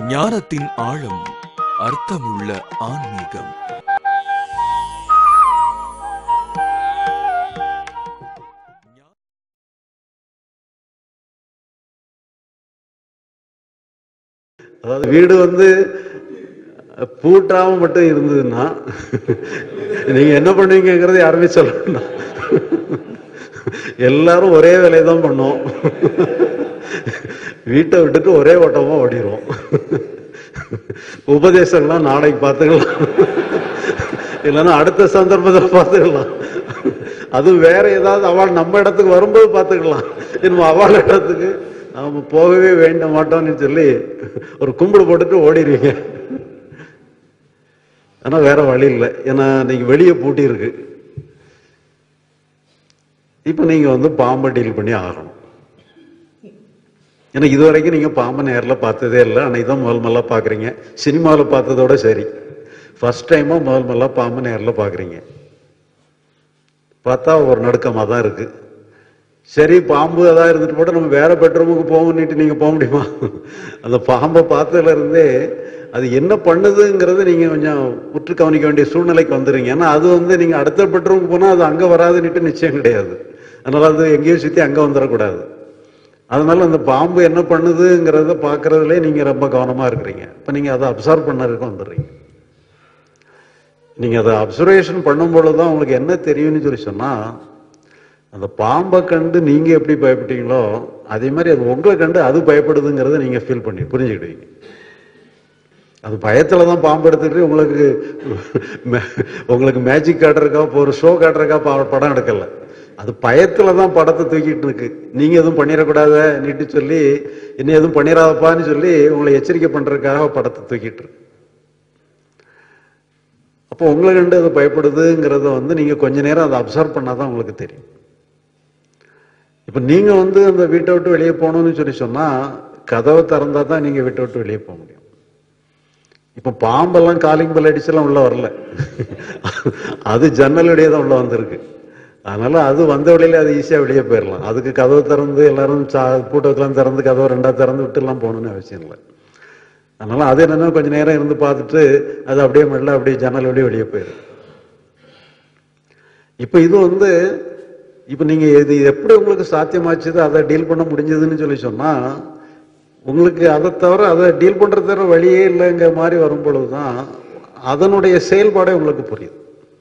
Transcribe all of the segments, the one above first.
ஞானத்தின் ஆழம் அர்த்தமுள்ள ஆன்மீகம் அதாவது வீடு வந்து பூட்டாம மட்டும் இருந்ததுன்னா நீங்க என்ன பண்ணுவீங்கிறது யாருமே சொல்லணும் எல்லாரும் ஒரே வேலையை தான் பண்ணோம் வீட்டை விட்டுட்டு ஒரே ஓட்டமா ஓடிடுவோம் உபதேசம்லாம் நாளைக்கு பார்த்துக்கலாம் இல்லைன்னா அடுத்த சந்தர்ப்பத்தில் பார்த்துக்கலாம் அதுவும் வேற ஏதாவது அவள் நம்ம இடத்துக்கு வரும்போது பார்த்துக்கலாம் இன்னும் அவள் இடத்துக்கு நாம போகவே வேண்ட மாட்டோம்னு சொல்லி ஒரு கும்பிடு போட்டுட்டு ஓடிடுவீங்க ஆனா வேற வழி இல்லை ஏன்னா நீங்க வெளியே பூட்டி இருக்கு இப்ப நீங்க வந்து பாம்பை டீல் பண்ணி ஆகணும் ஏன்னா இது வரைக்கும் நீங்க பாம்பை நேரில் பார்த்ததே இல்லை அன்னைக்கு தான் முதல் முதல்ல பாக்குறீங்க சினிமாவில் பார்த்ததோட சரி ஃபர்ஸ்ட் டைமா முதல் முதல்ல பாம்பை நேரில் பாக்குறீங்க பார்த்தா ஒரு நடுக்கமாக தான் இருக்கு சரி பாம்பு அதான் இருந்துட்டு போட்டு நம்ம வேற பெட்ரூமுக்கு போகணுன்னுட்டு நீங்க போக முடியுமா அந்த பாம்பை பார்த்ததுல இருந்தே அது என்ன பண்ணுதுங்கிறது நீங்க கொஞ்சம் உற்று கவனிக்க வேண்டிய சூழ்நிலைக்கு வந்துடுங்க ஏன்னா அது வந்து நீங்க அடுத்த பெட்ரூமுக்கு போனா அது அங்க வராதுன்னுட்டு நிச்சயம் கிடையாது அதனால அது எங்கேயும் சுத்தி அங்க வந்துடக்கூடாது அதனால அந்த பாம்பு என்ன பண்ணுதுங்கிறத பாக்குறதுல நீங்க ரொம்ப கவனமா இருக்கிறீங்க இப்ப நீங்க அதை அப்சர்வ் பண்ணறதுக்கு வந்துடுறீங்க நீங்க அதை அப்சர்வேஷன் பண்ணும் பொழுதுதான் உங்களுக்கு என்ன தெரியும்னு சொல்லி சொன்னா அந்த பாம்பை கண்டு நீங்க எப்படி பயப்பட்டீங்களோ அதே மாதிரி அது உங்களை கண்டு அது பயப்படுதுங்கிறத நீங்க ஃபீல் பண்ணி புரிஞ்சுக்கிடுவீங்க அது பயத்துல தான் பாம்பு எடுத்துட்டு உங்களுக்கு உங்களுக்கு மேஜிக் காட்டுறக்கா இப்போ ஒரு ஷோ காட்டுறக்கா பா- படம் எடுக்கல அது பயத்துல தான் படத்தை தூக்கிட்டு இருக்கு நீங்க எதுவும் பண்ணிடக்கூடாத நீட்டு சொல்லி என்ன எதுவும் பண்ணிடாதப்பான்னு சொல்லி உங்களை எச்சரிக்கை பண்றதுக்காக படத்தை தூக்கிட்டு இருக்கு அப்போ உங்களை கண்டு அது பயப்படுதுங்கிறத வந்து நீங்க கொஞ்ச நேரம் அதை அப்சர்வ் பண்ணாதான் உங்களுக்கு தெரியும் இப்ப நீங்க வந்து அந்த வீட்டை விட்டு வெளியே போகணும்னு சொல்லி சொன்னா கதவை திறந்தா தான் நீங்க வீட்டை விட்டு வெளியே போக முடியும் இப்ப பாம்பெல்லாம் காலிங் பெல் அடிச்செல்லாம் உள்ள வரல அது ஜன்னல் வழியே தான் உள்ள வந்திருக்கு அதனால அது வந்த வழியில அது ஈஸியா வெளியே போயிடலாம் அதுக்கு கதவு திறந்து எல்லாரும் சா பூட்டோக்கெல்லாம் திறந்து கதவை ரெண்டா திறந்து விட்டு எல்லாம் போகணும்னு அவசியம் இல்லை அதனால அது என்னன்னா கொஞ்ச நேரம் இருந்து பார்த்துட்டு அது அப்படியே மெல்ல அப்படியே ஜன்னல் வழியே வெளியே போயிடும் இப்ப இது வந்து இப்ப நீங்க இது எப்படி உங்களுக்கு சாத்தியமாச்சுது அதை டீல் பண்ண முடிஞ்சதுன்னு சொல்லி சொன்னா உங்களுக்கு அதை தவிர அதை டீல் பண்றது தவிர வழியே இல்லைங்கிற மாதிரி வரும் பொழுதுதான் அதனுடைய செயல்பாடே உங்களுக்கு புரியுது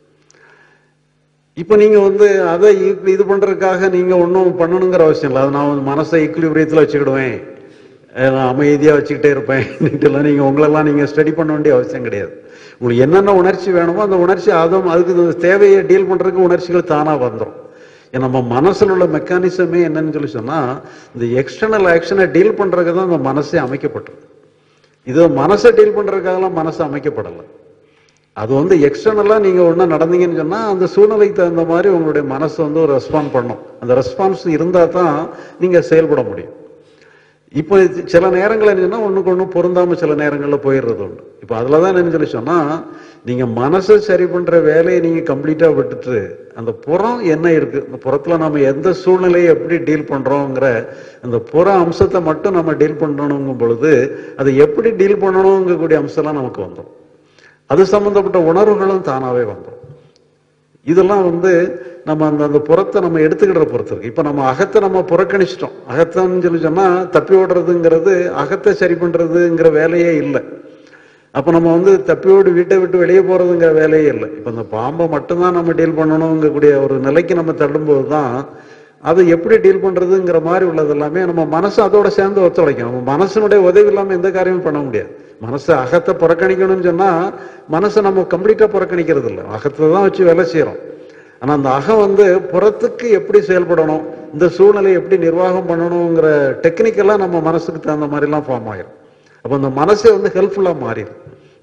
இப்ப நீங்க வந்து அதை இ- இது பண்றதுக்காக நீங்க ஒன்றும் பண்ணணுங்கிற அவசியம் இல்லை அதை நான் வந்து மனசை ஈக்குலிபிரியத்தில் வச்சுக்கிடுவேன் அஹ் நான் அமைதியா வச்சுக்கிட்டே இருப்பேன் எல்லாம் நீங்க உங்களெல்லாம் நீங்க ஸ்டடி பண்ண வேண்டிய அவசியம் கிடையாது உங்களுக்கு என்னென்ன உணர்ச்சி வேணுமோ அந்த உணர்ச்சி அதுவும் அதுக்கு இந்த தேவையை டீல் பண்றதுக்கு உணர்ச்சிகள் தானா வந்துடும் ஏன்னா நம்ம மனசுல உள்ள மெக்கானிசமே என்னன்னு சொல்லி சொன்னா இந்த எக்ஸ்டர்னல் ஆக்ஷனை டீல் பண்றதுக்கு தான் இந்த மனசே அமைக்கப்பட்டிருக்கு இது மனசை டீல் பண்றதுக்காகலாம் மனசு அமைக்கப்படலை அது வந்து எக்ஸ்டர்னலா நீங்க ஒண்ணா நடந்தீங்கன்னு சொன்னா அந்த சூழ்நிலைக்கு தகுந்த மாதிரி உங்களுடைய மனசு வந்து ஒரு ரெஸ்பாண்ட் பண்ணும் அந்த ரெஸ்பான்ஸ் இருந்தா தான் நீங்க செயல்பட முடியும் இப்போ இது சில நேரங்கள் என்னன்னா ஒண்ணுக்கு ஒண்ணு பொருந்தாம சில நேரங்கள்ல போயிடுறது உண்டு இப்போ அதுலதான் என்ன சொல்லி சொன்னா நீங்க மனசை சரி பண்ற வேலையை நீங்க கம்ப்ளீட்டா விட்டுட்டு அந்த புறம் என்ன இருக்கு இந்த புறத்துல நம்ம எந்த சூழ்நிலையை எப்படி டீல் பண்றோங்கிற அந்த புற அம்சத்தை மட்டும் நம்ம டீல் பண்ணணுங்கும் பொழுது அதை எப்படி டீல் பண்ணணுங்கக்கூடிய அம்சம்லாம் நமக்கு வந்துடும் அது சம்பந்தப்பட்ட உணர்வுகளும் தானாவே வந்துடும் இதெல்லாம் வந்து நம்ம அந்த அந்த புறத்தை நம்ம எடுத்துக்கிற பொறுத்து இருக்கு இப்ப நம்ம அகத்தை நம்ம புறக்கணிச்சிட்டோம் அகத்தன்னு சொல்லி சொன்னா தப்பி ஓடுறதுங்கிறது அகத்தை சரி பண்றதுங்கிற வேலையே இல்லை அப்ப நம்ம வந்து தப்பியோடு வீட்டை விட்டு வெளியே போறதுங்கிற வேலையே இல்லை இப்ப இந்த பாம்பை மட்டும்தான் நம்ம டீல் பண்ணணுங்கக்கூடிய ஒரு நிலைக்கு நம்ம தள்ளும்போது தான் அதை எப்படி டீல் பண்றதுங்கிற மாதிரி உள்ளது எல்லாமே நம்ம மனசு அதோட சேர்ந்து ஒத்துழைக்கும் நம்ம மனசனுடைய உதவி இல்லாம எந்த காரியமும் பண்ண முடியாது மனசு அகத்தை புறக்கணிக்கணும்னு சொன்னா மனசை நம்ம கம்ப்ளீட்டா புறக்கணிக்கிறது இல்லை அகத்தை தான் வச்சு வேலை செய்யறோம் ஆனா அந்த அகம் வந்து புறத்துக்கு எப்படி செயல்படணும் இந்த சூழ்நிலையை எப்படி நிர்வாகம் பண்ணணுங்கிற டெக்னிக்கெல்லாம் நம்ம மனசுக்கு தகுந்த மாதிரி எல்லாம் ஃபார்ம் ஆயிரும் அப்ப அந்த மனசே வந்து ஹெல்ப்ஃபுல்லா மாறிடும்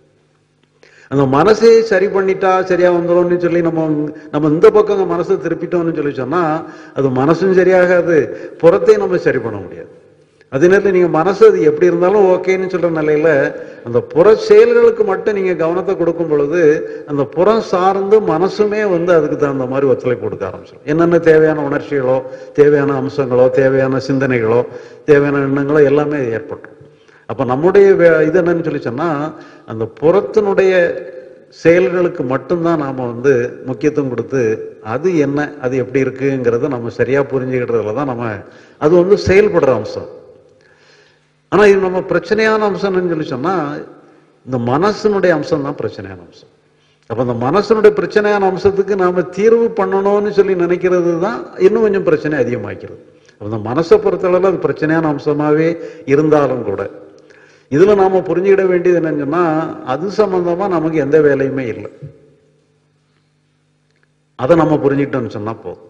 அந்த மனசே சரி பண்ணிட்டா சரியா வந்துடும்னு சொல்லி நம்ம நம்ம இந்த பக்கம் அந்த மனசை திருப்பிட்டோம்னு சொல்லி சொன்னா அது மனசும் சரியாகாது புறத்தையும் நம்ம சரி பண்ண முடியாது அதே நேரத்தில் நீங்க மனசு அது எப்படி இருந்தாலும் ஓகேன்னு சொல்ற நிலையில அந்த புற செயல்களுக்கு மட்டும் நீங்க கவனத்தை கொடுக்கும் பொழுது அந்த புறம் சார்ந்து மனசுமே வந்து அதுக்கு தகுந்த மாதிரி ஒத்துழைப்பு கொடுக்க ஆரம்பிச்சிடும் என்னென்ன தேவையான உணர்ச்சிகளோ தேவையான அம்சங்களோ தேவையான சிந்தனைகளோ தேவையான எண்ணங்களோ எல்லாமே ஏற்பட்டுரும் அப்ப நம்முடைய வே- இது என்னன்னு சொல்லி சொன்னா அந்த புறத்தினுடைய செயல்களுக்கு மட்டும்தான் நாம வந்து முக்கியத்துவம் கொடுத்து அது என்ன அது எப்படி இருக்குங்கிறத நம்ம சரியா புரிஞ்சுக்கிட்டதுல தான் நம்ம அது வந்து செயல்படுற அம்சம் ஆனா இது நம்ம பிரச்சனையான அம்சம்னு சொல்லி சொன்னா இந்த மனசனுடைய அம்சம் தான் பிரச்சனையான அம்சம் அப்ப அந்த மனசனுடைய பிரச்சனையான அம்சத்துக்கு நாம தீர்வு பண்ணணும்னு சொல்லி நினைக்கிறது தான் இன்னும் கொஞ்சம் பிரச்சனை அதிகமாக்கிறது அப்ப இந்த மனசை பொறுத்தளவில் அது பிரச்சனையான அம்சமாவே இருந்தாலும் கூட இதுல நாம புரிஞ்சுக்கிட வேண்டியது என்னன்னு சொன்னா அது சம்பந்தமா நமக்கு எந்த வேலையுமே இல்லை அதை நம்ம புரிஞ்சுக்கிட்டோம்னு சொன்னா போதும்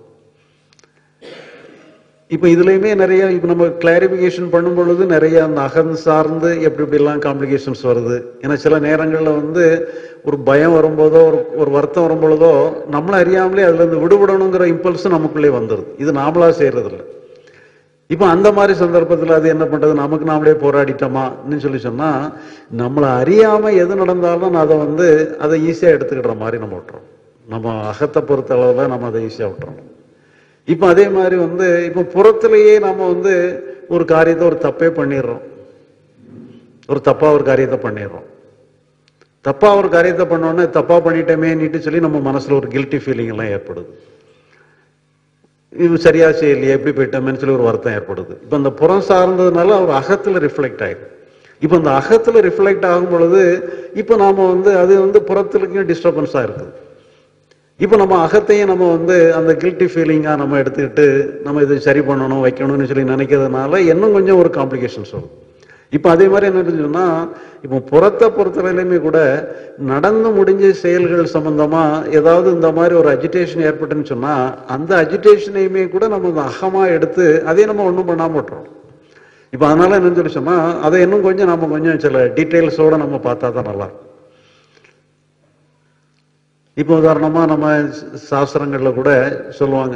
இப்ப இதுலயுமே நிறைய இப்ப நம்ம கிளாரிபிகேஷன் பண்ணும் பொழுது நிறைய அந்த அகம் சார்ந்து எப்படி எப்படிலாம் காம்ப்ளிகேஷன்ஸ் வருது ஏன்னா சில நேரங்கள்ல வந்து ஒரு பயம் வரும்போதோ ஒரு ஒரு வருத்தம் வரும்பொழுதோ நம்மள அறியாமலே அதுல இருந்து விடுபடணுங்கிற இம்பல்ஸ் நமக்குள்ளே வந்துருது இது நாமளா செய்யறது இல்ல இப்ப அந்த மாதிரி சந்தர்ப்பத்துல அது என்ன பண்றது நமக்கு நாமளே போராடிட்டோமான்னு சொல்லி சொன்னா நம்மளை அறியாம எது நடந்தாலும் அதை வந்து அதை ஈஸியா எடுத்துக்கிற மாதிரி நம்ம விட்டுறோம் நம்ம அகத்தை பொறுத்த அளவுல நம்ம அதை ஈஸியா விட்டுறோம் இப்ப அதே மாதிரி வந்து இப்ப புறத்திலேயே நம்ம வந்து ஒரு காரியத்தை ஒரு தப்பே பண்ணிடுறோம் ஒரு தப்பா ஒரு காரியத்தை பண்ணிடுறோம் தப்பா ஒரு காரியத்தை பண்ணோன்னே தப்பா பண்ணிட்டோமே நீட்டு சொல்லி நம்ம மனசுல ஒரு கில்ட்டி ஃபீலிங் எல்லாம் ஏற்படுது இது சரியா செய்யலையே எப்படி போயிட்டோமேன்னு சொல்லி ஒரு வருத்தம் ஏற்படுது இப்ப இந்த புறம் சார்ந்ததுனால அவர் அகத்துல ரிஃப்ளெக்ட் ஆயிடும் இப்ப இந்த அகத்துல ரிஃப்ளெக்ட் ஆகும் பொழுது இப்ப நாம வந்து அது வந்து புறத்துலக்கும் டிஸ்டர்பன்ஸா இருக்குது இப்போ நம்ம அகத்தையும் நம்ம வந்து அந்த கில்ட்டி ஃபீலிங்காக நம்ம எடுத்துக்கிட்டு நம்ம இது சரி பண்ணணும் வைக்கணும்னு சொல்லி நினைக்கிறதுனால இன்னும் கொஞ்சம் ஒரு காம்ப்ளிகேஷன்ஸ் வரும் இப்போ அதே மாதிரி என்ன சொன்னா இப்போ புறத்தை பொறுத்தவரையிலுமே கூட நடந்து முடிஞ்ச செயல்கள் சம்பந்தமா ஏதாவது இந்த மாதிரி ஒரு அஜிடேஷன் ஏற்பட்டுன்னு சொன்னா அந்த அஜிடேஷனையுமே கூட நம்ம இந்த அகமா எடுத்து அதே நம்ம ஒன்றும் பண்ணாம விட்டுறோம் இப்போ அதனால என்னன்னு சொல்லி சொன்னா அதை இன்னும் கொஞ்சம் நம்ம கொஞ்சம் சில டீட்டெயில்ஸோட நம்ம பார்த்தா தான் நல்லா இருக்கும் இப்போ உதாரணமா நம்ம சாஸ்திரங்கள்ல கூட சொல்லுவாங்க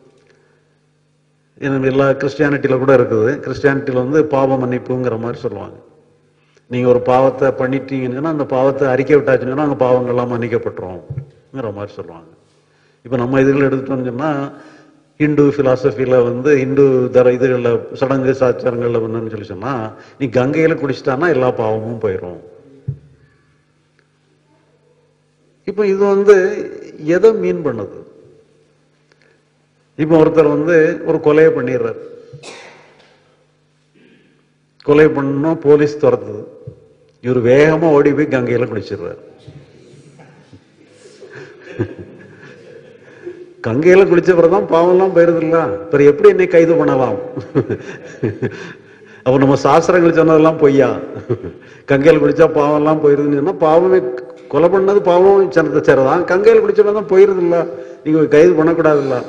இது எல்லா கிறிஸ்டியானிட்டியில கூட இருக்குது கிறிஸ்டியானிட்டியில வந்து பாவ மன்னிப்புங்கிற மாதிரி சொல்லுவாங்க நீங்க ஒரு பாவத்தை பண்ணிட்டீங்கன்னா அந்த பாவத்தை அறிக்கை விட்டாச்சுன்னா அந்த பாவங்கள்லாம் மன்னிக்கப்பட்டுரும்ங்கிற மாதிரி சொல்லுவாங்க இப்போ நம்ம இதுகள் எடுத்துட்டோம்னு சொன்னா ஹிந்து பிலாசபில வந்து ஹிந்து தர இதுகளில் சடங்கு சாச்சாரங்கள்ல வந்துன்னு சொல்லி சொன்னா நீ கங்கையில குடிச்சிட்டான்னா எல்லா பாவமும் போயிடும் இப்போ இது வந்து எதை மீன் பண்ணுது இப்போ ஒருத்தர் வந்து ஒரு கொலையை பண்ணிடுறாரு கொலை பண்ணணும் போலீஸ் துரத்துது இவர் வேகமா ஓடி போய் கங்கையில குளிச்சிடுறாரு கங்கையில குளிச்ச பிறகுதான் பாவம்லாம் போயிருது இல்ல அப்புறம் எப்படி என்னை கைது பண்ணலாம் அப்ப நம்ம சாஸ்திரங்கள் சொன்னதெல்லாம் பொய்யா கங்கையில குளிச்சா பாவம் எல்லாம் போயிருதுன்னு சொன்னா பாவமே கொலை பண்ணது பாவம் சனத்தை சேரதான் கங்கையில குளிச்சா தான் போயிருது இல்ல நீங்க கைது பண்ணக்கூடாது இல்ல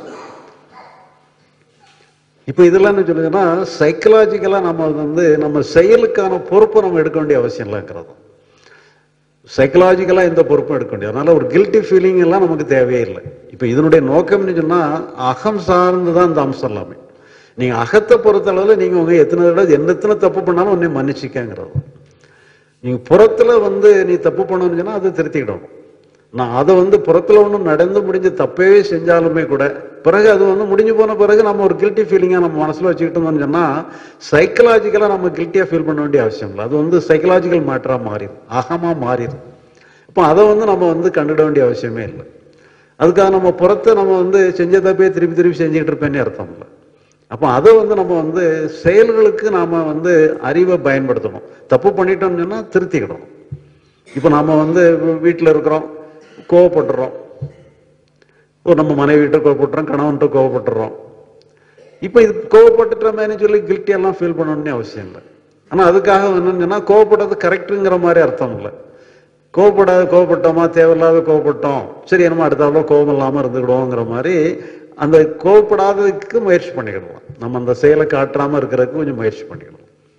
இப்ப இதெல்லாம் என்ன சொல்லுங்கன்னா சைக்கலாஜிக்கலா நம்ம வந்து நம்ம செயலுக்கான பொறுப்பை நம்ம எடுக்க வேண்டிய அவசியம் இல்லைங்கிறது சைக்கலாஜிக்கலா எந்த பொறுப்பும் எடுக்க முடியாது அதனால ஒரு கில்ட்டி ஃபீலிங் எல்லாம் நமக்கு தேவையே இல்லை இப்ப இதனுடைய நோக்கம்னு சொன்னா அகம் சார்ந்து தான் இந்த அம்சம் எல்லாமே நீங்க அகத்தை பொறுத்த அளவுல நீங்க உங்க எத்தனை தடவை என்ன எத்தனை தப்பு பண்ணாலும் உன்னை மன்னிச்சிக்கங்கிறது நீங்க புறத்துல வந்து நீ தப்பு பண்ணணும்னு சொன்னா அதை திருத்திக்கிடணும் நான் அதை வந்து புறத்துல ஒன்றும் நடந்து முடிஞ்ச தப்பே செஞ்சாலுமே கூட பிறகு அது வந்து முடிஞ்சு போன பிறகு நம்ம ஒரு கில்ட்டி ஃபீலிங்கா நம்ம மனசுல வச்சுக்கிட்டோம்னு சொன்னா சைக்கலாஜிக்கலா நம்ம கில்ட்டியா ஃபீல் பண்ண வேண்டிய அவசியம் இல்லை அது வந்து சைக்கலாஜிக்கல் மேட்டரா மாறிடும் அகமா மாறிடும் இப்போ அதை வந்து நம்ம வந்து கண்டுட வேண்டிய அவசியமே இல்லை அதுக்காக நம்ம புறத்தை நம்ம வந்து செஞ்ச தப்பே திருப்பி திருப்பி செஞ்சுக்கிட்டு இருப்பேன்னு அர்த்தம் இல்லை அப்போ அதை வந்து நம்ம வந்து செயல்களுக்கு நாம வந்து அறிவை பயன்படுத்தணும் தப்பு பண்ணிட்டோம்னு சொன்னா திருத்திக்கிடணும் இப்போ நாம வந்து வீட்டில் இருக்கிறோம் கோவப்பட்டுறோம் ஒரு நம்ம மனைவிட்ட கோவப்பட்டுறோம் கணவன்கிட்ட கோவப்பட்டுறோம் இப்போ இது கோவப்பட்டுட்டோமேனு சொல்லி கில்ட்டி எல்லாம் ஃபீல் பண்ணணும்னு அவசியம் இல்லை ஆனா அதுக்காக என்னன்னு சொன்னா கோவப்பட்டது கரெக்டுங்கிற மாதிரி அர்த்தம் இல்லை கோவப்படாத கோவப்பட்டோமா தேவையில்லாத கோவப்பட்டோம் சரி என்னமோ அடுத்தாப்புல கோவம் இல்லாம இருந்துக்கிடுவோங்கிற மாதிரி அந்த கோவப்படாததுக்கு முயற்சி பண்ணிக்கிடலாம் நம்ம அந்த செயலை காட்டாம இருக்கிறதுக்கு கொஞ்சம் முயற்சி பண்ணிக்கணும்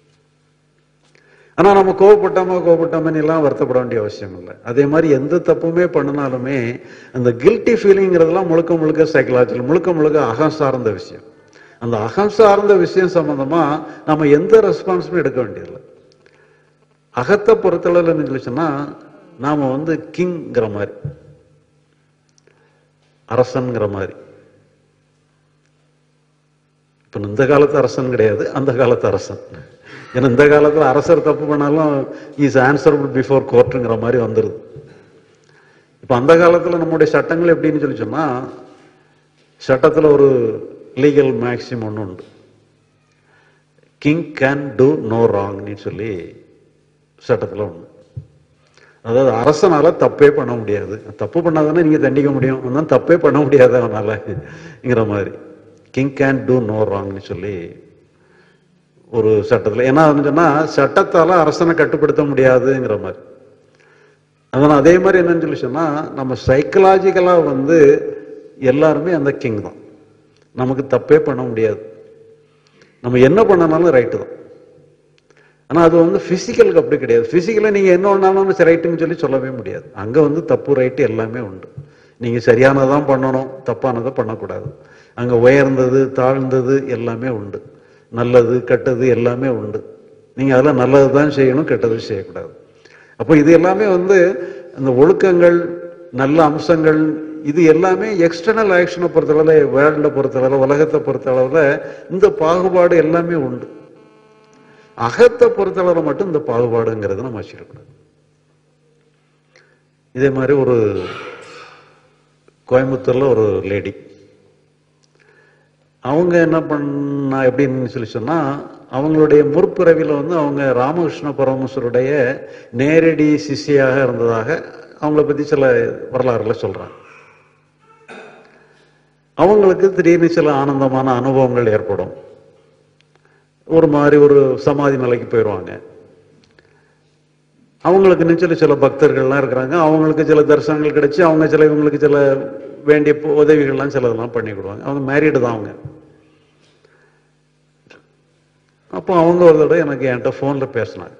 ஆனா நம்ம கோவப்பட்டோமா கோவப்பட்டோமன்னு எல்லாம் வருத்தப்பட வேண்டிய அவசியம் இல்லை அதே மாதிரி எந்த தப்புமே பண்ணினாலுமே அந்த கில்ட்டி ஃபீலிங்கிறதுலாம் முழுக்க முழுக்க சைக்கலாஜிக்கல் முழுக்க முழுக்க அகம் சார்ந்த விஷயம் அந்த அகம் சார்ந்த விஷயம் சம்பந்தமா நம்ம எந்த ரெஸ்பான்ஸுமே எடுக்க வேண்டியதில்லை அகத்தை பொறுத்தளவில் சொல்லி சொன்னா நாம வந்து கிங்ங்கிற மாதிரி அரசன்கிற மாதிரி இப்ப இந்த காலத்து அரசன் கிடையாது அந்த காலத்து அரசன் ஏன்னா இந்த காலத்துல அரசர் தப்பு பண்ணாலும் இஸ் ஆன்சரபிள் பிஃபோர் கோர்ட்டுங்கிற மாதிரி வந்துருது இப்ப அந்த காலத்துல நம்முடைய சட்டங்கள் எப்படின்னு சொல்லி சொன்னா சட்டத்துல ஒரு லீகல் மேக்சிம் ஒன்று உண்டு கிங் கேன் டூ நோ ராங்னு சொல்லி சட்டத்துல ஒன்று அதாவது அரசனால தப்பே பண்ண முடியாது தப்பு பண்ணாதானே நீங்க தண்டிக்க முடியும் அதனால தப்பே பண்ண முடியாது அவனாலங்கிற மாதிரி கிங் கேன் டூ நோ ராங்னு சொல்லி ஒரு சட்டத்துல என்ன சொன்னா சட்டத்தால அரசனை கட்டுப்படுத்த முடியாதுங்கிற மாதிரி அதனால அதே மாதிரி என்னன்னு சொல்லி சொன்னா நம்ம சைக்கலாஜிக்கலா வந்து எல்லாருமே அந்த கிங் தான் நமக்கு தப்பே பண்ண முடியாது நம்ம என்ன பண்ணனாலும் ரைட்டு தான் ஆனா அது வந்து பிசிக்கலுக்கு அப்படி கிடையாது பிசிக்கலா நீங்க என்ன ஒண்ணாலும் ரைட்டுன்னு சொல்லி சொல்லவே முடியாது அங்க வந்து தப்பு ரைட்டு எல்லாமே உண்டு நீங்க சரியானதான் பண்ணணும் தப்பானதை பண்ணக்கூடாது அங்க உயர்ந்தது தாழ்ந்தது எல்லாமே உண்டு நல்லது கெட்டது எல்லாமே உண்டு நீங்க அதெல்லாம் நல்லது தான் செய்யணும் கெட்டது செய்யக்கூடாது அப்போ இது எல்லாமே வந்து அந்த ஒழுக்கங்கள் நல்ல அம்சங்கள் இது எல்லாமே எக்ஸ்டர்னல் ஆக்ஷனை பொறுத்தளவுல வேர்ல்ட பொறுத்தளவுல உலகத்தை பொறுத்தளவுல இந்த பாகுபாடு எல்லாமே உண்டு அகத்தை பொறுத்தளவுல மட்டும் இந்த பாகுபாடுங்கிறத நம்ம வச்சிருக்கணும் இதே மாதிரி ஒரு கோயம்புத்தூர்ல ஒரு லேடி அவங்க என்ன பண்ணா எப்படின்னு சொல்லி சொன்னா அவங்களுடைய முற்பிறவில வந்து அவங்க ராமகிருஷ்ண பரமேஸ்வருடைய நேரடி சிஷ்யாக இருந்ததாக அவங்கள பத்தி சில வரலாறுல சொல்றாங்க அவங்களுக்கு திடீர்னு சில ஆனந்தமான அனுபவங்கள் ஏற்படும் ஒரு மாதிரி ஒரு சமாதி நிலைக்கு போயிடுவாங்க அவங்களுக்கு நிச்சல சில பக்தர்கள்லாம் இருக்கிறாங்க அவங்களுக்கு சில தரிசனங்கள் கிடைச்சு அவங்க சில இவங்களுக்கு சில வேண்டிய பு- உதவிகள்லாம் சிலதெல்லாம் பண்ணி கொடுவாங்க அவங்க மேரீடு தான் அவங்க அப்போ அவங்க ஒரு தடவை எனக்கு என்கிட்ட ஃபோன்ல பேசினாங்க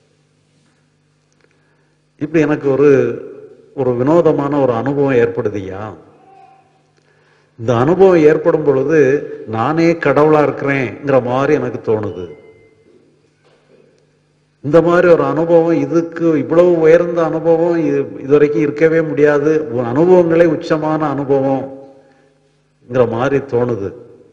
இப்படி எனக்கு ஒரு ஒரு வினோதமான ஒரு அனுபவம் ஏற்படுதுயா இந்த அனுபவம் ஏற்படும் பொழுது நானே கடவுளா இருக்கிறேங்கிற மாதிரி எனக்கு தோணுது இந்த மாதிரி ஒரு அனுபவம் இதுக்கு இவ்வளவு உயர்ந்த அனுபவம் இது இதுவரைக்கும் இருக்கவே முடியாது உன் அனுபவங்களே உச்சமான அனுபவம்ங்கிற மாதிரி தோணுது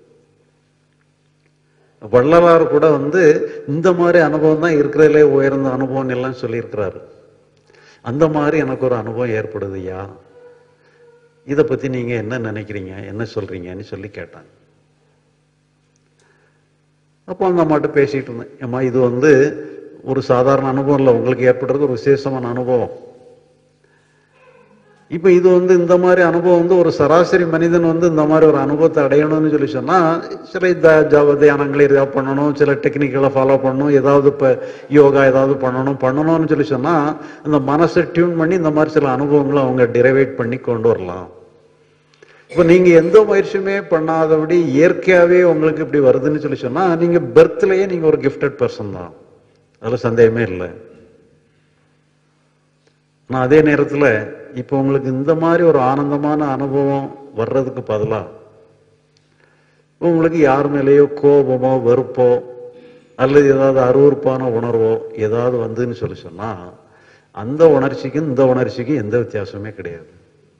வள்ளலார் கூட வந்து இந்த மாதிரி அனுபவம் தான் இருக்கிறதுலே உயர்ந்த அனுபவம் எல்லாம் சொல்லியிருக்கிறாரு அந்த மாதிரி எனக்கு ஒரு அனுபவம் ஏற்படுதுயா இதை பத்தி நீங்க என்ன நினைக்கிறீங்க என்ன சொல்றீங்கன்னு சொல்லி கேட்டாங்க அப்போ அந்த அம்மாட்ட பேசிட்டு இருந்தேன் அம்மா இது வந்து ஒரு சாதாரண அனுபவம் இல்லை உங்களுக்கு ஏற்படுறது ஒரு விசேஷமான அனுபவம் இப்ப இது வந்து இந்த மாதிரி அனுபவம் வந்து ஒரு சராசரி மனிதன் வந்து இந்த மாதிரி ஒரு அனுபவத்தை அடையணும்னு சொல்லி சொன்னா சில இந்த ஜவ தியானங்களை ஏதாவது பண்ணணும் சில டெக்னிக்களை ஃபாலோ பண்ணணும் ஏதாவது இப்ப யோகா ஏதாவது பண்ணணும் பண்ணணும்னு சொல்லி சொன்னா அந்த மனசை டியூன் பண்ணி இந்த மாதிரி சில அனுபவங்களை அவங்க டிரைவேட் பண்ணி கொண்டு வரலாம் இப்ப நீங்க எந்த முயற்சியுமே பண்ணாதபடி இயற்கையாவே உங்களுக்கு இப்படி வருதுன்னு சொல்லி சொன்னா நீங்க பெர்த்லயே நீங்க ஒரு கிஃப்டட் பர்சன் தான் அதுல சந்தேகமே இல்லை நான் அதே நேரத்துல இப்ப உங்களுக்கு இந்த மாதிரி ஒரு ஆனந்தமான அனுபவம் வர்றதுக்கு பதிலா உங்களுக்கு யார் மேலேயோ கோபமோ வெறுப்போ அல்லது ஏதாவது அருவருப்பான உணர்வோ ஏதாவது வந்துன்னு சொல்லி சொன்னா அந்த உணர்ச்சிக்கும் இந்த உணர்ச்சிக்கும் எந்த வித்தியாசமே கிடையாது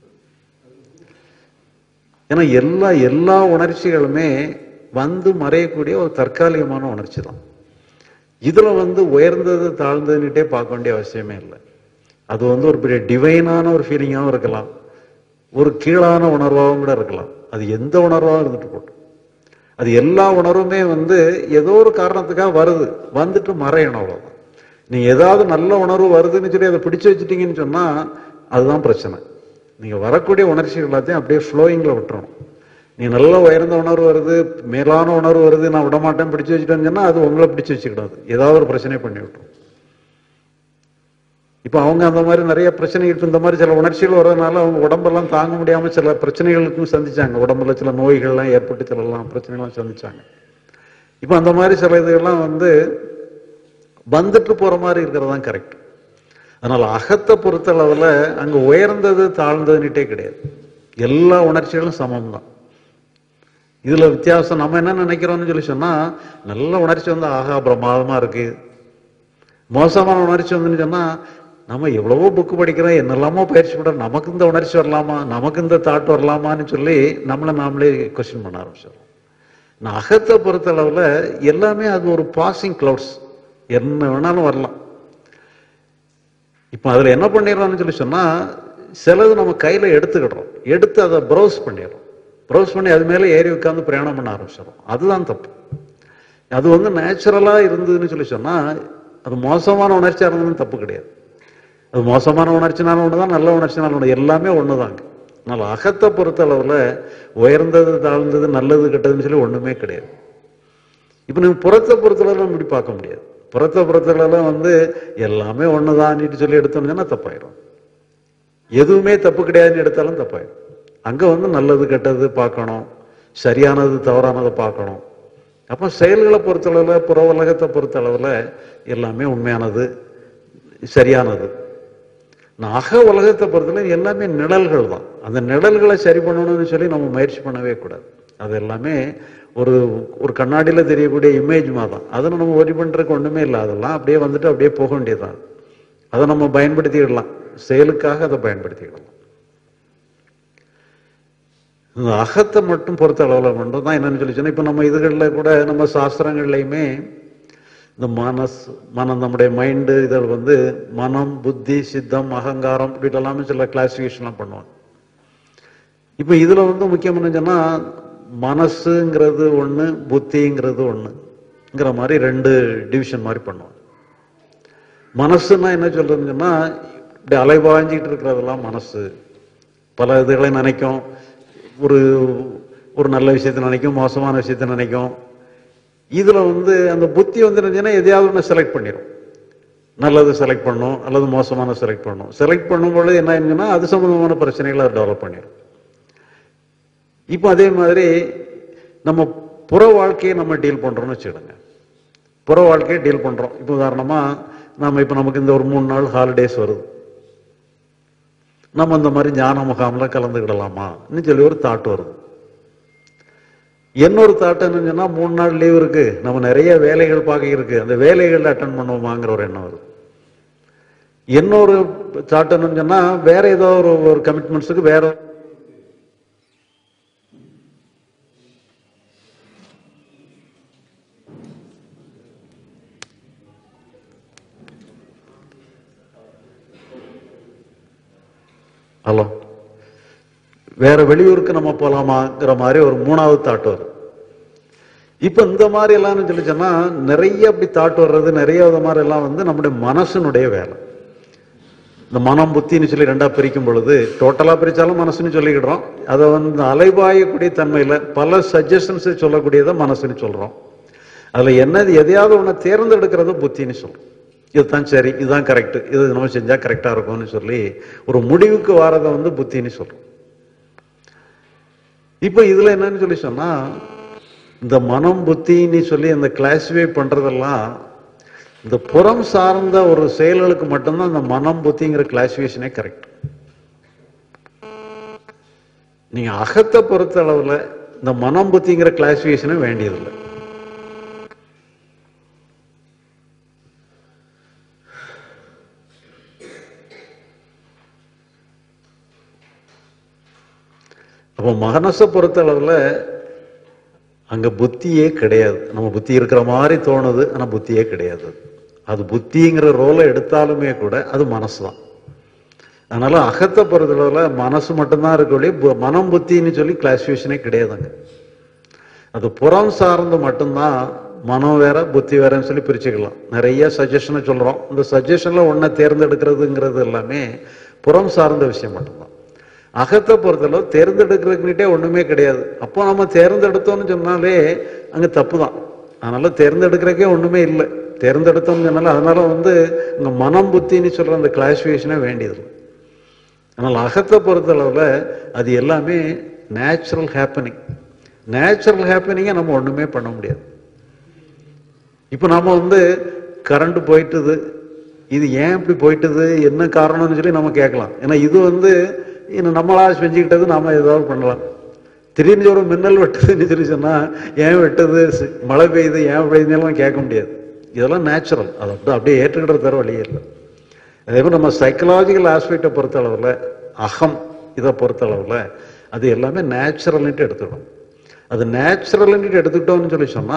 ஏன்னா எல்லா எல்லா உணர்ச்சிகளுமே வந்து மறையக்கூடிய ஒரு தற்காலிகமான உணர்ச்சி தான் இதுல வந்து உயர்ந்தது தாழ்ந்ததுன்னுட்டே பார்க்க வேண்டிய அவசியமே இல்லை அது வந்து ஒரு பெரிய டிவைனான ஒரு ஃபீலிங்காகவும் இருக்கலாம் ஒரு கீழான உணர்வாகவும் கூட இருக்கலாம் அது எந்த உணர்வாகவும் இருந்துட்டு போட்டும் அது எல்லா உணர்வுமே வந்து ஏதோ ஒரு காரணத்துக்காக வருது வந்துட்டு மறையணும் அவ்வளவுதான் நீங்க ஏதாவது நல்ல உணர்வு வருதுன்னு சொல்லி அதை பிடிச்சு வச்சுட்டீங்கன்னு சொன்னா அதுதான் பிரச்சனை நீங்க வரக்கூடிய உணர்ச்சிகள் எல்லாத்தையும் அப்படியே ஃப்ளோயிங்ல விட்டுறணும் நீங்க நல்ல உயர்ந்த உணர்வு வருது மேலான உணர்வு வருது நான் விட மாட்டேன் பிடிச்சு வச்சுட்டேன்னு சொன்னா அது உங்களை பிடிச்சு வச்சுக்கிடாது ஏதாவது ஒரு பிரச்சனை பண்ணி விட்டுரும் இப்ப அவங்க அந்த மாதிரி நிறைய பிரச்சனைகள் இப்ப இந்த மாதிரி சில உணர்ச்சிகள் வர்றதுனால அவங்க உடம்பெல்லாம் தாங்க முடியாம சில பிரச்சனைகளுக்கும் சந்திச்சாங்க உடம்புல சில நோய்கள்லாம் ஏற்பட்டு சில எல்லாம் பிரச்சனைகள்லாம் சந்திச்சாங்க இப்ப அந்த மாதிரி சில இதெல்லாம் வந்து வந்துட்டு போற மாதிரி இருக்கிறது தான் கரெக்ட் அதனால அகத்தை பொறுத்தளவுல அங்க உயர்ந்தது தாழ்ந்ததுன்னுட்டே கிடையாது எல்லா உணர்ச்சிகளும் சமம் தான் இதுல வித்தியாசம் நம்ம என்ன நினைக்கிறோம்னு சொல்லி சொன்னா நல்ல உணர்ச்சி வந்து ஆகா பிரமாதமா இருக்கு மோசமான உணர்ச்சி வந்துன்னு சொன்னா நம்ம எவ்வளவோ புக்கு படிக்கிறோம் என்னெல்லாமோ பயிற்சி பண்றோம் நமக்கு இந்த உணர்ச்சி வரலாமா நமக்கு இந்த தாட் வரலாமான்னு சொல்லி நம்மளை நாமளே கொஸ்டின் பண்ண ஆரம்பிச்சிடும் நான் அகத்தை பொறுத்த அளவுல எல்லாமே அது ஒரு பாசிங் கிளவுட்ஸ் என்ன வேணாலும் வரலாம் இப்போ அதில் என்ன பண்ணிடுறோம்னு சொல்லி சொன்னால் சிலது நம்ம கையில் எடுத்துக்கிடுறோம் எடுத்து அதை ப்ரௌஸ் பண்ணிடுறோம் ப்ரௌஸ் பண்ணி அது மேலே ஏறி உட்காந்து பிரயாணம் பண்ண ஆரம்பிச்சிடும் அதுதான் தப்பு அது வந்து நேச்சுரலாக இருந்ததுன்னு சொல்லி சொன்னால் அது மோசமான உணர்ச்சியாக இருந்ததுன்னு தப்பு கிடையாது அது மோசமான உணர்ச்சினாலும் ஒன்று தான் நல்ல உணர்ச்சினாலும் ஒன்று எல்லாமே ஒன்று தாங்க அதனால் அகத்தை பொறுத்த அளவில் உயர்ந்தது தாழ்ந்தது நல்லது கெட்டதுன்னு சொல்லி ஒன்றுமே கிடையாது இப்போ நீங்கள் புறத்தை பொறுத்தளவில் இப்படி பார்க்க முடியாது புறத்தை பொறுத்தளவில் வந்து எல்லாமே ஒன்று தான் சொல்லி எடுத்தோம்னா தப்பாயிரும் எதுவுமே தப்பு கிடையாதுன்னு எடுத்தாலும் தப்பாயிரும் அங்கே வந்து நல்லது கெட்டது பார்க்கணும் சரியானது தவறானதை பார்க்கணும் அப்போ செயல்களை பொறுத்தளவில் புற உலகத்தை பொறுத்தளவில் எல்லாமே உண்மையானது சரியானது நான் அக உலகத்தை பொறுத்தளவு எல்லாமே நிழல்கள் தான் அந்த நிழல்களை சரி பண்ணணும்னு சொல்லி நம்ம முயற்சி பண்ணவே கூடாது அது எல்லாமே ஒரு ஒரு கண்ணாடியில் தெரியக்கூடிய இமேஜ் மாதிரி தான் அதை நம்ம ஒரி பண்ணுறதுக்கு ஒன்றுமே இல்லை அதெல்லாம் அப்படியே வந்துட்டு அப்படியே போக வேண்டியதுதான் அதை நம்ம பயன்படுத்திக்கிடலாம் செயலுக்காக அதை பயன்படுத்திக்கிடலாம் இந்த அகத்தை மட்டும் பொறுத்த அளவில் மட்டும் தான் என்னன்னு சொல்லி சொன்னா இப்போ நம்ம இதுகளில் கூட நம்ம சாஸ்திரங்கள்லையுமே இந்த மனஸ் மனம் நம்முடைய மைண்டு இதில் வந்து மனம் புத்தி சித்தம் அகங்காரம் இப்படி எல்லாமே சில கிளாசிஃபிகேஷன்லாம் பண்ணுவாங்க இப்போ இதில் வந்து முக்கியமான சொன்னால் மனசுங்கிறது ஒன்று புத்திங்கிறது ஒன்றுங்கிற மாதிரி ரெண்டு டிவிஷன் மாதிரி பண்ணுவாங்க மனசுன்னா என்ன சொல்றதுன்னு சொன்னா இப்படி அலைவாஞ்சிக்கிட்டு இருக்கிறதெல்லாம் மனசு பல இதுகளை நினைக்கும் ஒரு ஒரு நல்ல விஷயத்தை நினைக்கும் மோசமான விஷயத்தை நினைக்கும் இதுல வந்து அந்த புத்தி வந்து என்னச்சுன்னா எதையாவது ஒன்று செலக்ட் பண்ணிடும் நல்லது செலக்ட் பண்ணும் அல்லது மோசமான செலக்ட் பண்ணும் செலக்ட் பண்ணும்பொழுது என்ன ஆயிருச்சுன்னா அது சம்பந்தமான பிரச்சனைகளை அது டெவலப் பண்ணிடும் இப்போ அதே மாதிரி நம்ம புற வாழ்க்கையை நம்ம டீல் பண்றோம்னு வச்சுக்கிடுங்க புற வாழ்க்கையை டீல் பண்றோம் இப்போ உதாரணமா நம்ம இப்போ நமக்கு இந்த ஒரு மூணு நாள் ஹாலிடேஸ் வருது நம்ம இந்த மாதிரி ஞான முகாம்ல கலந்துக்கிடலாமான்னு சொல்லி ஒரு தாட் வருது இன்னொரு தாட் என்னன்னு சொன்னா மூணு நாள் லீவ் இருக்கு நம்ம நிறைய வேலைகள் பார்க்க இருக்கு அந்த வேலைகள் அட்டன் பண்ணுவோமாங்கிற ஒரு எண்ணம் வருது இன்னொரு தாட் என்னன்னு சொன்னா வேற ஏதோ ஒரு ஒரு கமிட்மெண்ட்ஸுக்கு வேற ஹலோ வேற வெளியூருக்கு நம்ம போலாமாங்கிற மாதிரி ஒரு மூணாவது தாட் வரும் இப்ப இந்த மாதிரி எல்லாம் சொல்லி சொன்னா நிறைய அப்படி தாட் வர்றது நிறைய வித மாதிரி எல்லாம் வந்து நம்முடைய மனசனுடைய வேலை இந்த மனம் புத்தின்னு சொல்லி ரெண்டா பிரிக்கும் பொழுது டோட்டலா பிரிச்சாலும் மனசுன்னு சொல்லிக்கிடுறோம் அதை வந்து அலைபாயக்கூடிய தன்மையில பல சஜஷன்ஸ் சொல்லக்கூடியதை மனசுன்னு சொல்றோம் அதுல என்னது எதையாவது ஒண்ணு தேர்ந்தெடுக்கிறது புத்தின்னு சொல்றோம் இதுதான் சரி இதுதான் கரெக்ட் இது நம்ம செஞ்சா கரெக்டா இருக்கும்னு சொல்லி ஒரு முடிவுக்கு வாரதை வந்து புத்தின்னு சொல்றோம் இப்ப இதுல என்னன்னு சொல்லி சொன்னா இந்த மனம் புத்தின்னு சொல்லி இந்த கிளாசிஃபை பண்றதெல்லாம் இந்த புறம் சார்ந்த ஒரு செயல்களுக்கு மட்டும்தான் இந்த மனம் புத்திங்கிற கிளாசிஃபிகேஷனே கரெக்ட் நீங்க அகத்தை பொறுத்த அளவுல இந்த மனம் புத்திங்கிற கிளாசிஃபிகேஷனே வேண்டியதில்லை அப்போ மனசை பொறுத்த அளவுல அங்க புத்தியே கிடையாது நம்ம புத்தி இருக்கிற மாதிரி தோணுது ஆனா புத்தியே கிடையாது அது புத்திங்கிற ரோலை எடுத்தாலுமே கூட அது மனசு தான் அதனால அகத்தை பொறுத்தளவுல மனசு மட்டும்தான் இருக்கக்கூடிய பு- மனம் புத்தின்னு சொல்லி கிளாசிஃபிகேஷனே கிடையாதுங்க அது புறம் சார்ந்து மட்டும்தான் மனம் வேற புத்தி வேறன்னு சொல்லி பிரிச்சுக்கலாம் நிறைய சஜஷனை சொல்றோம் இந்த சஜஷன்ல ஒன்றை தேர்ந்தெடுக்கிறதுங்கிறது எல்லாமே புறம் சார்ந்த விஷயம் மட்டும்தான் அகத்தை பொறுத்தளவு தேர்ந்தெடுக்கிறதுக்கிட்டே ஒண்ணுமே கிடையாது அப்போ நம்ம தேர்ந்தெடுத்தோம்னு சொன்னாலே அங்க தப்பு தான் அதனால தேர்ந்தெடுக்கிறதுக்கே ஒண்ணுமே இல்லை தேர்ந்தெடுத்தோம்னு சொன்னால அதனால வந்து உங்க மனம் புத்தின்னு சொல்ற அந்த கிளாசிஃபிகேஷனே வேண்டியது ஆனால் அகத்தை பொறுத்தளவுல அது எல்லாமே நேச்சுரல் ஹேப்பனிங் நேச்சுரல் ஹேப்பனிங்கை நம்ம ஒண்ணுமே பண்ண முடியாது இப்போ நாம வந்து கரண்ட் போயிட்டுது இது ஏன் இப்படி போயிட்டுது என்ன காரணம்னு சொல்லி நம்ம கேட்கலாம் ஏன்னா இது வந்து இன்னும் நம்மளா செஞ்சுக்கிட்டது நாம ஏதாவது பண்ணலாம் திடீர்னு ஒரு மின்னல் வெட்டுதுன்னு சொல்லி சொன்னா ஏன் வெட்டுது சி- மழை பெய்யுது ஏன் பெய்யுதுன்னு கேட்க முடியாது இதெல்லாம் நேச்சுரல் அதை அப்படியே அப்படியே ஏற்றுக்கிற தர வழியே இல்லை அதே மாதிரி நம்ம சைக்கலாஜிக்கல் ஆஸ்பெக்டை பொறுத்தளவில் அகம் இதை பொறுத்தளவில் அது எல்லாமே நேச்சுரல்ன்ட்டு எடுத்துக்கணும் அது நேச்சுரல்ன்ட்டு எடுத்துக்கிட்டோம்னு சொல்லி சொன்னால்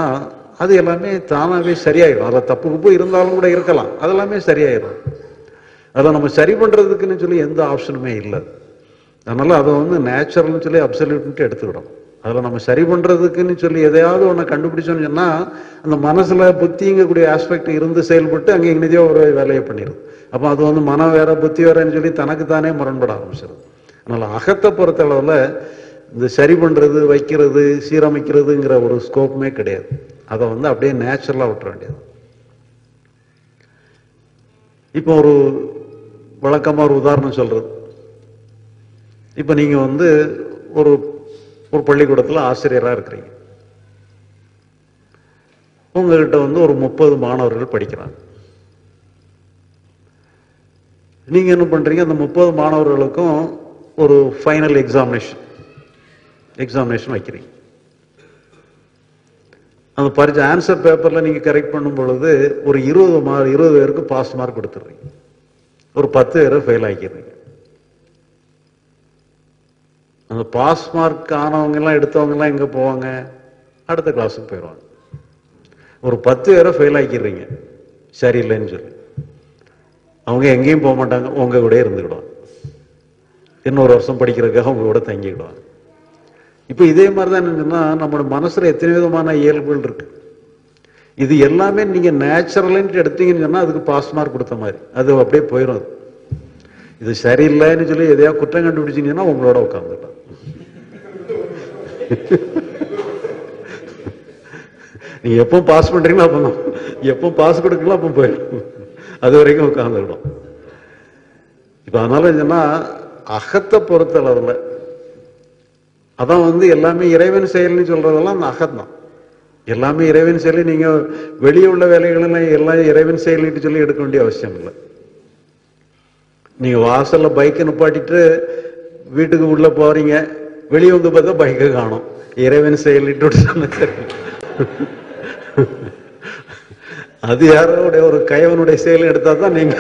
அது எல்லாமே தானாகவே சரியாயிடும் அதில் தப்பு உப்பு இருந்தாலும் கூட இருக்கலாம் அது எல்லாமே சரியாயிடும் அதில் நம்ம சரி பண்ணுறதுக்குன்னு சொல்லி எந்த ஆப்ஷனுமே இல்லை அதனால அதை வந்து நேச்சுரல்னு சொல்லி அப்சல்யூட்ன்ட்டு எடுத்துக்கிடும் அதில் நம்ம சரி பண்ணுறதுக்குன்னு சொல்லி எதையாவது ஒன்று கண்டுபிடிச்சோம்னு சொன்னால் அந்த மனசில் புத்திங்கக்கூடிய ஆஸ்பெக்ட் இருந்து செயல்பட்டு அங்கே இங்கேயோ ஒரு வேலையை பண்ணிடுது அப்போ அது வந்து மனம் வேற புத்தி வேறன்னு சொல்லி தனக்கு தானே முரண்பட ஆரம்பிச்சிருது அதனால் அகத்தை பொறுத்த அளவில் இந்த சரி பண்ணுறது வைக்கிறது சீரமைக்கிறதுங்கிற ஒரு ஸ்கோப்புமே கிடையாது அதை வந்து அப்படியே நேச்சுரலாக விட்டுற வேண்டியது இப்போ ஒரு வழக்கமாக ஒரு உதாரணம் சொல்றது இப்போ நீங்கள் வந்து ஒரு ஒரு பள்ளிக்கூடத்தில் ஆசிரியராக இருக்கிறீங்க உங்ககிட்ட வந்து ஒரு முப்பது மாணவர்கள் படிக்கிறாங்க நீங்க என்ன பண்றீங்க அந்த முப்பது மாணவர்களுக்கும் ஒரு ஃபைனல் எக்ஸாமினேஷன் எக்ஸாமினேஷன் வைக்கிறீங்க அந்த பரிச்சை ஆன்சர் பேப்பர்ல நீங்க கரெக்ட் பண்ணும் பொழுது ஒரு இருபது மார்க் இருபது பேருக்கு பாஸ் மார்க் கொடுத்துட்றீங்க ஒரு பத்து பேரை ஃபெயில் ஆக்கிடுறீங்க அந்த பாஸ் மார்க் ஆனவங்க எல்லாம் எடுத்தவங்க எல்லாம் எங்க போவாங்க அடுத்த கிளாஸுக்கு போயிடுவாங்க ஒரு பத்து பேரை ஃபெயில் ஆக்கிடுறீங்க சரியில்லைன்னு சொல்லி அவங்க எங்கேயும் போக மாட்டாங்க உங்க கூட இருந்துக்கிடுவாங்க இன்னொரு வருஷம் படிக்கிறதுக்காக உங்க கூட தங்கிக்கிடுவாங்க இப்போ இதே மாதிரி தான் என்னன்னா நம்மளோட மனசுல எத்தனை விதமான இயல்புகள் இருக்கு இது எல்லாமே நீங்க நேச்சுரல்னு எடுத்தீங்கன்னு சொன்னா அதுக்கு பாஸ் மார்க் கொடுத்த மாதிரி அது அப்படியே போயிடும் அது. இது சரியில்லைன்னு சொல்லி எதையா குற்றம் கண்டுபிடிச்சீங்கன்னா உங்களோட உட்காந்துட்டான் நீங்க எப்போ பாஸ் பண்றீங்களோ அப்போ தான் எப்போ பாஸ் கொடுக்கல அப்போ போயிடும் அது வரைக்கும் உட்காந்துக்கிடும் இப்போ அதனால என்னன்னா அகத்தை பொறுத்த அளவில் அதான் வந்து எல்லாமே இறைவன் செயல்னு சொல்றதெல்லாம் அந்த அகத்தான் எல்லாமே இறைவன் செயலி நீங்க வெளியே உள்ள வேலைகள் எல்லாம் எல்லாம் இறைவன் செயலிட்டு சொல்லி எடுக்க வேண்டிய அவசியம் இல்லை நீங்க வாசல்ல பைக்கை நிப்பாட்டிட்டு வீட்டுக்கு உள்ள போறீங்க வெளியே வந்து பார்த்தா பைக்கை காணும் இறைவன் செயலிட்டு சொன்ன சரி அது யாரோடைய ஒரு கயவனுடைய செயல் எடுத்தா தான் நீங்க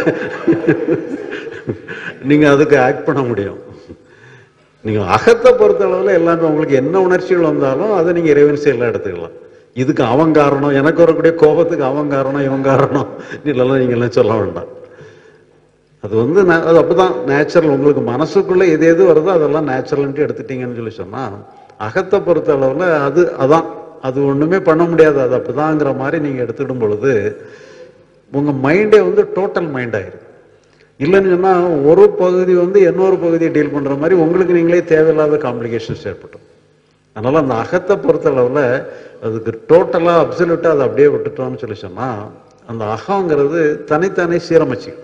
நீங்க அதுக்கு ஆக்ட் பண்ண முடியும் நீங்க அகத்தை பொறுத்த அளவுல எல்லாமே உங்களுக்கு என்ன உணர்ச்சிகள் வந்தாலும் அதை நீங்க இறைவன் செயலா எடுத்துக்கலாம் இதுக்கு அவன் காரணம் எனக்கு வரக்கூடிய கோபத்துக்கு அவன் காரணம் இவன் காரணம் இதெல்லாம் நீங்க எல்லாம் சொல்ல வேண்டாம் அது வந்து நா- அது அப்படிதான் நேச்சுரல் உங்களுக்கு மனசுக்குள்ள எது எது வருதோ அதெல்லாம் நேச்சுரல்ன்ட்டு எடுத்துட்டீங்கன்னு சொல்லி சொன்னா அகத்தை பொறுத்த அளவுல அது அதான் அது ஒண்ணுமே பண்ண முடியாது அது அப்படிதாங்கிற மாதிரி நீங்க எடுத்துடும் பொழுது உங்க மைண்டே வந்து டோட்டல் மைண்ட் ஆயிரும் இல்லைன்னு சொன்னா ஒரு பகுதி வந்து இன்னொரு பகுதியை டீல் பண்ற மாதிரி உங்களுக்கு நீங்களே தேவையில்லாத காம்ப்ளிகேஷன்ஸ் ஏற்பட்டும் அதனால அந்த அகத்தை பொறுத்த அளவுல அதுக்கு டோட்டலா அப்சல்யூட்டா அதை அப்படியே விட்டுட்டோம்னு சொல்லி சொன்னா அந்த அகங்கிறது தனித்தானே சீரமைச்சுக்கும்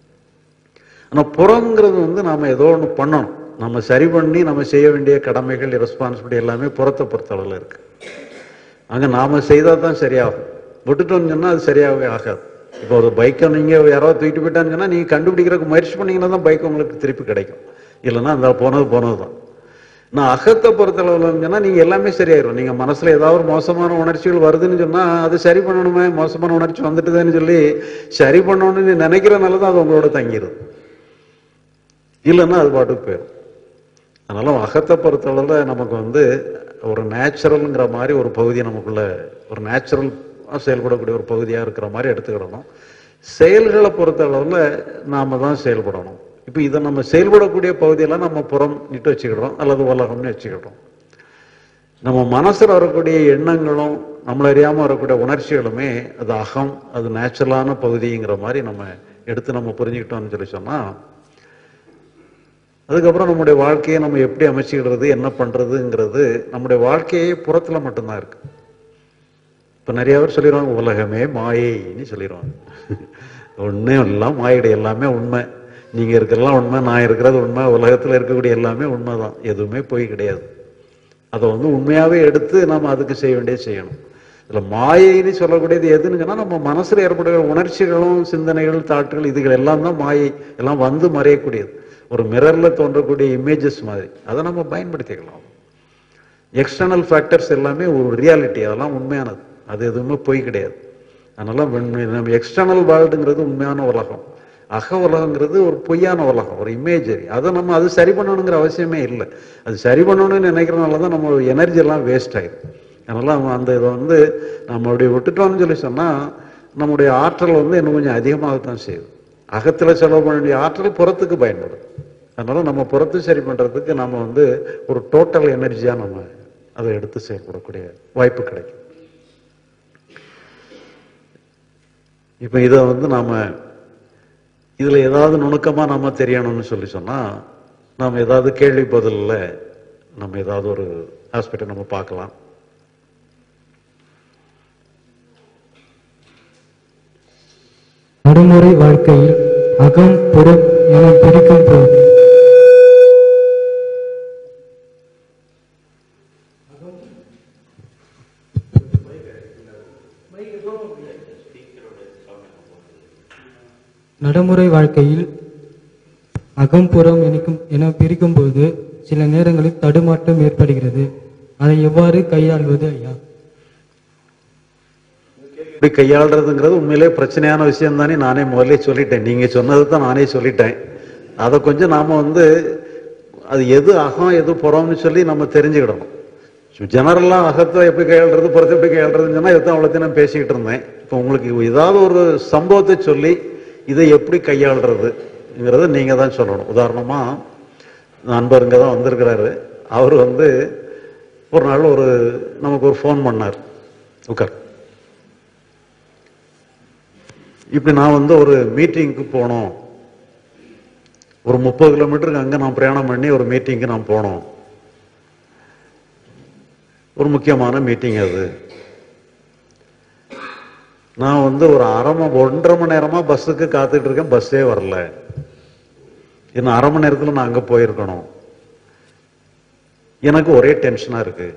ஆனா புறங்கிறது வந்து நாம ஏதோ ஒண்ணு பண்ணணும் நம்ம சரி பண்ணி நம்ம செய்ய வேண்டிய கடமைகள் ரெஸ்பான்சிபிலிட்டி எல்லாமே புறத்தை பொறுத்த அளவுல இருக்கு அங்க நாம செய்தா தான் சரியாகும் விட்டுட்டோம்னு சொன்னா அது சரியாகவே ஆகாது இப்போ ஒரு பைக்கை நீங்க யாராவது தூக்கிட்டு போயிட்டான்னு சொன்னா நீங்க கண்டுபிடிக்கிறதுக்கு முயற்சி பண்ணீங்கன்னா தான் பைக் உங்களுக்கு திருப்பி கிடைக்கும் இல்லைன்னா அந்த போனது போனது தான் நான் அகத்தை பொறுத்தளவுல சொன்னா நீங்க எல்லாமே சரியாயிரும் நீங்க மனசுல ஏதாவது ஒரு மோசமான உணர்ச்சிகள் வருதுன்னு சொன்னா அது சரி பண்ணணுமே மோசமான உணர்ச்சி வந்துட்டுதுன்னு சொல்லி சரி பண்ணணும்னு நினைக்கிறனால தான் அது உங்களோட தங்கிருது இல்லைன்னா அது பாட்டுக்கு போயிடும் அதனால அகத்தை பொறுத்தளவுல நமக்கு வந்து ஒரு நேச்சுரல்ங்கிற மாதிரி ஒரு பகுதி நமக்குள்ள ஒரு நேச்சுரல் செயல்படக்கூடிய ஒரு பகுதியா இருக்கிற மாதிரி எடுத்துக்கிடணும் செயல்களை பொறுத்த அளவுல நாம தான் செயல்படணும் இப்போ இதை நம்ம செயல்படக்கூடிய பகுதியெல்லாம் நம்ம புறம் நிட்டு வச்சுக்கிடுறோம் அல்லது உலகம்னு வச்சுக்கிடுறோம் நம்ம மனசுல வரக்கூடிய எண்ணங்களும் நம்மள அறியாம வரக்கூடிய உணர்ச்சிகளுமே அது அகம் அது நேச்சுரலான பகுதிங்கிற மாதிரி நம்ம எடுத்து நம்ம புரிஞ்சுக்கிட்டோம்னு சொல்லி சொன்னா அதுக்கப்புறம் நம்முடைய வாழ்க்கையை நம்ம எப்படி அமைச்சுக்கிறது என்ன பண்றதுங்கிறது நம்முடைய வாழ்க்கையே புறத்துல மட்டும்தான் இருக்கு இப்ப நிறைய பேர் சொல்லிடுவாங்க உலகமே மாயைன்னு சொல்லிடுவாங்க ஒன்றும் எல்லாம் மாயைடு எல்லாமே உண்மை நீங்க இருக்கிறதெல்லாம் உண்மை நான் இருக்கிறது உண்மை உலகத்துல இருக்கக்கூடிய எல்லாமே உண்மைதான் எதுவுமே பொய் கிடையாது அதை வந்து உண்மையாவே எடுத்து நம்ம அதுக்கு செய்ய வேண்டியது செய்யணும் இதுல மாயைன்னு சொல்லக்கூடியது எதுன்னு சொன்னா நம்ம மனசுல ஏற்படுகிற உணர்ச்சிகளும் சிந்தனைகள் தாட்டுகள் இதுகள் எல்லாம் தான் மாயை எல்லாம் வந்து மறையக்கூடியது ஒரு மிரர்ல தோன்றக்கூடிய இமேஜஸ் மாதிரி அதை நம்ம பயன்படுத்திக்கலாம் எக்ஸ்டர்னல் ஃபேக்டர்ஸ் எல்லாமே ஒரு ரியாலிட்டி அதெல்லாம் உண்மையானது அது எதுவுமே பொய் கிடையாது அதனால வெண்மை- நம்ம எக்ஸ்டர்னல் வேர்ல்டுங்கிறது உண்மையான உலகம் அக உலகங்கிறது ஒரு பொய்யான உலகம் ஒரு இமேஜரி அதை நம்ம அது சரி பண்ணணுங்கிற அவசியமே இல்லை அது சரி பண்ணணும்னு நினைக்கிறனால தான் நம்ம எனர்ஜி எல்லாம் வேஸ்ட் ஆயிடும் அதனால அவன் அந்த இதை வந்து நம்ம அப்படி விட்டுட்டோம்னு சொல்லி சொன்னா நம்முடைய ஆற்றல் வந்து இன்னும் கொஞ்சம் அதிகமாகத்தான் செய்யுது அகத்துல செலவு பண்ண வேண்டிய ஆற்றல் புறத்துக்கு பயன்படும் அதனால நம்ம புறத்து சரி பண்றதுக்கு நம்ம வந்து ஒரு டோட்டல் எனர்ஜியா நம்ம அதை எடுத்து செயல்படக்கூடிய வாய்ப்பு கிடைக்கும் இப்ப இதை வந்து நாம இதுல ஏதாவது நுணுக்கமா நம்ம தெரியணும்னு சொல்லி சொன்னா நாம ஏதாவது கேள்வி பதில்ல நம்ம ஏதாவது ஒரு ஹாஸ்பிட்டல் நம்ம பார்க்கலாம் நடைமுறை வாழ்க்கையில் அகம் புறம் என பிரிக்கும் போது நடைமுறை வாழ்க்கையில் அகம்புறம் எனக்கும் என பிரிக்கும் போது சில நேரங்களில் தடுமாற்றம் ஏற்படுகிறது அதை எவ்வாறு கையாள்வது ஐயா இப்படி கையாளுறதுங்கிறது உண்மையிலே பிரச்சனையான விஷயம் தானே நானே முதல்ல சொல்லிட்டேன் நீங்க சொன்னதை தான் நானே சொல்லிட்டேன் அதை கொஞ்சம் நாம வந்து அது எது அகம் எது புறம்னு சொல்லி நம்ம தெரிஞ்சுக்கிடணும் ஜெனரலா அகத்தை எப்படி கையாளுறது புறத்தை எப்படி கையாளுறதுன்னு சொன்னா இதான் அவ்வளோத்தையும் நான் பேசிக்கிட்டு இருந்தேன் இப்போ உங்களுக்கு ஏதாவது ஒரு சம்பவத்தை சொல்லி இதை எப்படி கையாளுறதுங்கிறத நீங்க தான் சொல்லணும் உதாரணமா நண்பர் இங்க தான் வந்திருக்கிறாரு அவர் வந்து ஒரு நாள் ஒரு நமக்கு ஒரு ஃபோன் பண்ணார் உட்கார் இப்படி நான் வந்து ஒரு மீட்டிங்க்கு போனோம் ஒரு முப்பது கிலோமீட்டருக்கு அங்கே நான் பிரயாணம் பண்ணி ஒரு மீட்டிங்க்கு நான் போனோம் ஒரு முக்கியமான மீட்டிங் அது நான் வந்து ஒரு அரை மணி ஒன்றரை மணி நேரமா பஸ்ஸுக்கு காத்துட்டு இருக்கேன் பஸ்ஸே வரல இன்னும் அரை மணி நேரத்துல நான் அங்க போயிருக்கணும் எனக்கு ஒரே டென்ஷனா இருக்கு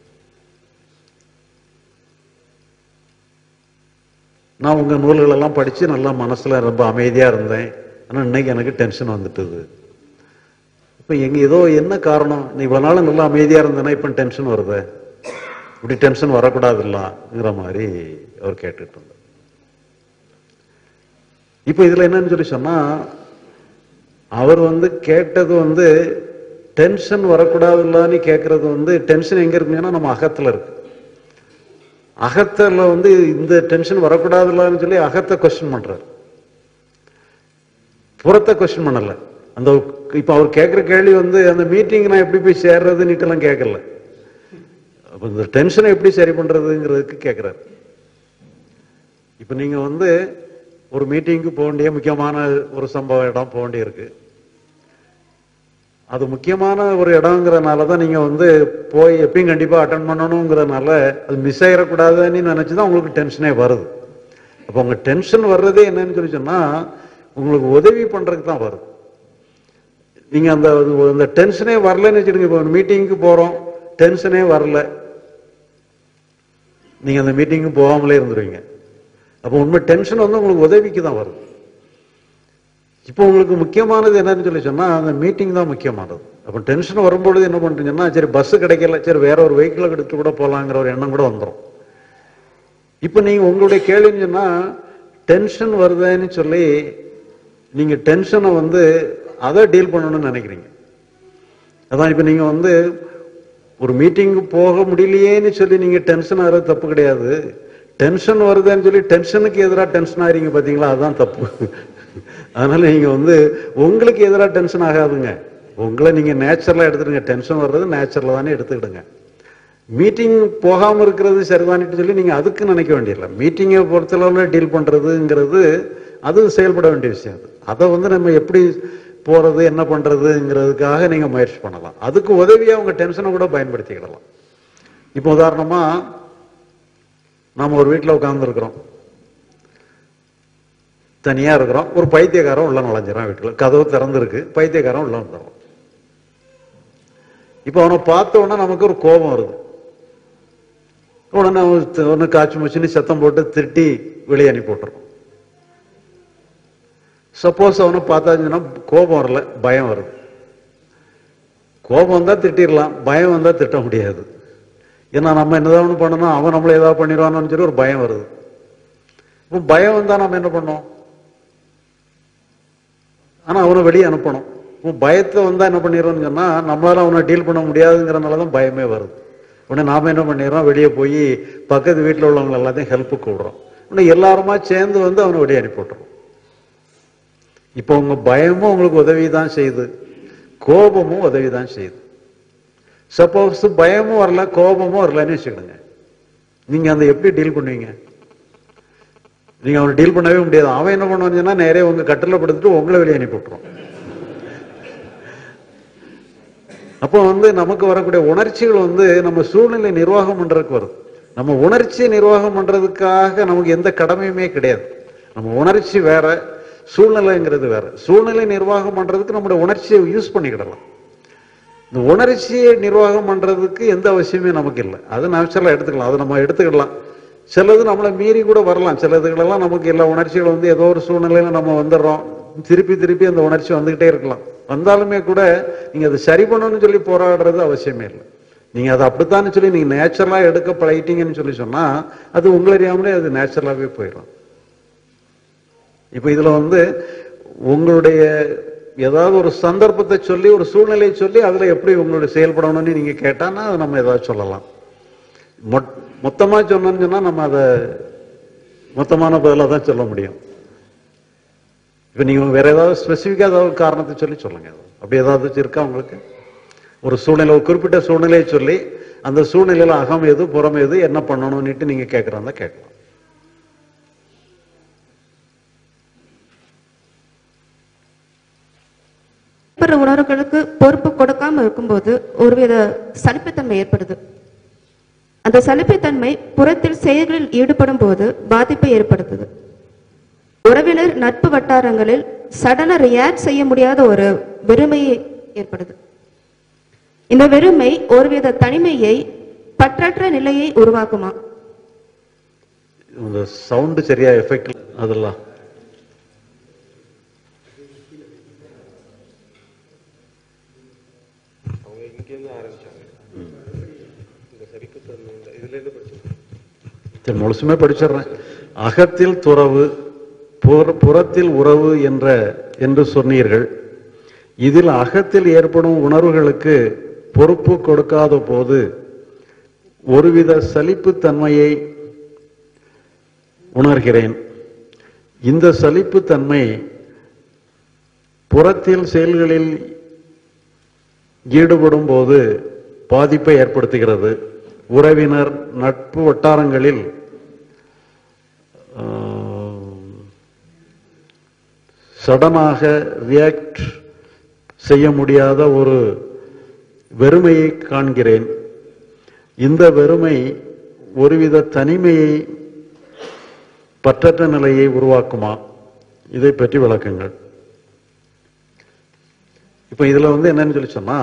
நான் உங்க நூல்கள் எல்லாம் படிச்சு நல்லா மனசுல ரொம்ப அமைதியா இருந்தேன் ஆனா இன்னைக்கு எனக்கு டென்ஷன் வந்துட்டுது இப்ப எங்க ஏதோ என்ன காரணம் நீ இவ்வளவு நாள் நல்லா அமைதியா இருந்தேன்னா இப்ப டென்ஷன் வருது இப்படி டென்ஷன் வரக்கூடாதுல்லங்கிற மாதிரி அவர் கேட்டுட்டு இருந்தார் இப்ப இதுல என்னன்னு சொல்லி சொன்னா அவர் வந்து கேட்டது வந்து டென்ஷன் வரக்கூடாதுல்லான்னு கேட்கறது வந்து டென்ஷன் எங்க இருக்குங்கன்னா நம்ம அகத்துல இருக்கு அகத்துல வந்து இந்த டென்ஷன் வரக்கூடாதுல்லான்னு சொல்லி அகத்தை கொஸ்டின் பண்றாரு புறத்தை கொஸ்டின் பண்ணல அந்த இப்ப அவர் கேட்கிற கேள்வி வந்து அந்த மீட்டிங் நான் எப்படி போய் சேர்றதுன்னு எல்லாம் கேட்கல அப்ப இந்த டென்ஷனை எப்படி சரி பண்றதுங்கிறதுக்கு கேட்கிறாரு இப்ப நீங்க வந்து ஒரு மீட்டிங்க்கு போக வேண்டிய முக்கியமான ஒரு சம்பவ இடம் போக வேண்டியிருக்கு அது முக்கியமான ஒரு இடங்கிறதுனால தான் நீங்க வந்து போய் எப்பயும் கண்டிப்பா அட்டன் பண்ணணுங்கிறதுனால அது மிஸ் ஆயிடக்கூடாதுன்னு நினைச்சுதான் உங்களுக்கு டென்ஷனே வருது அப்போ உங்க டென்ஷன் வர்றதே என்னன்னு சொல்லி சொன்னா உங்களுக்கு உதவி பண்றதுக்கு தான் வருது நீங்க அந்த அந்த டென்ஷனே வரலன்னு வச்சுடுங்க இப்போ மீட்டிங்க்கு போறோம் டென்ஷனே வரல நீங்க அந்த மீட்டிங்க்கு போகாமலே இருந்துருவீங்க அப்போ உண்மை டென்ஷன் வந்து உங்களுக்கு உதவிக்கு தான் வருது இப்போ உங்களுக்கு முக்கியமானது என்னன்னு சொல்லி சொன்னா அந்த மீட்டிங் தான் முக்கியமானது அப்போ டென்ஷன் வரும்பொழுது என்ன பண்றீங்கன்னா சரி பஸ் கிடைக்கல சரி வேற ஒரு வெஹிக்கிளை எடுத்து கூட போலாங்கிற ஒரு எண்ணம் கூட வந்துடும் இப்போ நீங்க உங்களுடைய கேள்வின்னு சொன்னா டென்ஷன் வருதுன்னு சொல்லி நீங்க டென்ஷனை வந்து அதை டீல் பண்ணணும்னு நினைக்கிறீங்க அதான் இப்போ நீங்க வந்து ஒரு மீட்டிங் போக முடியலையேன்னு சொல்லி நீங்க டென்ஷன் ஆகிறது தப்பு கிடையாது டென்ஷன் வருதுன்னு சொல்லி டென்ஷனுக்கு எதிராக டென்ஷன் ஆகிறீங்க பாத்தீங்களா அதுதான் தப்பு அதனால நீங்க வந்து உங்களுக்கு எதிராக டென்ஷன் ஆகாதுங்க உங்களை நீங்க நேச்சுரலா எடுத்துடுங்க டென்ஷன் வர்றது நேச்சுரலா தானே எடுத்துக்கிடுங்க மீட்டிங் போகாம இருக்கிறது சரிதானிட்டு சொல்லி நீங்க அதுக்கு நினைக்க வேண்டியதில்லை மீட்டிங்கை பொறுத்தளவுல டீல் பண்றதுங்கிறது அது செயல்பட வேண்டிய விஷயம் அது அதை வந்து நம்ம எப்படி போறது என்ன பண்றதுங்கிறதுக்காக நீங்க முயற்சி பண்ணலாம் அதுக்கு உதவியா உங்க டென்ஷனை கூட பயன்படுத்திக்கிடலாம் இப்போ உதாரணமா நாம ஒரு வீட்டில் உட்கார்ந்துருக்கிறோம் தனியா இருக்கிறோம் ஒரு பைத்தியக்காரன் உள்ள நுழைஞ்சிடறான் வீட்டுல கதவு திறந்திருக்கு பைத்தியக்காரன் உள்ள வந்துடுறான் இப்போ அவனை பார்த்த உடனே நமக்கு ஒரு கோபம் வருது உடனே ஒன்று காய்ச்சி முச்சுன்னு சத்தம் போட்டு திட்டி வெளியே அனுப்பி விட்டுறோம் சப்போஸ் அவனை பார்த்தாச்சுன்னா கோபம் வரல பயம் வருது கோபம் வந்தா திட்டிடலாம் பயம் வந்தா திட்ட முடியாது ஏன்னா நம்ம என்னதான் ஒண்ணு பண்ணணும் அவன் நம்மளை ஏதாவது பண்ணிடுவான்னு சொல்லி ஒரு பயம் வருது இப்போ பயம் வந்தா நம்ம என்ன பண்ணோம் ஆனா அவனை வெளியே அனுப்பணும் இப்போ பயத்தை வந்தா என்ன பண்ணிடுறோம்னு சொன்னா நம்மளால அவனை டீல் பண்ண முடியாதுங்கிறனால தான் பயமே வருது உடனே நாம என்ன பண்ணிடுறோம் வெளியே போய் பக்கத்து வீட்டில் உள்ளவங்க எல்லாத்தையும் ஹெல்ப்புக்கு விடுறோம் உடனே எல்லாருமா சேர்ந்து வந்து அவனை வெளியே அனுப்பி விட்டுறோம் இப்போ உங்க பயமும் உங்களுக்கு உதவி தான் செய்யுது கோபமும் உதவி தான் செய்யுது சப்போஸ் பயமும் வரல கோபமும் வரலன்னு வச்சுக்கிடுங்க நீங்க அந்த எப்படி டீல் பண்ணுவீங்க நீங்க அவனை டீல் பண்ணவே முடியாது அவன் என்ன பண்ணுவான்னா நேரே உங்க கட்டில படுத்துட்டு உங்களை வெளியே அனுப்பி விட்டுருவான் அப்போ வந்து நமக்கு வரக்கூடிய உணர்ச்சிகள் வந்து நம்ம சூழ்நிலை நிர்வாகம் பண்றதுக்கு வருது நம்ம உணர்ச்சி நிர்வாகம் பண்றதுக்காக நமக்கு எந்த கடமையுமே கிடையாது நம்ம உணர்ச்சி வேற சூழ்நிலைங்கிறது வேற சூழ்நிலை நிர்வாகம் பண்றதுக்கு நம்முடைய உணர்ச்சியை யூஸ் பண்ணிக்கிடலாம் இந்த உணர்ச்சியை நிர்வாகம் பண்றதுக்கு எந்த அவசியமே நமக்கு இல்லை அது நேச்சுரலா எடுத்துக்கலாம் அதை நம்ம எடுத்துக்கலாம் சிலது நம்மளை மீறி கூட வரலாம் சிலதுகளெல்லாம் நமக்கு எல்லா உணர்ச்சிகள் வந்து ஏதோ ஒரு சூழ்நிலையில நம்ம வந்துடுறோம் திருப்பி திருப்பி அந்த உணர்ச்சி வந்துகிட்டே இருக்கலாம் வந்தாலுமே கூட நீங்க அதை சரி பண்ணணும்னு சொல்லி போராடுறது அவசியமே இல்லை நீங்க அதை அப்படித்தான்னு சொல்லி நீங்க நேச்சுரலா எடுக்க பழகிட்டீங்கன்னு சொல்லி சொன்னா அது உங்களை அறியாமலே அது நேச்சுரலாவே போயிடும் இப்ப இதுல வந்து உங்களுடைய ஏதாவது ஒரு சந்தர்ப்பத்தை சொல்லி ஒரு சூழ்நிலையை சொல்லி அதுல எப்படி உங்களுடைய செயல்படணும்னு நீங்க கேட்டான்னா அதை நம்ம ஏதாவது சொல்லலாம் மொட்- மொத்தமா சொன்னோம்னு சொன்னா நம்ம அதை மொத்தமான பதிலாக தான் சொல்ல முடியும் இப்ப நீங்க வேற ஏதாவது ஸ்பெசிஃபிக்கா ஏதாவது ஒரு காரணத்தை சொல்லி சொல்லுங்க அப்படி ஏதாவது இருக்கா உங்களுக்கு ஒரு சூழ்நிலை ஒரு குறிப்பிட்ட சூழ்நிலையை சொல்லி அந்த சூழ்நிலையில அகம் எது புறம் எது என்ன பண்ணணும்னுட்டு நீங்க கேட்கறதா கேட்கலாம் பிற உணர்வுகளுக்கு பொறுப்பு கொடுக்காம இருக்கும்போது ஒருவித சலிப்புத்தன்மை ஏற்படுது அந்த சலிப்புத்தன்மை புறத்தில் செயல்களில் ஈடுபடும் போது பாதிப்பை ஏற்படுத்துது உறவினர் நட்பு வட்டாரங்களில் சடனா ரியாக்ட் செய்ய முடியாத ஒரு வெறுமை ஏற்படுது இந்த வெறுமை ஒருவித தனிமையை பற்றற்ற நிலையை உருவாக்குமா இந்த சவுண்டு சரியா எஃபெக்ட் அதெல்லாம் சரி முழுசுமே படிச்சிடுறேன் அகத்தில் துறவு புற- புறத்தில் உறவு என்ற என்று சொன்னீர்கள் இதில் அகத்தில் ஏற்படும் உணர்வுகளுக்கு பொறுப்பு கொடுக்காத போது ஒருவித சலிப்புத்தன்மையை உணர்கிறேன் இந்த சலிப்புத்தன்மை புறத்தில் செயல்களில் ஈடுபடும் போது பாதிப்பை ஏற்படுத்துகிறது உறவினர் நட்பு வட்டாரங்களில் சடனாக ரியாக்ட் செய்ய முடியாத ஒரு வெறுமையை காண்கிறேன் இந்த வெறுமை ஒருவித தனிமையை பற்றற்ற நிலையை உருவாக்குமா இதை பற்றி விளக்குங்கள் இப்ப இதுல வந்து என்னன்னு சொல்லி சொன்னா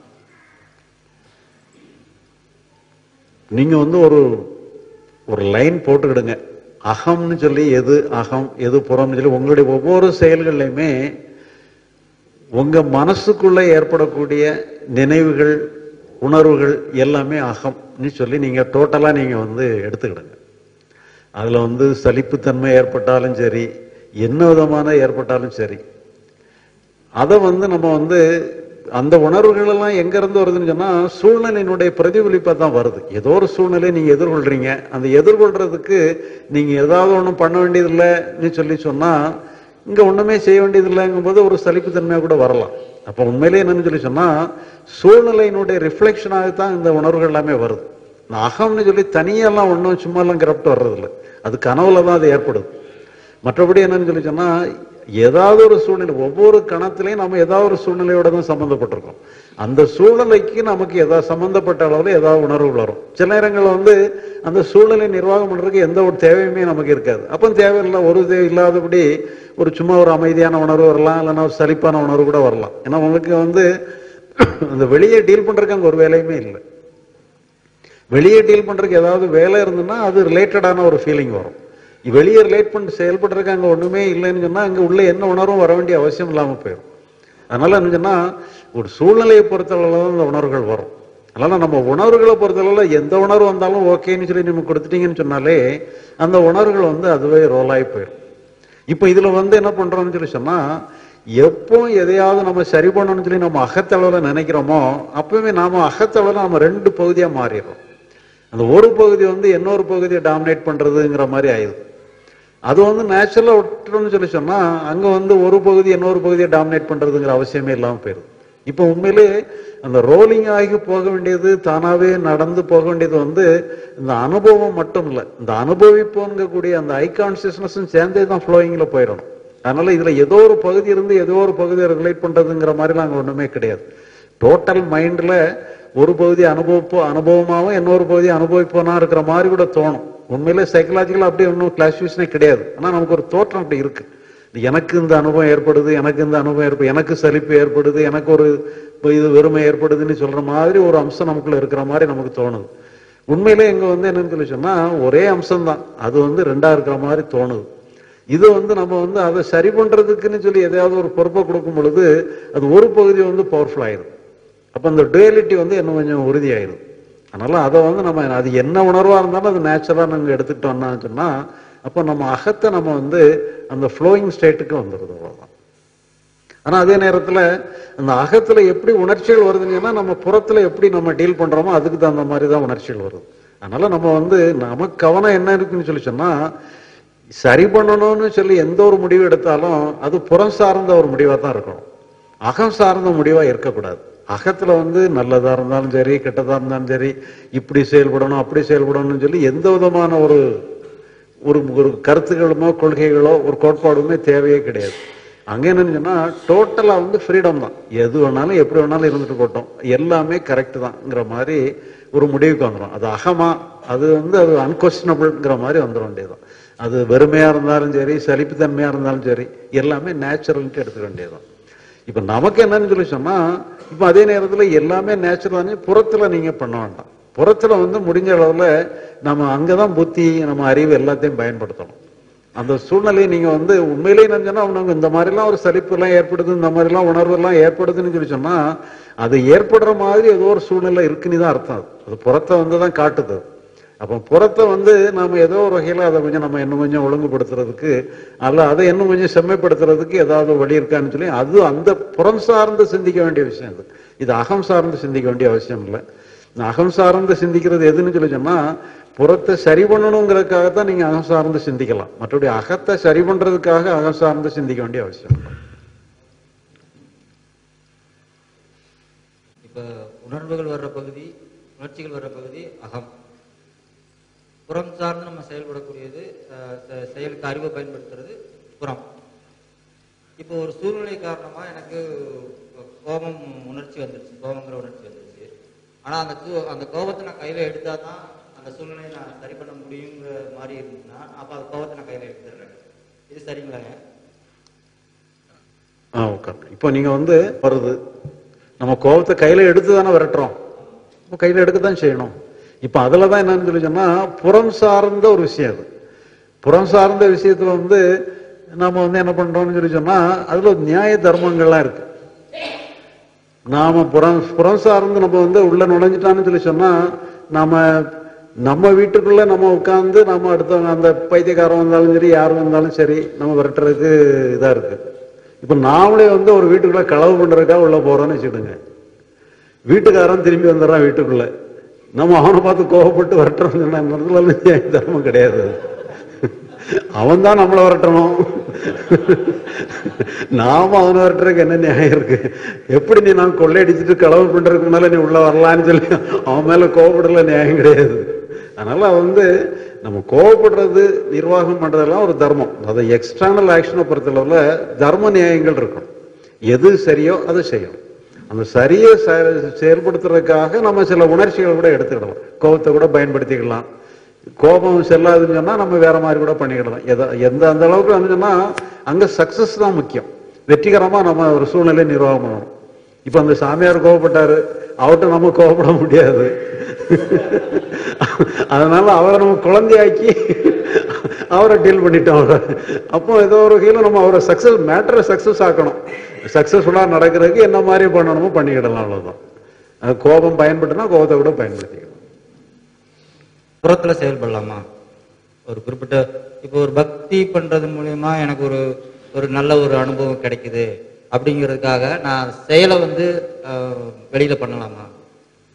நீங்க வந்து ஒரு ஒரு லைன் போட்டுக்கிடுங்க அகம்னு சொல்லி எது அகம் எது புறம்னு சொல்லி உங்களுடைய ஒவ்வொரு செயல்கள்லையுமே உங்க மனசுக்குள்ள ஏற்படக்கூடிய நினைவுகள் உணர்வுகள் எல்லாமே அகம்னு சொல்லி நீங்க டோட்டலா நீங்க வந்து எடுத்துக்கிடுங்க அதுல வந்து சலிப்புத்தன்மை ஏற்பட்டாலும் சரி என்ன விதமான ஏற்பட்டாலும் சரி அதை வந்து நம்ம வந்து அந்த உணர்வுகள் எல்லாம் எங்க இருந்து வருதுன்னு சொன்னா சூழ்நிலையினுடைய பிரதிபலிப்பா தான் வருது ஏதோ ஒரு சூழ்நிலை நீங்க எதிர்கொள்றீங்க அந்த எதிர்கொள்றதுக்கு நீங்க ஏதாவது ஒண்ணும் பண்ண வேண்டியதில்லைன்னு சொல்லி சொன்னா இங்க ஒண்ணுமே செய்ய வேண்டியதில்லைங்கும் போது ஒரு சலிப்புத்தன்மையா கூட வரலாம் அப்ப உண்மையிலே என்னன்னு சொல்லி சொன்னா சூழ்நிலையினுடைய ரிஃப்ளெக்ஷனாக தான் இந்த உணர்வுகள் எல்லாமே வருது நான் அகம்னு சொல்லி தனியெல்லாம் ஒன்றும் சும்மா எல்லாம் கரெக்ட் வர்றதில்ல அது கனவுல தான் அது ஏற்படுது மற்றபடி என்னன்னு சொல்லி சொன்னா ஏதாவது ஒரு சூழ்நிலை ஒவ்வொரு கணத்திலையும் நம்ம ஏதாவது ஒரு சூழ்நிலையோட தான் சம்மந்தப்பட்டிருக்கோம் அந்த சூழ்நிலைக்கு நமக்கு ஏதாவது சம்பந்தப்பட்ட அளவில் ஏதாவது உணர்வுகள் வரும் சில நேரங்களில் வந்து அந்த சூழ்நிலை நிர்வாகம் பண்றதுக்கு எந்த ஒரு தேவையுமே நமக்கு இருக்காது அப்போ தேவையில்லை ஒரு தேவை இல்லாதபடி ஒரு சும்மா ஒரு அமைதியான உணர்வு வரலாம் இல்லைன்னா ஒரு சலிப்பான உணர்வு கூட வரலாம் ஏன்னா உங்களுக்கு வந்து அந்த வெளியே டீல் பண்றதுக்கு அங்கே ஒரு வேலையுமே இல்லை வெளியே டீல் பண்றதுக்கு ஏதாவது வேலை இருந்ததுன்னா அது ரிலேட்டடான ஒரு ஃபீலிங் வரும் வெளியே ரிலேட் பண்ணி செயல்படுறதுக்கு அங்க ஒண்ணுமே இல்லைன்னு சொன்னா அங்க உள்ள என்ன உணர்வும் வர வேண்டிய அவசியம் இல்லாம போயிடும் அதனால என்ன சொன்னா ஒரு சூழ்நிலையை பொறுத்தளவுல தான் இந்த உணர்வுகள் வரும் அதனால நம்ம உணர்வுகளை பொறுத்தளவுல எந்த உணர்வு வந்தாலும் ஓகேன்னு சொல்லி நம்ம கொடுத்துட்டீங்கன்னு சொன்னாலே அந்த உணர்வுகள் வந்து அதுவே ரோல் ஆகி போயிடும் இப்ப இதுல வந்து என்ன பண்றோம்னு சொல்லி சொன்னா எப்போ எதையாவது நம்ம சரி பண்ணணும்னு சொல்லி நம்ம அகத்தளவுல நினைக்கிறோமோ அப்பவே நாம அகத்தளவுல நம்ம ரெண்டு பகுதியா மாறிடுறோம் அந்த ஒரு பகுதி வந்து இன்னொரு பகுதியை டாமினேட் பண்றதுங்கிற மாதிரி ஆயிடுது அது வந்து நேச்சுரலா விட்டுறோம்னு சொல்லி சொன்னா அங்க வந்து ஒரு பகுதி இன்னொரு பகுதியை டாமினேட் பண்றதுங்கிற அவசியமே இல்லாம போயிருது இப்போ உண்மையிலே அந்த ரோலிங் ஆகி போக வேண்டியது தானாவே நடந்து போக வேண்டியது வந்து இந்த அனுபவம் மட்டும் இல்லை இந்த அனுபவிப்போங்கக்கூடிய அந்த ஐ கான்சியஸ்னஸும் சேர்ந்தே தான் ஃப்ளோயிங்ல போயிடணும் அதனால இதுல ஏதோ ஒரு பகுதி இருந்து ஏதோ ஒரு பகுதியை ரெகுலேட் பண்றதுங்கிற மாதிரிலாம் அங்க ஒண்ணுமே கிடையாது டோட்டல் மைண்ட்ல ஒரு பகுதி அனுபவிப்போ அனுபவமாவும் இன்னொரு பகுதி அனுபவிப்போனா இருக்கிற மாதிரி கூட தோணும் உண்மையிலே சைக்கலாஜிக்கலா அப்படி ஒன்றும் கிளாசிஃபிகேஷனே கிடையாது ஆனா நமக்கு ஒரு தோற்றம் அப்படி இருக்கு இது எனக்கு இந்த அனுபவம் ஏற்படுது எனக்கு இந்த அனுபவம் ஏற்படுது எனக்கு சலிப்பு ஏற்படுது எனக்கு ஒரு இப்ப இது வெறுமை ஏற்படுதுன்னு சொல்ற மாதிரி ஒரு அம்சம் நமக்குள்ள இருக்கிற மாதிரி நமக்கு தோணுது உண்மையிலே இங்க வந்து என்னன்னு சொல்லி சொன்னா ஒரே அம்சம் தான் அது வந்து ரெண்டா இருக்கிற மாதிரி தோணுது இது வந்து நம்ம வந்து அதை சரி பண்றதுக்குன்னு சொல்லி எதையாவது ஒரு பொறுப்பை கொடுக்கும் பொழுது அது ஒரு பகுதி வந்து பவர்ஃபுல் ஆயிரும் அப்ப அந்த டுவலிட்டி வந்து இன்னும் கொஞ்சம் உறுதியாயிரும் அதனால அதை வந்து நம்ம அது என்ன உணர்வா இருந்தாலும் அது நேச்சுரலா நாங்க எடுத்துக்கிட்டோம்னா சொன்னா அப்போ நம்ம அகத்தை நம்ம வந்து அந்த ஃப்ளோயிங் ஸ்டேட்டுக்கு வந்துடுது அவ்வளவுதான் ஆனா அதே நேரத்துல அந்த அகத்துல எப்படி உணர்ச்சிகள் வருதுங்கன்னா நம்ம புறத்துல எப்படி நம்ம டீல் பண்றோமோ அதுக்கு தகுந்த மாதிரி தான் உணர்ச்சிகள் வருது அதனால நம்ம வந்து நமக்கு கவனம் என்ன இருக்குன்னு சொல்லி சொன்னா சரி பண்ணணும்னு சொல்லி எந்த ஒரு முடிவு எடுத்தாலும் அது புறம் சார்ந்த ஒரு முடிவா தான் இருக்கணும் அகம் சார்ந்த முடிவா இருக்கக்கூடாது அகத்துல வந்து நல்லதா இருந்தாலும் சரி கெட்டதா இருந்தாலும் சரி இப்படி செயல்படணும் அப்படி செயல்படணும்னு சொல்லி எந்த விதமான ஒரு ஒரு ஒரு கருத்துக்களுமோ கொள்கைகளோ ஒரு கோட்பாடுமே தேவையே கிடையாது அங்க என்னன்னு சொன்னா டோட்டலா வந்து ஃப்ரீடம் தான் எது வேணாலும் எப்படி வேணாலும் இருந்துட்டு போட்டோம் எல்லாமே கரெக்ட் தான்ங்கிற மாதிரி ஒரு முடிவுக்கு வந்துடும் அது அகமா அது வந்து அது அன்கொஸ்டனபிள்ங்கிற மாதிரி வந்துட வேண்டியதுதான் அது வெறுமையா இருந்தாலும் சரி சலிப்புத்தன்மையா இருந்தாலும் சரி எல்லாமே நேச்சுரல்ட்டு எடுத்துக்க வேண்டியதுதான் இப்ப நமக்கு என்னன்னு சொல்லி சொன்னா இப்ப அதே நேரத்துல எல்லாமே நேச்சுரலானே புறத்துல நீங்க பண்ண வேண்டாம் புறத்துல வந்து முடிஞ்ச அளவுல நம்ம அங்கதான் புத்தி நம்ம அறிவு எல்லாத்தையும் பயன்படுத்தணும் அந்த சூழ்நிலையை நீங்க வந்து உண்மையிலேயே நினைச்சோன்னா அவங்க இந்த மாதிரிலாம் ஒரு சலிப்பு எல்லாம் ஏற்படுது இந்த மாதிரிலாம் உணர்வு எல்லாம் ஏற்படுதுன்னு சொல்லி சொன்னா அது ஏற்படுற மாதிரி ஏதோ ஒரு சூழ்நிலை இருக்குன்னு தான் அர்த்தம் அது. அது புறத்தை வந்து தான் காட்டுது அப்போ புறத்தை வந்து நாம ஏதோ ஒரு வகையில அதை கொஞ்சம் நம்ம இன்னும் கொஞ்சம் ஒழுங்குபடுத்துறதுக்கு அல்ல அதை இன்னும் கொஞ்சம் செம்மைப்படுத்துறதுக்கு ஏதாவது வழி இருக்கான்னு சொல்லி அது அந்த புறம் சார்ந்து சிந்திக்க வேண்டிய விஷயம் இது இது அகம் சார்ந்து சிந்திக்க வேண்டிய அவசியம் இல்லை இந்த அகம் சார்ந்து சிந்திக்கிறது எதுன்னு சொல்லி சொன்னா புறத்தை சரி பண்ணணுங்கிறதுக்காக தான் நீங்க அகம் சார்ந்து சிந்திக்கலாம் மற்றபடி அகத்தை சரி பண்றதுக்காக அகம் சார்ந்து சிந்திக்க வேண்டிய அவசியம் இல்லை இப்போ உணர்வுகள் வர்ற பகுதி உணர்ச்சிகள் வர்ற பகுதி அகம் புறம் சார்ந்து நம்ம செயல்படக்கூடியது அஹ், செ- செயலுக்கு அறிவை பயன்படுத்துறது புறம் இப்போ ஒரு சூழ்நிலை காரணமா எனக்கு கோபம் உணர்ச்சி வந்துருச்சு கோபங்கிற உணர்ச்சி வந்துருச்சு ஆனா அந்த சூ- அந்த கோபத்தை நான் கையில எடுத்தாதான் அந்த சூழ்நிலையை நான் சரி பண்ண முடியுங்கிற மாதிரி இருந்துச்சுன்னா அப்ப அந்த கோபத்தை நான் கையில எடுத்துடுறேன் இது சரிங்களாங்க ஆ உட்காருங்க இப்போ நீங்க வந்து வருது நம்ம கோபத்தை கையில எடுத்து தானே விரட்டுறோம் இப்போ கையில எடுக்க தான் செய்யணும் இப்போ அதுல தான் என்னன்னு சொல்லி சொன்னா புறம் சார்ந்த ஒரு விஷயம் அது புறம் சார்ந்த விஷயத்துல வந்து நம்ம வந்து என்ன பண்றோம்னு சொல்லி சொன்னா அதுல நியாய தர்மங்கள்லாம் இருக்கு நாம புறம் புறம் சார்ந்து நம்ம வந்து உள்ள நுழைஞ்சிட்டான்னு சொல்லி சொன்னா நாம நம்ம வீட்டுக்குள்ள நம்ம உட்கார்ந்து நம்ம அடுத்தவங்க அந்த பைத்தியக்காரன் வந்தாலும் சரி யார் வந்தாலும் சரி நம்ம விரட்டுறதுக்கு இதா இருக்கு இப்ப நாமளே வந்து ஒரு வீட்டுக்குள்ள களவு பண்றதுக்காக உள்ள போறோம்னு வச்சுடுங்க வீட்டுக்காரன் திரும்பி வந்துடுறான் வீட்டுக்குள்ள நம்ம அவனை பார்த்து கோவப்பட்டு விரட்டுறோம்னு சொன்னா இந்த இடத்துல எல்லாம் நியாய தர்மம் கிடையாது அவன் தான் நம்மளை விரட்டணும் நாம அவனை விரட்டுறதுக்கு என்ன நியாயம் இருக்கு எப்படி நீ நான் கொள்ளையடிச்சிட்டு களவு பண்றதுக்கு முன்னால நீ உள்ள வரலான்னு சொல்லி அவன் மேல கோவப்படல நியாயம் கிடையாது அதனால அவன் வந்து நம்ம கோவப்படுறது நிர்வாகம் பண்றதெல்லாம் ஒரு தர்மம் அதை எக்ஸ்டர்னல் ஆக்ஷனை பொறுத்தளவுல தர்ம நியாயங்கள் இருக்கும் எது சரியோ அதை செய்யணும் அந்த சரியை செ- செயல்படுத்துறதுக்காக நம்ம சில உணர்ச்சிகள் கூட எடுத்துக்கிடலாம் கோபத்தை கூட பயன்படுத்திக்கலாம் கோபம் செல்லாதுன்னு சொன்னா நம்ம வேற மாதிரி கூட பண்ணிக்கிடலாம் எத எந்த அந்த அளவுக்கு வந்து சொன்னா அங்க சக்சஸ் தான் முக்கியம் வெற்றிகரமா நம்ம ஒரு சூழ்நிலை நிர்வாகம் பண்ணணும் இப்ப அந்த சாமியார் கோவப்பட்டாரு அவர்கிட்ட நம்ம கோவப்பட முடியாது அதனால அவரை நம்ம குழந்தையாக்கி அவரை டீல் பண்ணிட்டோம் அவரை அப்போ ஏதோ ஒரு வகையில் நம்ம அவரை சக்சஸ் மேட்டரை சக்சஸ் ஆக்கணும் சக்சஸ்ஃபுல்லாக நடக்கிறதுக்கு என்ன மாதிரி பண்ணணுமோ பண்ணிக்கிடலாம் அவ்வளவுதான் அது கோபம் பயன்பட்டுனா கோபத்தை கூட பயன்படுத்திக்கலாம் புறத்துல செயல்படலாமா ஒரு குறிப்பிட்ட இப்போ ஒரு பக்தி பண்றது மூலியமா எனக்கு ஒரு ஒரு நல்ல ஒரு அனுபவம் கிடைக்குது அப்படிங்கிறதுக்காக நான் செயலை வந்து அஹ், வெளியில பண்ணலாமா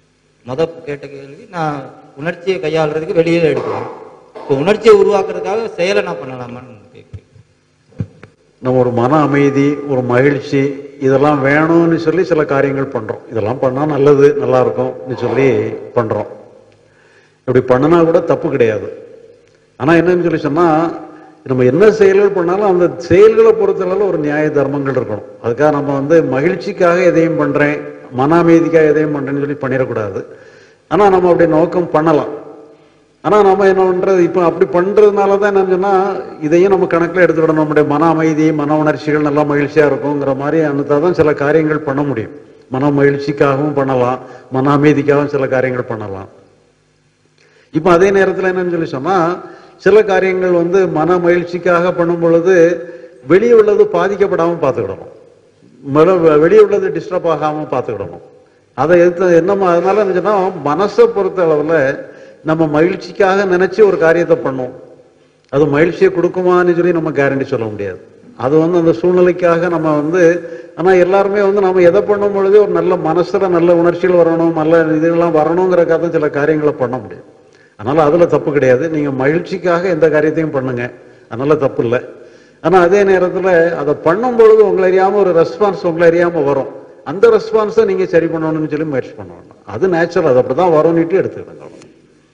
முத கேட்ட கேள்வி நான் உணர்ச்சியை கையாளுறதுக்கு வெளியே எடுக்கலாம் இப்போ உணர்ச்சியை உருவாக்குறதுக்காக செயலை நான் பண்ணலாமான்னு கேட்குறேன் நம்ம ஒரு மன அமைதி ஒரு மகிழ்ச்சி இதெல்லாம் வேணும்னு சொல்லி சில காரியங்கள் பண்றோம் இதெல்லாம் பண்ணா நல்லது நல்லா இருக்கும்னு சொல்லி பண்றோம் இப்படி பண்ணினா கூட தப்பு கிடையாது ஆனா என்னன்னு சொல்லி சொன்னா நம்ம என்ன செயல்கள் பண்ணாலும் அந்த செயல்களை பொறுத்தளவு ஒரு நியாய தர்மங்கள் இருக்கணும் அதுக்காக நம்ம வந்து மகிழ்ச்சிக்காக எதையும் பண்றேன் மன அமைதிக்காக எதையும் பண்றேன்னு சொல்லி பண்ணிடக்கூடாது ஆனா நம்ம அப்படி நோக்கம் பண்ணலாம் ஆனா நம்ம என்ன பண்றது இப்ப அப்படி பண்றதுனால தான் என்னன்னு சொன்னா இதையும் நம்ம கணக்குல எடுத்துக்கிடணும் நம்முடைய மன அமைதி மன உணர்ச்சிகள் நல்லா மகிழ்ச்சியா இருக்குங்கிற மாதிரி அனுத்தாதான் சில காரியங்கள் பண்ண முடியும் மன மகிழ்ச்சிக்காகவும் பண்ணலாம் மன அமைதிக்காகவும் சில காரியங்கள் பண்ணலாம் இப்ப அதே நேரத்துல என்னன்னு சொல்லி சொன்னா சில காரியங்கள் வந்து மன மகிழ்ச்சிக்காக பண்ணும் பொழுது வெளியே உள்ளது பாதிக்கப்படாம பார்த்துக்கிடணும் மன- வெளியே உள்ளது டிஸ்டர்ப் ஆகாம பார்த்துக்கிடணும் அதை எதிர்த்து என்னமா அதனால என்ன சொன்னா மனசை பொறுத்த அளவுல நம்ம மகிழ்ச்சிக்காக நினைச்சு ஒரு காரியத்தை பண்ணோம் அது மகிழ்ச்சியை கொடுக்குமான்னு சொல்லி நம்ம கேரண்டி சொல்ல முடியாது அது வந்து அந்த சூழ்நிலைக்காக நம்ம வந்து ஆனா எல்லாருமே வந்து நம்ம எதை பண்ணும் பொழுது ஒரு நல்ல மனசுல நல்ல உணர்ச்சிகள் வரணும் நல்ல இதெல்லாம் வரணுங்கிறக்காக தான் சில காரியங்களை பண்ண முடியும் அதனால அதுல தப்பு கிடையாது நீங்க மகிழ்ச்சிக்காக எந்த காரியத்தையும் பண்ணுங்க அதனால தப்பு இல்லை ஆனா அதே நேரத்துல அதை பண்ணும் பொழுது உங்களை அறியாம ஒரு ரெஸ்பான்ஸ் உங்களை அறியாம வரும் அந்த ரெஸ்பான்ஸை நீங்க சரி பண்ணணும்னு சொல்லி முயற்சி பண்ண வேண்டாம் அது நேச்சுரல் அது அப்படிதான் வரும்னுட்டு எடுத்துக்கிடுங்க அவ்வளவுதான்.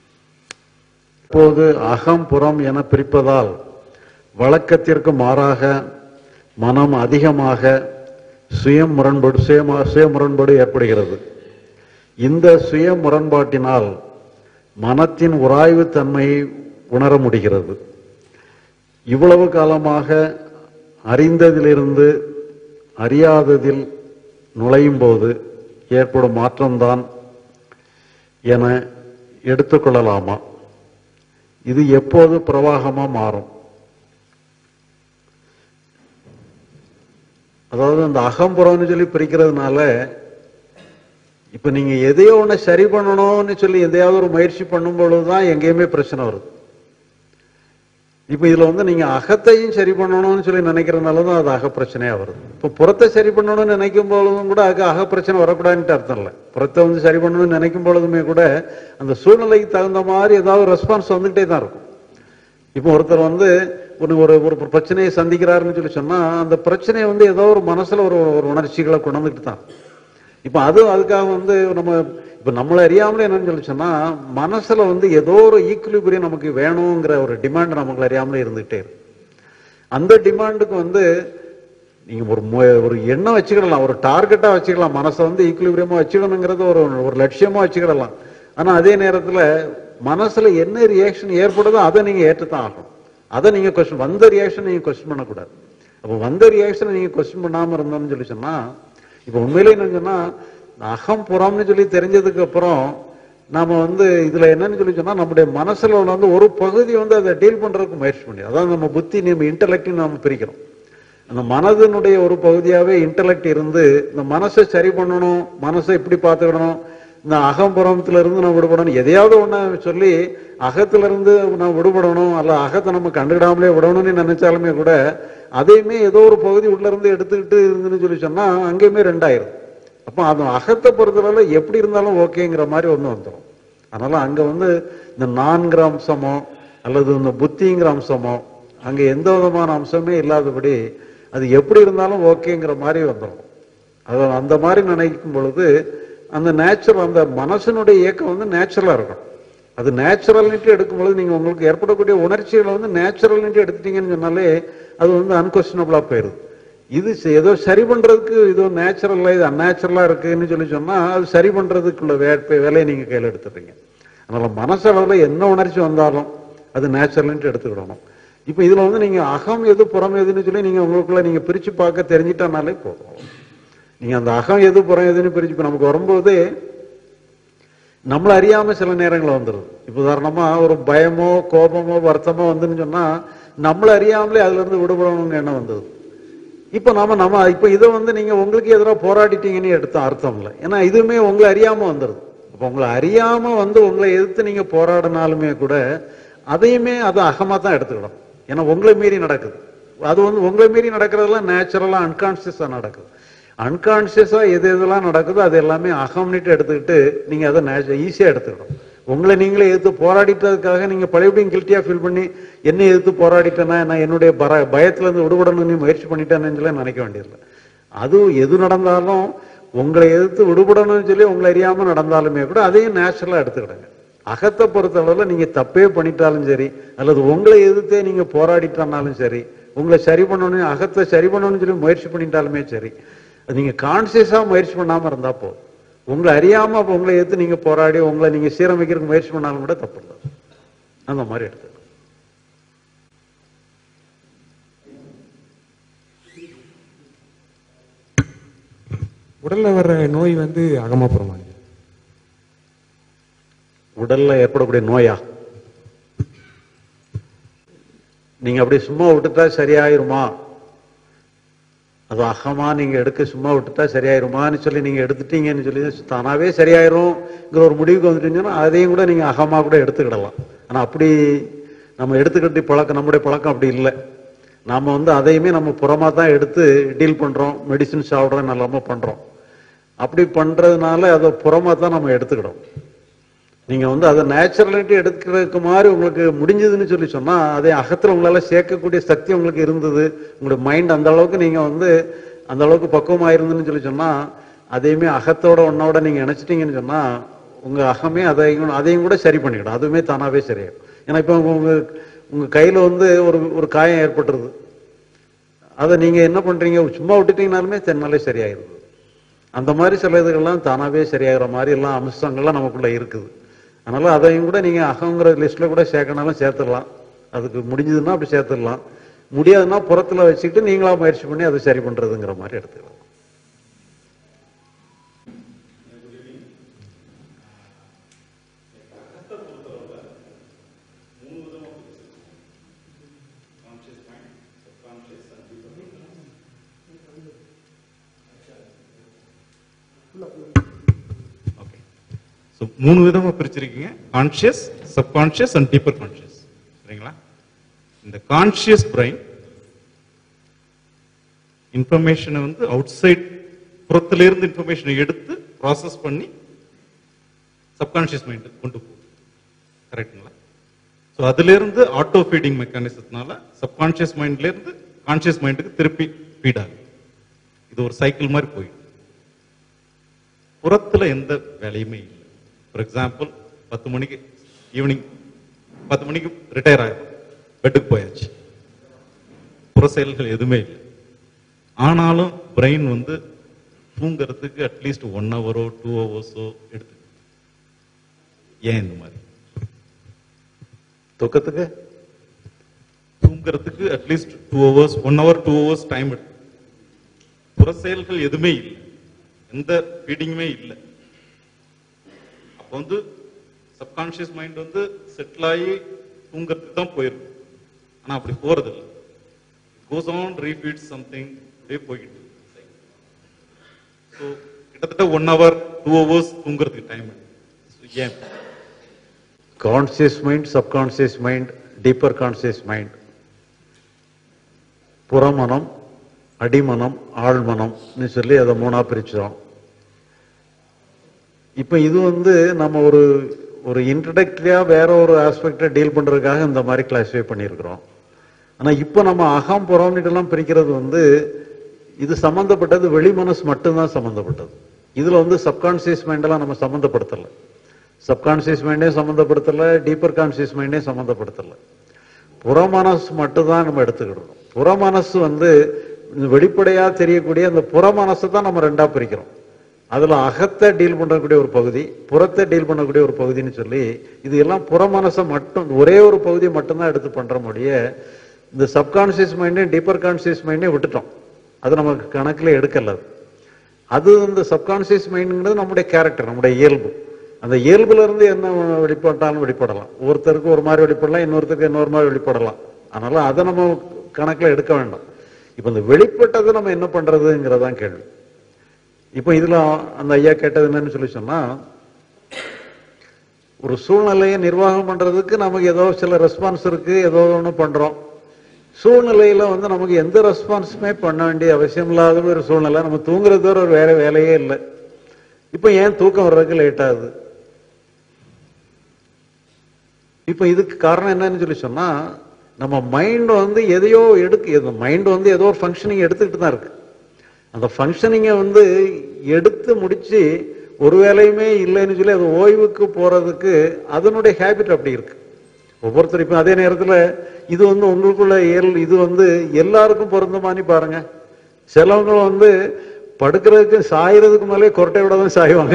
இப்போது அகம் புறம் என பிரிப்பதால் வழக்கத்திற்கு மாறாக மனம் அதிகமாக சுய முரண்பாடு சுயமா சுய முரண்பாடு ஏற்படுகிறது இந்த சுய முரண்பாட்டினால் மனத்தின் உராய்வு தன்மையை உணர முடிகிறது இவ்வளவு காலமாக அறிந்ததிலிருந்து அறியாததில் நுழையும் போது ஏற்படும் மாற்றம்தான் என எடுத்துக்கொள்ளலாமா இது எப்போது பிரவாகமா மாறும் அதாவது அந்த அகம்புறம்னு சொல்லி பிரிக்கிறதுனால இப்ப நீங்க எதையோ ஒண்ணு சரி பண்ணணும்னு சொல்லி எதையாவது ஒரு முயற்சி பண்ணும் பொழுதுதான் எங்கேயுமே பிரச்சனை வருது இப்ப இதுல வந்து நீங்க அகத்தையும் சரி பண்ணணும்னு சொல்லி நினைக்கிறதுனால தான் அது அகப்பிரச்சனையா வருது இப்ப புறத்தை சரி பண்ணணும்னு நினைக்கும் பொழுதும் கூட அதுக்கு அகப்பிரச்சனை வரக்கூடாதுன்ட்டு அர்த்தம் இல்லை புறத்தை வந்து சரி பண்ணணும்னு நினைக்கும் பொழுதுமே கூட அந்த சூழ்நிலைக்கு தகுந்த மாதிரி ஏதாவது ரெஸ்பான்ஸ் வந்துகிட்டே தான் இருக்கும் இப்போ ஒருத்தர் வந்து ஒரு ஒரு ஒரு பிரச்சனையை சந்திக்கிறாருன்னு சொல்லி சொன்னா அந்த பிரச்சனையை வந்து ஏதோ ஒரு மனசுல ஒரு ஒரு உணர்ச்சிகளை கொண்டுகிட்டு தான் இப்ப அது அதுக்காக வந்து நம்ம இப்ப நம்மளை அறியாமலே என்னன்னு சொல்லி சொன்னா மனசுல வந்து ஏதோ ஒரு ஈக்குலிபிரியம் நமக்கு வேணுங்கிற ஒரு டிமாண்ட் நமக்கு அறியாமலே இருந்துகிட்டே இருக்கு அந்த டிமாண்டுக்கு வந்து நீங்க ஒரு மு- ஒரு எண்ணம் வச்சுக்கிடலாம் ஒரு டார்கெட்டா வச்சுக்கலாம் மனசை வந்து ஈக்குலிபிரியமா வச்சுக்கணுங்கிறது ஒரு ஒரு லட்சியமா வச்சுக்கிடலாம் ஆனா அதே நேரத்துல மனசுல என்ன ரியாக்ஷன் ஏற்படுதோ அதை நீங்க ஏற்றுத்தான் ஆகணும் அதை நீங்க கொஸ்டின் வந்த ரியாக்ஷன் நீங்க கொஸ்டின் பண்ணக்கூடாது அப்ப வந்த ரியாக்ஷனை நீங்க கொஸ்டின் பண்ணாம இருந்தோம்னு சொல்லி சொன்னா இப்ப உண்மையிலே என்ன சொன்னா அகம் புறம்னு சொல்லி தெரிஞ்சதுக்கு அப்புறம் நாம வந்து இதுல என்னன்னு சொல்லி சொன்னா நம்முடைய மனசுல உள்ள வந்து ஒரு பகுதி வந்து அதை டீல் பண்றதுக்கு முயற்சி பண்ணி அதாவது நம்ம புத்தி நம்ம இன்டலெக்ட் நாம பிரிக்கிறோம் அந்த மனதினுடைய ஒரு பகுதியாவே இன்டலெக்ட் இருந்து இந்த மனசை சரி பண்ணணும் மனசை இப்படி பார்த்துக்கிடணும் இந்த அகம்புறத்துல இருந்து நம்ம விடுபடணும் எதையாவது ஒண்ணு சொல்லி அகத்துல இருந்து நம்ம விடுபடணும் அல்ல அகத்தை நம்ம கண்டுக்கிடாமலே விடணும்னு நினைச்சாலுமே கூட அதையுமே ஏதோ ஒரு பகுதி உள்ள இருந்து எடுத்துக்கிட்டு இருந்துன்னு சொல்லி சொன்னா அங்கேயுமே ரெண்டாயிரும் அப்போ அது அகத்தை பொறுத்தளவுல எப்படி இருந்தாலும் ஓகேங்கிற மாதிரி ஒண்ணு வந்துடும் அதனால அங்க வந்து இந்த நான்கிற அம்சமோ அல்லது இந்த புத்திங்கிற அம்சமோ அங்க எந்த விதமான அம்சமே இல்லாதபடி அது எப்படி இருந்தாலும் ஓகேங்கிற மாதிரி வந்துடும் அது அந்த மாதிரி நினைக்கும் பொழுது அந்த நேச்சுரல் அந்த மனசனுடைய இயக்கம் வந்து நேச்சுரலா இருக்கும் அது நேச்சுரல்னிட்டு எடுக்கும் பொழுது நீங்க உங்களுக்கு ஏற்படக்கூடிய உணர்ச்சிகளை வந்து நேச்சுரல்னிட்டு எடுத்துட்டீங்கன்னு சொன்னாலே அது வந்து அன்கொஸ்டினபிளா போயிருது இது ச- ஏதோ சரி பண்றதுக்கு இது நேச்சுரலா இது அந்நேச்சுரலா இருக்குன்னு சொல்லி சொன்னா அது சரி பண்றதுக்குள்ள வே- வேலையை நீங்க கையில எடுத்துடுறீங்க அதனால மனசளவுல என்ன உணர்ச்சி வந்தாலும் அது நேச்சுரல்ன்ட்டு எடுத்துக்கிடணும் இப்ப இதுல வந்து நீங்க அகம் எது புறம் எதுன்னு சொல்லி நீங்க உங்களுக்குள்ள நீங்க பிரிச்சு பார்க்க தெரிஞ்சிட்டனாலே போதும் நீங்க அந்த அகம் எது புறம் எதுன்னு பிரிச்சு இப்ப நமக்கு வரும்போது நம்மள அறியாம சில நேரங்கள் வந்துருது இப்ப உதாரணமா ஒரு பயமோ கோபமோ வருத்தமோ வந்துன்னு சொன்னா நம்மள அறியாமலே அதுல இருந்து விடுபடணுங்க எண்ணம் வந்தது இப்ப நாம நம்ம இப்ப இதை வந்து நீங்க உங்களுக்கு எதிராக போராடிட்டீங்கன்னு எடுத்த அர்த்தம் இல்லை ஏன்னா இதுவுமே உங்களை அறியாம வந்துருது அப்ப உங்களை அறியாம வந்து உங்களை எதிர்த்து நீங்க போராடினாலுமே கூட அதையுமே அது அகமா தான் எடுத்துக்கணும் ஏன்னா உங்களை மீறி நடக்குது அது வந்து உங்களை மீறி நடக்கிறதெல்லாம் நேச்சுரலா அன்கான்சியஸா நடக்குது அன்கான்சியஸா எது எதெல்லாம் நடக்குதோ அது எல்லாமே அகம்னிட்டு எடுத்துக்கிட்டு நீங்க அதை ஈஸியா எடுத்துக்கணும் உங்களை நீங்களே எதிர்த்து போராடிட்டதுக்காக நீங்க பழையபடியும் கில்ட்டியா ஃபீல் பண்ணி என்ன எதிர்த்து போராடிட்டேன்னா நான் என்னுடைய பர பயத்துல இருந்து விடுபடணும்னு முயற்சி பண்ணிட்டேன்னு சொல்லி நினைக்க வேண்டியதில்லை அது எது நடந்தாலும் உங்களை எதிர்த்து விடுபடணும்னு சொல்லி உங்களை அறியாம நடந்தாலுமே கூட அதையும் நேச்சுரலா எடுத்துக்கிடுங்க அகத்தை பொறுத்தளவுல நீங்க தப்பே பண்ணிட்டாலும் சரி அல்லது உங்களை எதிர்த்தே நீங்க போராடிட்டாலும் சரி உங்களை சரி பண்ணணும் அகத்தை சரி பண்ணணும்னு சொல்லி முயற்சி பண்ணிட்டாலுமே சரி அது நீங்க கான்சியஸா முயற்சி பண்ணாம இருந்தா போதும் உங்களை அறியாம அப்ப உங்களை எதிர்த்து நீங்க போராடி உங்களை நீங்க சீரமைக்கிறதுக்கு முயற்சி பண்ணாலும் கூட தப்பு இல்லை அந்த மாதிரி எடுத்து உடல்ல வர்ற நோய் வந்து அகமாப்புறமா உடல்ல ஏற்படக்கூடிய நோயா நீங்க அப்படியே சும்மா விட்டுட்டா சரியாயிருமா அது அகமா நீங்க எடுக்க சும்மா விட்டுட்டா சரியாயிருமான்னு சொல்லி நீங்க எடுத்துட்டீங்கன்னு சொல்லி தானாவே சரியாயிரும்ங்கிற ஒரு முடிவுக்கு வந்துட்டீங்கன்னா அதையும் கூட நீங்க அகமா கூட எடுத்துக்கிடலாம் ஆனா அப்படி நம்ம எடுத்துக்கிட்டு பழக்கம் நம்முடைய பழக்கம் அப்படி இல்லை நாம வந்து அதையுமே நம்ம புறமா தான் எடுத்து டீல் பண்றோம் மெடிசின் சாப்பிட்றோம் நல்லாம பண்றோம் அப்படி பண்றதுனால அதை புறமா தான் நம்ம எடுத்துக்கிடும் நீங்க வந்து அதை நேச்சுரலிட்டி எடுக்கிறதுக்கு மாதிரி உங்களுக்கு முடிஞ்சதுன்னு சொல்லி சொன்னா அதை அகத்துல உங்களால சேர்க்கக்கூடிய சக்தி உங்களுக்கு இருந்தது உங்களுடைய மைண்ட் அந்த அளவுக்கு நீங்க வந்து அந்த அளவுக்கு பக்குவமா இருந்துன்னு சொல்லி சொன்னா அதையுமே அகத்தோட ஒன்னோட நீங்க நினைச்சிட்டீங்கன்னு சொன்னா உங்க அகமே அதையும் அதையும் கூட சரி பண்ணிக்கிடும் அதுவுமே தானாவே சரியாகும் ஏன்னா இப்ப உங்க உங்க கையில வந்து ஒரு ஒரு காயம் ஏற்பட்டுருது அதை நீங்க என்ன பண்றீங்க சும்மா விட்டுட்டீங்கனாலுமே தென்னாலே சரியாயிருது அந்த மாதிரி சில இதுகள்லாம் தானாவே சரியாகிற மாதிரி எல்லாம் அம்சங்கள்லாம் நமக்குள்ள இருக்குது அதனால அதையும் கூட நீங்க அகங்கிற லிஸ்ட்ல கூட சேர்க்கணாலும் சேர்த்துடலாம் அதுக்கு முடிஞ்சதுன்னா அப்படி சேர்த்துடலாம் முடியாதுன்னா புறத்துல வச்சுக்கிட்டு நீங்களா முயற்சி பண்ணி அதை சரி பண்றதுங்கிற மாதிரி எடுத்துக்கலாம் ஓகே ஸோ மூணு விதமா பிரிச்சிருக்கீங்க conscious subconscious and deeper conscious சரிங்களா இந்த கான்ஷியஸ் பிரைன் இன்ஃபர்மேஷனை வந்து அவுட் சைட் புறத்துல இருந்து இன்ஃபர்மேஷனை எடுத்து ப்ராசஸ் பண்ணி சப்கான்ஷியஸ் மைண்டுக்கு கொண்டு போகும் கரெக்டுங்களா ஸோ அதுல இருந்து ஆட்டோ ஃபீடிங் மெக்கானிசத்தினால சப்கான்ஷியஸ் மைண்ட்ல இருந்து கான்ஷியஸ் மைண்டுக்கு திருப்பி ஃபீட் ஆகுது இது ஒரு சைக்கிள் மாதிரி போயிடும் புறத்துல எந்த வேலையுமே இல்லை ஃபார் எக்ஸாம்பிள் பத்து மணிக்கு ஈவினிங் பத்து மணிக்கு ரிட்டையர் ஆயிரும் பெட்டுக்கு போயாச்சு புற செயல்கள் எதுவுமே இல்லை ஆனாலும் பிரெயின் வந்து தூங்குறதுக்கு அட்லீஸ்ட் ஒன் ஹவரோ டூ ஹவர்ஸோ எடுத்து ஏன் இந்த மாதிரி தூக்கத்துக்கு தூங்குறதுக்கு at least two hours one hour two hours time எடுக்கும் புற செயல்கள் எதுவுமே இல்லை எந்த ஃபீடிங்குமே இல்லை அப்போ வந்து சப்கான்ஷியஸ் மைண்ட் வந்து செட்டில் ஆகி தூங்குறதுக்கு தான் போயிருக்கும் ஆனா அப்படி போறது இல்லை கோஸ் ஆன் ரீஃபீட் சம்திங் அப்படியே போய்கிட்டு ஸோ கிட்டத்தட்ட ஒன் ஹவர் டூ ஹவர்ஸ் தூங்குறதுக்கு டைம் ஏன் conscious mind subconscious mind deeper conscious mind புறமனம் அடிமனம் ஆழ்மனம்னு சொல்லி அதை மூணா பிரிச்சோம் இப்ப இது வந்து நம்ம ஒரு ஒரு இன்ட்ரடக்டரியா வேற ஒரு ஆஸ்பெக்டை டீல் பண்றதுக்காக இந்த மாதிரி கிளாஸிஃபை பண்ணியிருக்கிறோம் ஆனா இப்போ நம்ம அகம் புறம்னுட்டு எல்லாம் பிரிக்கிறது வந்து இது சம்பந்தப்பட்டது வெளி மனசு மட்டும்தான் சம்பந்தப்பட்டது இதுல வந்து சப்கான்சியஸ் மைண்டெல்லாம் நம்ம சம்பந்தப்படுத்தல சப்கான்சியஸ் மைண்டே சம்மந்தப்படுத்தல டீப்பர் கான்சியஸ் மைண்டே சம்மந்தப்படுத்தல புறமனசு மட்டும்தான் நம்ம எடுத்துக்கிடணும் புறமனசு வந்து இந்த வெளிப்படையா தெரியக்கூடிய அந்த புறமனசை தான் நம்ம ரெண்டா பிரிக்கிறோம் அதுல அகத்தை டீல் பண்ணக்கூடிய ஒரு பகுதி புறத்தை டீல் பண்ணக்கூடிய ஒரு பகுதின்னு சொல்லி இது எல்லாம் புறமனசை மட்டும் ஒரே ஒரு பகுதியை மட்டும்தான் எடுத்து பண்ற முடிய இந்த சப்கான்சியஸ் மைண்டையும் டீப்பர் கான்சியஸ் மைண்டையும் விட்டுட்டோம் அது நமக்கு கணக்குல எடுக்கல அது. அது இந்த சப்கான்சியஸ் மைண்டுங்கிறது நம்முடைய கேரக்டர் நம்முடைய இயல்பு அந்த இயல்புல இருந்து என்ன வெளிப்பட்டாலும் வெளிப்படலாம் ஒருத்தருக்கு ஒரு மாதிரி வெளிப்படலாம் இன்னொருத்தருக்கு இன்னொரு மாதிரி வெளிப்படலாம் அதனால அதை நம்ம கணக்குல எடுக்க வேண்டாம் இப்ப இந்த வெளிப்பட்டதை நம்ம என்ன பண்றதுங்கிறதான் கேள்வி இப்ப இதுல அந்த ஐயா கேட்டது என்னன்னு சொல்லி சொன்னா ஒரு சூழ்நிலையை நிர்வாகம் பண்றதுக்கு நமக்கு ஏதோ சில ரெஸ்பான்ஸ் இருக்கு ஏதோ ஒண்ணு பண்றோம் சூழ்நிலையில வந்து நமக்கு எந்த ரெஸ்பான்ஸுமே பண்ண வேண்டிய அவசியம் இல்லாத ஒரு சூழ்நிலை நம்ம தூங்குறது தவிர ஒரு வேற வேலையே இல்லை இப்ப ஏன் தூக்கம் வர்றதுக்கு லேட் ஆகுது இப்ப இதுக்கு காரணம் என்னன்னு சொல்லி சொன்னா நம்ம மைண்ட் வந்து எதையோ எடுக்கு மைண்ட் வந்து ஏதோ ஒரு ஃபங்க்ஷனிங் எடுத்துக்கிட்டு தான் இருக்கு அந்த ஃபங்க்ஷனிங்கை வந்து எடுத்து முடிச்சு ஒரு வேலையுமே இல்லைன்னு சொல்லி அது ஓய்வுக்கு போறதுக்கு அதனுடைய ஹேபிட் அப்படி இருக்கு ஒவ்வொருத்தரும் இப்ப அதே நேரத்துல இது வந்து உங்களுக்குள்ள இயல் இது வந்து எல்லாருக்கும் பொருந்தமானி பாருங்க சிலவங்க வந்து படுக்கிறதுக்கு சாயறதுக்கு மேலே கொரட்டை விட தான் சாய்வாங்க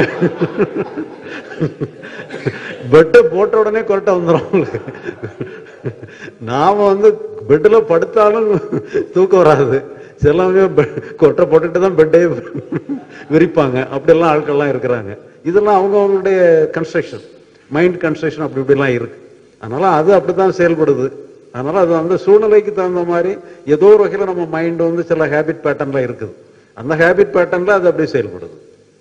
பெட்டை போட்ட உடனே கொரட்டை வந்துடும் அவங்களுக்கு நாம வந்து பெட்டில் படுத்தாலும் தூக்கம் வராது சிலவங்க பெ- கொட்டை போட்டுட்டு தான் பெட்டே விரிப்பாங்க அப்படியெல்லாம் ஆட்கள்லாம் இருக்கிறாங்க இதெல்லாம் அவங்க அவங்களுடைய கன்ஸ்ட்ரக்ஷன் மைண்ட் கன்ஸ்ட்ரக்ஷன் அப்படி இப்படிலாம் இருக்கு அதனால அது அப்படித்தான் செயல்படுது அதனால அது வந்து சூழ்நிலைக்கு தகுந்த மாதிரி ஏதோ ஒரு வகையில் நம்ம மைண்ட் வந்து சில ஹேபிட் பேட்டர்ன்ல இருக்குது அந்த ஹேபிட் பேட்டர்ன்ல அது அப்படியே செயல்படுது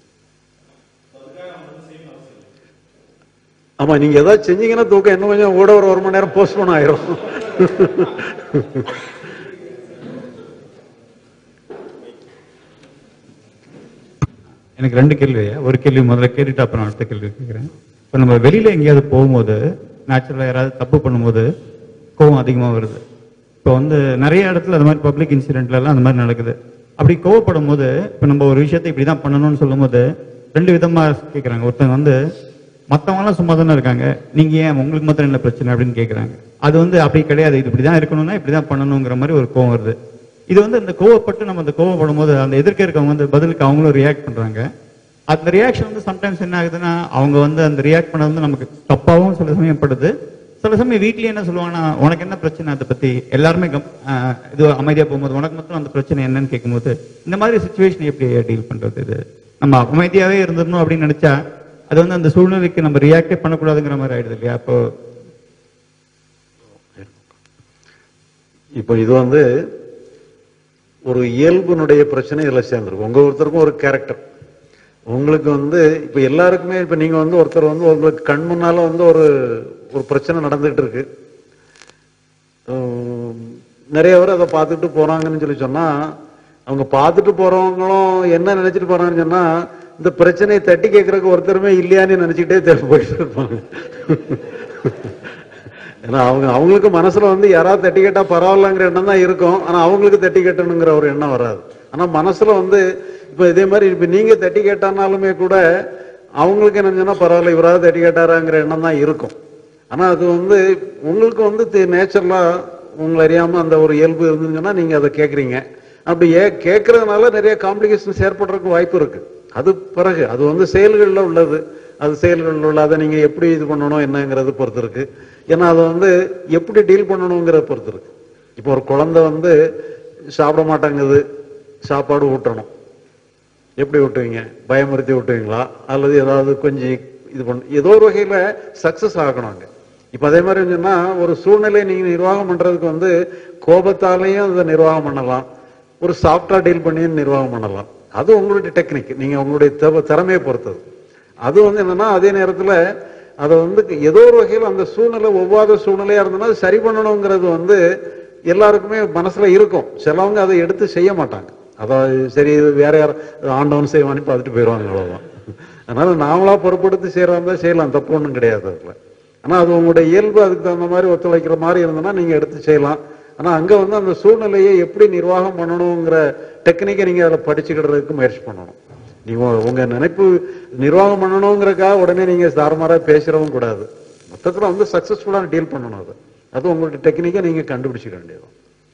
ஆமா நீங்க ஏதாவது செஞ்சீங்கன்னா தூக்கம் இன்னும் கொஞ்சம் கூட ஒரு ஒரு மணி நேரம் போஸ்ட்போன் ஆயிரும் எனக்கு ரெண்டு கேள்வி ஒரு கேள்வி முதல்ல கேட்டுட்டு அப்புறம் அடுத்த கேள்வி கேட்குறேன் இப்போ நம்ம வெளியில எங்கேயாவது போகும்போது நேச்சுரலாக யாராவது தப்பு பண்ணும்போது கோவம் அதிகமாக வருது இப்போ வந்து நிறைய இடத்துல அந்த மாதிரி பப்ளிக் இன்சிடென்ட்ல எல்லாம் அந்த மாதிரி நடக்குது அப்படி கோவப்படும் போது இப்போ நம்ம ஒரு விஷயத்தை இப்படி தான் பண்ணணும்னு சொல்லும்போது ரெண்டு விதமா கேட்குறாங்க ஒருத்தங்க வந்து மற்றவங்களாம் சும்மா தானே இருக்காங்க நீங்க ஏன் உங்களுக்கு மாத்திரம் என்ன பிரச்சனை அப்படின்னு கேட்குறாங்க அது வந்து அப்படி கிடையாது இது இப்படி தான் இருக்கணும்னா இப்படி தான் பண்ணணுங்கிற மாதிரி ஒரு கோவம் வருது இது வந்து இந்த கோவப்பட்டு நம்ம அந்த கோவப்படும் போது அந்த எதிர்க்க இருக்கவங்க வந்து பதிலுக்கு அவங்களும் ரியாக்ட் பண்றாங்க அந்த ரியாக்ஷன் வந்து சம்டைம்ஸ் என்ன ஆகுதுன்னா அவங்க வந்து அந்த ரியாக்ட் பண்ண வந்து நமக்கு தப்பாவும் சில சமயம் படுது சில சமயம் வீட்லயே என்ன சொல்லுவாங்கன்னா உனக்கு என்ன பிரச்சனை அதை பத்தி எல்லாருமே கம்- ஆஹ் இது அமைதியா போகும்போது உனக்கு மட்டும் அந்த பிரச்சனை என்னன்னு கேட்கும்போது இந்த மாதிரி சுச்சுவேஷன் எப்படி டீல் பண்றது இது நம்ம அமைதியாவே இருந்துடணும் அப்படின்னு நினைச்சா அது வந்து அந்த சூழ்நிலைக்கு நம்ம ரியாக்டே பண்ணக்கூடாதுங்கிற மாதிரி ஆயிடுது இல்லையா அப்போ இப்போ இது வந்து ஒரு இயல்புனுடைய பிரச்சனை இதில் சேர்ந்துருக்கும் உங்க ஒருத்தருக்கும் ஒரு கேரக்டர் உங்களுக்கு வந்து இப்போ எல்லாருக்குமே இப்போ நீங்க வந்து ஒருத்தர் வந்து உங்களுக்கு கண் முன்னால வந்து ஒரு ஒரு பிரச்சனை நடந்துகிட்டு இருக்கு உம், நிறைய பேர் அதை பார்த்துட்டு போறாங்கன்னு சொல்லி சொன்னா அவங்க பார்த்துட்டு போறவங்களும் என்ன நினைச்சிட்டு போறாங்கன்னு சொன்னா இந்த பிரச்சனையை தட்டி கேட்கறதுக்கு ஒருத்தருமே இல்லையான்னு நினைச்சுக்கிட்டே தேவை போயிட்டு இருப்பாங்க ஏன்னா அவங்க அவங்களுக்கு மனசுல வந்து யாராவது தட்டி கேட்டா பரவாயில்லங்கிற எண்ணம் தான் இருக்கும் ஆனா அவங்களுக்கு தட்டி கேட்டணுங்கிற ஒரு எண்ணம் வராது ஆனா மனசுல வந்து இப்ப இதே மாதிரி இப்ப நீங்க தட்டி கேட்டானாலுமே கூட அவங்களுக்கு என்ன சொன்னா பரவாயில்ல இவராவது தட்டி கேட்டாராங்கிற எண்ணம் தான் இருக்கும் ஆனா அது வந்து உங்களுக்கு வந்து நேச்சுரலா உங்களை அறியாம அந்த ஒரு இயல்பு இருந்துச்சுன்னா நீங்க அதை கேக்குறீங்க அப்படி ஏ கேட்கறதுனால நிறைய காம்ப்ளிகேஷன்ஸ் ஏற்படுறதுக்கு வாய்ப்பு இருக்கு அது பிறகு அது வந்து செயல்கள்ல உள்ளது அது செயல்களில் உள்ள அதை நீங்க எப்படி இது பண்ணணும் என்னங்கிறது பொறுத்து இருக்கு ஏன்னா அதை வந்து எப்படி டீல் பண்ணணுங்கிறத பொறுத்து இருக்கு இப்போ ஒரு குழந்தை வந்து சாப்பிட மாட்டேங்குது சாப்பாடு ஊட்டணும் எப்படி ஊட்டுவீங்க பயமுறுத்தி ஊட்டுவீங்களா அல்லது ஏதாவது கொஞ்சம் இது பண்ண ஏதோ ஒரு வகையில சக்சஸ் ஆகணும் அங்க இப்ப அதே மாதிரி சொன்னா ஒரு சூழ்நிலையை நீங்க நிர்வாகம் பண்றதுக்கு வந்து கோபத்தாலையும் அதை நிர்வாகம் பண்ணலாம் ஒரு சாஃப்டா டீல் பண்ணியும் நிர்வாகம் பண்ணலாம் அது உங்களுடைய டெக்னிக் நீங்க உங்களுடைய திற- திறமையை பொறுத்தது அது வந்து என்னன்னா அதே நேரத்துல அதை வந்து ஏதோ ஒரு வகையில் அந்த சூழ்நிலை ஒவ்வாத சூழ்நிலையா இருந்ததுன்னா அது சரி பண்ணணுங்கிறது வந்து எல்லாருக்குமே மனசுல இருக்கும் சிலவங்க அதை எடுத்து செய்ய மாட்டாங்க அதாவது சரி இது வேற யார் ஆண்டவன் செய்வான்னு பார்த்துட்டு போயிடுவாங்க அவ்வளவுதான் அதனால நாமளா பொறுப்படுத்தி செய்யறதா இருந்தா செய்யலாம் தப்பு ஒன்றும் கிடையாது அதுல ஆனா அது உங்களுடைய இயல்பு அதுக்கு தகுந்த மாதிரி ஒத்துழைக்கிற மாதிரி இருந்ததுன்னா நீங்க எடுத்து செய்யலாம் ஆனா அங்க வந்து அந்த சூழ்நிலையை எப்படி நிர்வாகம் பண்ணணுங்கிற டெக்னிக்கை நீங்க அதில் படிச்சுக்கிடுறதுக்கு முயற்சி பண்ணணும் நீங்க உங்க- உங்க நினைப்பு நிர்வாகம் பண்ணணுங்கிறக்காக உடனே நீங்க தாறுமாறா பேசுறவும் கூடாது மொத்தத்துல வந்து சக்சஸ்ஃபுல்லா டீல் பண்ணணும் அது அது உங்களுடைய டெக்னிக்கை நீங்க கண்டுபிடிச்சிக்க வேண்டியது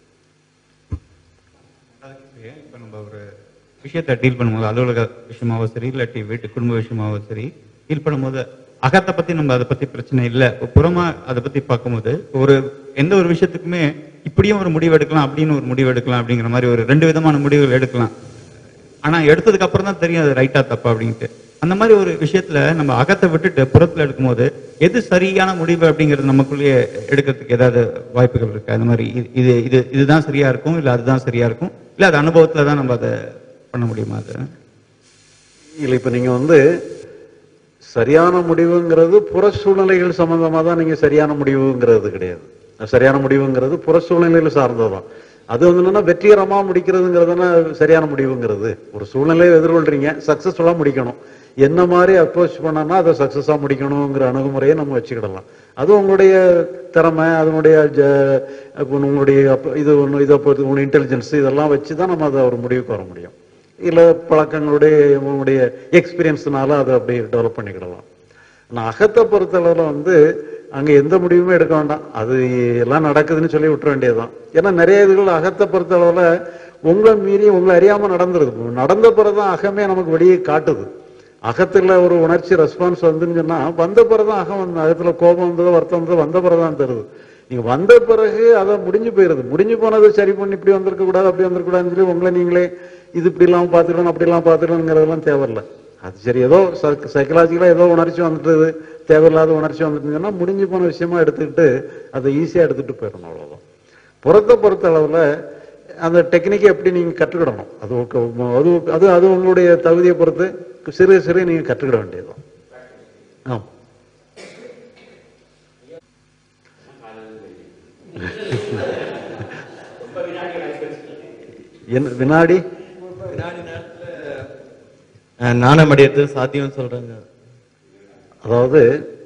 இப்போ நம்ம ஒரு விஷயத்தை டீல் பண்ணும்போது அலுவலக விஷயமாவோ சரி இல்லாட்டி வீட்டு குடும்ப விஷயமாவோ சரி டீல் பண்ணும்போது அகத்தை பத்தி நம்ம அதை பத்தி பிரச்சனை இல்லை புறமா அதை பத்தி பார்க்கும்போது ஒரு எந்த ஒரு விஷயத்துக்குமே இப்படியும் ஒரு முடிவு எடுக்கலாம் அப்படின்னு ஒரு முடிவு எடுக்கலாம் அப்படிங்கிற மாதிரி ஒரு ரெண்டு விதமான முடிவுகள் எடுக்கலாம் ஆனா எடுத்ததுக்கு அப்புறம் தான் தெரியும் அது ரைட்டா தப்பா அப்படின்ட்டு அந்த மாதிரி ஒரு விஷயத்துல நம்ம அகத்தை விட்டுட்டு புறத்துல எடுக்கும்போது எது சரியான முடிவு அப்படிங்கிறது நமக்குள்ளேயே எடுக்கிறதுக்கு ஏதாவது வாய்ப்புகள் இருக்கு அந்த மாதிரி இது- இது இது இதுதான் சரியா இருக்கும் இல்ல அதுதான் சரியா இருக்கும் இல்ல அது அனுபவத்துல தான் நம்ம அதை பண்ண முடியுமா அது இல்ல இப்ப நீங்க வந்து சரியான முடிவுங்கிறது புற சூழ்நிலைகள் சம்பந்தமா தான் நீங்க சரியான முடிவுங்கிறது கிடையாது சரியான முடிவுங்கிறது புற சூழ்நிலையில சார்ந்ததுதான் அது வந்து என்னன்னா வெற்றிகரமா முடிக்கிறதுங்கிறதுனா சரியான முடிவுங்கிறது ஒரு சூழ்நிலையை எதிர்கொள்றீங்க சக்சஸ்ஃபுல்லா முடிக்கணும் என்ன மாதிரி அப்ரோச் பண்ணோம்னா அதை சக்சஸா முடிக்கணுங்கிற அணுகுமுறையை நம்ம வச்சுக்கிடலாம் அது உங்களுடைய திறமை அதனுடைய ஜ- அப்ப உங்களுடைய அப்ப- இது ஒன்று இதை பொறுத்து உங்களுடைய இன்டெலிஜென்ஸ் இதெல்லாம் வச்சு தான் நம்ம அதை ஒரு முடிவுக்கு வர முடியும் இல்ல பழக்கங்களுடைய உங்களுடைய எக்ஸ்பீரியன்ஸ்னால அதை அப்படியே டெவலப் பண்ணிக்கிடலாம் ஆனா அகத்தை பொறுத்தளவுல வந்து அங்க எந்த முடிவுமே எடுக்க வேண்டாம் அது எல்லாம் நடக்குதுன்னு சொல்லி விட்டுற வேண்டியதுதான் ஏன்னா நிறைய இதுகள் அகத்தை பொறுத்தளவுல உங்களை மீறி உங்களை அறியாம நடந்துருது நடந்த பிறகுதான் அகமே நமக்கு வெளியே காட்டுது அகத்துல ஒரு உணர்ச்சி ரெஸ்பான்ஸ் வந்துன்னு சொன்னா வந்த பிறகுதான் அகம் வந்து அகத்துல கோபம் வந்ததோ வருத்தம் வந்ததோ வந்த பிறகுதான் தருது நீங்க வந்த பிறகு அதை முடிஞ்சு போயிருது முடிஞ்சு போனதை சரி பண்ணி இப்படி வந்திருக்க கூடாது அப்படி வந்திருக்க கூடாதுன்னு சொல்லி உங்களை நீங்களே இது இப்படி இல்லாம பாத்துக்கணும் அப்படி இல்லாம பாத்துக்கணுங்கிறதெல்லாம் தேவையில்ல அது சரி ஏதோ சைக்கலாஜிக்கலா ஏதோ உணர்ச்சி வந்துட்டு தேவையில்லாத உணர்ச்சி வந்துட்டுங்கன்னா முடிஞ்சு போன விஷயமா எடுத்துக்கிட்டு அதை ஈஸியா எடுத்துட்டு போயிடணும் அவ்வளவுதான் புறத்தை பொறுத்த அளவுல அந்த டெக்னிக்கை எப்படி நீங்க கற்றுக்கிடணும் அது ஒக்க- அது அது அது உங்களுடைய தகுதியை பொறுத்து சிறு சிறு நீங்க கற்றுக்கிட வேண்டியதுதான் ஆமா என்ன வினாடி நாணம் அடையிறது சாத்தியம் சொல்றாங்க அதாவது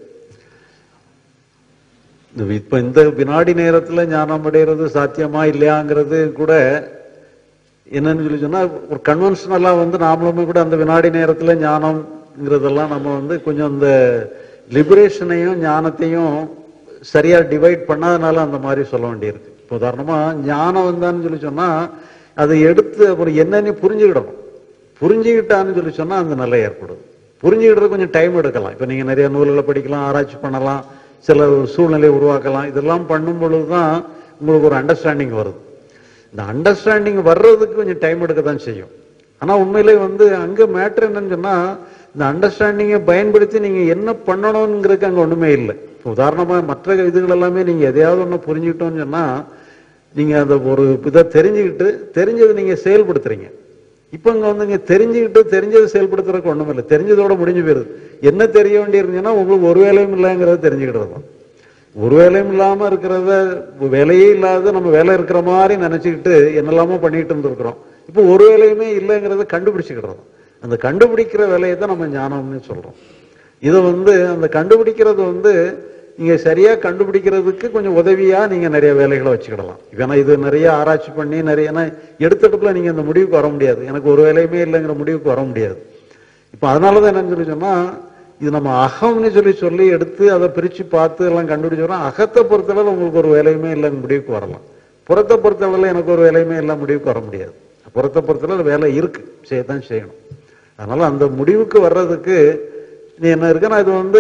இந்த இப்ப இந்த வினாடி நேரத்துல ஞானம் அடைகிறது சாத்தியமா இல்லையாங்கிறது கூட என்னன்னு சொல்லி சொன்னா ஒரு கன்வென்ஷனலா வந்து நாமளுமே கூட அந்த வினாடி நேரத்துல ஞானம்ங்கிறதெல்லாம் நம்ம வந்து கொஞ்சம் இந்த லிபரேஷனையும் ஞானத்தையும் சரியா டிவைட் பண்ணாதனால அந்த மாதிரி சொல்ல வேண்டியிருக்கு இப்போ உதாரணமா ஞானம் வந்தான்னு சொல்லி சொன்னா அதை எடுத்து அப்புறம் என்னன்னு புரிஞ்சுக்கிடணும் புரிஞ்சுக்கிட்டான்னு சொல்லி சொன்னா அந்த நிலை ஏற்படுது புரிஞ்சுக்கிட்டு கொஞ்சம் டைம் எடுக்கலாம் இப்போ நீங்க நிறைய நூல்களை படிக்கலாம் ஆராய்ச்சி பண்ணலாம் சில சூழ்நிலையை உருவாக்கலாம் இதெல்லாம் பண்ணும் பொழுதுதான் உங்களுக்கு ஒரு அண்டர்ஸ்டாண்டிங் வருது இந்த அண்டர்ஸ்டாண்டிங் வர்றதுக்கு கொஞ்சம் டைம் எடுக்க தான் செய்யும் ஆனா உண்மையிலே வந்து அங்க மேட்ரு என்னன்னு சொன்னா இந்த அண்டர்ஸ்டாண்டிங்கை பயன்படுத்தி நீங்க என்ன பண்ணணுங்கிறதுக்கு அங்க ஒண்ணுமே இல்லை இப்போ உதாரணமா மற்ற இதுகள் எல்லாமே நீங்க எதையாவது ஒண்ணு புரிஞ்சுக்கிட்டோம்னு சொன்னா நீங்க அந்த ஒரு இதை தெரிஞ்சுக்கிட்டு தெரிஞ்சதை நீங்க செயல்படுத்துறீங்க இப்ப இங்க வந்து நீங்க தெரிஞ்சுக்கிட்டு தெரிஞ்சதை செயல்படுத்துறதுக்கு ஒண்ணும் இல்லை தெரிஞ்சதோட முடிஞ்சு போயிருது என்ன தெரிய வேண்டியிருந்துச்சுன்னா உங்களுக்கு ஒரு வேலையும் இல்லைங்கிறத தெரிஞ்சுக்கிட்டு தான் ஒரு வேலையும் இல்லாம இருக்கிறத வேலையே இல்லாத நம்ம வேலை இருக்கிற மாதிரி நினைச்சுக்கிட்டு என்னெல்லாமோ பண்ணிட்டு இருந்திருக்கிறோம் இப்போ ஒரு வேலையுமே இல்லைங்கிறத கண்டுபிடிச்சுக்கிடுறோம் அந்த கண்டுபிடிக்கிற வேலையை தான் நம்ம ஞானம்னு சொல்றோம் இதை வந்து அந்த கண்டுபிடிக்கிறது வந்து நீங்க சரியா கண்டுபிடிக்கிறதுக்கு கொஞ்சம் உதவியா நீங்க நிறைய வேலைகளை வச்சுக்கிடலாம் ஏன்னா இது நிறைய ஆராய்ச்சி பண்ணி நிறைய ஏன்னா எடுத்துட்டுக்குள்ள நீங்க அந்த முடிவுக்கு வர முடியாது எனக்கு ஒரு வேலையுமே இல்லைங்கிற முடிவுக்கு வர முடியாது இப்ப அதனாலதான் என்னன்னு சொல்லி சொன்னா இது நம்ம அகம்னு சொல்லி சொல்லி எடுத்து அதை பிரிச்சு பார்த்து எல்லாம் கண்டுபிடிச்சோம்னா அகத்தை பொறுத்தளவு உங்களுக்கு ஒரு வேலையுமே இல்லைன்னு முடிவுக்கு வரலாம் புறத்தை பொறுத்தளவுல எனக்கு ஒரு வேலையுமே இல்லை முடிவுக்கு வர முடியாது புறத்தை பொறுத்தளவு வேலை இருக்கு செய்யத்தான் செய்யணும் அதனால அந்த முடிவுக்கு வர்றதுக்கு நீ என்ன இருக்குன்னா இது வந்து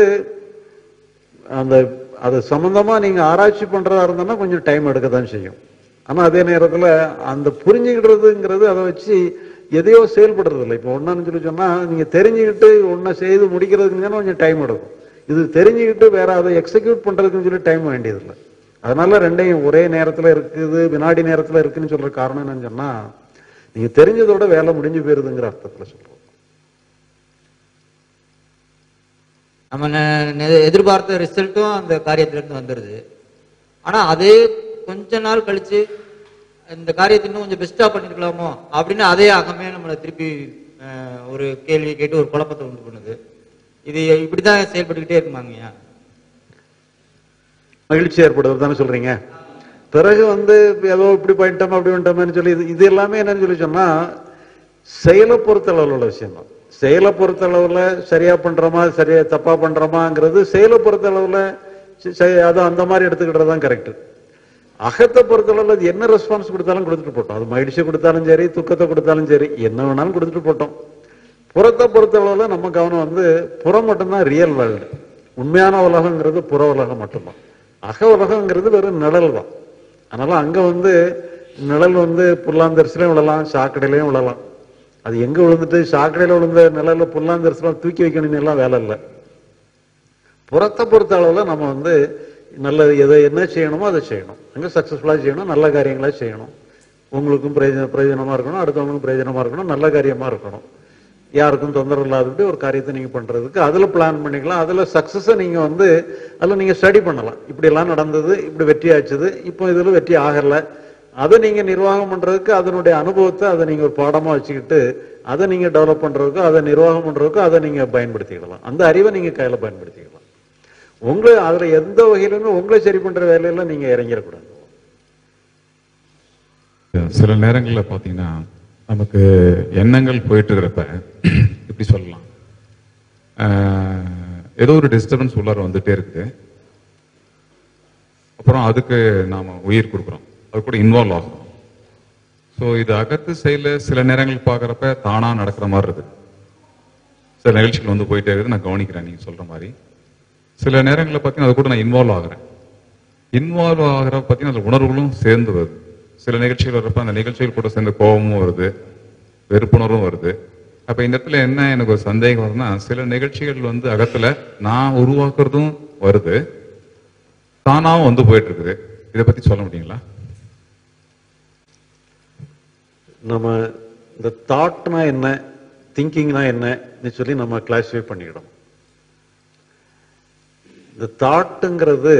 அந்த அது சம்பந்தமா நீங்க ஆராய்ச்சி பண்றதா இருந்தோம்னா கொஞ்சம் டைம் எடுக்க தான் செய்யும் ஆனா அதே நேரத்துல அந்த புரிஞ்சுக்கிடுறதுங்கிறது அதை வச்சு எதையோ செயல்படுறது இல்லை இப்போ ஒன்னு சொல்லி சொன்னா நீங்க தெரிஞ்சுக்கிட்டு ஒன்றை செய்து முடிக்கிறதுக்கு கொஞ்சம் டைம் எடுக்கும் இது தெரிஞ்சுக்கிட்டு வேற அதை எக்ஸிக்யூட் பண்றதுக்குன்னு சொல்லி டைம் வேண்டியதில்லை அதனால ரெண்டையும் ஒரே நேரத்துல இருக்குது வினாடி நேரத்துல இருக்குன்னு சொல்ற காரணம் என்னன்னு சொன்னா நீங்க தெரிஞ்சதோட வேலை முடிஞ்சு போயிருதுங்கிற அர்த்தத்துல சொல்றோம் நம்ம நெ- நெ- எதிர்பார்த்த ரிசல்ட்டும் அந்த காரியத்துல இருந்து வந்துருது ஆனா அதே கொஞ்ச நாள் கழிச்சு இந்த காரியத்தை இன்னும் கொஞ்சம் பெஸ்டா பண்ணிருக்கலாமோ அப்படின்னு அதே அகமே நம்மளை திருப்பி அஹ், ஒரு கேள்வி கேட்டு ஒரு குழப்பத்தை உண்டு பண்ணுது இது இப்படிதான் செயல்பட்டுக்கிட்டே இருக்குமாங்கய்யா மகிழ்ச்சி ஏற்படுறது தானே சொல்றீங்க பிறகு வந்து ஏதோ இப்படி பண்ணிட்டோம் அப்படி பண்ணிட்டோம்னு சொல்லி இது இது எல்லாமே என்னன்னு சொல்லி சொன்னா செயலை பொறுத்த அளவில் உள்ள விஷயம் தான் செயலை பொறுத்த அளவுல சரியா பண்றோமா சரியா தப்பா பண்றோமாங்கிறது செயலை பொறுத்த அளவுல சி- சரி, அது அந்த மாதிரி எடுத்துக்கிட்டது தான் கரெக்ட் அகத்தை பொறுத்த அளவுல அது என்ன ரெஸ்பான்ஸ் கொடுத்தாலும் கொடுத்துட்டு போட்டோம் அது மகிழ்ச்சி கொடுத்தாலும் சரி துக்கத்தை கொடுத்தாலும் சரி என்ன வேணாலும் கொடுத்துட்டு போட்டோம் புறத்தை பொறுத்த அளவுல நம்ம கவனம் வந்து புறம் மட்டும்தான் ரியல் வேர்ல்டு உண்மையான உலகங்கிறது புற உலகம் மட்டும்தான் அக உலகங்கிறது வெறும் நிழல் தான் அதனால அங்க வந்து நிழல் வந்து புல்லாந்தரிசிலையும் விழலாம் சாக்கடையிலையும் விழலாம் அது எங்க விழுந்துட்டு சாக்கடையில விழுந்த நிழல்ல புல்லாந்தரிசிலாம் தூக்கி வைக்கணும் எல்லாம் வேலை இல்லை புறத்தை பொறுத்த அளவுல நம்ம வந்து நல்ல எதை என்ன செய்யணுமோ அதை செய்யணும் அங்க சக்சஸ்ஃபுல்லா செய்யணும் நல்ல காரியங்களா செய்யணும் உங்களுக்கும் பிரயோஜன பிரயோஜனமா இருக்கணும் அடுத்தவங்களுக்கும் பிரயோஜனமா இருக்கணும் நல்ல காரியமா இருக்கணும் யாருக்கும் தொந்தரவு இல்லாதபடி ஒரு காரியத்தை நீங்க பண்றதுக்கு அதுல பிளான் பண்ணிக்கலாம் அதுல சக்சஸை நீங்க வந்து அதுல நீங்க ஸ்டடி பண்ணலாம் இப்படி எல்லாம் நடந்தது இப்படி வெற்றி ஆச்சுது இப்போ இதுல வெற்றி ஆகல அதை நீங்க நிர்வாகம் பண்றதுக்கு அதனுடைய அனுபவத்தை அதை நீங்க ஒரு பாடமா வச்சுக்கிட்டு அதை நீங்க டெவலப் பண்றதுக்கு அதை நிர்வாகம் பண்றதுக்கு அதை நீங்க பயன்படுத்திக்கலாம் அந்த அறிவை நீங்க கையில பயன்படுத்திக்கலாம் உங்களை அதுல எந்த வகையிலுமே உங்களை சரி பண்ற வேலையில நீங்க இறங்கிடக்கூடாது சில நேரங்களில் பார்த்தீங்கன்னா நமக்கு எண்ணங்கள் போயிட்டு இருக்கிறப்ப இப்படி சொல்லலாம் ஆஹ், ஏதோ ஒரு டிஸ்டர்பன்ஸ் உள்ளார வந்துட்டே இருக்குது அப்புறம் அதுக்கு நாம உயிர் கொடுக்குறோம் அது கூட இன்வால்வ் ஆகிறோம் ஸோ இது அகத்து செயல சில நேரங்கள் பார்க்குறப்ப தானா நடக்கிற மாதிரி இருக்குது சில நிகழ்ச்சிகள் வந்து போயிட்டே இருக்குது நான் கவனிக்கிறேன் நீங்க சொல்ற மாதிரி சில நேரங்களில் பார்த்தீங்கன்னா அது கூட நான் இன்வால்வ் ஆகுறேன் இன்வால்வ் ஆகிற பார்த்தீங்கன்னா அந்த உணர்வுகளும் சேர்ந்து வருது சில நிகழ்ச்சிகள் வர்றப்ப அந்த நிகழ்ச்சிகள் கூட சேர்ந்து கோபமும் வருது வெறுப்புணர்வும் வருது அப்ப இந்த இடத்துல என்ன எனக்கு ஒரு சந்தேகம் வருதுன்னா சில நிகழ்ச்சிகள் வந்து அகத்துல நான் உருவாக்குறதும் வருது தானாவும் வந்து போயிட்டு இருக்குது இதை பத்தி சொல்ல முடியுங்களா நம்ம இந்த தாட்னா என்ன திங்கிங்னா என்னன்னு சொல்லி நம்ம கிளாஸிஃபை பண்ணிக்கிடணும் இந்த தாட்டுங்கிறது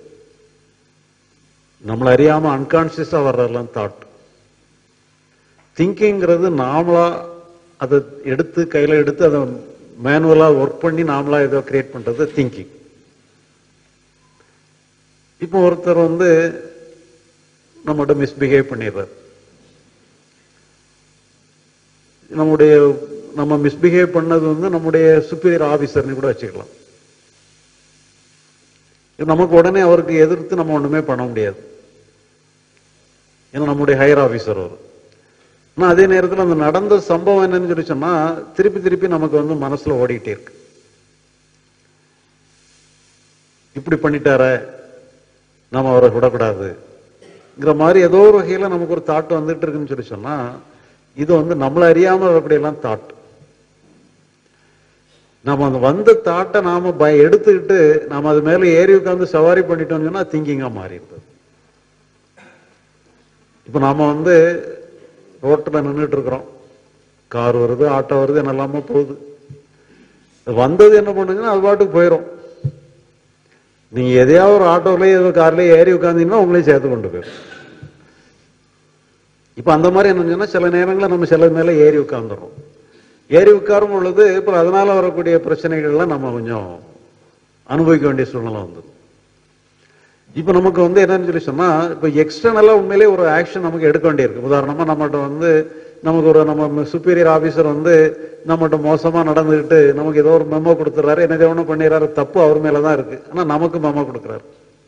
நம்மளை அறியாம அன்கான்சியஸா வர்றதெல்லாம் தாட் திங்கிங்கிறது நாமளா அதை எடுத்து கையில எடுத்து அதை மேனுவலா ஒர்க் பண்ணி நாமளா ஏதோ கிரியேட் பண்றது திங்கிங் இப்போ ஒருத்தர் வந்து நம்மகிட்ட மிஸ்பிஹேவ் பண்ணிடுறார் நம்முடைய நம்ம மிஸ்பிஹேவ் பண்ணது வந்து நம்முடைய சுப்பீரியர் ஆபீசர்னு கூட வச்சுக்கலாம் நமக்கு உடனே அவருக்கு எதிர்த்து நம்ம ஒண்ணுமே பண்ண முடியாது ஏன்னா நம்முடைய ஹையர் ஆபீசர் அவர் ஆனா அதே நேரத்தில் அந்த நடந்த சம்பவம் என்னன்னு சொல்லி சொன்னா திருப்பி திருப்பி நமக்கு வந்து மனசுல ஓடிட்டே இருக்கு இப்படி பண்ணிட்டார நாம அவரை விடக்கூடாதுங்கிற மாதிரி ஏதோ ஒரு வகையில நமக்கு ஒரு தாட் வந்துட்டு இருக்குன்னு சொல்லி சொன்னா இது வந்து நம்மள அறியாம வரக்கூடியெல்லாம் தாட் நாம அந்த வந்த தாட்டை நாம பய எடுத்துக்கிட்டு நாம அது மேல ஏறி உட்கார்ந்து சவாரி பண்ணிட்டோம்னு சொன்னா திங்கிங்கா மாறிடுது இப்ப நாம வந்து ரோட்ல நின்றுட்டு இருக்கிறோம் கார் வருது ஆட்டோ வருது என்னெல்லாமோ போகுது வந்தது என்ன பண்ணுங்கன்னா அது பாட்டுக்கு போயிடும் நீங்க எதையாவது ஒரு ஆட்டோலயே ஏதோ கார்லயே ஏறி உட்காந்தீங்கன்னா உங்களையும் சேர்த்து கொண்டு போயிடும் இப்ப அந்த மாதிரி என்ன சொன்னா சில நேரங்களில் நம்ம சில மேல ஏறி உட்கார்ந்துடுறோம் ஏறி உட்காரும் பொழுது இப்ப அதனால வரக்கூடிய பிரச்சனைகள்லாம் நம்ம கொஞ்சம் அனுபவிக்க வேண்டிய சூழ்நிலை வந்தது இப்ப நமக்கு வந்து என்னன்னு சொல்லி சொன்னா இப்ப எக்ஸ்டர்னலா உண்மையிலே ஒரு ஆக்ஷன் நமக்கு எடுக்க வேண்டியிருக்கு உதாரணமா நம்மகிட்ட வந்து நமக்கு ஒரு நம்ம சுப்பீரியர் ஆபீசர் வந்து நம்மகிட்ட மோசமா நடந்துகிட்டு நமக்கு ஏதோ ஒரு மெமோ கொடுத்துறாரு என்ன எவனோ பண்ணிடுறாரு தப்பு அவர் மேலதான் இருக்கு ஆனா நமக்கு மெமோ கொடுக்குறாரு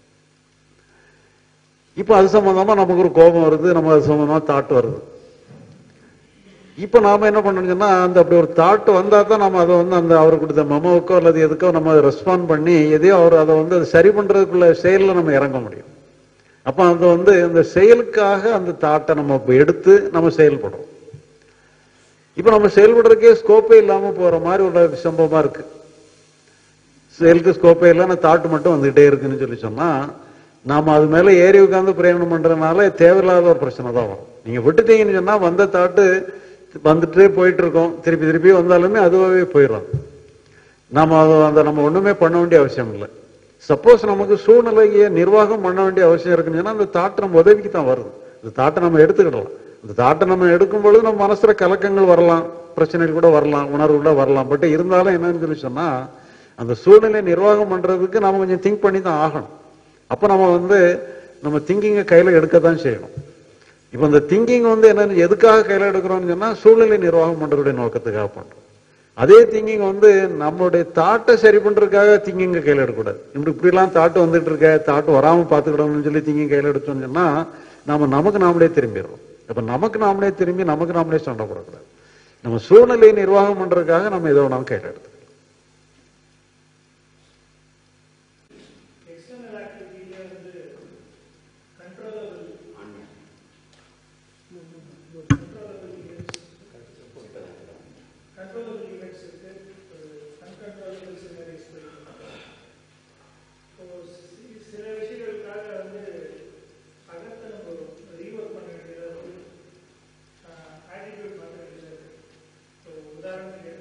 இப்ப அது சம்பந்தமா நமக்கு ஒரு கோபம் வருது நம்ம அது சம்பந்தமா தாட் வருது இப்ப நாம என்ன பண்ணணும்னு சொன்னா அந்த அப்படி ஒரு தாட் வந்தா தான் நம்ம அதை வந்து அந்த அவர் கொடுத்த மெமோவுக்கோ அல்லது எதுக்கோ நம்ம ரெஸ்பாண்ட் பண்ணி எதையோ அவர் அதை வந்து அதை சரி பண்றதுக்குள்ள செயல்ல நம்ம இறங்க முடியும் அப்ப அது வந்து அந்த செயலுக்காக அந்த தாட்டை நம்ம இப்ப எடுத்து நம்ம செயல்படுறோம் இப்ப நம்ம செயல்படுறதுக்கே ஸ்கோப்பே இல்லாம போற மாதிரி ஒரு சம்பவமா இருக்கு செயலுக்கு ஸ்கோப்பே இல்லைன்னா தாட்டு மட்டும் வந்துகிட்டே இருக்குன்னு சொல்லி சொன்னா நாம அது மேல ஏறி உட்கார்ந்து பிரயாணம் பண்றதுனால தேவையில்லாத ஒரு பிரச்சனை தான் வரும் நீங்க விட்டுட்டீங்கன்னு சொன்னா வந்த தாட்டு வந்துட்டே போயிட்டு இருக்கோம் திருப்பி திருப்பி வந்தாலுமே அதுவாகவே போயிடும் நாம அது அந்த நம்ம ஒண்ணுமே பண்ண வேண்டிய அவசியம் இல்லை சப்போஸ் நமக்கு சூழ்நிலையை நிர்வாகம் பண்ண வேண்டிய அவசியம் இருக்குன்னு சொன்னா அந்த தாட்டு நம்ம உதவிக்கு தான் வருது இந்த தாட்டை நம்ம எடுத்துக்கிடலாம் இந்த தாட்டை நம்ம எடுக்கும் பொழுது நம்ம மனசுல கலக்கங்கள் வரலாம் பிரச்சனைகள் கூட வரலாம் உணர்வு கூட வரலாம் பட் இருந்தாலும் என்னன்னு சொல்லி சொன்னா அந்த சூழ்நிலை நிர்வாகம் பண்றதுக்கு நாம கொஞ்சம் திங்க் பண்ணி தான் ஆகணும் அப்ப நம்ம வந்து நம்ம திங்கிங்கை கையில எடுக்க தான் செய்யணும் இப்ப இந்த திங்கிங் வந்து என்னன்னு எதுக்காக கையில எடுக்கிறோம்னு சொன்னா சூழ்நிலை நிர்வாகம் பண்றதுடைய நோக்கத்துக்காக பண்றோம் அதே திங்கிங் வந்து நம்மளுடைய தாட்டை சரி பண்றதுக்காக திங்கிங்க கையில எடுக்கக்கூடாது இப்படி இப்படிலாம் தாட்டு வந்துட்டு இருக்க தாட்டு வராம பாத்துக்கிடணும்னு சொல்லி திங்கிங் கையில எடுத்தோம்னு சொன்னா நாம நமக்கு நாமளே திரும்பிடுறோம் அப்ப நமக்கு நாமளே திரும்பி நமக்கு நாமளே சண்டை போடக்கூடாது நம்ம சூழ்நிலையை நிர்வாகம் பண்றதுக்காக நம்ம எதோ வேணாலும் கையில எடுத்துக்கலாம் சில விஷயங்களுக்காக வந்து அகத்தை நம்ம ரீவர்க் பண்ண வேண்டியது ஆட்டிடியூட் பண்ண வேண்டியது இப்போ உதாரணத்துக்கு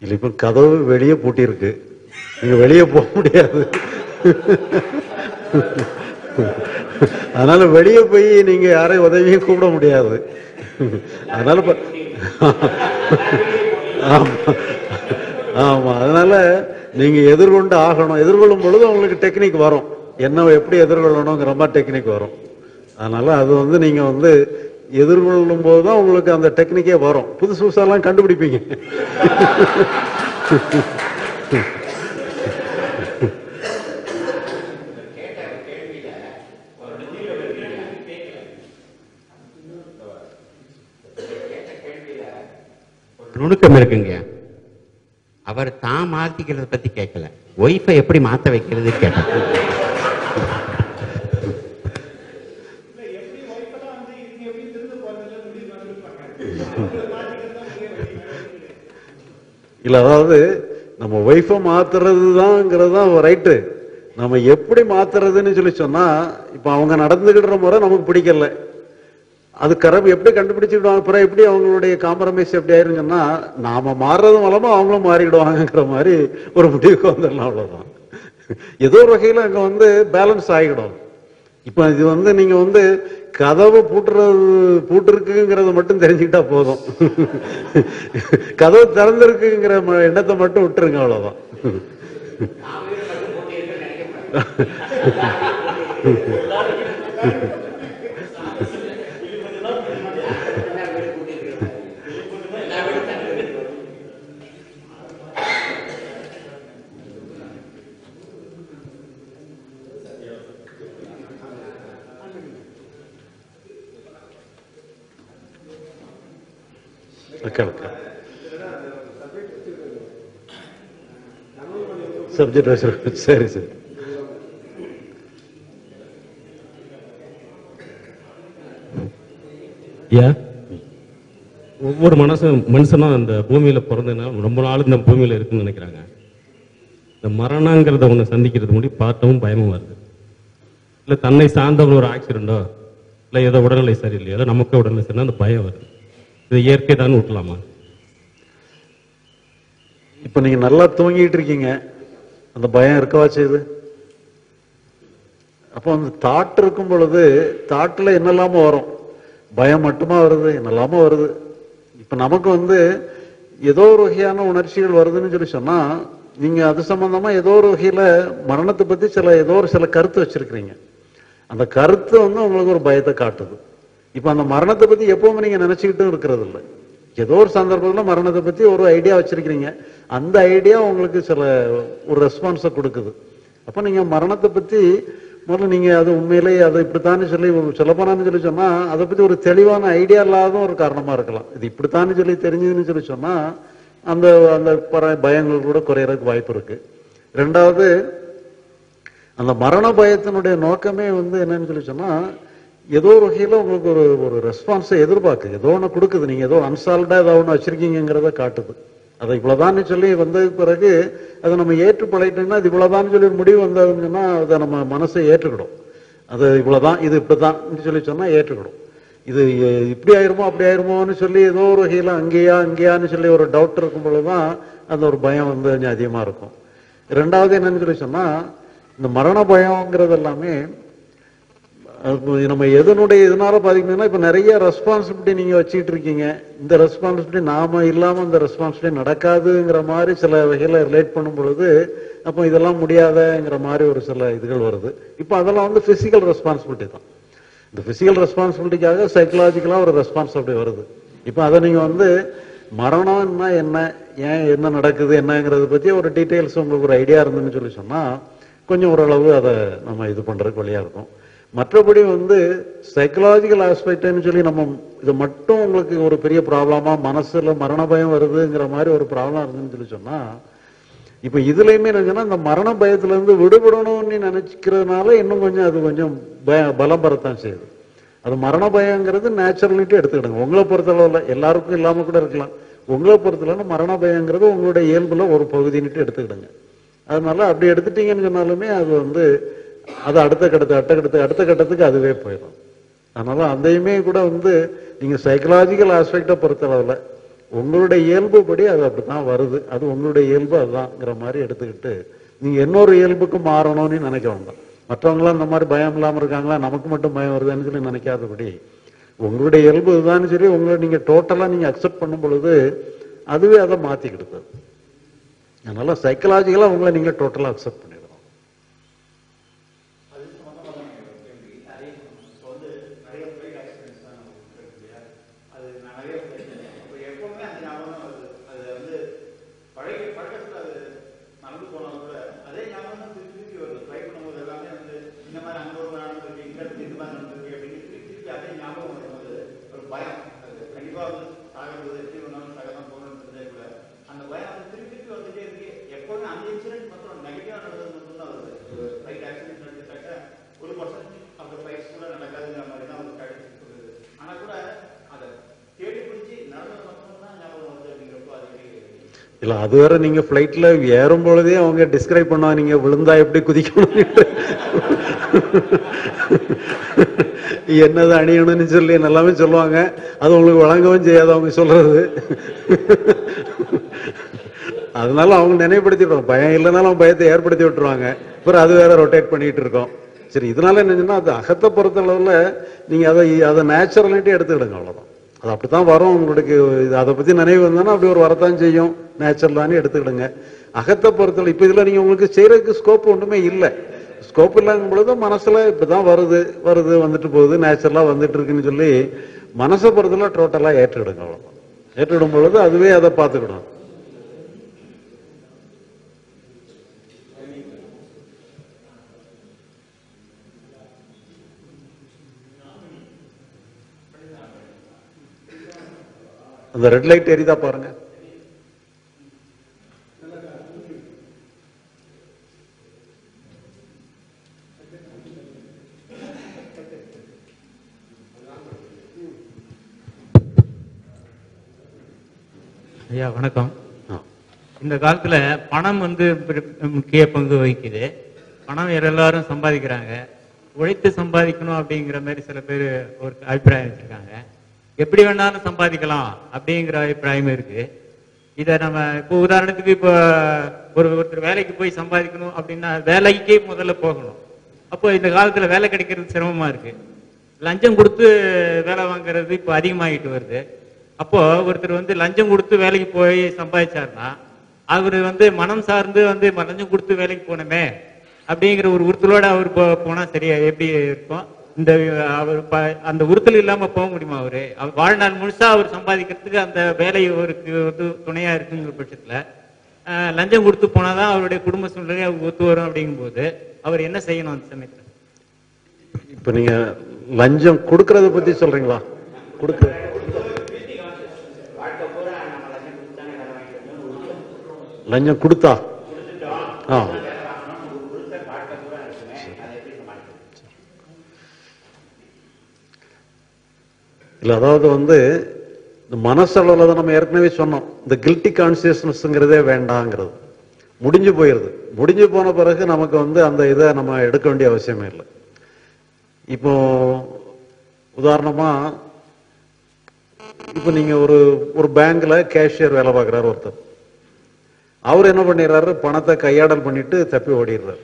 இல்லை இப்ப கதவு வெளியே பூட்டியிருக்கு நீங்க வெளியே போக முடியாது அதனால வெளியே போய் நீங்க யாரையும் உதவியும் கூப்பிட முடியாது அதனால இப்ப- ஆமா ஆமா அதனால நீங்க எதிர்கொண்டு ஆகணும் எதிர்கொள்ளும் பொழுது உங்களுக்கு டெக்னிக் வரும் என்ன எப்படி எதிர்கொள்ளணுங்கிற மாதிரி டெக்னிக் வரும் அதனால அது வந்து நீங்க வந்து எதிர்கொள்ளும் போது தான் உங்களுக்கு அந்த டெக்னிக்கே வரும் புதுசு புதுசாலாம் கண்டுபிடிப்பீங்க நுணுக்கம் இருக்குங்க அவர் தான் மாத்திக்கிறத பத்தி கேட்கல ஒய்ஃபை எப்படி மாத்த வைக்கிறது கேட்டார் இல்ல அதாவது நம்ம ஒய்ஃபை மாத்துறது தான்ங்கிறது தான் ரைட்டு நம்ம எப்படி மாத்துறதுன்னு சொல்லி சொன்னா இப்ப அவங்க நடந்துகிடுற முறை நமக்கு பிடிக்கல அது கரம் எப்படி கண்டுபிடிச்சுக்கிடுவாங்க அப்புறம் எப்படி அவங்களுடைய காம்ப்ரமைஸ் எப்படி ஆயிருன்னு சொன்னா நாம மாறுறது மூலமா அவங்களும் மாறிக்கிடுவாங்கங்கிற மாதிரி ஒரு முடிவுக்கு வந்துடலாம் அவ்வளவுதான் ஏதோ ஒரு வகையில அங்க வந்து பேலன்ஸ் ஆகிடும் இப்ப இது வந்து நீங்க வந்து கதவு பூட்டுறது பூட்டிருக்குங்கிறத மட்டும் தெரிஞ்சுக்கிட்டா போதும் கதவு திறந்திருக்குங்கிற ம- எண்ணத்தை மட்டும் விட்டுருங்க அவ்வளவுதான் ஓகே ஓகே சப்ஜெக்ட் வச்சிருக்கோம் சரி சரி ஏன் ஒவ்வொரு மனசும் மனுஷனும் அந்த பூமியில பிறந்ததுனா ரொம்ப நாள் இந்த பூமியில இருக்குன்னு நினைக்கிறாங்க இந்த மரணங்கிறத ஒண்ணு சந்திக்கிறது முடி பார்த்தவும் பயமும் வருது இல்ல தன்னை சார்ந்தவன் ஒரு ஆக்சிடென்டோ இல்ல ஏதோ உடல்நிலை சரியில்லையோ இல்ல நமக்கு உடல்நிலை சரியில்லை அந்த பயம் வருது இது இயற்கை தான் விட்டலாமா இப்ப நீங்க நல்லா தூங்கிட்டு இருக்கீங்க அந்த பயம் இருக்கவா செய்யுது அப்போ அந்த தாட் இருக்கும் பொழுது தாட்டுல என்னெல்லாமோ வரும் பயம் மட்டுமா வருது என்னெல்லாமோ வருது இப்ப நமக்கு வந்து ஏதோ ஒரு வகையான உணர்ச்சிகள் வருதுன்னு சொல்லி சொன்னா நீங்க அது சம்பந்தமா ஏதோ ஒரு வகையில மரணத்தை பத்தி சில ஏதோ ஒரு சில கருத்து வச்சிருக்கிறீங்க அந்த கருத்து வந்து உங்களுக்கு ஒரு பயத்தை காட்டுது இப்ப அந்த மரணத்தை பத்தி எப்பவுமே நீங்க நினைச்சுக்கிட்டும் இருக்கிறது இல்லை ஏதோ ஒரு சந்தர்ப்பத்துல மரணத்தை பத்தி ஒரு ஐடியா வச்சிருக்கிறீங்க அந்த ஐடியா உங்களுக்கு சில ஒரு ரெஸ்பான்ஸை கொடுக்குது அப்ப நீங்க மரணத்தை பத்தி முதல்ல நீங்க அது உண்மையிலேயே அது இப்படித்தான்னு சொல்லி சொல்லப்போனான்னு சொல்லி சொன்னா அதை பத்தி ஒரு தெளிவான ஐடியா இல்லாத ஒரு காரணமா இருக்கலாம் இது இப்படித்தான்னு சொல்லி தெரிஞ்சதுன்னு சொல்லி சொன்னா அந்த அந்த பர- பயங்கள் கூட குறையறதுக்கு வாய்ப்பு இருக்கு ரெண்டாவது அந்த மரண பயத்தினுடைய நோக்கமே வந்து என்னன்னு சொல்லி சொன்னா ஏதோ ஒரு வகையில உங்களுக்கு ஒரு ஒரு ரெஸ்பான்ஸை எதிர்பார்க்கு ஏதோ ஒன்று கொடுக்குது நீங்க ஏதோ அன்சால்வ்டா ஏதோ ஒன்று வச்சிருக்கீங்கிறத காட்டுது அதை இவ்வளவுதான்னு சொல்லி வந்த பிறகு அதை நம்ம ஏற்று பழகிட்டோம்னா இது இவ்வளவுதான்னு சொல்லி ஒரு முடிவு வந்ததுன்னு சொன்னா அதை நம்ம மனசை ஏற்றுக்கிடும் அது இவ்வளவுதான் இது இப்படிதான் சொல்லி சொன்னா ஏற்றுக்கிடும் இது எ- இப்படி ஆயிருமோ அப்படி ஆயிருமோன்னு சொல்லி ஏதோ ஒரு வகையில அங்கேயா அங்கேயான்னு சொல்லி ஒரு டவுட் இருக்கும் பொழுதுதான் அந்த ஒரு பயம் வந்து கொஞ்சம் அதிகமா இருக்கும் ரெண்டாவது என்னன்னு சொல்லி சொன்னா இந்த மரண பயம்ங்கிறது எல்லாமே அப்போ நம்ம எதனுடைய இதனால பாத்தீங்கன்னா இப்ப நிறைய ரெஸ்பான்சிபிலிட்டி நீங்க வச்சுக்கிட்டு இருக்கீங்க இந்த ரெஸ்பான்சிபிலிட்டி நாம இல்லாம இந்த ரெஸ்பான்சிபிலிட்டி நடக்காதுங்கிற மாதிரி சில வகையில ரிலேட் பண்ணும் பொழுது அப்போ இதெல்லாம் முடியாதங்கிற மாதிரி ஒரு சில இதுகள் வருது இப்போ அதெல்லாம் வந்து பிசிக்கல் ரெஸ்பான்சிபிலிட்டி தான் இந்த பிசிக்கல் ரெஸ்பான்சிபிலிட்டிக்காக சைக்கலாஜிக்கலா ஒரு ரெஸ்பான்சிபிலிட்டி வருது இப்போ அதை நீங்க வந்து மரணம்னா என்ன ஏன் என்ன நடக்குது என்னங்கிறத பத்தி ஒரு டீட்டெயில்ஸ் உங்களுக்கு ஒரு ஐடியா இருந்துன்னு சொல்லி சொன்னா கொஞ்சம் ஓரளவு அதை நம்ம இது பண்றதுக்கு வழியா இருக்கும் மற்றபடி வந்து சைக்கலாஜிக்கல் ஆஸ்பெக்ட்னு சொல்லி நம்ம இது மட்டும் உங்களுக்கு ஒரு பெரிய ப்ராப்ளமா மனசுல மரண பயம் வருதுங்கிற மாதிரி ஒரு ப்ராப்ளம் இருந்துன்னு சொல்லி சொன்னா இப்ப இதுலயுமே என்னன்னா இந்த மரண பயத்துல இருந்து விடுபடணும்னு நினைக்கிறதுனால இன்னும் கொஞ்சம் அது கொஞ்சம் பய பலம் பெறத்தான் செய்யுது அது மரண பயங்கிறது நேச்சுரலிட்டி எடுத்துக்கிடுங்க உங்களை பொறுத்தளவுல எல்லாருக்கும் இல்லாம கூட இருக்கலாம் உங்களை பொறுத்தளவு மரண பயங்கிறது உங்களுடைய இயல்புல ஒரு பகுதின்னுட்டு எடுத்துக்கிடுங்க அதனால அப்படி எடுத்துட்டீங்கன்னு சொன்னாலுமே அது வந்து அது அடுத்த கட்டத்து அடுத்த கட்டத்து அடுத்த கட்டத்துக்கு அதுவே போயிடும் அதனால அதையுமே கூட வந்து நீங்க சைக்கலாஜிக்கல் ஆஸ்பெக்டை பொறுத்தளவுல உங்களுடைய இயல்புபடி அது அப்படித்தான் வருது அது உங்களுடைய இயல்பு அதுதான்ங்கிற மாதிரி எடுத்துக்கிட்டு நீங்க இன்னொரு இயல்புக்கு மாறணும்னு நினைக்க வேண்டாம் மற்றவங்களாம் இந்த மாதிரி பயம் இல்லாம இருக்காங்களா நமக்கு மட்டும் பயம் வருதுன்னு சொல்லி நினைக்காதபடி உங்களுடைய இயல்பு இதுதான் சரி உங்களை நீங்க டோட்டலா நீங்க அக்செப்ட் பண்ணும் பொழுது அதுவே அதை மாத்திக்கிடுது அதனால சைக்கலாஜிக்கலா உங்களை நீங்க டோட்டலா அக்செப்ட் பண்ணிடணும் இல்ல அது வேற நீங்க பிளைட்ல ஏறும் பொழுதே அவங்க டிஸ்கிரைப் பண்ணுவாங்க நீங்க விழுந்தா எப்படி குதிக்கணும் என்னது அணியணும்னு சொல்லி எல்லாமே சொல்லுவாங்க அது உங்களுக்கு வழங்கவும் செய்யாது அவங்க சொல்றது அதனால அவங்க நினைவுபடுத்திடுவாங்க பயம் இல்லைனாலும் அவங்க பயத்தை ஏற்படுத்தி விட்டுருவாங்க அப்புறம் அது வேற ரொட்டேட் பண்ணிட்டு இருக்கோம் சரி இதனால என்னன்னா அது அகத்தை பொறுத்த அளவுல நீங்க அதை அதை நேச்சுரலிட்டி எடுத்துக்கிடுங்க அவ்வளவுதான் அது அப்படித்தான் வரும் உங்களுக்கு இது அதை பத்தி நினைவு வந்தாலும் அப்படி ஒரு வரத்தான் செய்யும் நேச்சுரலானு எடுத்துக்கிடுங்க அகத்தை பொறுத்தவரை இப்ப இதுல நீங்க உங்களுக்கு செய்யறதுக்கு ஸ்கோப் ஒண்ணுமே இல்லை ஸ்கோப் இல்லாத பொழுது மனசுல இப்படிதான் வருது வருது வந்துட்டு போகுது நேச்சுரலா வந்துட்டு இருக்குன்னு சொல்லி மனசை பொறுத்தல டோட்டலா ஏற்றுக்கிடுங்க அவ்வளவுதான் ஏற்றுவிடும் பொழுது அதுவே அதை பார்த்துக்கிடும் அந்த ரெட் லைட் எரிதா பாருங்க ஐயா வணக்கம் இந்த காலத்துல பணம் வந்து பிர- முக்கிய பங்கு வகிக்குது பணம் எல்லாரும் சம்பாதிக்கிறாங்க உழைத்து சம்பாதிக்கணும் அப்படிங்கிற மாதிரி சில பேர் ஒரு அபிப்பிராயம் வச்சிருக்காங்க எப்படி வேணாலும் சம்பாதிக்கலாம் அப்படிங்கிற அபிப்பிராயம் இருக்கு இத நம்ம இப்போ உதாரணத்துக்கு இப்போ ஒரு ஒருத்தர் வேலைக்கு போய் சம்பாதிக்கணும் அப்படின்னா வேலைக்கே முதல்ல போகணும் அப்போ இந்த காலத்துல வேலை கிடைக்கிறது சிரமமா இருக்கு லஞ்சம் கொடுத்து வேலை வாங்குறது இப்போ அதிகமாகிட்டு வருது அப்போ ஒருத்தர் வந்து லஞ்சம் கொடுத்து வேலைக்கு போய் சம்பாதிச்சாருன்னா அவர் வந்து மனம் சார்ந்து வந்து ம- லஞ்சம் கொடுத்து வேலைக்கு போனமே அப்படிங்கிற ஒரு உறுத்தலோட அவர் போ- போனா சரியா எப்படி இருக்கும் இந்த அவர் ப- அந்த உறுத்தல் இல்லாம போக முடியுமா அவரு அவர் வாழ்நாள் முழுசா அவர் சம்பாதிக்கிறதுக்கு அந்த வேலை அவருக்கு வந்து துணையா இருக்குங்கிற பட்சத்துல அஹ், லஞ்சம் கொடுத்து போனாதான் அவருடைய குடும்ப சூழ்நிலை ஒத்து வரும் அப்படிங்கும்போது அவர் என்ன செய்யணும் அந்த சமயத்துல இப்ப நீங்க லஞ்சம் கொடுக்கறத பத்தி சொல்றீங்களா கொடுக்க லஞ்சம் கொடுத்தா ஆ இல்ல அதாவது வந்து இந்த மனசளவுல தான் நம்ம ஏற்கனவே சொன்னோம் இந்த கில்ட்டி கான்சியஸ்னஸ்ங்கிறதே வேண்டாங்கிறது முடிஞ்சு போயிருது முடிஞ்சு போன பிறகு நமக்கு வந்து அந்த இதை நம்ம எடுக்க வேண்டிய அவசியமே இல்லை இப்போ உதாரணமா இப்போ நீங்க ஒரு ஒரு பேங்க்ல கேஷியர் வேலை பார்க்குறாரு ஒருத்தர் அவர் என்ன பண்ணிடுறாரு பணத்தை கையாடல் பண்ணிட்டு தப்பி ஓடிடுறாரு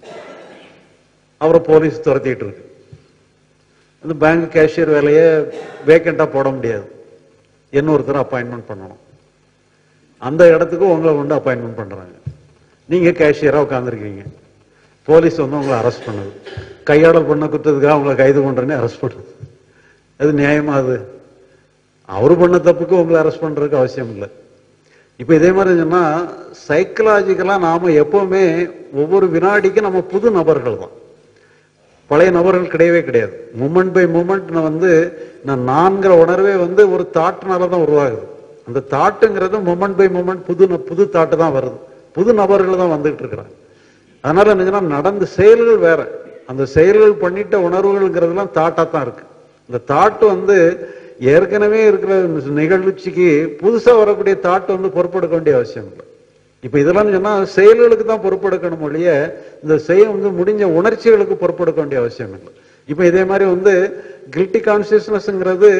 அவரை போலீஸ் துரத்திட்டு இருக்கு அந்த பேங்க் கேஷியர் வேலையை வேக்கண்டா போட முடியாது என்ன ஒருத்தர் அப்பாயின்மெண்ட் பண்ணணும் அந்த இடத்துக்கு உங்களை கொண்டு அப்பாயின்மெண்ட் பண்றாங்க நீங்க கேஷியரா உட்காந்துருக்கீங்க போலீஸ் வந்து உங்களை அரெஸ்ட் பண்ணுது கையாடல் பண்ண குற்றத்துக்காக உங்களை கைது பண்றேன்னு அரெஸ்ட் பண்ணுது அது நியாயமா அது அவரு பண்ண தப்புக்கு உங்களை அரெஸ்ட் பண்றதுக்கு அவசியம் இல்லை இப்ப இதே மாதிரி சொன்னா சைக்கலாஜிக்கலா நாம எப்பவுமே ஒவ்வொரு வினாடிக்கும் நம்ம புது நபர்கள் தான் பழைய நபர்கள் கிடையவே கிடையாது மூமெண்ட் பை மூமெண்ட் வந்து நான் நான்கிற உணர்வே வந்து ஒரு தாட்னால தான் உருவாகுது அந்த தாட்டுங்கிறது மூமெண்ட் பை மூமெண்ட் புது ந- புது தாட்டு தான் வருது புது நபர்கள் தான் வந்துகிட்டு இருக்கிறாங்க அதனால என்னன்னா நடந்த செயல்கள் வேற அந்த செயல்கள் பண்ணிட்ட உணர்வுகள்ங்கிறதுலாம் தாட்டா தான் இருக்கு இந்த தாட்டு வந்து ஏற்கனவே இருக்கிற நிகழ்ச்சிக்கு புதுசா வரக்கூடிய தாட்டு வந்து பொறுப்பெடுக்க வேண்டிய அவசியம் இல்லை இப்ப இதெல்லாம் சொன்னா செயல்களுக்கு தான் பொறுப்பெடுக்கணும் ஒழிய இந்த செயல் வந்து முடிஞ்ச உணர்ச்சிகளுக்கு பொறுப்பெடுக்க வேண்டிய அவசியம் இல்லை இப்ப இதே மாதிரி வந்து கில்ட்டி கான்சியஸ்னஸ்ங்கிறது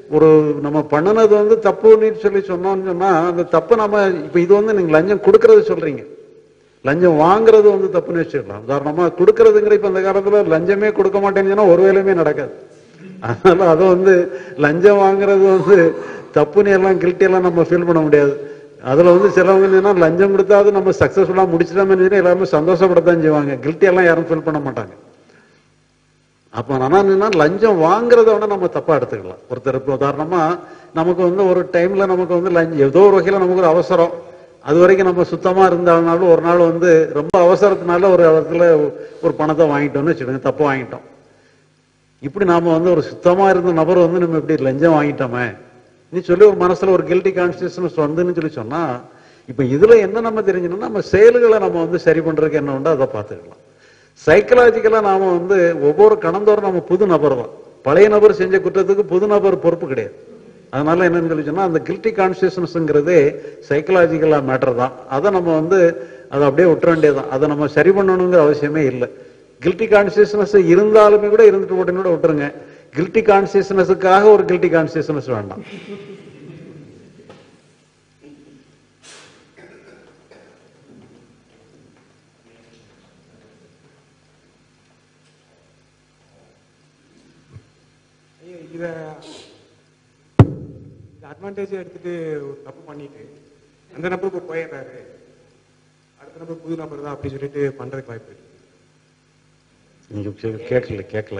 ஒரு நம்ம பண்ணுனது வந்து தப்புன்னு சொல்லி சொன்னோம்னு சொன்னா அந்த தப்பை நம்ம இப்ப இது வந்து நீங்க லஞ்சம் கொடுக்கறது சொல்றீங்க லஞ்சம் வாங்குறது வந்து தப்புன்னு வச்சுக்கலாம் உதாரணமா கொடுக்கறதுங்கிற இப்ப அந்த காலத்துல லஞ்சமே கொடுக்க மாட்டேன்னு சொன்னா ஒரு வேலையுமே நடக்காது அதனால அதை வந்து லஞ்சம் வாங்குறது வந்து தப்புன்னு எல்லாம் கில்ட்டி எல்லாம் நம்ம ஃபீல் பண்ண முடியாது அதுல வந்து சிலவங்க என்னன்னா லஞ்சம் கொடுத்தாவது நம்ம சக்சஸ்ஃபுல்லா முடிச்சிட்டோம்னு சொல்லி எல்லாருமே சந்தோஷப்படத்தான் செய்வாங்க கில்ட்டி எல்லாம் யாரும் ஃபீல் பண்ண மாட்டாங்க அப்ப நான் என்னன்னா லஞ்சம் வாங்குறத விட நம்ம தப்பா எடுத்துக்கலாம் ஒருத்தர் இப்ப உதாரணமா நமக்கு வந்து ஒரு டைம்ல நமக்கு வந்து லஞ்சம் ஏதோ ஒரு வகையில நமக்கு ஒரு அவசரம் அது வரைக்கும் நம்ம சுத்தமா இருந்தாலும் ஒரு நாள் வந்து ரொம்ப அவசரத்தினால ஒரு இடத்துல ஒரு பணத்தை வாங்கிட்டோம்னு வச்சுக்கோங்க தப்பு வாங்கிட்டோம் இப்படி நாம வந்து ஒரு சுத்தமா இருந்த நபர் வந்து நம்ம இப்படி லஞ்சம் வாங்கிட்டோமே நீ சொல்லி ஒரு மனசுல ஒரு கில்ட்டி கான்சியஸ்னஸ் வந்துன்னு சொல்லி சொன்னா இப்ப இதுல என்ன நம்ம தெரிஞ்சுக்கணும்னா நம்ம செயல்களை நம்ம வந்து சரி பண்றதுக்கு என்ன உண்டோ அதை பார்த்துக்கலாம் சைக்கலாஜிக்கலா நாம வந்து ஒவ்வொரு கணந்தோறும் நம்ம புது நபர் தான் பழைய நபர் செஞ்ச குற்றத்துக்கு புது நபர் பொறுப்பு கிடையாது அதனால என்னன்னு சொல்லி சொன்னா அந்த கில்ட்டி கான்சியஸ்னஸ்ங்கிறதே சைக்கலாஜிக்கலா மேட்டர் தான் அதை நம்ம வந்து அதை அப்படியே விட்டுற வேண்டியதுதான் அதை நம்ம சரி பண்ணணுங்கிற அவசியமே இல்லை கில்ட்டி கான்சியஸ்னஸ் இருந்தாலுமே கூட இருந்துட்டு போட்டுன்னு கூட விட்டுருங்க கில்ட்டி கான்சியஸ்னஸுக்காக ஒரு கில்ட்டி கான்சியஸ்னஸ் வேண்டாம் ஐயா, இத அட்வான்டேஜ் எடுத்துட்டு ஒரு தப்பு பண்ணிட்டு அந்த நபருக்கு போயிடுறாரு அடுத்த நபர் புது நபர் தான் அப்படி சொல்லிட்டு பண்றதுக்கு வாய்ப்பு இருக்கு நீங்க கே- கேட்கல கேட்கல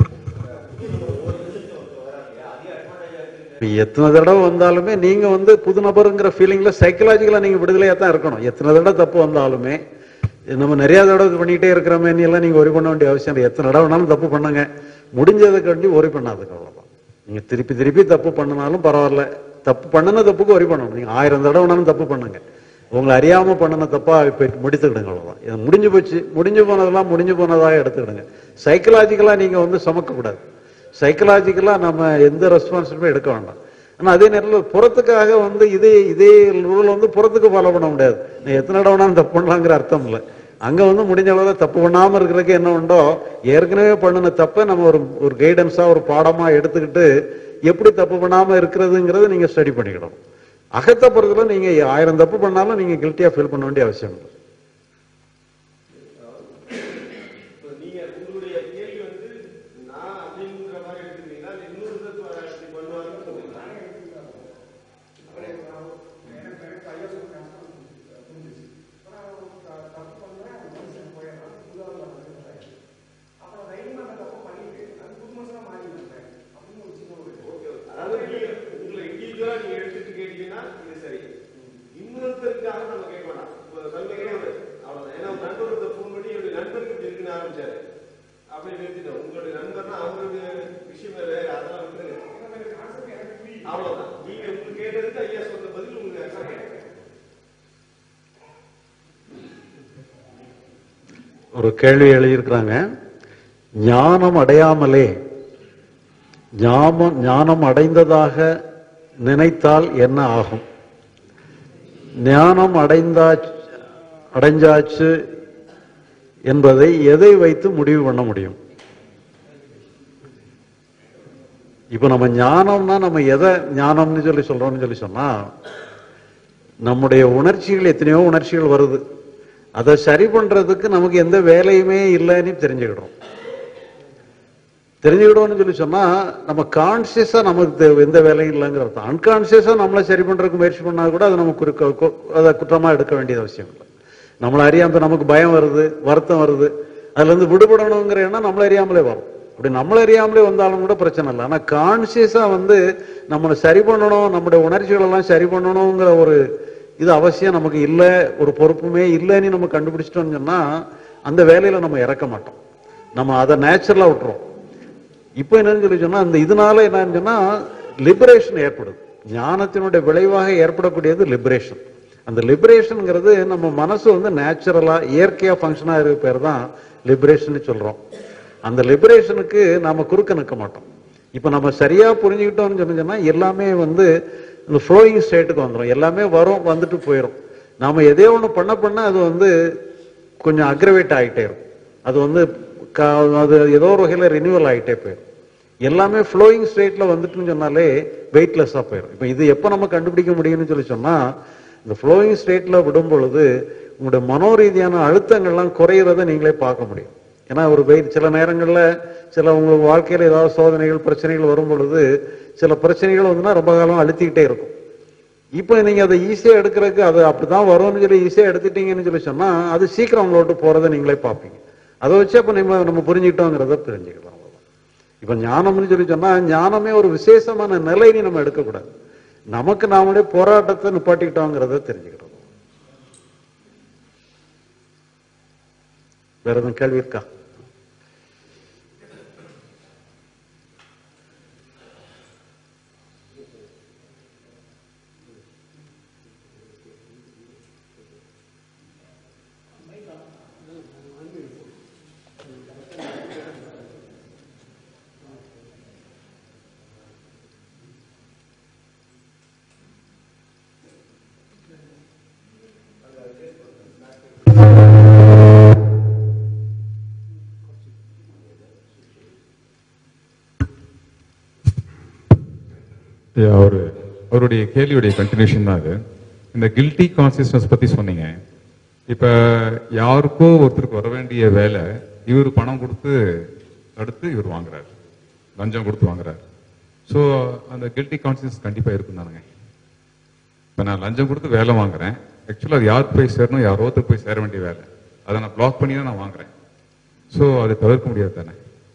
இப்ப எத்தனை தடவை வந்தாலுமே நீங்க வந்து புது நபருங்கிற ஃபீலிங்ல சைக்கலாஜிக்கலா நீங்க விடுதலையா தான் இருக்கணும் எத்தனை தடவை தப்பு வந்தாலுமே நம்ம நிறைய தடவை பண்ணிட்டே இருக்கிறோமே நீ எல்லாம் நீங்க ஒரி பண்ண வேண்டிய அவசியம் இல்லை எத்தனை தடவை வேணாலும் தப்பு பண்ணுங்க முடிஞ்சதுக்கு வேண்டி ஒரி பண்ணாதுக்கு அவ்வளவுதான் நீங்க திருப்பி திருப்பி தப்பு பண்ணினாலும் பரவாயில்ல தப்பு பண்ணின தப்புக்கு ஒரி பண்ணணும் நீங்க ஆயிரம் தடவை வேணாலும் தப்பு பண்ணுங்க உங்களை அறியாம பண்ணின தப்பா இப்ப முடித்துக்கிடுங்க அவ்வளவுதான் இது முடிஞ்சு போச்சு முடிஞ்சு போனதெல்லாம் முடிஞ்சு போனதாக எடுத்துக்கிடுங்க சைக்கலாஜிக்கலா நீங்க வந்து சமக்க கூடாது சைக்கலாஜிக்கலா நம்ம எந்த ரெஸ்பான்சிபிலிட்டி எடுக்க வேண்டாம் ஆனா அதே நேரத்தில் புறத்துக்காக வந்து இதே இதே ரூல் வந்து புறத்துக்கு ஃபாலோ பண்ண முடியாது நீ எத்தனை தடவை வேணாலும் தப்பு பண்ணலாங்கிற அர்த்தம் இல்லை அங்க வந்து முடிஞ்ச அளவுல தப்பு பண்ணாம இருக்கிறதுக்கு என்ன உண்டோ ஏற்கனவே பண்ணின தப்பை நம்ம ஒரு ஒரு கைடன்ஸா ஒரு பாடமா எடுத்துக்கிட்டு எப்படி தப்பு பண்ணாம இருக்கிறதுங்கிறத நீங்க ஸ்டடி பண்ணிக்கணும் அகத்தை பொறுத்தல நீங்க ஆயிரம் தப்பு பண்ணாலும் நீங்க கில்ட்டியா ஃபீல் பண்ண வேண்டிய அவசியம் இல்லை நீங்க உங்களுடைய கேள்வி வந்து நான் அப்படிங்கிற மாதிரி எடுத்துக்கிறீங்களா இல்ல இன்னொரு தத்துவ அப்படி பண்ணுவாங்கன்னு சொல்றீங்களா அதாவது நீங்க உங்களை இண்டிவிஜுவலா நீங்க எடுத்துட்டு கேட்டீங்கன்னா இது சரி இன்னொருத்தருக்காக நம்ம கேட்க வேண்டாம் இப்போ சொல்லுங்க ஒரு அவ்வளவுதான் ஏன்னா உங்க நண்பர் ஒருத்தர் ஃபோன் பண்ணி என்னுடைய நண்பருக்கு இப்படி இருக்குன்னு ஆரம்பிச்சாரு அப்படி நிறுத்திட்டோம் உங்களுடைய நண்பர்னா அவருடைய விஷயம் வேற அதெல்லாம் விட்டுருங்க அவ்வளவுதான் நீங்க உங்களுக்கு கேட்டதுக்கு ஐயா சொன்ன பதில் உங்களுக்கு accept ஆயிடும். ஒரு கேள்வி எழுதியிருக்கிறாங்க ஞானம் அடையாமலே ஞாபம் ஞானம் அடைந்ததாக நினைத்தால் என்ன ஆகும் ஞானம் அடைந்தா அடைஞ்சாச்சு என்பதை எதை வைத்து முடிவு பண்ண முடியும் இப்ப நம்ம ஞானம்னா நம்ம எதை ஞானம்னு சொல்லி சொல்றோம்னு சொல்லி சொன்னா நம்முடைய உணர்ச்சிகள் எத்தனையோ உணர்ச்சிகள் வருது அதை சரி பண்றதுக்கு நமக்கு எந்த வேலையுமே இல்லைன்னு தெரிஞ்சுக்கிடுறோம் தெரிஞ்சுக்கிட்டோம்னு சொல்லி சொன்னா நம்ம கான்சியஸா நமக்கு தெ- எந்த வேலையும் இல்லைங்கிற அர்த்தம் அன்கான்சியஸா நம்மளை சரி பண்றதுக்கு முயற்சி பண்ணா கூட அது நம்ம குறுக்க கு- அதை குற்றமா எடுக்க வேண்டியது அவசியம் இல்லை நம்மளை அறியாம இப்ப நமக்கு பயம் வருது வருத்தம் வருது அதுல இருந்து விடுபடணுங்கிற எண்ணம் நம்மளை அறியாமலே வரும் அப்படி நம்மளை அறியாமலே வந்தாலும் கூட பிரச்சனை இல்லை ஆனா கான்சியஸா வந்து நம்மளை சரி பண்ணணும் நம்முடைய உணர்ச்சிகள் எல்லாம் சரி பண்ணணுங்கிற ஒரு இது அவசியம் நமக்கு இல்லை ஒரு பொறுப்புமே இல்லைன்னு நம்ம கண்டுபிடிச்சிட்டோம்னு சொன்னா அந்த வேலையில நம்ம இறக்க மாட்டோம் நம்ம அதை நேச்சுரலா விட்டுறோம் இப்போ என்னன்னு சொல்லி சொன்னா அந்த இதனால என்னன்னு சொன்னா லிபரேஷன் ஏற்படுது ஞானத்தினுடைய விளைவாக ஏற்படக்கூடியது லிபரேஷன் அந்த லிபரேஷன்ங்கிறது நம்ம மனசு வந்து நேச்சுரலா இயற்கையா ஃபங்க்ஷனா இருக்க பேர் தான் லிபரேஷன் சொல்றோம் அந்த லிபரேஷனுக்கு நாம குறுக்க நிற்க மாட்டோம் இப்போ நம்ம சரியா புரிஞ்சுக்கிட்டோம்னு சொல்லி சொன்னா எல்லாமே வந்து இந்த ஃப்ளோயிங் ஸ்டேட்டுக்கு வந்துடும் எல்லாமே வரும் வந்துட்டு போயிடும் நாம எதையோ ஒன்று பண்ண பண்ண அது வந்து கொஞ்சம் அக்ரவேட் ஆகிட்டே இருக்கும் அது வந்து க- அது ஏதோ ஒரு வகையில் ரினியூவல் ஆகிட்டே போயிடும் எல்லாமே ஃப்ளோயிங் ஸ்டேட்ல வந்துட்டுன்னு சொன்னாலே வெயிட்லெஸ்ஸாக போயிடும் இப்போ இது எப்போ நம்ம கண்டுபிடிக்க முடியும்னு சொல்லி சொன்னா இந்த ஃப்ளோயிங் ஸ்டேட்ல விடும் பொழுது உங்களுடைய மனோரீதியான அழுத்தங்கள்லாம் குறையிறத நீங்களே பார்க்க முடியும் ஏன்னா ஒரு வெயிட் சில நேரங்களில் சில உங்களுக்கு வாழ்க்கையில் ஏதாவது சோதனைகள் பிரச்சனைகள் வரும் பொழுது சில பிரச்சனைகள் வந்துன்னா ரொம்ப காலம் அழுத்திக்கிட்டே இருக்கும் இப்போ நீங்க அதை ஈஸியா எடுக்கிறதுக்கு அது அப்படிதான் வரும்னு சொல்லி ஈஸியா எடுத்துட்டீங்கன்னு சொல்லி சொன்னா அது சீக்கிரம் உங்களை விட்டு போறதை நீங்களே பார்ப்பீங்க அதை வச்சு அப்ப நம்ம நம்ம புரிஞ்சுக்கிட்டோங்கிறத தெரிஞ்சுக்கலாம் அவ்வளவுதான். இப்ப ஞானம்னு சொல்லி சொன்னா ஞானமே ஒரு விசேஷமான நிலைன்னு நம்ம எடுக்கக்கூடாது நமக்கு நாமளே போராட்டத்தை நிப்பாட்டிக்கிட்டோங்கிறத தெரிஞ்சுக்கிறோம் வேற எதுவும் கேள்வி இருக்கா அவர் அவருடைய கேள்வியுடைய கண்டினியூஷன் தான் அது இந்த கில்ட்டி கான்சியஸ்னஸ் பத்தி சொன்னீங்க இப்ப யாருக்கோ ஒருத்தருக்கு வர வேண்டிய வேலை இவர் பணம் கொடுத்து தடுத்து இவர் வாங்குறாரு லஞ்சம் கொடுத்து வாங்குறாரு ஸோ அந்த கில்ட்டி கான்சியஸ் கண்டிப்பா இருக்கும் தானுங்க இப்ப நான் லஞ்சம் கொடுத்து வேலை வாங்குறேன் ஆக்சுவலா அது யாருக்கு போய் சேரணும் யாரோ ஒருத்தருக்கு போய் சேர வேண்டிய வேலை அதை நான் பிளாக் பண்ணி தான் நான் வாங்குறேன் ஸோ அதை தவிர்க்க முடியாது தானே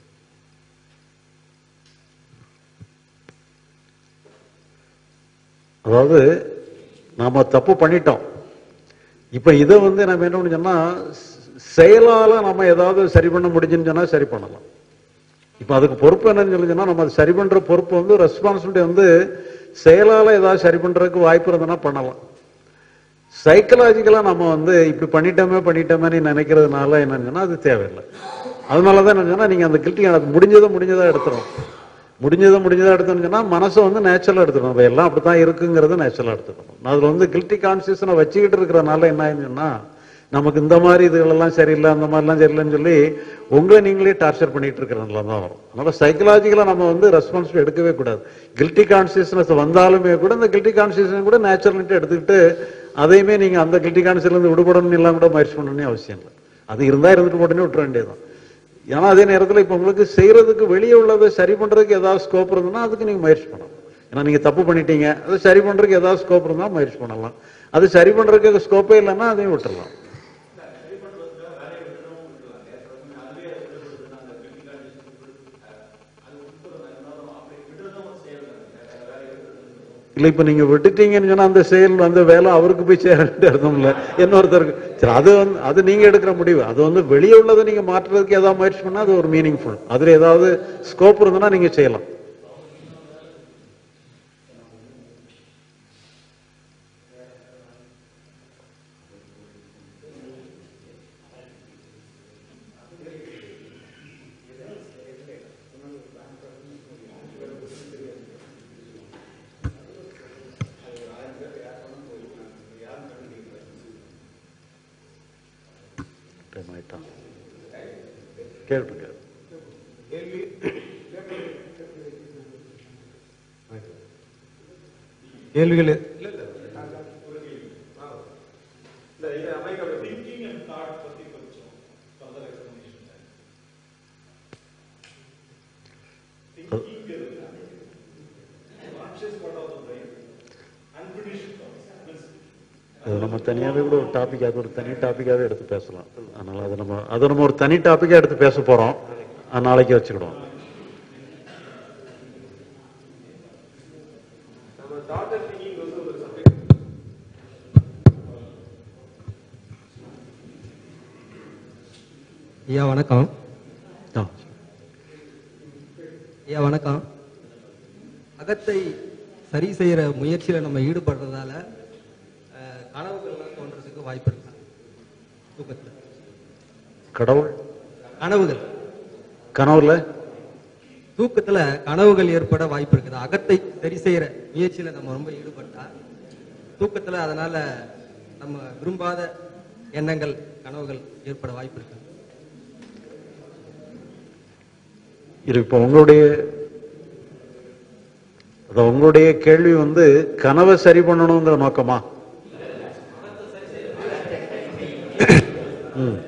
அதாவது நாம தப்பு பண்ணிட்டோம் இப்ப இதை வந்து நம்ம என்ன பண்ண சொன்னா செயலால நம்ம ஏதாவது சரி பண்ண முடிஞ்சுன்னு சொன்னா சரி பண்ணலாம் இப்ப அதுக்கு பொறுப்பு என்னன்னு சொல்லி சொன்னா நம்ம அதை சரி பண்ற பொறுப்பு வந்து ரெஸ்பான்சிபிலிட்டி வந்து செயலால ஏதாவது சரி பண்றதுக்கு வாய்ப்பு இருந்ததுன்னா பண்ணலாம் சைக்கலாஜிக்கலா நம்ம வந்து இப்படி பண்ணிட்டோமே பண்ணிட்டோமே நினைக்கிறதுனால என்னன்னு சொன்னா அது தேவையில்லை அதனாலதான் என்ன சொன்னா நீங்க அந்த கில்ட்டி அது முடிஞ்சதை முடிஞ்சதா எடுத்துரும் முடிஞ்சதை முடிஞ்சதா எடுத்தோம்னு சொன்னா மனசை வந்து நேச்சுரலா எடுத்துக்கணும் நம்ம எல்லாம் அப்படித்தான் இருக்குங்கிறத நேச்சுரலா எடுத்துக்கணும் அதுல வந்து கில்ட்டி கான்சியஸனை வச்சுக்கிட்டு இருக்கிறனால என்ன ஆயிடுச்சுன்னா நமக்கு இந்த மாதிரி இதுகளெல்லாம் சரியில்லை அந்த மாதிரிலாம் சரியில்லைன்னு சொல்லி உங்களை நீங்களே டார்ச்சர் பண்ணிட்டு இருக்கிறதுனால தான் வரும் அதனால சைக்கலாஜிக்கலா நம்ம வந்து ரெஸ்பான்சிபிள் எடுக்கவே கூடாது கில்ட்டி கான்சியஸ்னஸ் வந்தாலுமே கூட இந்த கில்ட்டி கான்சியஸ்னஸ் கூட நேச்சுரல்ட்டு எடுத்துக்கிட்டு அதையுமே நீங்க அந்த கில்ட்டி கான்சியஸ்ல இருந்து விடுபடணும்னு எல்லாம் கூட முயற்சி பண்ணணும்னு அவசியம் இல்லை அது இருந்தா இருந்துட்டு போட்டுன்னு விட்டுற வேண்டியதுதான் ஏன்னா அதே நேரத்தில் இப்போ உங்களுக்கு செய்யறதுக்கு வெளியே உள்ளதை சரி பண்றதுக்கு ஏதாவது ஸ்கோப் இருந்ததுன்னா அதுக்கு நீங்க முயற்சி பண்ணலாம் ஏன்னா நீங்க தப்பு பண்ணிட்டீங்க அதை சரி பண்றதுக்கு ஏதாவது ஸ்கோப் இருந்தா முயற்சி பண்ணலாம் அது சரி பண்றதுக்கு ஸ்கோப்பே இல்லைன்னா அதையும் விட்டுறலாம் இல்ல இப்ப நீங்க விட்டுட்டீங்கன்னு சொன்னா அந்த செயல் அந்த வேலை அவருக்கு போய் சேர வேண்டிய அர்த்தம் இல்ல இன்னொருத்தருக்கு சரி அது வந்து அது நீங்க எடுக்கிற முடிவு அது வந்து வெளியே உள்ளதை நீங்க மாற்றுறதுக்கு ஏதாவது முயற்சி பண்ணா அது ஒரு மீனிங்ஃபுல் அதுல ஏதாவது ஸ்கோப் இருந்ததுன்னா நீங்க செய்யலாம் டைம் ஆயிட்டான் கேட்டுங்க கேள்விகள் அது நம்ம தனியாவே கூட ஒரு டாபிக் அது ஒரு தனி டாபிக்காவே எடுத்து பேசலாம் அதனால அதை நம்ம அதை நம்ம ஒரு தனி டாபிக்கா எடுத்து பேச போறோம் அது நாளைக்கு வச்சுக்கிடுவோம் நம்ம டாக்டர் திங்கிங் வந்து ஒரு சப்ஜெக்ட் ஐயா வணக்கம் ஐயா வணக்கம் அகத்தை சரி செய்யற முயற்சியில நம்ம ஈடுபடுறதால அஹ், கனவுகள்லாம் தோன்றதுக்கு வாய்ப்பு இருக்கு தூக்கத்துல கடவுள் கனவுகள் கனவுல தூக்கத்துல கனவுகள் ஏற்பட வாய்ப்பு இருக்குது அகத்தை சரி செய்யற முயற்சியில நம்ம ரொம்ப ஈடுபட்டா தூக்கத்துல அதனால நம்ம விரும்பாத எண்ணங்கள் கனவுகள் ஏற்பட வாய்ப்பு இருக்கு இது இப்போ உங்களுடைய அது உங்களுடைய கேள்வி வந்து கனவை சரி பண்ணணுங்கிற நோக்கமா ம்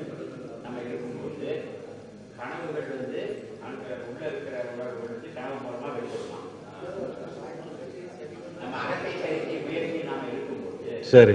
சரி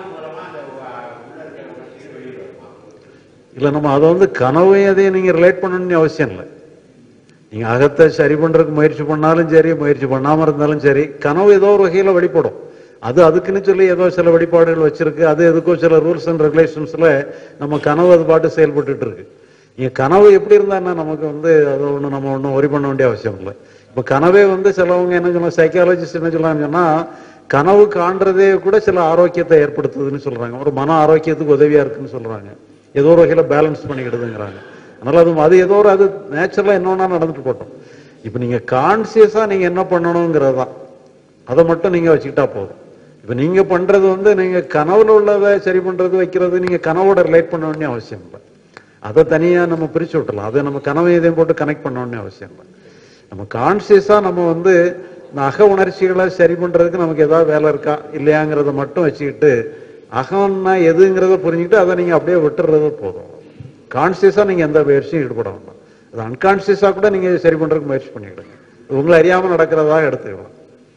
இல்ல நம்ம அதை வந்து கனவையும் அதையும் நீங்க ரிலேட் பண்ணணும்னு அவசியம் இல்லை நீங்க அகத்தை சரி பண்றதுக்கு முயற்சி பண்ணாலும் சரி முயற்சி பண்ணாம இருந்தாலும் சரி கனவு ஏதோ ஒரு வகையில வெளிப்படும் அது அதுக்குன்னு சொல்லி ஏதோ சில வழிபாடுகள் வச்சிருக்கு அது எதுக்கோ சில ரூல்ஸ் அண்ட் ரெகுலேஷன்ஸ்ல நம்ம கனவு அது பாட்டு செயல்பட்டுட்டு இருக்கு நீங்க கனவு எப்படி இருந்தான்னா நமக்கு வந்து அதை ஒண்ணு நம்ம ஒன்றும் ஒரி பண்ண வேண்டிய அவசியம் இல்லை இப்ப கனவே வந்து சிலவங்க என்ன சொல்ல சைக்காலஜிஸ்ட் என்ன சொல்றாங்கன்னா கனவு காண்றதே கூட சில ஆரோக்கியத்தை ஏற்படுத்துதுன்னு சொல்றாங்க ஒரு மன ஆரோக்கியத்துக்கு உதவியா இருக்குன்னு சொல்றாங்க ஏதோ ஒரு வகையில பேலன்ஸ் பண்ணிக்கிடுதுங்கிறாங்க அதனால அது அது ஏதோ ஒரு அது நேச்சுரலா என்னன்னா நடந்துட்டு போட்டோம் இப்ப நீங்க கான்சியஸா நீங்க என்ன பண்ணணுங்கிறது தான் அதை மட்டும் நீங்க வச்சுக்கிட்டா போதும் இப்ப நீங்க பண்றது வந்து நீங்க கனவுல உள்ளதை சரி பண்றது வைக்கிறது நீங்க கனவோட ரிலேட் பண்ண வேண்டிய அவசியம் இல்லை அதை தனியா நம்ம பிரிச்சு விட்டுலாம் அதை நம்ம கனவை இதையும் போட்டு கனெக்ட் பண்ண வேண்டிய அவசியம் இல்லை நம்ம கான்சியஸா நம்ம வந்து இந்த அக உணர்ச்சிகளை சரி பண்றதுக்கு நமக்கு ஏதாவது வேலை இருக்கா இல்லையாங்கிறத மட்டும் வச்சுக்கிட்டு அகம்னா எதுங்கிறத புரிஞ்சுக்கிட்டு அதை நீங்க அப்படியே விட்டுறது போதும் கான்சியஸா நீங்க எந்த முயற்சியும் ஈடுபட வேண்டாம் அது அன்கான்சியஸா கூட நீங்க சரி பண்றதுக்கு முயற்சி பண்ணிக்கிடுங்க உங்களை அறியாம நடக்கிறதா எடுத்துக்கலாம்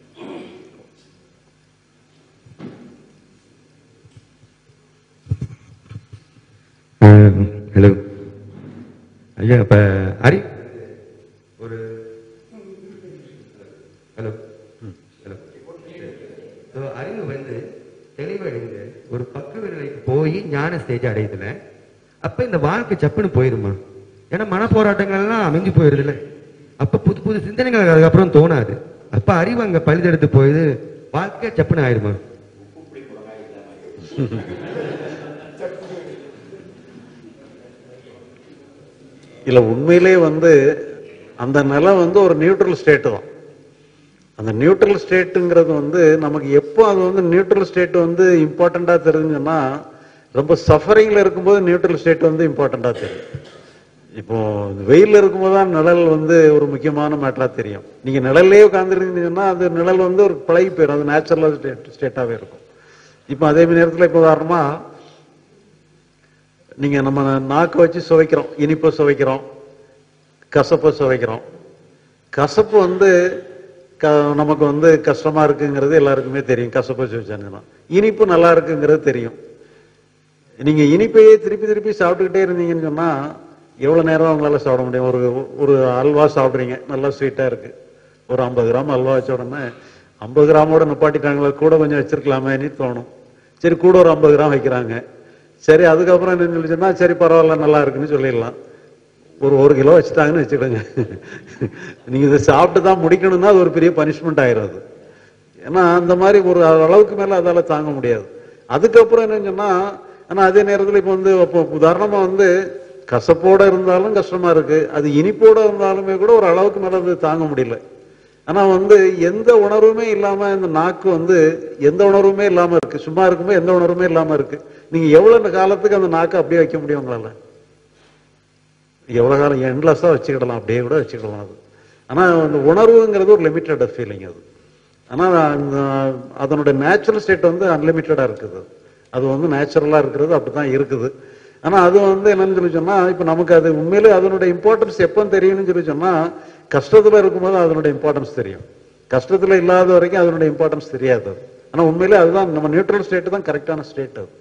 ஹலோ ஐயா இப்ப அறி ஒரு ஹலோ ஹலோ So, அறிவு வந்து தெளிவடைந்து ஒரு பக்க விரலைக்கு போய் ஞான ஸ்டேஜ் அடையுதுல அப்ப இந்த வாழ்க்கை சப்புன்னு போயிருமா ஏன்னா மன போராட்டங்கள் எல்லாம் அமைஞ்சு போயிருதுல அப்ப புது புது சிந்தனைகள் அதுக்கப்புறம் தோணாது அப்ப அறிவு அங்க பழுதெடுத்து போயிது வாழ்க்கை சப்புன்னு ஆயிருமா இல்ல உண்மையிலே வந்து அந்த நிலம் வந்து ஒரு நியூட்ரல் ஸ்டேட் தான் அந்த நியூட்ரல் ஸ்டேட்டுங்கிறது வந்து நமக்கு எப்போ அது வந்து நியூட்ரல் ஸ்டேட் வந்து இம்பார்ட்டண்டா தெரிஞ்சுன்னா ரொம்ப சஃபரிங்ல இருக்கும்போது நியூட்ரல் ஸ்டேட் வந்து இம்பார்ட்டண்டா தெரியும் இப்போ வெயில்ல இருக்கும்போது தான் நிழல் வந்து ஒரு முக்கியமான மேட்டரா தெரியும் நீங்க நிழல்லே உட்காந்துருந்தீங்கன்னா அது நிழல் வந்து ஒரு பழகி போயிடும் அது நேச்சுரல் ஸ்டேட் ஸ்டேட்டாவே இருக்கும் இப்போ அதே நேரத்தில் இப்போ உதாரணமா நீங்க நம்ம நாக்கை வச்சு சுவைக்கிறோம் இனிப்பை சுவைக்கிறோம் கசப்பை சுவைக்கிறோம் கசப்பு வந்து க நமக்கு வந்து கஷ்டமா இருக்குங்கிறது எல்லாருக்குமே தெரியும் கசப்பை சுவைச்சாங்கன்னா இனிப்பு நல்லா இருக்குங்கிறது தெரியும் நீங்க இனிப்பையே திருப்பி திருப்பி சாப்பிட்டுக்கிட்டே இருந்தீங்கன்னு சொன்னா எவ்வளவு நேரம் உங்களால சாப்பிட முடியும் ஒரு ஒரு அல்வா சாப்பிடுறீங்க நல்லா ஸ்வீட்டா இருக்கு ஒரு ஐம்பது கிராம் அல்வா வச்ச உடனே ஐம்பது கிராமோட நிப்பாட்டிட்டாங்களா கூட கொஞ்சம் வச்சிருக்கலாமேன்னு தோணும் சரி கூட ஒரு ஐம்பது கிராம் வைக்கிறாங்க சரி அதுக்கப்புறம் என்ன சொல்லி சொன்னா சரி பரவாயில்ல நல்லா இருக்குன்னு சொல்லிடலாம் ஒரு ஒரு கிலோ வச்சுட்டாங்கன்னு வச்சுக்கிடுங்க நீங்க இதை சாப்பிட்டு தான் முடிக்கணும்னா அது ஒரு பெரிய பனிஷ்மெண்ட் ஆயிரும் அது ஏன்னா அந்த மாதிரி ஒரு அளவுக்கு மேல அதால தாங்க முடியாது அதுக்கப்புறம் என்னன்னு சொன்னா ஆனா அதே நேரத்துல இப்ப வந்து இப்போ உதாரணமா வந்து கசப்போட இருந்தாலும் கஷ்டமா இருக்கு அது இனிப்போட இருந்தாலுமே கூட ஒரு அளவுக்கு மேல அது தாங்க முடியல ஆனா வந்து எந்த உணர்வுமே இல்லாம இந்த நாக்கு வந்து எந்த உணர்வுமே இல்லாம இருக்கு சும்மா இருக்கும்போது எந்த உணர்வுமே இல்லாம இருக்கு நீங்க எவ்வளவு காலத்துக்கு அந்த நாக்கை அப்படியே வைக்க முடியும் உங்களால எவ்வளவு காலம் எண்ட்லெஸ்ஸா வச்சுக்கிடலாம் அப்படியே கூட வச்சுக்கிடலாம் அது ஆனா அந்த உணர்வுங்கிறது ஒரு லிமிட்டட் ஃபீலிங் அது ஆனா அந்த அதனுடைய நேச்சுரல் ஸ்டேட் வந்து அன்லிமிட்டடா இருக்குது அது வந்து நேச்சுரலா இருக்கிறது அப்படிதான் இருக்குது ஆனா அது வந்து என்னன்னு சொல்லி சொன்னா இப்ப நமக்கு அது உண்மையிலே அதனுடைய இம்பார்ட்டன்ஸ் எப்போ தெரியும்னு சொல்லி சொன்னா கஷ்டத்துல இருக்கும்போது அதனுடைய இம்பார்ட்டன்ஸ் தெரியும் கஷ்டத்துல இல்லாத வரைக்கும் அதனுடைய இம்பார்ட்டன்ஸ் தெரியாது அது. ஆனா உண்மையிலே அதுதான் நம்ம நியூட்ரல் ஸ்டேட் தான் கரெக்டான ஸ்டேட் அது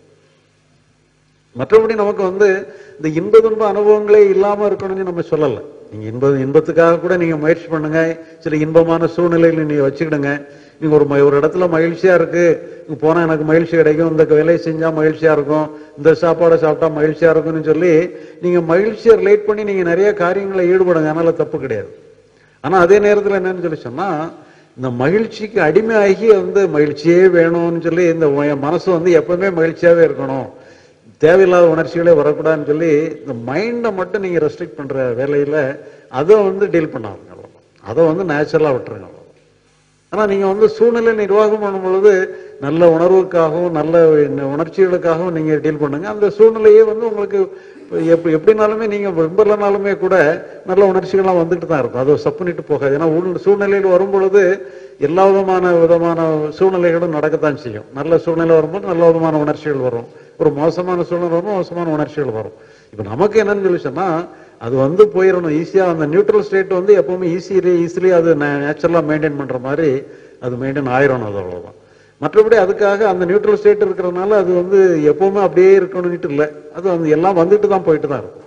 மற்றபடி நமக்கு வந்து இந்த இன்ப துன்ப அனுபவங்களே இல்லாம இருக்கணும்னு நம்ம சொல்லல நீங்க இன்ப இன்பத்துக்காக கூட நீங்க முயற்சி பண்ணுங்க சில இன்பமான சூழ்நிலைகளை நீங்க வச்சுக்கிடுங்க நீங்க ஒரு ம- ஒரு இடத்துல மகிழ்ச்சியா இருக்கு இங்க போனா எனக்கு மகிழ்ச்சி கிடைக்கும் இந்த வேலையை செஞ்சா மகிழ்ச்சியா இருக்கும் இந்த சாப்பாடை சாப்பிட்டா மகிழ்ச்சியா இருக்கும்னு சொல்லி நீங்க மகிழ்ச்சியை ரிலேட் பண்ணி நீங்க நிறைய காரியங்களை ஈடுபடுங்க அதனால தப்பு கிடையாது ஆனா அதே நேரத்துல என்னன்னு சொல்லி சொன்னா இந்த மகிழ்ச்சிக்கு அடிமையாகி வந்து மகிழ்ச்சியே வேணும்னு சொல்லி இந்த ம- மனசு வந்து எப்பவுமே மகிழ்ச்சியாவே இருக்கணும் தேவையில்லாத உணர்ச்சிகளே வரக்கூடாதுன்னு சொல்லி இந்த மைண்டை மட்டும் நீங்க ரெஸ்ட்ரிக்ட் பண்ற வேலையில அதை வந்து டீல் பண்ணாதுங்க அவ்வளவுதான். அதை வந்து நேச்சுரலா விட்டுருங்க அவ்வளவுதான். ஆனா நீங்க வந்து சூழ்நிலை நிர்வாகம் பண்ணும் பொழுது நல்ல உணர்வுக்காகவும் நல்ல உணர்ச்சிகளுக்காகவும் நீங்க டீல் பண்ணுங்க அந்த சூழ்நிலையே வந்து உங்களுக்கு எப்படி எப்படினாலுமே நீங்க விரும்பலனாலுமே கூட நல்ல உணர்ச்சிகள்லாம் வந்துட்டு தான் இருக்கும் அது சப்பு பண்ணிட்டு போகாது ஏன்னா உள் சூழ்நிலையில் வரும் பொழுது எல்லா விதமான விதமான சூழ்நிலைகளும் நடக்கத்தான் செய்யும் நல்ல சூழ்நிலை வரும்போது நல்ல விதமான உணர்ச்சிகள் வரும் ஒரு மோசமான சூழ்நிலை வரும் மோசமான உணர்ச்சிகள் வரும் இப்ப நமக்கு என்னன்னு சொல்லி சொன்னா அது வந்து போயிடணும் ஈஸியா அந்த நியூட்ரல் ஸ்டேட் வந்து எப்பவுமே ஈஸிலி ஈஸிலி அது நேச்சுரலா மெயின்டைன் பண்ற மாதிரி அது மெயின்டைன் ஆயிரணும் அது அவ்வளவுதான் மற்றபடி அதுக்காக அந்த நியூட்ரல் ஸ்டேட் இருக்கிறதுனால அது வந்து எப்பவுமே அப்படியே இருக்கணும்னுட்டு இல்லை அது வந்து எல்லாம் வந்துட்டு தான் போயிட்டு தான் இருக்கும்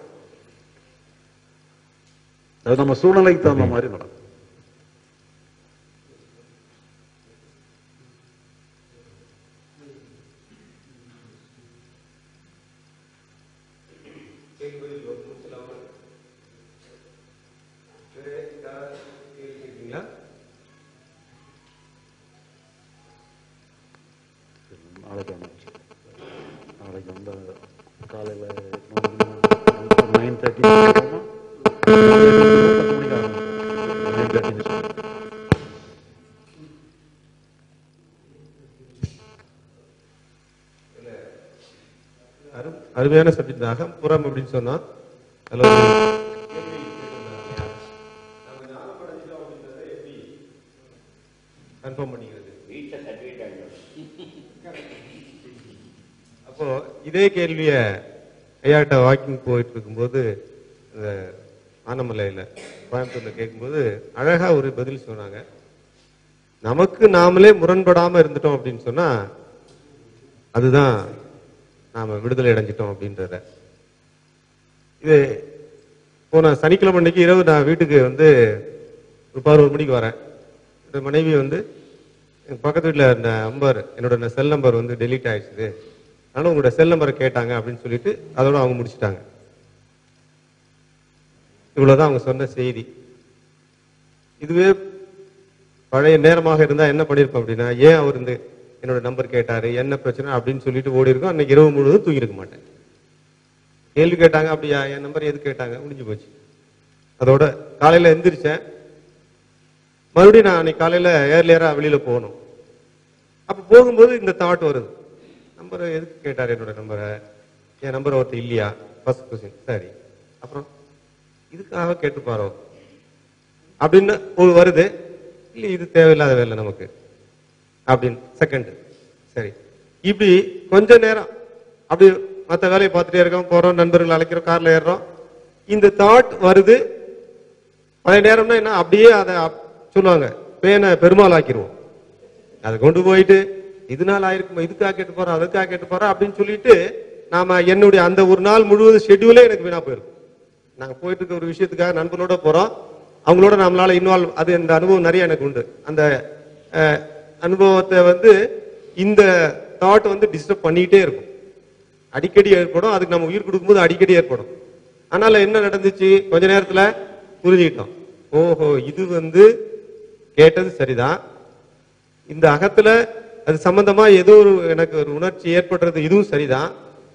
அது நம்ம சூழ்நிலைக்கு தகுந்த மாதிரி நடக்கும் நாளைக்கு வந்து நாளைக்கு வந்து காலையில் நைன் தேர்ட்டி பத்து மணிக்கு ஆரம்பிக்கும் நைன் தேர்ட்டி அரு- அருமையான சப்ஜெக்ட் அகம் புறம் அப்படின்னு சொன்னா அதுல ஒரு கன்ஃபார்ம் பண்ணிக்கிறது அப்போ இதே கேள்விய ஐயாட்ட வாக்கிங் போயிட்டு இருக்கும்போது இந்த ஆனமலையில கோயம்புத்தூர்ல கேட்கும்போது அழகா ஒரு பதில் சொன்னாங்க நமக்கு நாமளே முரண்படாம இருந்துட்டோம் அப்படின்னு சொன்னா அதுதான் நாம விடுதலை அடைஞ்சிட்டோம் அப்படின்றத இது போன சனிக்கிழமை அன்னைக்கு இரவு நான் வீட்டுக்கு வந்து ஒரு பதினோரு மணிக்கு வரேன் இந்த மனைவி வந்து எங்க பக்கத்து வீட்டில் இருந்த நம்பர் என்னோட செல் நம்பர் வந்து டெலீட் ஆயிடுச்சு அதனால உங்களோட செல் நம்பரை கேட்டாங்க அப்படின்னு சொல்லிட்டு அதோட அவங்க முடிச்சிட்டாங்க இவ்வளவுதான் அவங்க சொன்ன செய்தி இதுவே பழைய நேரமாக இருந்தா என்ன பண்ணிருப்போம் அப்படின்னா ஏன் அவர் இந்த என்னோட நம்பர் கேட்டாரு என்ன பிரச்சனை அப்படின்னு சொல்லிட்டு ஓடி இருக்கும் அன்னைக்கு இரவு முழுவதும் தூங்கிருக்க மாட்டேன் கேள்வி கேட்டாங்க அப்படியா என் நம்பர் எது கேட்டாங்க முடிஞ்சு போச்சு அதோட காலையில எந்திரிச்சேன் மறுபடியும் நான் அன்னைக்கு காலையில ஏர்லியரா வெளியில போகணும் அப்ப போகும்போது இந்த தாட் வருது நம்பர் எதுக்கு கேட்டாரு என்னோட நம்பரை என் நம்பர் ஒருத்தர் இல்லையா ஃபர்ஸ்ட் கொஸ்டின் சரி அப்புறம் இதுக்காக கேட்டுப்பாரோ அப்படின்னு ஒரு வருது இல்ல இது தேவையில்லாத வேலை நமக்கு அப்படின்னு செகண்ட் சரி இப்படி கொஞ்ச நேரம் அப்படி மத்த வேலையை பார்த்துட்டே இருக்கோம் போறோம் நண்பர்கள் அழைக்கிறோம் கார்ல ஏறுறோம் இந்த தாட் வருது பழைய நேரம்னா என்ன அப்படியே அதை அப்- சொல்லுவாங்க பேனை பெருமாள் ஆக்கிருவோம் அதை கொண்டு போயிட்டு இதனால ஆயிருக்குமா இதுக்காக கேட்டு போறோம் அதுக்காக கேட்டு போறோம் அப்படின்னு சொல்லிட்டு நாம என்னுடைய அந்த ஒரு நாள் முழுவதும் ஷெட்யூலே எனக்கு வீணா போயிருக்கும் நாங்க போயிட்டு இருக்க ஒரு விஷயத்துக்காக நண்பர்களோட போறோம் அவங்களோட நம்மளால இன்வால்வ் அது இந்த அனுபவம் நிறைய எனக்கு உண்டு அந்த அஹ், அனுபவத்தை வந்து இந்த தாட் வந்து டிஸ்டர்ப் பண்ணிட்டே இருக்கும் அடிக்கடி ஏற்படும் அதுக்கு நம்ம உயிர் கொடுக்கும்போது அடிக்கடி ஏற்படும் அதனால என்ன நடந்துச்சு கொஞ்ச நேரத்துல புரிஞ்சுக்கிட்டோம் ஓஹோ இது வந்து கேட்டது சரிதான் இந்த அகத்துல அது சம்பந்தமா ஏதோ ஒரு எனக்கு ஒரு உணர்ச்சி ஏற்படுறது இதுவும் சரிதான்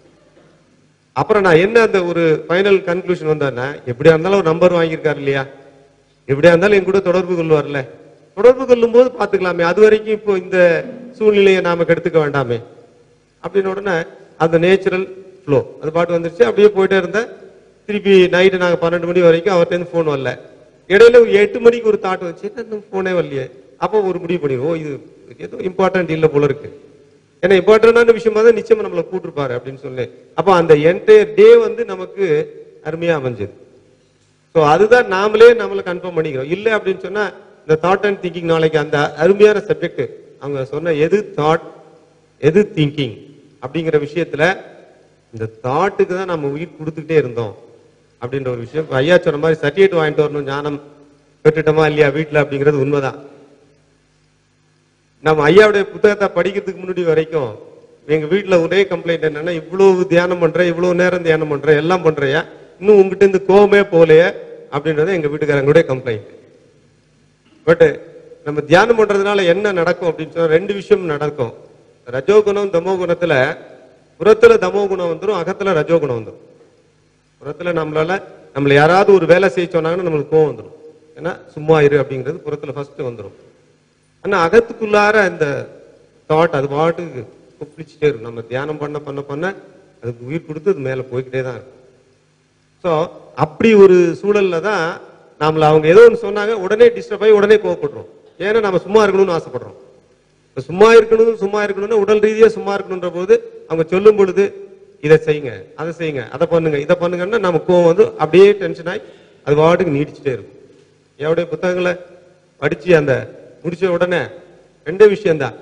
அப்புறம் நான் என்ன அந்த ஒரு ஃபைனல் கன்க்ளூஷன் வந்தேன்னா எப்படியா இருந்தாலும் ஒரு நம்பர் வாங்கியிருக்காரு இல்லையா எப்படியா இருந்தாலும் என் கூட தொடர்பு கொள்வார்ல தொடர்பு கொள்ளும் போது பாத்துக்கலாமே அது வரைக்கும் இப்போ இந்த சூழ்நிலையை நாம கெடுத்துக்க வேண்டாமே அப்படின்னு உடனே அந்த நேச்சுரல் ஃப்ளோ அது பாட்டு வந்துருச்சு அப்படியே போயிட்டே இருந்தேன் திருப்பி நைட்டு நாங்க பன்னெண்டு மணி வரைக்கும் அவர்கிட்ட இருந்து ஃபோன் வரல இடையில ஒரு எட்டு மணிக்கு ஒரு தாட் வந்துச்சு என்ன ஃபோனே வரலையே அப்போ ஒரு முடிவு பண்ணிடுவோம் இது ஏதோ இம்பார்ட்டன்ட் இல்ல போல இருக்கு ஏன்னா இம்பார்ட்டன்டான விஷயமா தான் நிச்சயமா நம்மளை கூட்டிருப்பாரு அப்படின்னு சொல்லி அப்போ அந்த என்டையர் டே வந்து நமக்கு அருமையா அமைஞ்சது ஸோ அதுதான் நாமளே நம்மளை கன்ஃபார்ம் பண்ணிக்கிறோம் இல்லை அப்படின்னு சொன்னா இந்த தாட் அண்ட் திங்கிங் நாளைக்கு அந்த அருமையான சப்ஜெக்ட் அவங்க சொன்ன எது தாட் எது திங்கிங் அப்படிங்கிற விஷயத்துல இந்த தாட்டுக்கு தான் நம்ம உயிர் கொடுத்துக்கிட்டே இருந்தோம் அப்படின்ற ஒரு விஷயம் இப்ப ஐயா சொன்ன மாதிரி சர்டிஃபிகேட் வாங்கிட்டு வரணும் ஞானம் பெற்றுட்டோமா இல்லையா வீட்டுல அப்படிங்கிறது உண்மைதான் நம்ம ஐயாவுடைய புத்தகத்தை படிக்கிறதுக்கு முன்னாடி வரைக்கும் எங்க வீட்டுல ஒரே கம்ப்ளைண்ட் என்னன்னா இவ்வளவு தியானம் பண்றேன் இவ்வளவு நேரம் தியானம் பண்றேன் எல்லாம் பண்றியா இன்னும் உங்ககிட்ட இருந்து கோவமே போகலையே அப்படின்றது எங்க வீட்டுக்காரங்களுடைய கம்ப்ளைண்ட் பட் நம்ம தியானம் பண்றதுனால என்ன நடக்கும் அப்படின்னு சொன்னா ரெண்டு விஷயம் நடக்கும் ரஜோகுணம் தமோ குணத்துல புறத்துல தமோ குணம் வந்துரும் அகத்துல ரஜோகுணம் வந்துரும் புறத்துல நம்மளால நம்மள யாராவது ஒரு வேலை செய்ய சொன்னாங்கன்னா நம்மளுக்கு கோவம் வந்துடும் ஏன்னா சும்மா இரு அப்படிங்கிறது புறத்துல ஃபர்ஸ்ட் வந்துடும் ஆனா அகத்துக்குள்ளார அந்த தாட் அது பாட்டுக்கு கொப்பளிச்சுட்டே இருக்கும் நம்ம தியானம் பண்ண பண்ண பண்ண அதுக்கு உயிர் கொடுத்து அது மேல போய்கிட்டே தான் இருக்கும் ஸோ அப்படி ஒரு சூழல்ல தான் நம்மள அவங்க ஏதோ ஒன்று சொன்னாங்க உடனே டிஸ்டர்ப் ஆகி உடனே கோவப்படுறோம் ஏன்னா நம்ம சும்மா இருக்கணும்னு ஆசைப்படுறோம் இப்ப சும்மா இருக்கணும் சும்மா இருக்கணும்னு உடல் ரீதியா சும்மா இருக்கணுன்ற போது அவங்க சொல்லும் பொழுது இதை செய்யுங்க அதை செய்யுங்க அதை பண்ணுங்க இதை பண்ணுங்கன்னா நம்ம கோவம் வந்து அப்படியே டென்ஷன் ஆகி அது பாட்டுக்கு நீடிச்சுட்டே இருக்கும் எவ்வளவு புத்தகங்களை படிச்சு அந்த முடிச்ச உடனே ரெண்டே விஷயம்தான்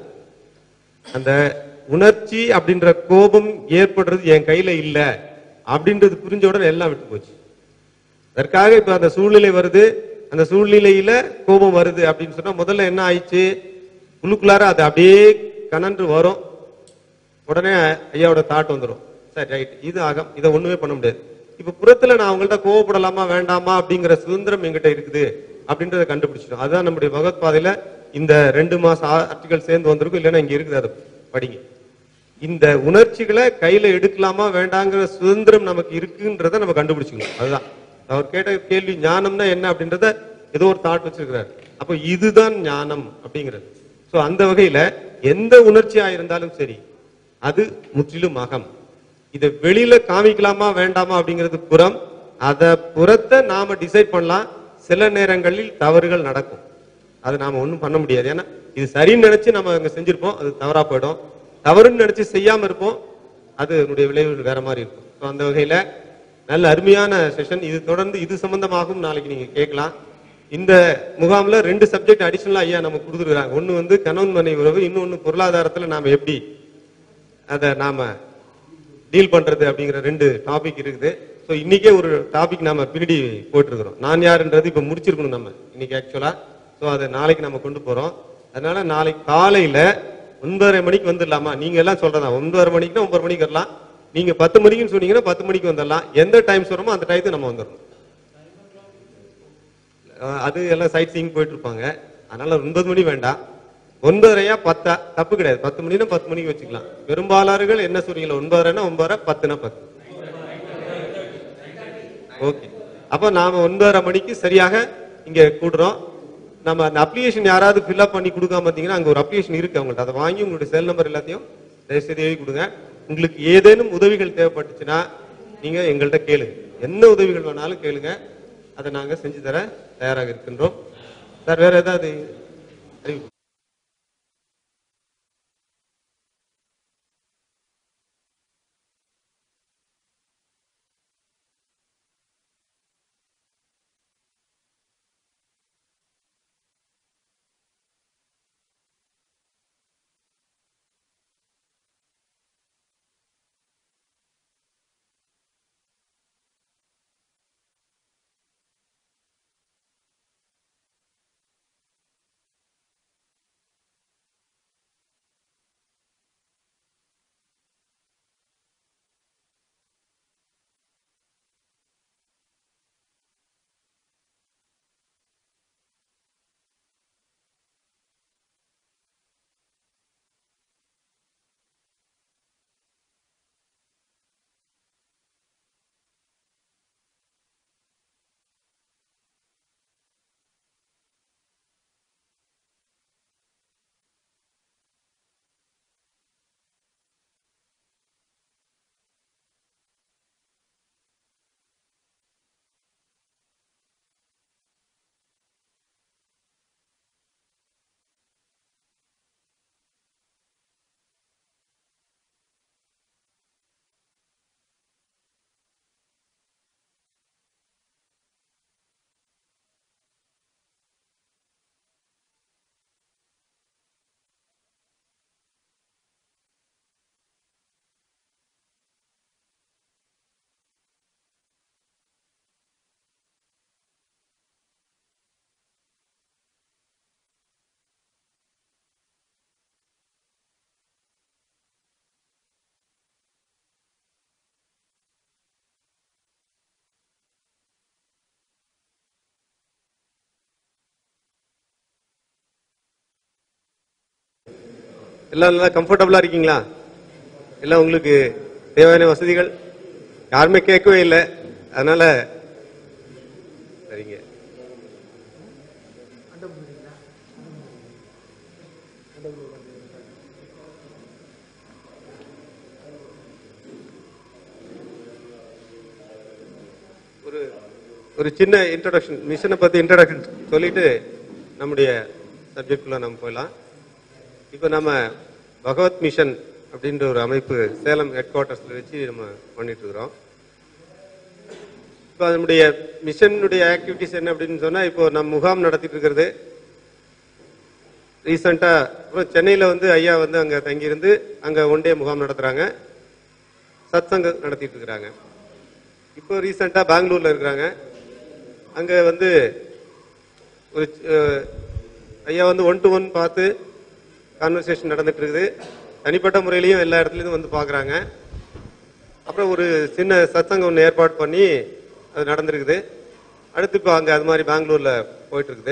அந்த உணர்ச்சி அப்படின்ற கோபம் ஏற்படுறது என் கையில இல்ல அப்படின்றது புரிஞ்ச உடனே எல்லாம் விட்டு போச்சு அதற்காக இப்ப அந்த சூழ்நிலை வருது அந்த சூழ்நிலையில கோபம் வருது அப்படின்னு சொன்னா முதல்ல என்ன ஆயிடுச்சு உள்ளுக்குள்ளார அது அப்படியே கனன்று வரும் உடனே ஐயாவோட தாட் வந்துடும் சரி ரைட் இது ஆகம் இதை ஒண்ணுமே பண்ண முடியாது இப்ப புறத்துல நான் அவங்கள்ட்ட கோவப்படலாமா வேண்டாமா அப்படிங்கிற சுதந்திரம் எங்கிட்ட இருக்குது அப்படின்றத கண்டுபிடிச்சிட்டோம் அதுதான் நம்முடைய பகவத்பாதையில இந்த ரெண்டு மாசம் ஆர்டிகல் சேர்ந்து வந்திருக்கும் இல்லைன்னா இங்க இருக்குது அதை படிங்க இந்த உணர்ச்சிகளை கையில எடுக்கலாமா வேண்டாங்கிற சுதந்திரம் நமக்கு இருக்குன்றத நம்ம கண்டுபிடிச்சுக்கணும் அதுதான் அவர் கேட்ட கேள்வி ஞானம்னா என்ன அப்படின்றத ஏதோ ஒரு தாட் வச்சிருக்கிறாரு அப்போ இதுதான் ஞானம் அப்படிங்கிறது சோ அந்த வகையில எந்த உணர்ச்சியா இருந்தாலும் சரி அது முற்றிலும் அகம் இதை வெளியில காமிக்கலாமா வேண்டாமா அப்படிங்கிறது புறம் அத புறத்தை நாம டிசைட் பண்ணலாம் சில நேரங்களில் தவறுகள் நடக்கும் அது நாம ஒண்ணும் பண்ண முடியாது ஏன்னா இது சரின்னு நினைச்சு நம்ம அங்க செஞ்சிருப்போம் அது தவறா போயிடும் தவறுன்னு நினைச்சு செய்யாம இருப்போம் அது அதனுடைய விளைவுகள் வேற மாதிரி இருக்கும் ஸோ அந்த வகையில நல்ல அருமையான செஷன் இது தொடர்ந்து இது சம்பந்தமாகவும் நாளைக்கு நீங்க கேட்கலாம் இந்த முகாம்ல ரெண்டு சப்ஜெக்ட் அடிஷனலா ஐயா நம்ம கொடுத்துருக்காங்க ஒண்ணு வந்து கணவன் மனைவி உறவு இன்னொன்னு பொருளாதாரத்துல நாம எப்படி அதை நாம டீல் பண்றது அப்படிங்கிற ரெண்டு டாபிக் இருக்குது ஸோ இன்னைக்கே ஒரு டாபிக் நாம பின்னாடி போயிட்டு இருக்கிறோம் நான் யாருன்றது இப்ப முடிச்சிருக்கணும் நம்ம இன்னைக்கு ஆக்சுவலா ஸோ அதை நாளைக்கு நம்ம கொண்டு போறோம் அதனால நாளைக்கு காலையில ஒன்பதரை மணிக்கு வந்துடலாமா நீங்க எல்லாம் சொல்றதா ஒன்பதரை மணிக்குனா ஒன்பது மணிக்கு வரலாம் நீங்க பத்து மணிக்குன்னு சொன்னீங்கன்னா பத்து மணிக்கு வந்துடலாம் எந்த டைம் சொல்றோமோ அந்த டயத்துக்கு நம்ம வந்துடணும் அஹ் அது எல்லாம் சைட் சீயிங் போயிட்டு இருப்பாங்க அதனால ஒன்பது மணி வேண்டாம் ஒன்பதரையா பத்தா தப்பு கிடையாது பத்து மணினா பத்து மணிக்கு வச்சுக்கலாம் பெரும்பாலார்கள் என்ன சொல்றீங்களா ஒன்பதரைனா ஒன்பதரை பத்துனா பத்து ஓகே அப்ப நாம ஒன்பதரை மணிக்கு சரியாக இங்க கூடுறோம் நம்ம அந்த அப்ளிகேஷன் யாராவது ஃபில்அப் பண்ணி கொடுக்காம இருந்தீங்கன்னா அங்க ஒரு அப்ளிகேஷன் இருக்கு அவங்கள்ட்ட அதை வாங்கி உங்களுடைய செல் நம்பர் எல்லாத்தையும் தயவுசெய்து எழுதி கொடுங்க உங்களுக்கு ஏதேனும் உதவிகள் தேவைப்பட்டுச்சுன்னா நீங்க எங்கள்கிட்ட கேளுங்க என்ன உதவிகள் வேணாலும் கேளுங்க அதை நாங்க செஞ்சு தர தயாராக இருக்கின்றோம் சார் வேற ஏதாவது அறிவிப்பு எல்லாம் நல்லா கம்ஃபர்டபுளா இருக்கீங்களா எல்லாம் உங்களுக்கு தேவையான வசதிகள் யாருமே கேட்கவே இல்லை அதனால சரிங்க ஒரு ஒரு சின்ன இன்ட்ரடக்ஷன் மிஷனை பத்தி இன்ட்ரடக்ஷன் சொல்லிட்டு நம்முடைய சப்ஜெக்ட்குள்ள நம்ம போயிடலாம் இப்போ நம்ம பகவத் மிஷன் அப்படின்ற ஒரு அமைப்பு சேலம் ஹெட் குவார்ட்டர்ஸ்ல வச்சு நம்ம பண்ணிட்டு இருக்கிறோம் இப்போ நம்முடைய மிஷனுடைய ஆக்டிவிட்டிஸ் என்ன அப்படின்னு சொன்னா இப்போ நம்ம முகாம் நடத்திட்டு இருக்கிறது ரீசெண்டா அப்புறம் சென்னையில வந்து ஐயா வந்து அங்க தங்கியிருந்து அங்க ஒன் டே முகாம் நடத்துறாங்க சத்சங்க நடத்திட்டு இருக்கிறாங்க இப்போ ரீசெண்டா பெங்களூர்ல இருக்கிறாங்க அங்க வந்து ஒரு அஹ், ஐயா வந்து ஒன் டு ஒன் பார்த்து கான்வர்சேஷன் நடந்துட்டு இருக்குது தனிப்பட்ட முறையிலையும் எல்லா இடத்துலயும் வந்து பார்க்கறாங்க அப்புறம் ஒரு சின்ன சத்சங்கம் ஒன்று ஏற்பாடு பண்ணி அது நடந்திருக்குது அடுத்து இப்போ அங்கே அது மாதிரி பெங்களூர்ல போயிட்டு இருக்குது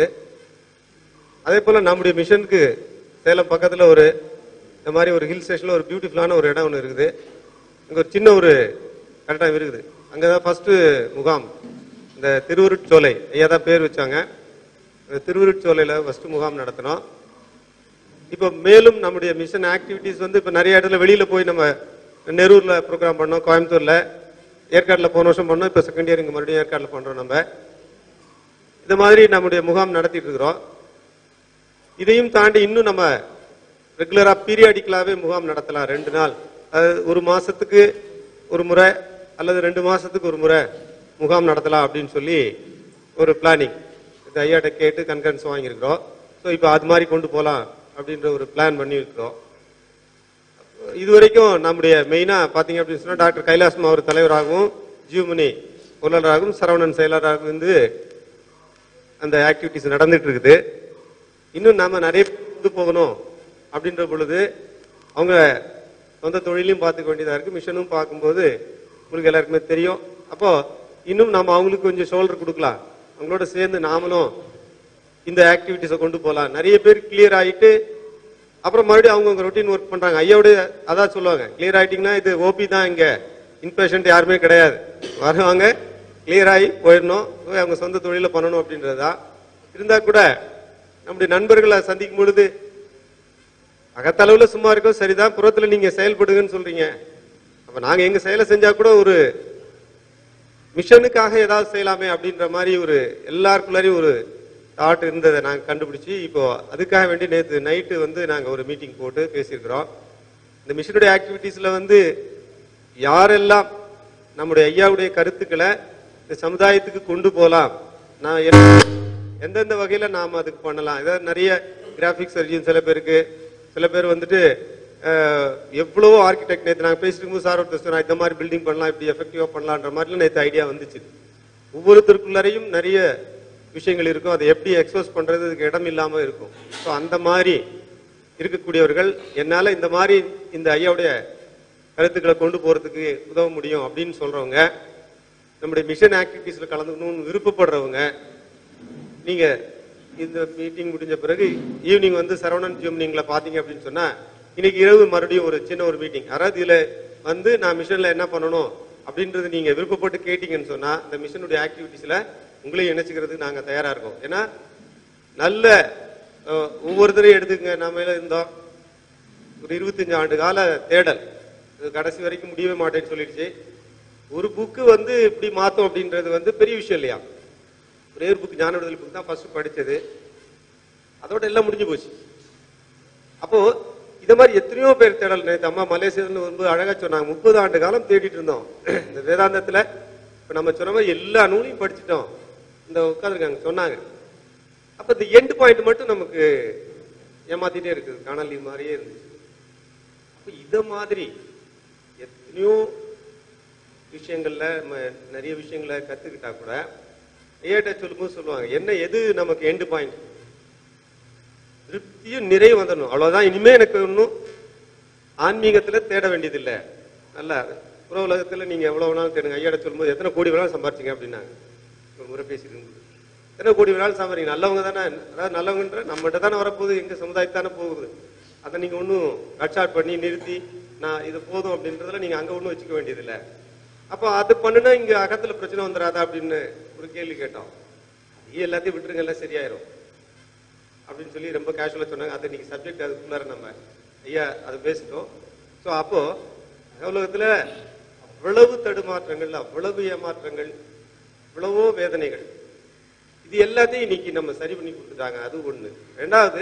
அதே போல நம்முடைய மிஷனுக்கு சேலம் பக்கத்துல ஒரு இந்த மாதிரி ஒரு ஹில் ஸ்டேஷன்ல ஒரு பியூட்டிஃபுல்லான ஒரு இடம் ஒன்று இருக்குது அங்க ஒரு சின்ன ஒரு கரெக்டாக இருக்குது அங்கதான் ஃபர்ஸ்ட் முகாம் இந்த திருவுருட்சோலை ஐயா தான் பேர் வச்சாங்க அந்த திருவுருட்சோலையில ஃபர்ஸ்ட் முகாம் நடத்தினோம் இப்போ மேலும் நம்முடைய மிஷன் ஆக்டிவிட்டிஸ் வந்து இப்போ நிறைய இடத்துல வெளியில போய் நம்ம நெரூர்ல ப்ரோக்ராம் பண்ணோம் கோயம்புத்தூர்ல ஏற்காடுல போன வருஷம் பண்ணோம் இப்போ செகண்ட் இயர் இங்க மறுபடியும் ஏற்காடுல பண்றோம் நம்ம இந்த மாதிரி நம்முடைய முகாம் நடத்திட்டு இருக்கிறோம் இதையும் தாண்டி இன்னும் நம்ம ரெகுலரா பீரியாடிக்கலாவே முகாம் நடத்தலாம் ரெண்டு நாள் அது ஒரு மாசத்துக்கு ஒரு முறை அல்லது ரெண்டு மாசத்துக்கு ஒரு முறை முகாம் நடத்தலாம் அப்படின்னு சொல்லி ஒரு பிளானிங் இது ஐயாட்ட கேட்டு கன்கரன்ஸ் வாங்கியிருக்கிறோம் ஸோ இப்போ அது மாதிரி கொண்டு போகலாம் அப்படின்ற ஒரு பிளான் பண்ணி இருக்கிறோம் இது வரைக்கும் நம்முடைய மெயினா பாத்தீங்க அப்படின்னு சொன்னா டாக்டர் கைலாசம் அவர் தலைவராகவும் ஜீவமணி பொருளாளராகவும் சரவணன் செயலராகவும் வந்து அந்த ஆக்டிவிட்டிஸ் நடந்துட்டு இருக்குது இன்னும் நாம நிறைய கொண்டு போகணும் அப்படின்ற பொழுது அவங்க சொந்த தொழிலையும் பார்த்துக்க வேண்டியதா இருக்கு மிஷனும் பார்க்கும்போது உங்களுக்கு எல்லாருக்குமே தெரியும் அப்போ இன்னும் நம்ம அவங்களுக்கு கொஞ்சம் ஷோல்டர் கொடுக்கலாம் அவங்களோட சேர்ந்து நாமளும் இந்த ஆக்டிவிட்டிஸை கொண்டு போகலாம் நிறைய பேர் கிளியர் ஆயிட்டு அப்புறம் மறுபடியும் அவங்க ரொட்டீன் ஒர்க் பண்றாங்க ஐயாவுடைய அதான் சொல்லுவாங்க கிளியர் ஆயிட்டீங்கன்னா இது ஓபி தான் இங்க இன்பேஷண்ட் யாருமே கிடையாது வருவாங்க கிளியர் ஆகி போயிடணும் போய் அவங்க சொந்த தொழில பண்ணணும் அப்படின்றதா இருந்தா கூட நம்முடைய நண்பர்களை சந்திக்கும் பொழுது அகத்தளவுல சும்மா இருக்கோம் சரிதான் புறத்துல நீங்க செயல்படுங்கன்னு சொல்றீங்க அப்ப நாங்க எங்க செயலை செஞ்சா கூட ஒரு மிஷனுக்காக ஏதாவது செய்யலாமே அப்படின்ற மாதிரி ஒரு எல்லாருக்குள்ளாரையும் ஒரு தாட் இருந்ததை நாங்க கண்டுபிடிச்சு இப்போ அதுக்காக வேண்டி நேத்து நைட்டு வந்து நாங்க ஒரு மீட்டிங் போட்டு பேசியிருக்கிறோம் இந்த மிஷனுடைய ஆக்டிவிட்டீஸ்ல வந்து யாரெல்லாம் நம்முடைய ஐயாவுடைய கருத்துக்களை இந்த சமுதாயத்துக்கு கொண்டு போகலாம் நான் என்ன- எந்தெந்த வகையில நாம அதுக்கு பண்ணலாம் ஏதாவது நிறைய கிராபிக்ஸ் சர்ஜன் சில பேருக்கு சில பேர் வந்துட்டு அஹ், எவ்வளவோ ஆர்கிடெக்ட் நேற்று நாங்கள் பேசிட்டு இருக்கும்போது சார் ஒருத்தர் சொன்னா இந்த மாதிரி பில்டிங் பண்ணலாம் இப்படி எஃபெக்டிவா பண்ணலான்ற மாதிரிலாம் நேற்று ஐடியா வந்துச்சு ஒவ்வொருத்தருக்குள்ளாரையும் நிறைய விஷயங்கள் இருக்கும் அதை எப்படி எக்ஸ்போஸ் பண்றது அதுக்கு இடம் இல்லாம இருக்கும் ஸோ அந்த மாதிரி இருக்கக்கூடியவர்கள் என்னால இந்த மாதிரி இந்த ஐயாவுடைய கருத்துக்களை கொண்டு போறதுக்கு உதவ முடியும் அப்படின்னு சொல்றவங்க நம்முடைய மிஷன் ஆக்டிவிட்டீஸ்ல கலந்துக்கணும்னு விருப்பப்படுறவங்க நீங்க இந்த மீட்டிங் முடிஞ்ச பிறகு ஈவினிங் வந்து சரவணன் ஈவினிங்ல பாத்தீங்க அப்படின்னு சொன்னா இன்னைக்கு இரவு மறுபடியும் ஒரு சின்ன ஒரு மீட்டிங் அதாவது இதுல வந்து நான் மிஷன்ல என்ன பண்ணணும் அப்படின்றது நீங்க விருப்பப்பட்டு கேட்டீங்கன்னு சொன்னா இந்த மிஷனுடைய ஆக்டிவிட்டீஸ்ல உங்களையும் இணைச்சுக்கிறதுக்கு நாங்க தயாரா இருக்கோம் ஏன்னா நல்ல அஹ், ஒவ்வொருத்தரையும் எடுத்துக்கங்க நாம எல்லாம் இருந்தோம் ஒரு இருபத்தஞ்சு ஆண்டு கால தேடல் இது கடைசி வரைக்கும் முடியவே மாட்டேன்னு சொல்லிடுச்சு ஒரு புக்கு வந்து இப்படி மாத்தோம் அப்படின்றது வந்து பெரிய விஷயம் இல்லையா ஒரே ஒரு புக் ஞான விடுதலை புக் தான் ஃபர்ஸ்ட் படிச்சது அதோட எல்லாம் முடிஞ்சு போச்சு அப்போ இத மாதிரி எத்தனையோ பேர் தேடல் நேற்று அம்மா மலேசியாவில் வந்து அழகா சொன்னாங்க முப்பது ஆண்டு காலம் தேடிட்டு இருந்தோம் இந்த வேதாந்தத்துல இப்ப நம்ம சொன்ன மாதிரி எல்லா நூலையும் படிச்சிட்டோம் இந்த உட்காந்துருக்காங்க சொன்னாங்க அப்ப இந்த எண்ட் பாயிண்ட் மட்டும் நமக்கு ஏமாத்திட்டே இருக்குது காணொலி மாதிரியே இருந்துச்சு அப்ப இத மாதிரி எத்தனையோ விஷயங்கள்ல நம்ம நிறைய விஷயங்களை கத்துக்கிட்டா கூட ஐயாட்ட சொல்லும்போது சொல்லுவாங்க என்ன எது நமக்கு எண்டு பாயிண்ட் திருப்தியும் நிறைய வந்துடணும் அவ்வளவுதான் இனிமே எனக்கு ஒன்றும் ஆன்மீகத்துல தேட வேண்டியதில்லை நல்லா புற உலகத்துல நீங்க எவ்வளவு வேணாலும் தேடுங்க ஐயாட்ட சொல்லும்போது எத்தனை கோடி வேணாலும் சம்பாரிச்சிங்க அப்படின்னாங்க ஒரு முறை பேசிட்டு எத்தனை கோடி வேணாலும் சம்பாதிங்க நல்லவங்க தானே அதாவது நல்லவங்கன்ற நம்மகிட்ட தானே வரப்போகுது எங்க சமுதாயத்தானே போகுது அதை நீங்க ஒன்றும் கட் ஷார்ட் பண்ணி நிறுத்தி நான் இது போதும் அப்படின்றதுல நீங்க அங்க ஒன்றும் வச்சுக்க வேண்டியதில்லை அப்போ அது பண்ணுனா இங்க அகத்துல பிரச்சனை வந்துடாதா அப்படின்னு ஒரு கேள்வி கேட்டோம் இது எல்லாத்தையும் விட்டுருங்க எல்லாம் சரியாயிரும் அப்படின்னு சொல்லி ரொம்ப கேஷுவலாக சொன்னாங்க அது இன்னைக்கு சப்ஜெக்ட் அதுக்குள்ளார நம்ம ஐயா அது பேசிட்டோம் ஸோ அப்போ உலகத்தில் அவ்வளவு தடுமாற்றங்கள் அவ்வளவு ஏமாற்றங்கள் இவ்வளவோ வேதனைகள் இது எல்லாத்தையும் இன்னைக்கு நம்ம சரி பண்ணி கொடுத்துட்டாங்க அது ஒண்ணு ரெண்டாவது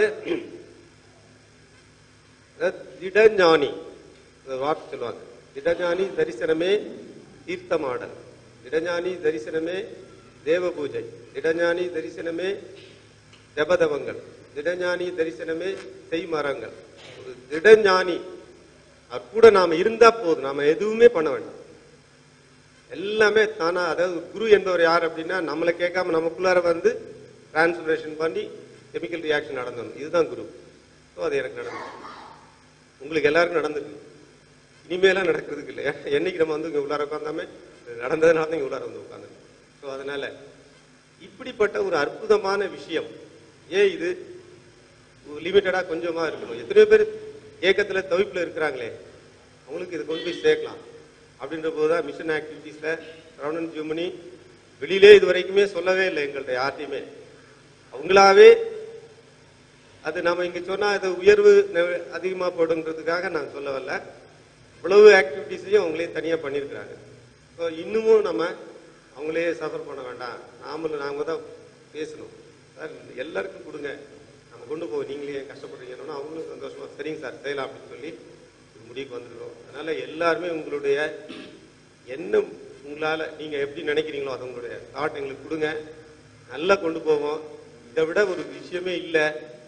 அதாவது திடஞானி ஒரு வார்த்தை சொல்லுவாங்க திடஞானி தரிசனமே தீர்த்தமாடல் திடஞானி தரிசனமே தேவ பூஜை திடஞானி தரிசனமே ஜபதவங்கள் திடஞானி தரிசனமே செய்மரங்கள் ஒரு திடஞானி அவர் கூட நாம இருந்தா போதும் நாம எதுவுமே பண்ண வேண்டாம் எல்லாமே தானா அதாவது குரு என்பவர் யார் அப்படின்னா நம்மளை கேட்காம நமக்குள்ளார வந்து டிரான்ஸ்பரேஷன் பண்ணி கெமிக்கல் ரியாக்ஷன் நடந்தணும் இதுதான் குரு ஸோ அது எனக்கு நடந்தது உங்களுக்கு எல்லாருக்கும் நடந்திருக்கு இனிமேலாம் நடக்கிறதுக்கு இல்லை என்னைக்கு நம்ம வந்து இங்க உள்ளார உட்காந்தாமே நடந்ததுனால தான் இங்க உள்ளார வந்து உட்காந்து ஸோ அதனால இப்படிப்பட்ட ஒரு அற்புதமான விஷயம் ஏன் இது லிமிட்டடா கொஞ்சமா இருக்கணும் எத்தனையோ பேர் ஏக்கத்துல தவிப்புல இருக்கிறாங்களே அவங்களுக்கு இதை கொண்டு போய் சேர்க்கலாம் அப்படின்ற போதுதான் மிஷன் ஆக்டிவிட்டீஸ்ல ரவுண்ட் ஜெர்மனி வெளியிலே இது வரைக்குமே சொல்லவே இல்லை எங்கள்ட்ட யார்ட்டையுமே அவங்களாவே அது நம்ம இங்க சொன்னா அது உயர்வு நெ- அதிகமா போடுங்கிறதுக்காக நான் சொல்ல வரல இவ்வளவு ஆக்டிவிட்டீஸையும் அவங்களே தனியா பண்ணியிருக்கிறாங்க ஸோ இன்னமும் நம்ம அவங்களே சஃபர் பண்ண வேண்டாம் நாமளும் நாம தான் பேசணும் சார் எல்லாருக்கும் கொடுங்க நம்ம கொண்டு போவோம் நீங்களே ஏன் கஷ்டப்படுறீங்கன்னா அவங்களும் சந்தோஷமா சரிங்க சார் செய்யலாம் அப்படின்னு சொல்லி ஒரு முடிவுக்கு வந்துருக்கோம் அதனால எல்லாருமே உங்களுடைய என்ன உங்களால நீங்க எப்படி நினைக்கிறீங்களோ அது உங்களுடைய தாட் எங்களுக்கு கொடுங்க நல்லா கொண்டு போவோம் இதை விட ஒரு விஷயமே இல்லை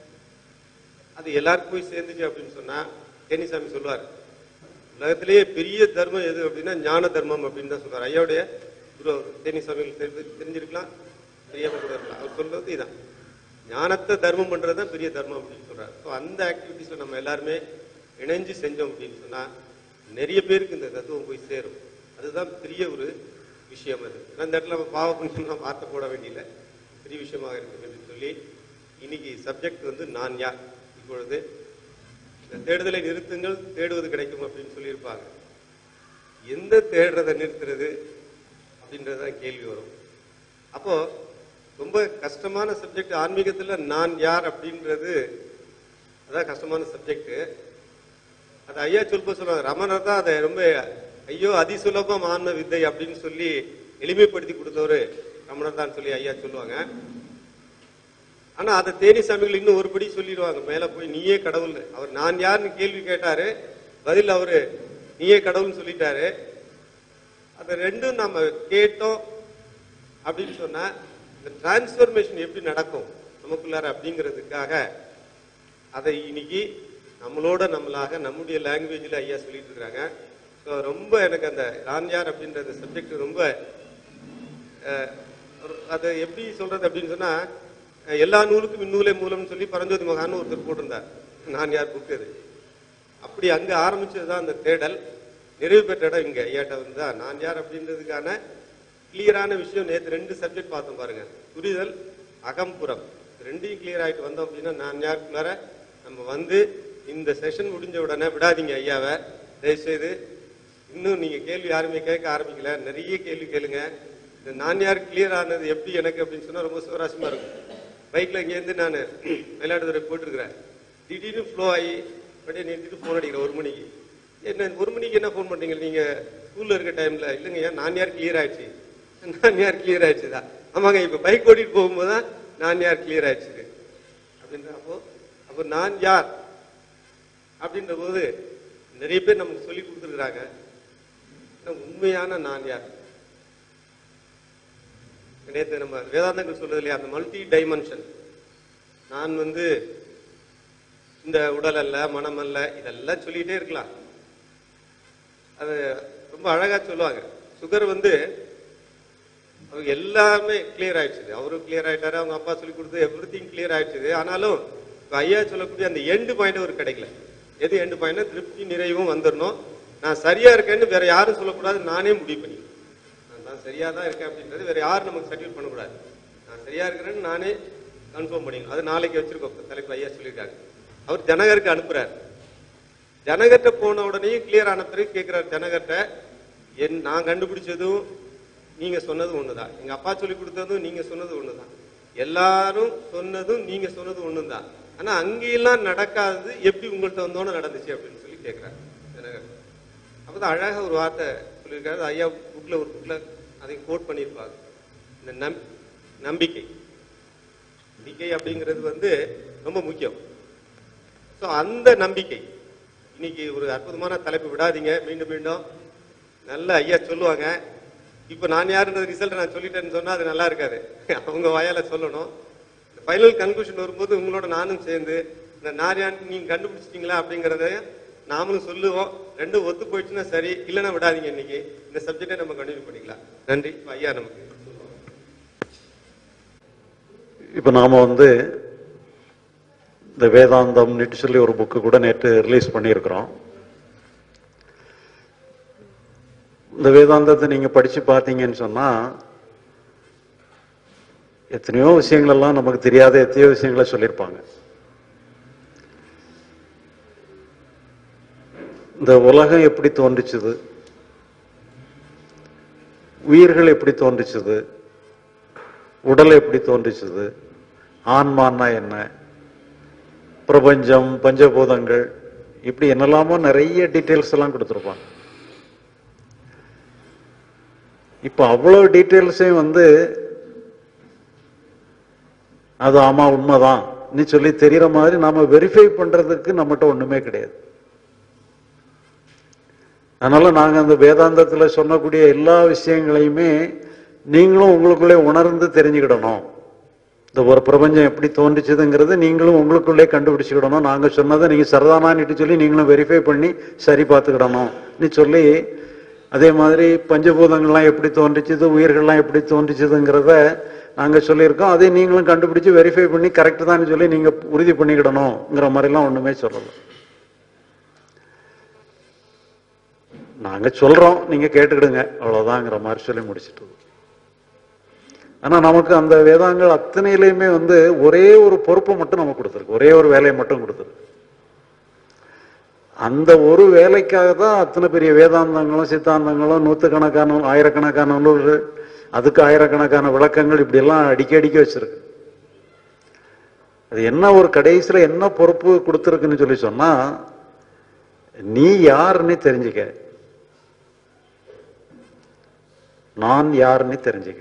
அது எல்லாருக்கும் போய் சேர்ந்துச்சு அப்படின்னு சொன்னா தேனிசாமி சொல்லுவார் உலகத்திலேயே பெரிய தர்மம் எது அப்படின்னா ஞான தர்மம் அப்படின்னு தான் சொல்றாரு ஐயாவுடைய குரு அவர் தேனிசாமிகள் தெரி- தெரிஞ்சிருக்கலாம் தெரியாம கூட இருக்கலாம் அவர் சொல்றது இதான் ஞானத்தை தர்மம் பண்றது தான் பெரிய தர்மம் அப்படின்னு சொல்றாரு ஸோ அந்த ஆக்டிவிட்டிஸ்ல நம்ம எல்லாருமே இணைஞ்சு செஞ்சோம் அப்படின்னு சொன்னா நிறைய பேருக்கு இந்த தத்துவம் போய் சேரும் அதுதான் பெரிய ஒரு விஷயம் அது ஏன்னா இந்த இடத்துல நம்ம பாவ புண்ணியம்லாம் வார்த்தை போட வேண்டியதில்லை பெரிய விஷயமாக இருக்கு அப்படின்னு சொல்லி இன்னைக்கு சப்ஜெக்ட் வந்து நான் யார் இப்பொழுது இந்த தேடுதலை நிறுத்துங்கள் தேடுவது கிடைக்கும் அப்படின்னு சொல்லியிருப்பாங்க எந்த தேடுறதை நிறுத்துறது அப்படின்றதுதான் கேள்வி வரும் அப்போ ரொம்ப கஷ்டமான சப்ஜெக்ட் ஆன்மீகத்துல நான் யார் அப்படின்றது அதான் கஷ்டமான சப்ஜெக்ட் அது ஐயா சொல்ப சொல்லுவாங்க ரமணர் தான் அதை ரொம்ப ஐயோ அதிசுலபம் ஆன்ம வித்தை அப்படின்னு சொல்லி எளிமைப்படுத்தி கொடுத்தவரு ரமணர் தான் சொல்லி ஐயா சொல்லுவாங்க ஆனா அதை தேனி சாமிகள் இன்னும் ஒரு படி சொல்லிடுவாங்க மேல போய் நீயே கடவுள் அவர் நான் யாருன்னு கேள்வி கேட்டாரு பதில் அவரு நீயே கடவுள்னு சொல்லிட்டாரு அது ரெண்டும் நம்ம கேட்டோம் அப்படின்னு சொன்னா இந்த டிரான்ஸ்ஃபர்மேஷன் எப்படி நடக்கும் நமக்குள்ளார அப்படிங்கிறதுக்காக அதை இன்னைக்கு நம்மளோட நம்மளாக நம்முடைய லாங்குவேஜில் ஐயா சொல்லிட்டு இருக்காங்க ஸோ ரொம்ப எனக்கு அந்த நான் யார் அப்படின்ற அந்த சப்ஜெக்ட் ரொம்ப அஹ், ஒரு- அதை எப்படி சொல்றது அப்படின்னு சொன்னா அஹ், எல்லா நூலுக்கும் இந்நூலே மூலம்னு சொல்லி பரஞ்சோதி மகான்னு ஒருத்தர் போட்டிருந்தார் நான் யார் புக் அது அப்படி அங்க ஆரம்பிச்சதுதான் அந்த தேடல் நிறைவு பெற்ற இடம் இங்க ஐயாட்ட வந்து தான் நான் யார் அப்படின்றதுக்கான கிளியரான விஷயம் நேற்று ரெண்டு சப்ஜெக்ட் பார்த்தோம் பாருங்க புரிதல் அகம்புறம் ரெண்டையும் கிளியர் ஆயிட்டு வந்தோம் அப்படின்னா நான் யாருக்குள்ளார நம்ம வந்து இந்த செஷன் முடிஞ்ச உடனே விடாதீங்க ஐயாவை தயவுசெய்து இன்னும் நீங்க கேள்வி யாருமே கேட்க ஆரம்பிக்கல நிறைய கேள்வி கேளுங்க இந்த நான் யார் கிளியர் ஆனது எப்படி எனக்கு அப்படின்னு சொன்னா ரொம்ப சுவராசியமா இருக்கும் பைக்ல இங்கேருந்து நான் மயிலாடுதுறை போயிட்டு இருக்கிறேன் திடீர்னு ஃப்ளோ ஆகி அப்படியே நிறுத்திட்டு ஃபோன் அடிக்கிறேன் ஒரு மணிக்கு என்ன ஒரு மணிக்கு என்ன ஃபோன் பண்றீங்க நீங்க ஸ்கூல்ல இருக்க டைம்ல இல்லைங்க ஐயா நான் யார் கிளியர் ஆயிடுச்சு நான் யார் கிளியர் ஆயிடுச்சுதா ஆமாங்க இப்ப பைக் ஓட்டிட்டு போகும்போது தான் நான் யார் கிளியர் ஆயிடுச்சு அப்படின்ற அப்போ அப்போ நான் யார் அப்படின்ற போது நிறைய பேர் நமக்கு சொல்லி கொடுத்துருக்குறாங்க ஆனா உண்மையான நான் யார் நேற்று நம்ம வேதாந்தங்கள் சொல்றது இல்லையா அந்த மல்டி டைமென்ஷன் நான் வந்து இந்த உடல் அல்ல மனம் அல்ல இதெல்லாம் சொல்லிட்டே இருக்கலாம் அது ரொம்ப அழகா சொல்லுவாங்க சுகர் வந்து அவங்க எல்லாமே கிளியர் ஆயிடுச்சு அவரும் கிளியர் ஆயிட்டாரு அவங்க அப்பா சொல்லி கொடுத்து எவ்ரி திங் கிளியர் ஆயிடுச்சு ஆனாலும் இப்ப ஐயா சொல்லக்கூடிய அந்த எண்டு பாயிண்ட் ஒரு கிடைக்கல எது எண்டு பாயிண்ட் திருப்தி நிறைவும் வந்துடணும் நான் சரியா இருக்கேன்னு வேற யாரும் சொல்லக்கூடாது நானே முடிவு பண்ணி நான் சரியா தான் இருக்கேன் அப்படின்றது வேற யாரும் நமக்கு சர்டிஃபிகேட் பண்ணக்கூடாது நான் சரியா இருக்கிறேன்னு நானே கன்ஃபார்ம் பண்ணிக்கணும் அது நாளைக்கு வச்சிருக்கோம் தலைப்பு ஐயா சொல்லியிருக்காங்க அவர் ஜனகருக்கு அனுப்புறாரு ஜனகர்கிட்ட போன உடனே கிளியர் ஆன பிறகு கேட்கிறார் ஜனகர்கிட்ட என் நான் கண்டுபிடிச்சதும் நீங்க சொன்னது ஒண்ணுதான் எங்க அப்பா சொல்லி கொடுத்ததும் நீங்க சொன்னது ஒண்ணுதான் எல்லாரும் சொன்னதும் நீங்க சொன்னதும் ஒண்ணும் தான் ஆனா அங்கெல்லாம் நடக்காதது எப்படி உங்கள்ட்ட வந்தோன்னு நடந்துச்சு அப்படின்னு சொல்லி கேட்கிறாரு தினகரன் அப்பதான் அழகா ஒரு வார்த்தை சொல்லியிருக்காரு அது ஐயா புக்ல ஒரு புக்ல அதை கோட் பண்ணியிருப்பாங்க இந்த நம் நம்பிக்கை நம்பிக்கை அப்படிங்கிறது வந்து ரொம்ப முக்கியம் ஸோ அந்த நம்பிக்கை இன்னைக்கு ஒரு அற்புதமான தலைப்பு விடாதீங்க மீண்டும் மீண்டும் நல்ல ஐயா சொல்லுவாங்க இப்போ நான் யாருன்றது ரிசல்ட் நான் சொல்லிட்டேன்னு சொன்னா அது நல்லா இருக்காது அவங்க வாயால சொல்லணும் ஃபைனல் கன்க்ளூஷன் வரும்போது உங்களோட நானும் சேர்ந்து இந்த நாரியான் நீங்க கண்டுபிடிச்சிட்டீங்களா அப்படிங்கறத நாமளும் சொல்லுவோம் ரெண்டும் ஒத்து போயிடுச்சுன்னா சரி இல்லைன்னா விடாதீங்க இன்னைக்கு இந்த சப்ஜெக்டை நம்ம கண்டினியூ பண்ணிக்கலாம் நன்றி இப்ப ஐயா நமக்கு இப்போ நாம வந்து இந்த வேதாந்தம்னுட்டு சொல்லி ஒரு புக்கு கூட நேற்று ரிலீஸ் பண்ணியிருக்கிறோம் இந்த வேதாந்தத்தை நீங்க படிச்சு பார்த்தீங்கன்னு சொன்னா எத்தனையோ விஷயங்கள் எல்லாம் நமக்கு தெரியாத எத்தனையோ விஷயங்களை சொல்லியிருப்பாங்க இந்த உலகம் எப்படி தோன்றுச்சுது உயிர்கள் எப்படி தோன்றுச்சுது உடல் எப்படி தோன்றுச்சுது ஆன்மான்னா என்ன பிரபஞ்சம் பஞ்சபூதங்கள் இப்படி என்னெல்லாமோ நிறைய டீட்டெயில்ஸ் எல்லாம் கொடுத்துருப்பாங்க இப்போ அவ்வளோ டீட்டெயில்ஸையும் வந்து அது ஆமா உண்மைதான் நீ சொல்லி தெரியற மாதிரி நாம வெரிஃபை பண்றதுக்கு நம்மகிட்ட ஒண்ணுமே கிடையாது அதனால நாங்க அந்த வேதாந்தத்துல சொன்னக்கூடிய எல்லா விஷயங்களையுமே நீங்களும் உங்களுக்குள்ளே உணர்ந்து தெரிஞ்சுக்கிடணும் இந்த ஒரு பிரபஞ்சம் எப்படி தோன்றிச்சதுங்கிறது நீங்களும் உங்களுக்குள்ளே கண்டுபிடிச்சுக்கிடணும் நாங்க சொன்னதை நீங்க சரிதானான்னுட்டு சொல்லி நீங்களும் வெரிஃபை பண்ணி சரி பார்த்துக்கிடணும் நீ சொல்லி அதே மாதிரி பஞ்சபூதங்கள்லாம் எப்படி தோன்றிச்சது உயிர்கள்லாம் எப்படி தோன்றிச்சதுங்கிறத நாங்க சொல்லியிருக்கோம் அதை நீங்களும் கண்டுபிடிச்சு வெரிஃபை பண்ணி கரெக்ட் தான் சொல்லி நீங்க உறுதி பண்ணிக்கிடணுங்கிற மாதிரிலாம் ஒண்ணுமே சொல்லல நாங்க சொல்றோம் நீங்க கேட்டுக்கிடுங்க அவ்வளவுதாங்கிற மாதிரி சொல்லி முடிச்சிட்டு ஆனா நமக்கு அந்த வேதாங்கள் அத்தனையிலையுமே வந்து ஒரே ஒரு பொறுப்பை மட்டும் நமக்கு கொடுத்துருக்கு ஒரே ஒரு வேலையை மட்டும் கொடுத்துருக்கு அந்த ஒரு வேலைக்காக தான் அத்தனை பெரிய வேதாந்தங்களும் சித்தாந்தங்களும் நூற்றுக்கணக்கான ஆயிரக்கணக்கான நூல்கள் அதுக்கு ஆயிரக்கணக்கான விளக்கங்கள் இப்படி எல்லாம் அடிக்க அடிக்க வச்சிருக்கு அது என்ன ஒரு கடைசியில என்ன பொறுப்பு கொடுத்துருக்குன்னு சொல்லி சொன்னா நீ யாருன்னு தெரிஞ்சுக்க நான் யாருன்னு தெரிஞ்சுக்க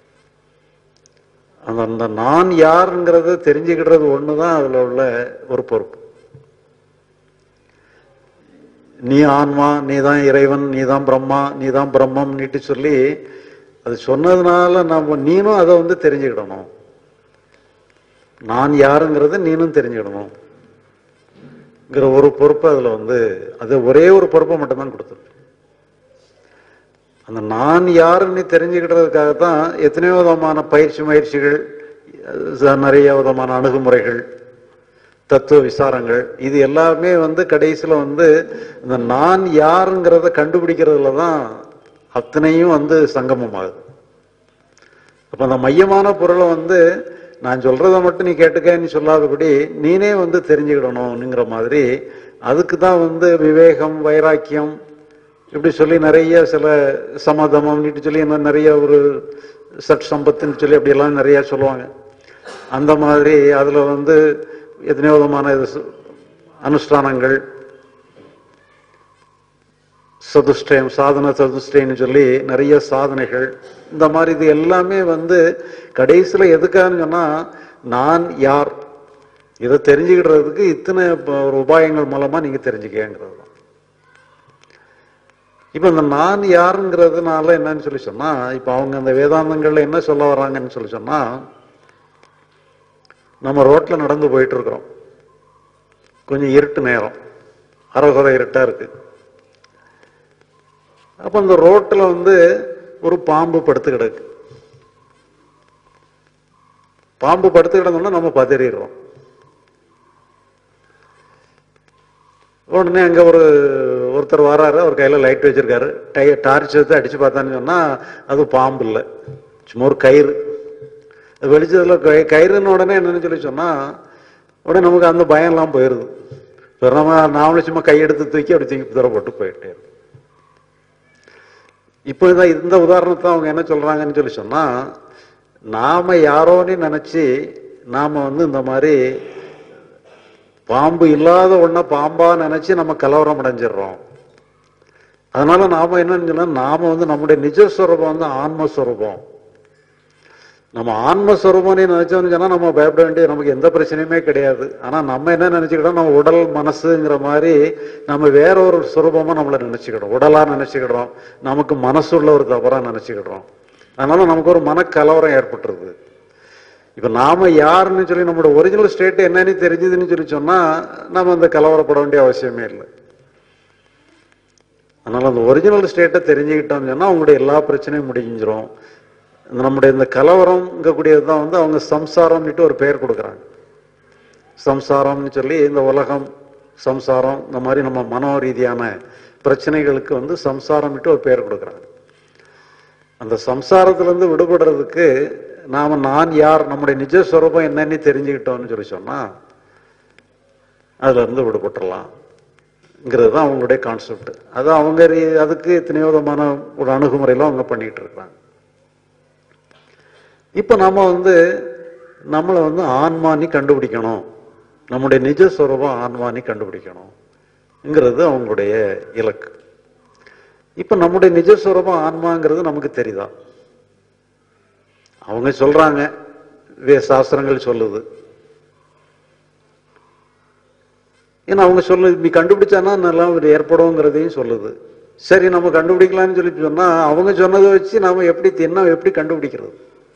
அந்த அந்த நான் யாருங்கிறத தெரிஞ்சுக்கிடுறது ஒண்ணுதான் அதுல உள்ள ஒரு பொறுப்பு நீ ஆன்மா நீ தான் இறைவன் நீ தான் பிரம்மா நீ தான் பிரம்மம் நீட்டு சொல்லி அது சொன்னதுனால நம்ம நீனும் அதை வந்து தெரிஞ்சுக்கிடணும் நான் யாருங்கிறத நீனும் தெரிஞ்சுக்கிடணும் ஒரு பொறுப்பு அதுல வந்து அது ஒரே ஒரு பொறுப்பை மட்டும்தான் கொடுத்துருக்கு அந்த நான் யாருன்னு தெரிஞ்சுக்கிட்டதுக்காக தான் எத்தனையோ விதமான பயிற்சி முயற்சிகள் நிறைய விதமான அணுகுமுறைகள் தத்துவ விசாரங்கள் இது எல்லாமே வந்து கடைசியில வந்து இந்த நான் யாருங்கிறத கண்டுபிடிக்கிறதுல தான் அத்தனையும் வந்து சங்கமமாகுது அப்ப அந்த மையமான பொருளை வந்து நான் சொல்றத மட்டும் நீ கேட்டுக்கன்னு சொல்லாதபடி நீனே வந்து தெரிஞ்சுக்கிடணும்ங்கிற மாதிரி அதுக்கு தான் வந்து விவேகம் வைராக்கியம் இப்படி சொல்லி நிறைய சில சமதமம்னுட்டு சொல்லி இன்னும் நிறைய ஒரு சட் சம்பத்துன்னு சொல்லி அப்படியெல்லாம் நிறைய சொல்லுவாங்க அந்த மாதிரி அதுல வந்து எத்தனையோ விதமான இது அனுஷ்டானங்கள் சதுஷ்டயம் சாதன சதுஷ்டயம்னு சொல்லி நிறைய சாதனைகள் இந்த மாதிரி இது எல்லாமே வந்து கடைசியில எதுக்கான்னு சொன்னா நான் யார் இதை தெரிஞ்சுக்கிடுறதுக்கு இத்தனை ஒரு உபாயங்கள் மூலமா நீங்க தெரிஞ்சுக்கங்கிறது தான் இப்ப இந்த நான் யாருங்கிறதுனால என்னன்னு சொல்லி சொன்னா இப்ப அவங்க அந்த வேதாந்தங்கள்ல என்ன சொல்ல வர்றாங்கன்னு சொல்லி சொன்னா நம்ம ரோட்ல நடந்து போயிட்டு இருக்கிறோம் கொஞ்சம் இருட்டு நேரம் அறகுறை இருட்டா இருக்கு அப்ப அந்த ரோட்ல வந்து ஒரு பாம்பு படுத்து கிடக்கு பாம்பு படுத்து கிடந்தோம்னா நம்ம பதறிடுறோம் உடனே அங்க ஒரு ஒருத்தர் வராரு அவர் கையில லைட் வச்சிருக்காரு டை டார்ச் எடுத்து அடிச்சு பார்த்தான்னு சொன்னா அது பாம்பு இல்லை சும்மா ஒரு கயிறு வெளிச்சதுல கயிறுன்னு உடனே என்னன்னு சொல்லி சொன்னா உடனே நமக்கு அந்த பயம் எல்லாம் போயிருது நம்ம நாமளும் சும்மா கையெடுத்து தூக்கி அப்படி தூக்கி தர போட்டு போயிட்டே இப்போ இதான் இந்த உதாரணத்தை அவங்க என்ன சொல்றாங்கன்னு சொல்லி சொன்னா நாம யாரோன்னு நினைச்சு நாம வந்து இந்த மாதிரி பாம்பு இல்லாத ஒண்ண பாம்பா நினைச்சு நம்ம கலவரம் அடைஞ்சிடுறோம் அதனால நாம என்னன்னு சொன்னா நாம வந்து நம்முடைய நிஜஸ்வரூபம் வந்து ஆன்மஸ்வரூபம் நம்ம ஆன்மஸ்வரூபம்னு நினைச்சோம்னு சொன்னா நம்ம பயப்பட வேண்டிய நமக்கு எந்த பிரச்சனையுமே கிடையாது ஆனா நம்ம என்ன நினைச்சுக்கிட்டோம் நம்ம உடல் மனசுங்கிற மாதிரி நம்ம வேற ஒரு சுரூபமா நம்மள நினைச்சுக்கிட்டோம் உடலா நினைச்சுக்கிடுறோம் நமக்கு மனசுள்ள ஒரு தவறா நினைச்சுக்கிடுறோம் அதனால நமக்கு ஒரு மனக்கலவரம் ஏற்பட்டுருது இப்ப நாம யாருன்னு சொல்லி நம்மளோட ஒரிஜினல் ஸ்டேட் என்னன்னு தெரிஞ்சதுன்னு சொல்லி சொன்னா நம்ம அந்த கலவரப்பட வேண்டிய அவசியமே இல்லை அதனால அந்த ஒரிஜினல் ஸ்டேட்டை தெரிஞ்சுக்கிட்டோம்னு சொன்னா அவங்களுடைய எல்லா பிரச்சனையும் முடிஞ்சிரும் இந்த நம்முடைய இந்த கலவரம்ங்கக்கூடியது தான் வந்து அவங்க சம்சாரம்னுட்டு ஒரு பெயர் கொடுக்குறாங்க சம்சாரம்னு சொல்லி இந்த உலகம் சம்சாரம் இந்த மாதிரி நம்ம மனோ ரீதியான பிரச்சனைகளுக்கு வந்து சம்சாரம்னுட்டு ஒரு பெயர் கொடுக்குறாங்க அந்த சம்சாரத்திலிருந்து விடுபடுறதுக்கு நாம நான் யார் நம்முடைய நிஜ ஸ்வரூபம் என்னன்னு தெரிஞ்சுக்கிட்டோம்னு சொல்லி சொன்னா அதுல இருந்து விடுபட்டுறலாம்ங்கிறது தான் அவங்களுடைய கான்செப்ட் அது அவங்க ரீ- அதுக்கு எத்தனையோ விதமான ஒரு அணுகுமுறையில அவங்க பண்ணிட்டு இருக்கிறாங்க இப்ப நாம வந்து நம்மளை வந்து ஆன்மானி கண்டுபிடிக்கணும் நம்முடைய நிஜ ஸ்வரூபம் ஆன்மானி கண்டுபிடிக்கணும்ங்கிறது அவங்களுடைய இலக்கு இப்ப நம்முடைய நிஜ ஸ்வரூபம் ஆன்மாங்கிறது நமக்கு தெரியுதா அவங்க சொல்றாங்க வே சாஸ்திரங்கள் சொல்லுது ஏன்னா அவங்க சொல்லு இப்படி கண்டுபிடிச்சானா நல்லா ஒரு ஏற்படும்ங்கிறதையும் சொல்லுது சரி நம்ம கண்டுபிடிக்கலாம்னு சொல்லி சொன்னா அவங்க சொன்னதை வச்சு நாம எப்படி என்ன எப்படி கண்டுபிடிக்கிறது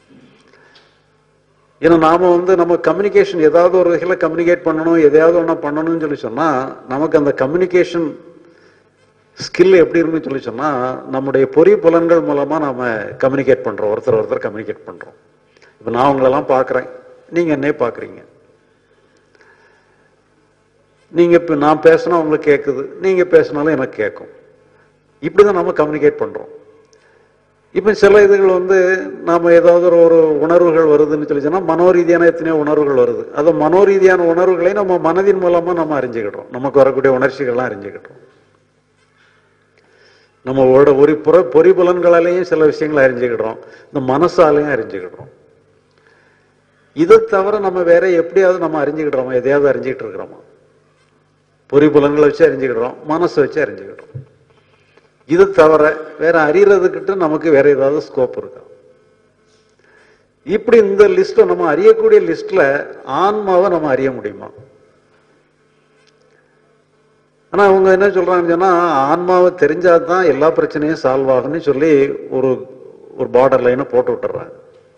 ஏன்னா நாம வந்து நம்ம கம்யூனிகேஷன் ஏதாவது ஒரு வகையில் கம்யூனிகேட் பண்ணணும் எதையாவது ஒன்றா பண்ணணும்னு சொல்லி சொன்னா நமக்கு அந்த கம்யூனிகேஷன் ஸ்கில் எப்படி இருக்குன்னு சொல்லி சொன்னா நம்முடைய பொறி புலன்கள் மூலமா நாம கம்யூனிகேட் பண்றோம் ஒருத்தர் ஒருத்தர் கம்யூனிகேட் பண்றோம் இப்ப நான் உங்களெல்லாம் பார்க்கறேன் நீங்க என்னே பார்க்கறீங்க நீங்க இப்ப நான் பேசினா உங்களுக்கு கேட்குது நீங்க பேசினாலும் எனக்கு கேட்கும் இப்படிதான் நம்ம கம்யூனிகேட் பண்றோம் இப்ப சில இதுகள் வந்து நாம ஏதாவது ஒரு ஒரு உணர்வுகள் வருதுன்னு சொல்லி சொன்னா மனோரீதியான எத்தனையோ உணர்வுகள் வருது அது மனோரீதியான உணர்வுகளை நம்ம மனதின் மூலமா நம்ம அறிஞ்சுக்கிட்டோம் நமக்கு வரக்கூடிய உணர்ச்சிகள்லாம் அறிஞ்சுக்கிட்டோம் நம்ம ஒரு ஒரு புற பொறிபுலன்களாலேயும் சில விஷயங்களை அறிஞ்சுக்கிடுறோம் இந்த மனசாலையும் அறிஞ்சுக்கிடுறோம் இதை தவிர நம்ம வேற எப்படியாவது நம்ம அறிஞ்சுக்கிடுறோமா எதையாவது அறிஞ்சுக்கிட்டு இருக்கிறோமா பொறிபுலன்களை வச்சு அறிஞ்சுக்கிடுறோம் மனசை வச்சு அறிஞ்சுக்கிடுறோம் இது தவிர வேற அறியறதுக்கிட்ட நமக்கு வேற ஏதாவது ஸ்கோப் இருக்கா இப்படி இந்த லிஸ்ட்ல நம்ம அறியக்கூடிய லிஸ்ட்ல ஆன்மாவை நம்ம அறிய முடியுமா ஆனா அவங்க என்ன சொல்றாங்கன்னு சொன்னா ஆன்மாவை தெரிஞ்சாதான் எல்லா பிரச்சனையும் சால்வ் ஆகும்னு சொல்லி ஒரு ஒரு பார்டர் லைனை போட்டு விட்டுறாங்க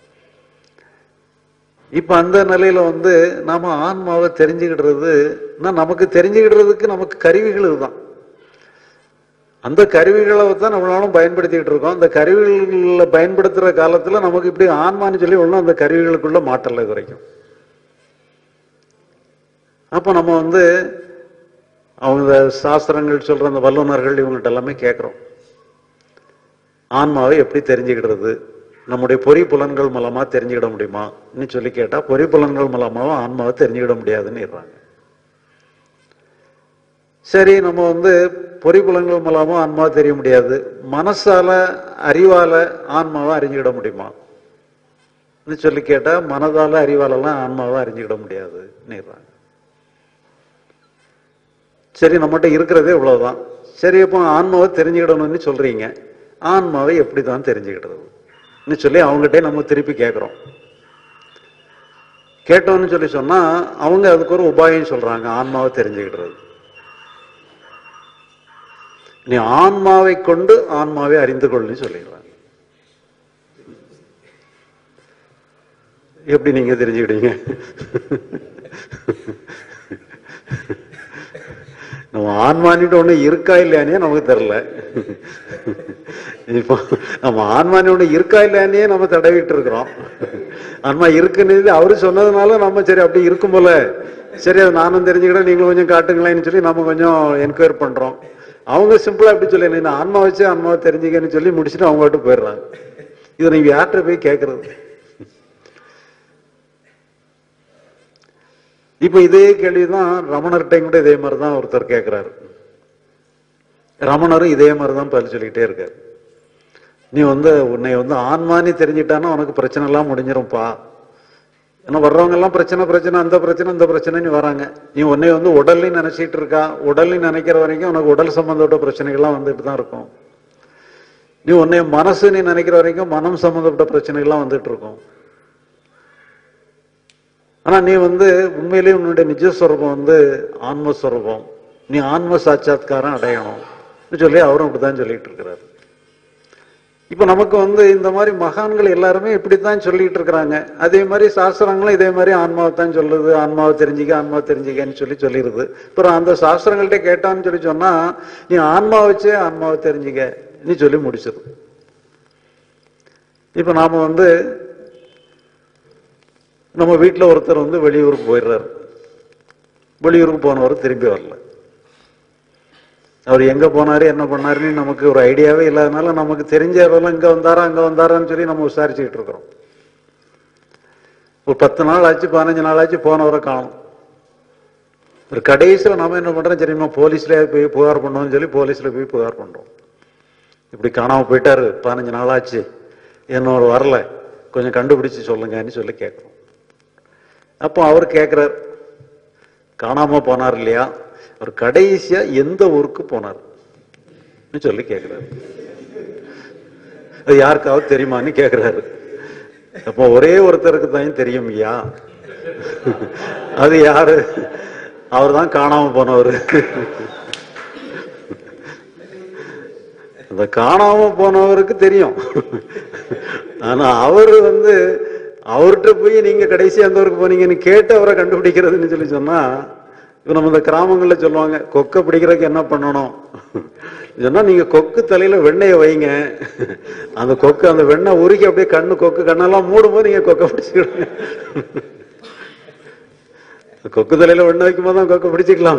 இப்ப அந்த நிலையில வந்து நாம ஆன்மாவை தெரிஞ்சுக்கிடுறது நமக்கு தெரிஞ்சுக்கிடுறதுக்கு நமக்கு கருவிகள் இதுதான் அந்த கருவிகளை தான் நம்மளாலும் பயன்படுத்திக்கிட்டு இருக்கோம் அந்த கருவிகளை பயன்படுத்துற காலத்துல நமக்கு இப்படி ஆன்மான்னு சொல்லி ஒன்றும் அந்த கருவிகளுக்குள்ள மாட்டல இது வரைக்கும் அப்ப நம்ம வந்து அவங்க சாஸ்திரங்கள் சொல்ற அந்த வல்லுநர்கள் இவங்கள்ட்ட எல்லாமே கேட்கிறோம் ஆன்மாவை எப்படி தெரிஞ்சுக்கிடுறது நம்முடைய பொறி புலன்கள் மூலமா தெரிஞ்சுக்கிட முடியுமா சொல்லி கேட்டா பொறி புலன்கள் மூலமாவும் ஆன்மாவை தெரிஞ்சுக்கிட முடியாதுன்னு இருறாங்க சரி நம்ம வந்து பொறி புலன்கள் மூலமா ஆன்மாவை தெரிய முடியாது மனசால அறிவால ஆன்மாவை அறிஞ்சுக்கிட முடியுமா சொல்லி கேட்டா மனதால அறிவாலெல்லாம் ஆன்மாவை அறிஞ்சுக்கிட முடியாதுன்னு இருறாங்க சரி நம்மகிட்ட இருக்கிறதே இவ்வளவுதான் சரி அப்போ ஆன்மாவை தெரிஞ்சுக்கிடணும்னு சொல்றீங்க ஆன்மாவை எப்படி தான் தெரிஞ்சுக்கிடுறது சொல்லி அவங்ககிட்ட நம்ம திருப்பி கேட்கிறோம் கேட்டோம்னு சொல்லி சொன்னா அவங்க அதுக்கு ஒரு உபாயம் சொல்றாங்க ஆன்மாவை தெரிஞ்சுக்கிடுறது நீ ஆன்மாவை கொண்டு ஆன்மாவை அறிந்து கொள்ளுன்னு சொல்லிடுறாங்க எப்படி நீங்க தெரிஞ்சுக்கிட்டீங்க நம்ம ஆன்மானிட்டு ஒண்ணு இருக்கா இல்லையானே நமக்கு தெரியல இப்போ நம்ம ஆன்மானி ஒண்ணு இருக்கா இல்லையானே நம்ம தடவிட்டு இருக்கிறோம் ஆன்மா இருக்குன்னு அவரு சொன்னதுனால நம்ம சரி அப்படி இருக்கும் போல சரி அது நானும் தெரிஞ்சுக்கிட்டேன் நீங்களும் கொஞ்சம் காட்டுங்களேன்னு சொல்லி நம்ம கொஞ்சம் என்கொயர் பண்றோம் அவங்க சிம்பிளா எப்படி சொல்லி நீ ஆன்மா வச்சு ஆன்மாவை தெரிஞ்சுக்கன்னு சொல்லி முடிச்சுட்டு அவங்க விட்டு போயிடுறாங்க இதை நீங்க யார்கிட்ட போய் கேட்கறது இப்ப இதே கேள்விதான் ரமணர்கிட்டையும் கூட இதே மாதிரிதான் ஒருத்தர் கேட்கிறாரு ரமணரும் இதே மாதிரிதான் பதில் சொல்லிக்கிட்டே இருக்காரு நீ வந்து உன்னை வந்து ஆன்மானி தெரிஞ்சிட்டானா உனக்கு பிரச்சனை எல்லாம் முடிஞ்சிரும்ப்பா ஏன்னா வர்றவங்க எல்லாம் பிரச்சனை பிரச்சனை அந்த பிரச்சனை இந்த பிரச்சனைன்னு வராங்க நீ உன்னை வந்து உடல்லையும் நினைச்சிட்டு இருக்கா உடல்லையும் நினைக்கிற வரைக்கும் உனக்கு உடல் சம்பந்தப்பட்ட பிரச்சனைகள்லாம் வந்துட்டு தான் இருக்கும் நீ உன்னை மனசு நீ நினைக்கிற வரைக்கும் மனம் சம்பந்தப்பட்ட பிரச்சனைகள்லாம் வந்துட்டு இருக்கும் ஆனா நீ வந்து உண்மையிலேயே உன்னுடைய நிஜஸ்வரூபம் வந்து ஆன்மஸ்வரூபம் நீ ஆன்ம சாட்சாத்காரம் அடையணும் சொல்லி அவரும் அப்படிதான் சொல்லிட்டு இருக்கிறாரு இப்ப நமக்கு வந்து இந்த மாதிரி மகான்கள் எல்லாருமே இப்படித்தான் சொல்லிட்டு இருக்கிறாங்க அதே மாதிரி சாஸ்திரங்களும் இதே மாதிரி ஆன்மாவை தான் சொல்லுது ஆன்மாவை தெரிஞ்சுக்க ஆன்மாவை தெரிஞ்சுக்கன்னு சொல்லி சொல்லிடுது அப்புறம் அந்த சாஸ்திரங்கள்ட்ட கேட்டான்னு சொல்லி சொன்னா நீ ஆன்மா வச்சே ஆன்மாவை தெரிஞ்சுக்க நீ சொல்லி முடிச்சது இப்ப நாம வந்து நம்ம வீட்டில் ஒருத்தர் வந்து வெளியூருக்கு போயிடுறாரு வெளியூருக்கு போனவர் திரும்பி வரல அவர் எங்க போனாரு என்ன பண்ணாருன்னு நமக்கு ஒரு ஐடியாவே இல்லாதனால நமக்கு தெரிஞ்ச அளவுல இங்க வந்தாரா அங்க வந்தாரான்னு சொல்லி நம்ம விசாரிச்சுக்கிட்டு இருக்கிறோம் ஒரு பத்து நாள் ஆச்சு பதினஞ்சு நாள் ஆச்சு போனவரை காணும் ஒரு கடைசியில் நம்ம என்ன பண்றோம் சரிம்மா போலீஸ்ல போய் புகார் பண்ணுவோம்னு சொல்லி போலீஸ்ல போய் புகார் பண்றோம் இப்படி காணாம போயிட்டாரு பதினஞ்சு நாள் ஆச்சு என்னோட வரல கொஞ்சம் கண்டுபிடிச்சு சொல்லுங்கன்னு சொல்லி கேட்குறோம் அப்போ அவர் கேட்கிறார் காணாம போனார் இல்லையா அவர் கடைசியா எந்த ஊருக்கு போனார் சொல்லி கேட்கிறாரு அது யாருக்காவது தெரியுமான்னு கேட்கிறாரு அப்போ ஒரே ஒருத்தருக்கு தான் தெரியும் ஐயா அது யாரு அவர் தான் காணாம போனவர் அந்த காணாம போனவருக்கு தெரியும் ஆனா அவர் வந்து அவர்கிட்ட போய் நீங்க கடைசி அந்த ஊருக்கு போனீங்கன்னு கேட்டு அவரை கண்டுபிடிக்கிறதுன்னு சொல்லி சொன்னா இப்ப நம்ம இந்த கிராமங்கள்ல சொல்லுவாங்க கொக்கை பிடிக்கிறதுக்கு என்ன பண்ணணும் சொன்னா நீங்க கொக்கு தலையில வெண்ணெயை வைங்க அந்த கொக்கு அந்த வெண்ணெய் உருக்கி அப்படியே கண்ணு கொக்கு கண்ணெல்லாம் மூடும் போது நீங்க கொக்கை பிடிச்சிக்கிடுங்க கொக்கு தலையில வெண்ணெய் வைக்கும் போது தான் கொக்கை பிடிச்சிக்கலாம்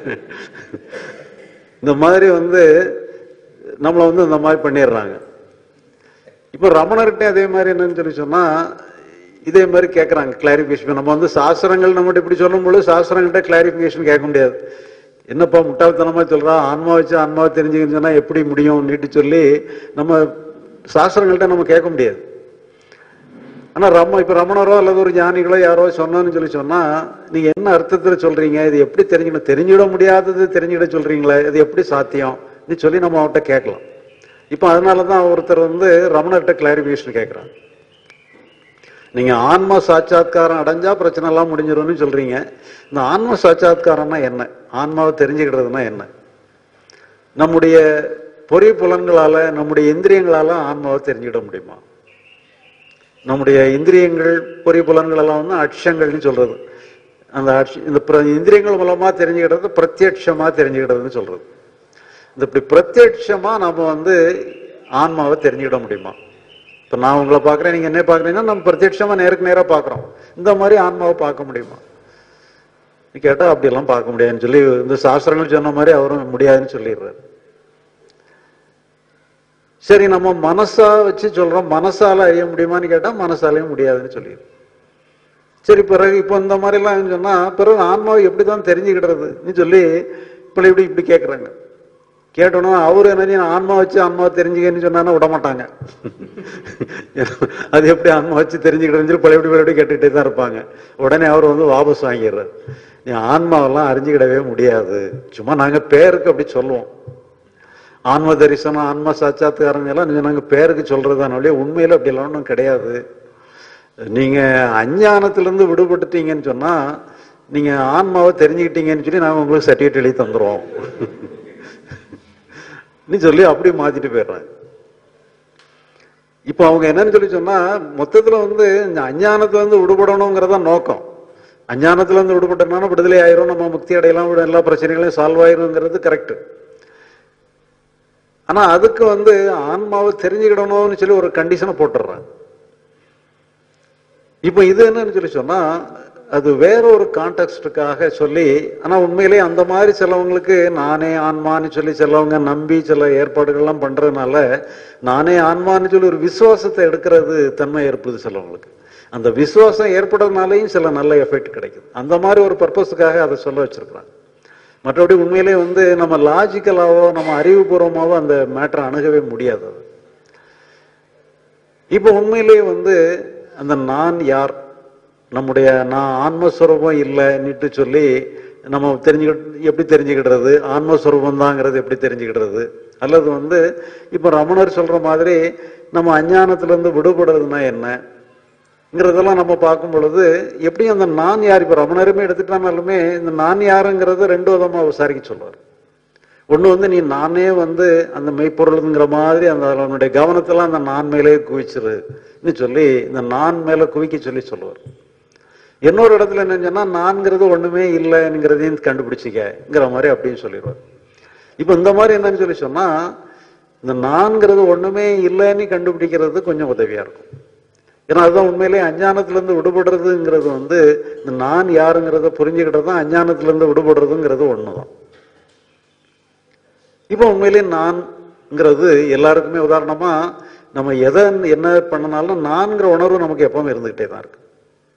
இந்த மாதிரி வந்து நம்மளை வந்து இந்த மாதிரி பண்ணிடுறாங்க இப்போ ரமணர்கிட்ட அதே மாதிரி என்னன்னு சொல்லி சொன்னா இதே மாதிரி கேட்கறாங்க கிளாரிபிகேஷன் நம்ம வந்து சாஸ்திரங்கள் நம்மகிட்ட இப்படி சொல்லும் பொழுது சாஸ்திரங்கள்ட்ட கிளாரிபிகேஷன் கேட்க முடியாது என்னப்பா முட்டாள்தனமா சொல்றா ஆன்மா வச்சு ஆன்மாவை தெரிஞ்சுக்கன்னு சொன்னா எப்படி முடியும் நீட்டு சொல்லி நம்ம சாஸ்திரங்கள்ட்ட நம்ம கேட்க முடியாது ஆனா ரம இப்ப ரமணரோ அல்லது ஒரு ஞானிகளோ யாரோ சொன்னோன்னு சொல்லி சொன்னா நீங்க என்ன அர்த்தத்துல சொல்றீங்க இது எப்படி தெரிஞ்சுக்கணும் தெரிஞ்சுட முடியாதது தெரிஞ்சுட சொல்றீங்களே இது எப்படி சாத்தியம் நீ சொல்லி நம்ம அவர்கிட்ட கேட்கலாம் இப்போ அதனாலதான் ஒருத்தர் வந்து ரமணர்கிட்ட கிளாரிபிகேஷன் கேட்கிறாங்க நீங்க ஆன்ம சாட்சாத்காரம் அடைஞ்சா பிரச்சனை எல்லாம் முடிஞ்சிரும்னு சொல்றீங்க இந்த ஆன்ம சாட்சாத்காரம்னா என்ன ஆன்மாவை தெரிஞ்சுக்கிட்டதுன்னா என்ன நம்முடைய பொறி புலன்களால நம்முடைய இந்திரியங்களால ஆன்மாவை தெரிஞ்சுக்கிட முடியுமா நம்முடைய இந்திரியங்கள் பொறி புலன்கள் எல்லாம் வந்து அட்சங்கள்னு சொல்றது அந்த அட்ச இந்த பிர- இந்திரியங்கள் மூலமா தெரிஞ்சுக்கிட்டது பிரத்யட்சமா தெரிஞ்சுக்கிட்டதுன்னு சொல்றது இந்த இப்படி பிரத்யட்சமா நம்ம வந்து ஆன்மாவை தெரிஞ்சுக்கிட முடியுமா இப்ப நான் உங்களை பார்க்கறேன் நீங்க என்ன பார்க்கறீங்கன்னா நம்ம பிரத்யட்சமா நேருக்கு நேரா பார்க்கறோம் இந்த மாதிரி ஆன்மாவை பார்க்க முடியுமா கேட்டா அப்படியெல்லாம் பார்க்க முடியாதுன்னு சொல்லி இந்த சாஸ்திரங்கள் சொன்ன மாதிரி அவரும் முடியாதுன்னு சொல்லிடுறாரு சரி நம்ம மனசா வச்சு சொல்றோம் மனசால அறிய முடியுமான்னு கேட்டா மனசாலையும் முடியாதுன்னு சொல்லிடுறோம் சரி பிறகு இப்போ இந்த மாதிரி எல்லாம் சொன்னா பிறகு ஆன்மாவை எப்படிதான் தெரிஞ்சுக்கிடுறதுன்னு சொல்லி இப்படி இப்படி இப்படி கேட்கறாங்க கேட்டோன்னா அவரு என்ன நீ ஆன்மா வச்சு ஆன்மாவை தெரிஞ்சுக்கன்னு சொன்னா விட மாட்டாங்க அது எப்படி ஆன்மா வச்சு தெரிஞ்சுக்கிட்டேன்னு சொல்லி பழையபடி பழையபடி கேட்டுக்கிட்டே தான் இருப்பாங்க உடனே அவர் வந்து வாபஸ் வாங்கிடுறாரு நீ ஆன்மாவெல்லாம் அறிஞ்சுக்கிடவே முடியாது சும்மா நாங்க பேருக்கு அப்படி சொல்லுவோம் ஆன்ம தரிசனம் ஆன்ம சாட்சாத்காரங்க எல்லாம் நீங்க நாங்க பேருக்கு சொல்றதான ஒழிய உண்மையில அப்படி எல்லாம் ஒன்றும் கிடையாது நீங்க அஞ்ஞானத்திலிருந்து விடுபட்டுட்டீங்கன்னு சொன்னா நீங்க ஆன்மாவை தெரிஞ்சுக்கிட்டீங்கன்னு சொல்லி நாங்க உங்களுக்கு சர்டிஃபிகேட் எழுதி தந்துருவோம் நீ சொல்லி அப்படியே மாத்திட்டு போயிடுறாங்க இப்போ அவங்க என்னன்னு சொல்லி சொன்னா மொத்தத்துல வந்து இந்த அஞ்ஞானத்துல இருந்து விடுபடணுங்கிறதா நோக்கம் அஞ்ஞானத்துல இருந்து விடுபட்டோம்னா விடுதலை ஆயிரும் நம்ம முக்தி அடையலாம் விட- எல்லா பிரச்சனைகளையும் சால்வ் ஆயிருங்கிறது கரெக்ட் ஆனா அதுக்கு வந்து ஆன்மாவை தெரிஞ்சுக்கிடணும்னு சொல்லி ஒரு கண்டிஷனை போட்டுடுறாங்க இப்போ இது என்னன்னு சொல்லி சொன்னா அது வேற ஒரு கான்டெக்ட்டுக்காக சொல்லி ஆனா உண்மையிலேயே அந்த மாதிரி சிலவங்களுக்கு நானே ஆன்மான்னு சொல்லி சிலவங்க நம்பி சில ஏற்பாடுகள்லாம் பண்றதுனால நானே ஆன்மான்னு சொல்லி ஒரு விசுவாசத்தை எடுக்கிறது தன்மை ஏற்படுது சிலவங்களுக்கு அந்த விசுவாசம் ஏற்படுறதுனாலையும் சில நல்ல எஃபெக்ட் கிடைக்குது அந்த மாதிரி ஒரு பர்பஸுக்காக அதை சொல்ல வச்சிருக்கிறாங்க மற்றபடி உண்மையிலே வந்து நம்ம லாஜிக்கலாவோ நம்ம அறிவுபூர்வமாவோ அந்த மேட்டரை அணுகவே முடியாது அது இப்போ உண்மையிலேயே வந்து அந்த நான் யார் நம்முடைய நான் ஆன்மஸ்வரூபம் இல்லைன்னுட்டு சொல்லி நம்ம தெரிஞ்சுக்கிட்டு எப்படி தெரிஞ்சுக்கிடுறது ஆன்மஸ்வரூபம் தாங்கிறது எப்படி தெரிஞ்சுக்கிடுறது அல்லது வந்து இப்போ ரமணர் சொல்ற மாதிரி நம்ம அஞ்ஞானத்திலிருந்து விடுபடுறதுன்னா என்னங்கிறதெல்லாம் நம்ம பார்க்கும் பொழுது எப்படியும் அந்த நான் யார் இப்போ ரமணருமே எடுத்துட்டானாலுமே இந்த நான் யாருங்கிறத ரெண்டு விதமா விசாரிக்க சொல்றாரு ஒண்ணு வந்து நீ நானே வந்து அந்த மெய்ப்பொருளுங்கிற மாதிரி அந்த அவனுடைய கவனத்தெல்லாம் அந்த நான் மேலே குவிச்சிருன்னு சொல்லி இந்த நான் மேல குவிக்க சொல்லி சொல்லுவார் இன்னொரு இடத்துல என்ன சொன்னா நான்கிறது ஒண்ணுமே இல்லைங்கிறதையும் கண்டுபிடிச்சிக்கங்கிற மாதிரி அப்படின்னு சொல்லிடுவார் இப்ப இந்த மாதிரி என்னன்னு சொல்லி சொன்னா இந்த நான்கிறது ஒண்ணுமே இல்லைன்னு கண்டுபிடிக்கிறது கொஞ்சம் உதவியா இருக்கும் ஏன்னா அதுதான் உண்மையிலேயே அஞ்ஞானத்துல இருந்து விடுபடுறதுங்கிறது வந்து இந்த நான் யாருங்கிறத புரிஞ்சுக்கிட்டது தான் அஞ்ஞானத்துல இருந்து விடுபடுறதுங்கிறது ஒண்ணுதான் இப்போ உண்மையிலேயே நான்ங்கிறது எல்லாருக்குமே உதாரணமா நம்ம எதை என்ன பண்ணனாலும் நான்கிற உணர்வு நமக்கு எப்பவுமே இருந்துகிட்டே தான் இருக்கு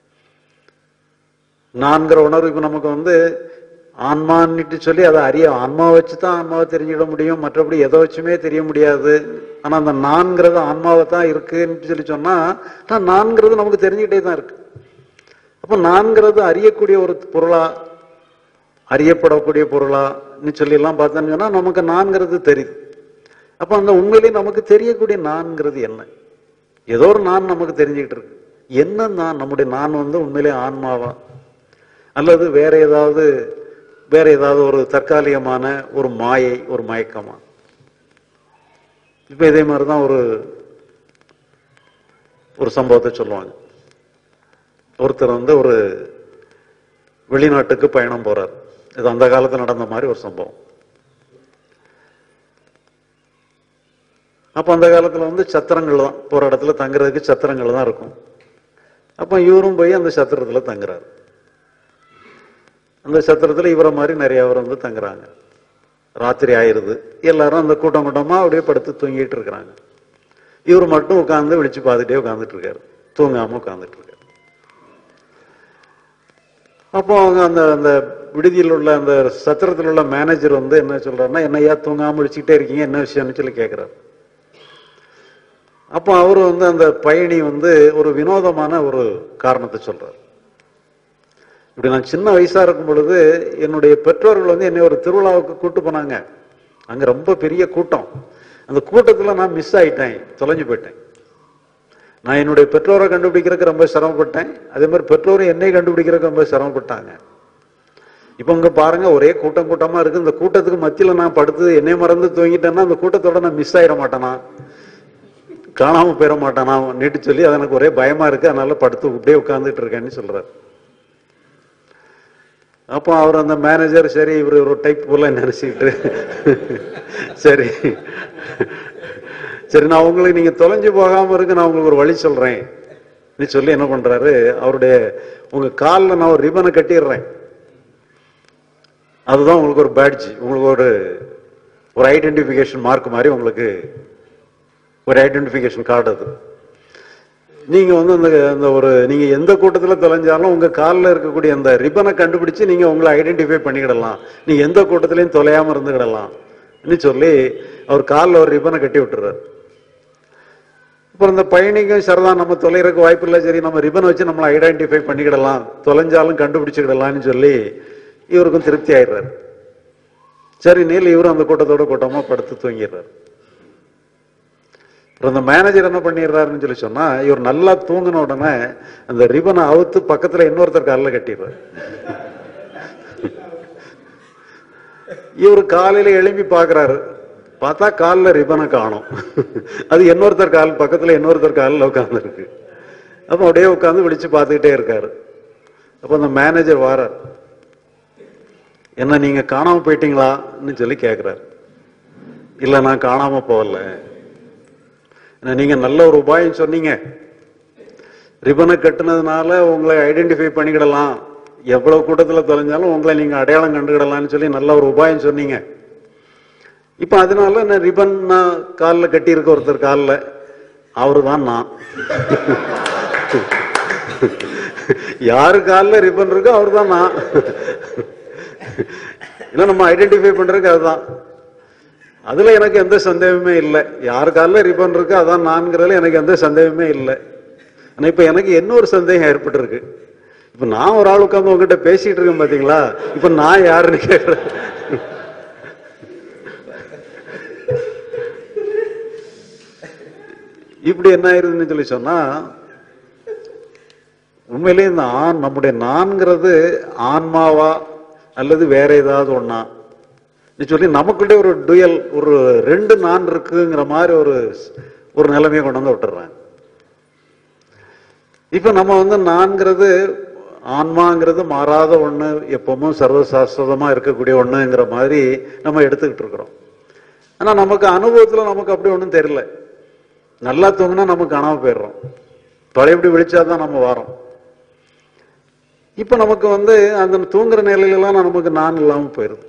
நான்கிற உணர்வு இப்ப நமக்கு வந்து ஆன்மான்னுட்டு சொல்லி அதை அறிய ஆன்மாவை வச்சு தான் ஆன்மாவை தெரிஞ்சுக்கிட முடியும் மற்றபடி எதை வச்சுமே தெரிய முடியாது ஆனா அந்த நான்கிறது ஆன்மாவை தான் இருக்குன்னு சொல்லி சொன்னா ஆனா நான்கிறது நமக்கு தெரிஞ்சுக்கிட்டே தான் இருக்கு அப்ப நான்கிறது அறியக்கூடிய ஒரு பொருளா அறியப்படக்கூடிய பொருளான்னு சொல்லி எல்லாம் பார்த்தோன்னு சொன்னா நமக்கு நான்கிறது தெரியுது அப்ப அந்த உண்மையிலேயே நமக்கு தெரியக்கூடிய நான்கிறது என்ன ஏதோ ஒரு நான் நமக்கு தெரிஞ்சுக்கிட்டு இருக்கு என்ன நான் நம்முடைய நான் வந்து உண்மையிலே ஆன்மாவா அல்லது வேற ஏதாவது வேற ஏதாவது ஒரு தற்காலிகமான ஒரு மாயை ஒரு மயக்கமா இப்ப இதே மாதிரிதான் ஒரு ஒரு சம்பவத்தை சொல்லுவாங்க ஒருத்தர் வந்து ஒரு வெளிநாட்டுக்கு பயணம் போறார் இது அந்த காலத்துல நடந்த மாதிரி ஒரு சம்பவம் அப்ப அந்த காலத்துல வந்து சத்திரங்கள் தான் போற இடத்துல தங்குறதுக்கு சத்திரங்கள் தான் இருக்கும் அப்ப இவரும் போய் அந்த சத்திரத்துல தங்குறாரு அந்த சத்திரத்துல இவரை மாதிரி நிறைய பேர் வந்து தங்குறாங்க ராத்திரி ஆயிருது எல்லாரும் அந்த கூட்டம் கூட்டமா அப்படியே படுத்து தூங்கிட்டு இருக்கிறாங்க இவர் மட்டும் உட்கார்ந்து விழிச்சு பார்த்துட்டே உட்கார்ந்துட்டு இருக்காரு தூங்காம உட்கார்ந்துட்டு இருக்காரு அப்போ அவங்க அந்த அந்த விடுதியில் உள்ள அந்த சத்திரத்தில் உள்ள மேனேஜர் வந்து என்ன சொல்றாருன்னா என்னையா தூங்காம விழிச்சுக்கிட்டே இருக்கீங்க என்ன விஷயம்னு சொல்லி கேட்கிறாரு அப்போ அவர் வந்து அந்த பயணி வந்து ஒரு வினோதமான ஒரு காரணத்தை சொல்றார் இப்படி நான் சின்ன வயசா இருக்கும் பொழுது என்னுடைய பெற்றோர்கள் வந்து என்னை ஒரு திருவிழாவுக்கு கூட்டு போனாங்க அங்க ரொம்ப பெரிய கூட்டம் அந்த கூட்டத்துல நான் மிஸ் ஆயிட்டேன் தொலைஞ்சு போயிட்டேன் நான் என்னுடைய பெற்றோரை கண்டுபிடிக்கிறதுக்கு ரொம்ப சிரமப்பட்டேன் அதே மாதிரி பெற்றோரும் என்னை கண்டுபிடிக்கிறதுக்கு ரொம்ப சிரமப்பட்டாங்க இப்போ இங்க பாருங்க ஒரே கூட்டம் கூட்டமா இருக்கு இந்த கூட்டத்துக்கு மத்தியில நான் படுத்து என்னை மறந்து தூங்கிட்டேன்னா அந்த கூட்டத்தோட நான் மிஸ் ஆயிட மாட்டேனா காணாம போயிட மாட்டானா நீட்டு சொல்லி அது எனக்கு ஒரே பயமா இருக்கு அதனால படுத்து அப்படியே உட்கார்ந்துட்டு இருக்கேன்னு சொல்றாரு அப்போ அவர் அந்த மேனேஜர் சரி இவர் ஒரு டைப் போல நினைச்சிட்டு சரி சரி நான் உங்களுக்கு நீங்க தொலைஞ்சு போகாம இருக்கு நான் உங்களுக்கு ஒரு வழி சொல்றேன் நீ சொல்லி என்ன பண்றாரு அவருடைய உங்க காலில் நான் ஒரு ரிபனை கட்டிடுறேன் அதுதான் உங்களுக்கு ஒரு பேட்ஜ் உங்களுக்கு ஒரு ஒரு ஐடென்டிபிகேஷன் மார்க் மாதிரி உங்களுக்கு ஒரு ஐடென்டிபிகேஷன் கார்டு அது நீங்க வந்து அந்த அந்த ஒரு நீங்க எந்த கூட்டத்துல தொலைஞ்சாலும் உங்க காலில் இருக்கக்கூடிய அந்த ரிப்பனை கண்டுபிடிச்சு நீங்க உங்களை ஐடென்டிஃபை பண்ணிக்கிடலாம் நீங்க எந்த கூட்டத்திலையும் தொலையாம இருந்துக்கிடலாம் சொல்லி அவர் காலில் ஒரு ரிப்பனை கட்டி விட்டுறாரு அப்புறம் இந்த பயணிக்கும் சரிதான் நம்ம தொலைறதுக்கு வாய்ப்பு இல்லை சரி நம்ம ரிப்பன் வச்சு நம்மளை ஐடென்டிஃபை பண்ணிக்கிடலாம் தொலைஞ்சாலும் கண்டுபிடிச்சுக்கிடலாம்னு சொல்லி இவருக்கும் திருப்தி ஆயிடுறாரு சரி நீல் இவரும் அந்த கூட்டத்தோட கூட்டமா படுத்து தூங்கிடுறாரு அப்புறம் அந்த மேனேஜர் என்ன பண்ணிடுறாருன்னு சொல்லி சொன்னா இவர் நல்லா தூங்கின உடனே அந்த ரிபனை அவுத்து பக்கத்துல இன்னொருத்தர் காலில் கட்டிடுறாரு இவர் காலையில எழும்பி பாக்குறாரு பார்த்தா காலில் ரிபனை காணும் அது இன்னொருத்தர் கால் பக்கத்துல இன்னொருத்தர் காலில் உட்கார்ந்து இருக்கு அப்ப அப்படியே உட்கார்ந்து விழிச்சு பார்த்துக்கிட்டே இருக்காரு அப்ப அந்த மேனேஜர் வாரார் என்ன நீங்க காணாம போயிட்டீங்களான்னு சொல்லி கேக்குறாரு இல்ல நான் காணாம போகல ஏன்னா, நீங்க நல்ல ஒரு உபாயம் சொன்னீங்க ரிபனை கட்டுனதுனால உங்களை ஐடென்டிஃபை பண்ணிக்கிடலாம் எவ்வளவு கூட்டத்துல தொலைஞ்சாலும் உங்களை நீங்க அடையாளம் கண்டுக்கிடலாம்னு சொல்லி நல்ல ஒரு உபாயம் சொன்னீங்க இப்ப அதனால நான் ரிபன் நான் காலில் கட்டி இருக்க ஒருத்தர் காலில் அவரு தான் நான் யாரு காலில் ரிபன் இருக்கோ அவர் தான் நான் ஏன்னா நம்ம ஐடென்டிஃபை பண்றதுக்கு அதுதான் அதுல எனக்கு எந்த சந்தேகமே இல்லை யார் காலில் ரிப்பன் இருக்கு அதான் நான்கிறதுல எனக்கு எந்த சந்தேகமே இல்லை ஆனா இப்ப எனக்கு என்ன ஒரு சந்தேகம் ஏற்பட்டிருக்கு இப்ப நான் ஒரு ஆள் உட்காந்து உங்ககிட்ட பேசிட்டு இருக்கேன் பாத்தீங்களா இப்ப நான் யாருன்னு கேக்குறேன் இப்படி என்ன ஆயிருதுன்னு சொல்லி சொன்னா உண்மையிலேயே இந்த ஆண் நம்முடைய நான்கிறது ஆன்மாவா அல்லது வேற ஏதாவது ஒண்ணா இது சொல்லி நமக்குள்ளே ஒரு டுயல் ஒரு ரெண்டு நான் இருக்குங்கிற மாதிரி ஒரு ஒரு நிலைமையை கொண்டு வந்து விட்டுறாங்க இப்ப நம்ம வந்து நான்கிறது ஆன்மாங்கிறது மாறாத ஒண்ணு எப்பவும் சர்வசாஸ்வதமா இருக்கக்கூடிய ஒண்ணுங்கிற மாதிரி நம்ம எடுத்துக்கிட்டு இருக்கிறோம் ஆனா நமக்கு அனுபவத்துல நமக்கு அப்படி ஒண்ணும் தெரியல நல்லா தூங்கினா நமக்கு காணாம போயிடுறோம் பழையபடி விழிச்சாதான் நம்ம வரோம் இப்ப நமக்கு வந்து அந்த தூங்குற நிலையிலலாம் நமக்கு நான் இல்லாம போயிருது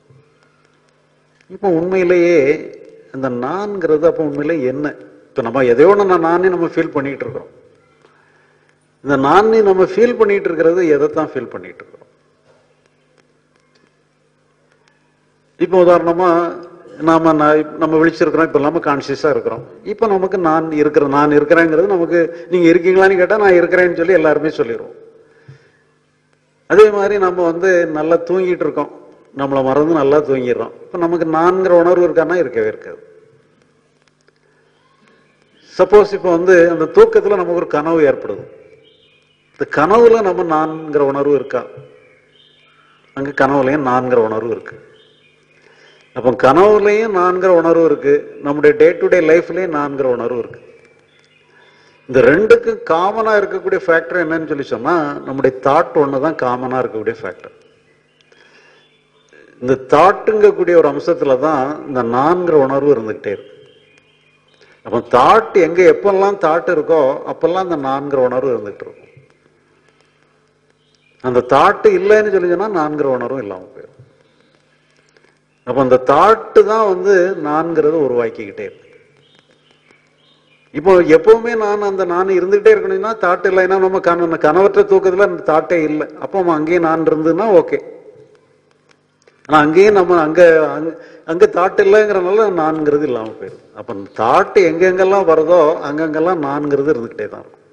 இப்ப உண்மையிலேயே அந்த நான்கிறது அப்ப உண்மையிலே என்ன இப்ப நம்ம எதையோ ஒண்ணு நான் நானே நம்ம ஃபீல் பண்ணிட்டு இருக்கிறோம் இந்த நானே நம்ம ஃபீல் பண்ணிட்டு இருக்கிறது எதைத்தான் ஃபீல் பண்ணிட்டு இருக்கிறோம் இப்போ உதாரணமா நாம நான் நம்ம விழிச்சிருக்கிறோம் இப்ப இல்லாம கான்சியஸா இருக்கிறோம் இப்ப நமக்கு நான் இருக்கிற நான் இருக்கிறேங்கிறது நமக்கு நீங்க இருக்கீங்களான்னு கேட்டா நான் இருக்கிறேன்னு சொல்லி எல்லாருமே சொல்லிடுவோம் அதே மாதிரி நம்ம வந்து நல்லா தூங்கிட்டு இருக்கோம் நம்மளை மறந்து நல்லா தூங்கிடுறோம் இப்ப நமக்கு நான்கிற உணர்வு இருக்கான்னா இருக்கவே இருக்காது சப்போஸ் இப்போ வந்து அந்த தூக்கத்துல நமக்கு ஒரு கனவு ஏற்படுது இந்த கனவுல நம்ம நான்கிற உணர்வு இருக்கா அங்க கனவுலயும் நான்கிற உணர்வு இருக்கு அப்போ கனவுலையும் நான்கிற உணர்வு இருக்கு நம்முடைய டே டு டே லைஃப்லயும் நான்கிற உணர்வு இருக்கு இந்த ரெண்டுக்கும் காமனா இருக்கக்கூடிய ஃபேக்டர் என்னன்னு சொல்லி சொன்னா நம்முடைய தாட் ஒன்று தான் காமனா இருக்கக்கூடிய ஃபேக்டர் இந்த தாட்டுங்கக்கூடிய ஒரு அம்சத்துல தான் இந்த நான்கிற உணர்வு இருந்துகிட்டே இருக்கு அப்போ தாட் எங்க எப்பெல்லாம் தாட் இருக்கோ அப்பெல்லாம் இந்த நான்கிற உணர்வு இருந்துகிட்டு இருக்கும் அந்த தாட்டு இல்லைன்னு சொல்லி சொன்னா நான்கிற உணர்வும் இல்லாம போயிடும் அப்ப அந்த தாட்டு தான் வந்து நான்கிறது உருவாக்கிக்கிட்டே இருக்கு இப்போ எப்பவுமே நான் அந்த நான் இருந்துகிட்டே இருக்கணும்னா தாட்டு இல்லைன்னா நம்ம கன கனவற்ற தூக்கத்துல அந்த தாட்டே இல்லை அப்போ நம்ம அங்கேயும் நான் இருந்ததுன்னா ஓகே ஆனா அங்கேயும் நம்ம அங்க அங்க- அங்க தாட்டு இல்லைங்கிறனால நான்கிறது இல்லாம போயிடும் அப்ப தாட்டு எங்கெங்கெல்லாம் வருதோ அங்கங்கெல்லாம் நான்கிறது இருந்துகிட்டே தான் இருக்கும்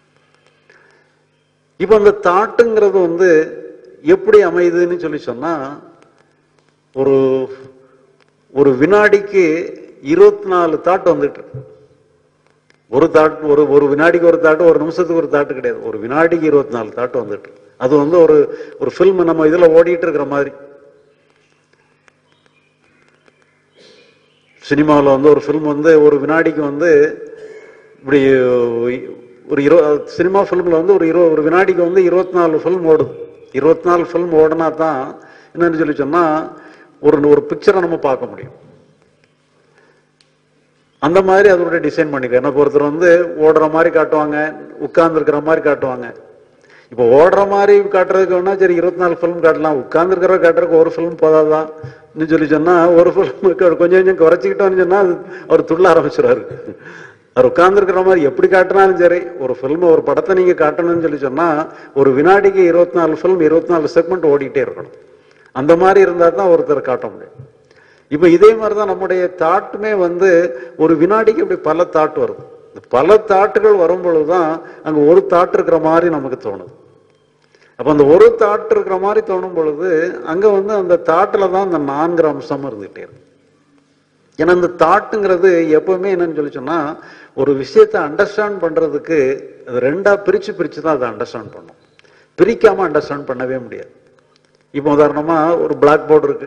இப்போ அந்த தாட்டுங்கிறது வந்து எப்படி அமையுதுன்னு சொல்லி சொன்னா ஒரு ஒரு வினாடிக்கு இருபத்தி நாலு தாட் வந்துட்டு இருக்கு ஒரு தாட் ஒரு ஒரு வினாடிக்கு ஒரு தாட்டு ஒரு நிமிஷத்துக்கு ஒரு தாட்டு கிடையாது ஒரு வினாடிக்கு இருபத்தி நாலு தாட்டு வந்துட்டு இருக்கு. அது வந்து ஒரு ஒரு ஃபில்ம் நம்ம இதுல ஓடிட்டு இருக்கிற மாதிரி சினிமாவில் வந்து ஒரு ஃபில்ம் வந்து ஒரு வினாடிக்கு வந்து இப்படி ஒரு இரு சினிமா ஃபிலிமில் வந்து ஒரு இரு ஒரு வினாடிக்கு வந்து இருபத்தி நாலு ஃபில்ம் ஓடுது இருபத்தி நாலு ஃபில்ம் ஓடினா தான் என்னன்னு சொல்லி சொன்னா ஒரு ஒரு பிக்சரை நம்ம பார்க்க முடியும் அந்த மாதிரி அதோட டிசைன் பண்ணிக்க எனக்கு ஒருத்தர் வந்து ஓடுற மாதிரி காட்டுவாங்க உட்கார்ந்து இருக்கிற மாதிரி காட்டுவாங்க இப்போ ஓடுற மாதிரி காட்டுறதுக்கு வேணா சரி இருபத்தி நாலு ஃபிலிம் காட்டலாம் உட்கார்ந்து இருக்கிற காட்டுறதுக்கு ஒரு ஃபிலிம் போதாதான் சொல்லி சொன்னா ஒரு ஃபிலிம் கொஞ்சம் கொஞ்சம் குறைச்சிக்கிட்டோம்னு சொன்னா அது அவர் துள்ள ஆரம்பிச்சிடாரு அவர் உட்கார்ந்துருக்கிற மாதிரி எப்படி காட்டினாலும் சரி ஒரு ஃபிலிம் ஒரு படத்தை நீங்க காட்டணும்னு சொல்லி சொன்னா ஒரு வினாடிக்கு இருபத்தி நாலு ஃபிலிம் இருபத்தி நாலு செக்மெண்ட் ஓடிட்டே இருக்கணும் அந்த மாதிரி இருந்தா தான் ஒருத்தர் காட்ட முடியும் இப்ப இதே மாதிரி தான் நம்முடைய தாட்டுமே வந்து ஒரு வினாடிக்கு இப்படி பல தாட் வருது இந்த பல தாட்டுகள் வரும் பொழுதுதான் அங்க ஒரு தாட் இருக்கிற மாதிரி நமக்கு தோணுது அப்ப அந்த ஒரு தாட் இருக்கிற மாதிரி தோணும் பொழுது அங்க வந்து அந்த தாட்டுல தான் அந்த நான்கிற அம்சம் இருந்துகிட்டே இருக்கு ஏன்னா இந்த தாட்டுங்கிறது எப்பவுமே என்னன்னு சொல்லி சொன்னா ஒரு விஷயத்தை அண்டர்ஸ்டாண்ட் பண்றதுக்கு அது ரெண்டா பிரிச்சு பிரிச்சு தான் அதை அண்டர்ஸ்டாண்ட் பண்ணும் பிரிக்காம அண்டர்ஸ்டாண்ட் பண்ணவே முடியாது இப்போ உதாரணமா ஒரு பிளாக் போர்டு இருக்கு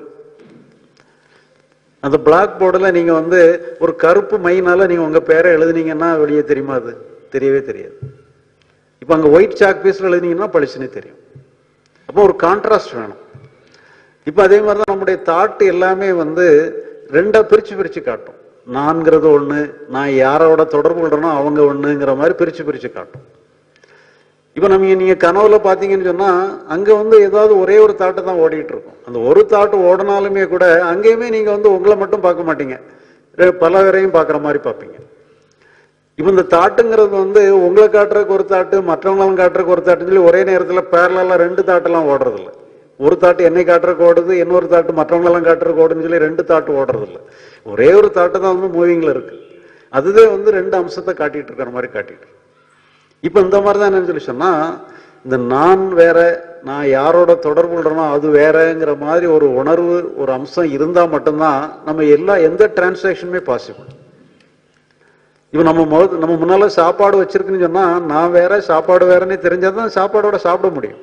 அந்த பிளாக் போர்டில் நீங்க வந்து ஒரு கருப்பு மைனால நீங்க உங்க பேரை எழுதுனீங்கன்னா வெளியே தெரியுமா அது தெரியவே தெரியாது இப்போ அங்க ஒயிட் சாக் பீஸ்ல எழுதுனீங்கன்னா பளிச்சுன்னு தெரியும் அப்போ ஒரு கான்ட்ராஸ்ட் வேணும் இப்போ அதே மாதிரி தான் நம்முடைய தாட் எல்லாமே வந்து ரெண்டா பிரிச்சு பிரிச்சு காட்டும் நான்கிறது ஒண்ணு நான் யாரோட தொடர்பு கொள்றேனோ அவங்க ஒண்ணுங்கிற மாதிரி பிரிச்சு பிரிச்சு காட்டும் இப்போ நம்ம நீங்க கனவுல பாத்தீங்கன்னு சொன்னா அங்க வந்து ஏதாவது ஒரே ஒரு தாட்டு தான் ஓடிட்டு இருக்கும் அந்த ஒரு தாட்டு ஓடினாலுமே கூட அங்கேயுமே நீங்க வந்து உங்களை மட்டும் பார்க்க மாட்டீங்க ரெ- பல பேரையும் பார்க்குற மாதிரி பார்ப்பீங்க இப்போ இந்த தாட்டுங்கிறது வந்து உங்களை காட்டுறதுக்கு ஒரு தாட்டு மற்றவங்களும் காட்டுறதுக்கு ஒரு தாட்டுன்னு சொல்லி ஒரே நேரத்தில் பேரலாம் ரெண்டு தாட்டெல்லாம் ஓடுறது இல்ல ஒரு தாட்டு என்னை காட்டுறக்கு ஓடுது இன்னொரு தாட்டு மற்றவங்களெல்லாம் காட்டுறக்கு ஓடுன்னு சொல்லி ரெண்டு தாட்டு ஓடுறது இல்ல ஒரே ஒரு தாட்டு தான் வந்து மூவிங்ல இருக்கு அதுவே வந்து ரெண்டு அம்சத்தை காட்டிட்டு இருக்கிற மாதிரி காட்டிட்டு இருக்கு. இப்ப இந்த மாதிரி தான் என்னன்னு சொல்லி சொன்னா இந்த நான் வேற நான் யாரோட தொடர்பு கொள்றனோ அது வேறங்கிற மாதிரி ஒரு உணர்வு ஒரு அம்சம் இருந்தா மட்டும்தான் நம்ம எல்லா எந்த டிரான்சாக்ஷனுமே பாசிபிள் இப்ப நம்ம முத- நம்ம முன்னால சாப்பாடு வச்சிருக்குன்னு சொன்னா நான் வேற சாப்பாடு வேறன்னு தெரிஞ்சாதான் சாப்பாடோட சாப்பிட முடியும்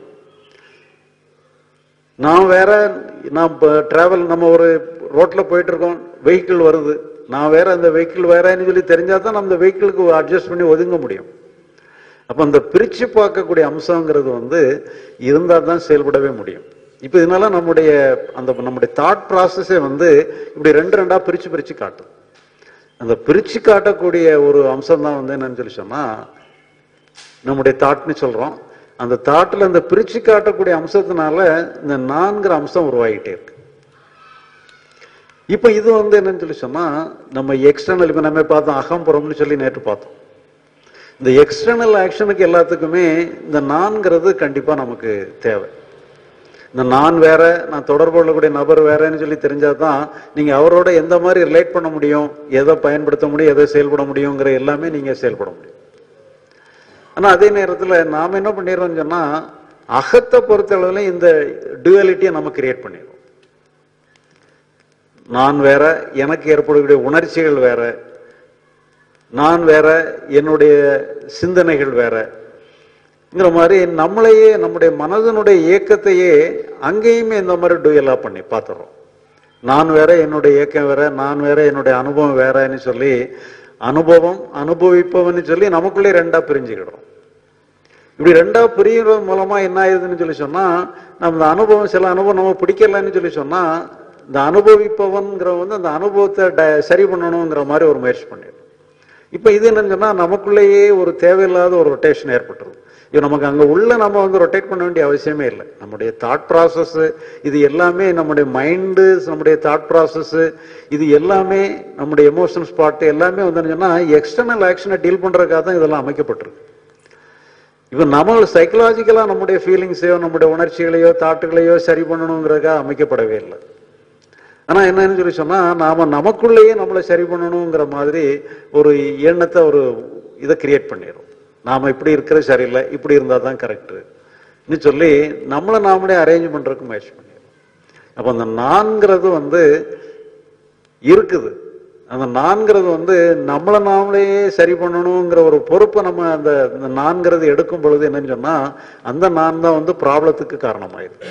நான் வேற நான் டிராவல் நம்ம ஒரு ரோட்ல போயிட்டு இருக்கோம் வெஹிக்கிள் வருது நான் வேற அந்த வெஹிக்கிள் வேறன்னு சொல்லி தெரிஞ்சாதான் நம்ம அந்த வெஹிக்கிளுக்கு அட்ஜஸ்ட் பண்ணி ஒதுங்க முடியும் அப்ப அந்த பிரிச்சு பார்க்கக்கூடிய அம்சங்கிறது வந்து இருந்தா தான் செயல்படவே முடியும் இப்ப இதனால நம்முடைய அந்த நம்முடைய தாட் ப்ராசஸே வந்து இப்படி ரெண்டு ரெண்டா பிரிச்சு பிரிச்சு காட்டும் அந்த பிரிச்சு காட்டக்கூடிய ஒரு அம்சம் தான் வந்து என்னன்னு சொல்லி சொன்னா நம்முடைய தாட்னு சொல்றோம் அந்த தாட்டில் அந்த பிரிச்சு காட்டக்கூடிய அம்சத்தினால இந்த நான்கிற அம்சம் உருவாகிட்டே இருக்கு இப்ப இது வந்து என்னன்னு சொல்லி சொன்னா நம்ம எக்ஸ்டர்னல் இப்ப நம்ம பார்த்தோம் அகம்புறம்னு சொல்லி நேற்று பார்த்தோம் இந்த எக்ஸ்டர்னல் ஆக்ஷனுக்கு எல்லாத்துக்குமே இந்த நான்கிறது கண்டிப்பா நமக்கு தேவை இந்த நான் வேற நான் தொடர்பு கொள்ளக்கூடிய நபர் வேறன்னு சொல்லி தெரிஞ்சாதான் நீங்க அவரோட எந்த மாதிரி ரிலேட் பண்ண முடியும் எதை பயன்படுத்த முடியும் எதை செயல்பட முடியுங்கிற எல்லாமே நீங்க செயல்பட முடியும் ஆனா அதே நேரத்துல நாம என்ன பண்ணிடுறோம்னு சொன்னா அகத்தை பொறுத்த அளவுல இந்த டுவாலிட்டியை நம்ம கிரியேட் பண்ணிடுறோம் நான் வேற எனக்கு ஏற்படக்கூடிய உணர்ச்சிகள் வேற நான் வேற என்னுடைய சிந்தனைகள் வேறங்கிற மாதிரி நம்மளையே நம்முடைய மனதனுடைய இயக்கத்தையே அங்கேயுமே இந்த மாதிரி டுயலா பண்ணி பார்த்துறோம் நான் வேற என்னுடைய இயக்கம் வேற நான் வேற என்னுடைய அனுபவம் வேறன்னு சொல்லி அனுபவம் அனுபவிப்பவன்னு சொல்லி நமக்குள்ளே ரெண்டா பிரிஞ்சுக்கிடுறோம் இப்படி ரெண்டா பிரிகிறது மூலமா என்ன ஆயுதுன்னு சொல்லி சொன்னா நம்ம இந்த அனுபவம் சில அனுபவம் நம்ம பிடிக்கலன்னு சொல்லி சொன்னா இந்த அனுபவிப்பவன்கிற வந்து அந்த அனுபவத்தை ட- சரி பண்ணணுங்கிற மாதிரி ஒரு முயற்சி பண்ணிடும் இப்ப இது என்னன்னு சொன்னா நமக்குள்ளேயே ஒரு தேவையில்லாத ஒரு ரொட்டேஷன் ஏற்பட்டுரும் இது நமக்கு அங்க உள்ள நம்ம வந்து ரொட்டேட் பண்ண வேண்டிய அவசியமே இல்லை நம்முடைய தாட் ப்ராசஸ் இது எல்லாமே நம்முடைய மைண்டு நம்முடைய தாட் ப்ராசஸ் இது எல்லாமே நம்முடைய எமோஷன்ஸ் பார்ட் எல்லாமே வந்து என்னன்னு சொன்னா எக்ஸ்டர்னல் ஆக்ஷனை டீல் பண்றதுக்காக தான் இதெல்லாம் அமைக்கப்பட்டிருக்கு இப்ப நம்ம சைக்கலாஜிக்கலா நம்முடைய ஃபீலிங்ஸையோ நம்முடைய உணர்ச்சிகளையோ தாட்டுகளையோ சரி பண்ணணுங்கிறதுக்காக அமைக்கப்படவே இல்லை ஆனா என்னன்னு சொல்லி சொன்னா நாம நமக்குள்ளேயே நம்மளை சரி பண்ணணுங்கிற மாதிரி ஒரு எண்ணத்தை ஒரு இதை கிரியேட் பண்ணிடும் நாம இப்படி இருக்கிறது சரியில்லை இப்படி இருந்தா தான் கரெக்ட் சொல்லி நம்மளை நாமளே அரேஞ்ச் பண்றதுக்கு முயற்சி பண்ணிடுறோம் அப்ப அந்த நான்கிறது வந்து இருக்குது அந்த நான்கிறது வந்து நம்மளை நாமளே சரி பண்ணணுங்கிற ஒரு பொறுப்பை நம்ம அந்த அந்த நான்கிறது எடுக்கும் பொழுது என்னன்னு சொன்னா அந்த நான் தான் வந்து ப்ராப்ளத்துக்கு காரணமாயிடுது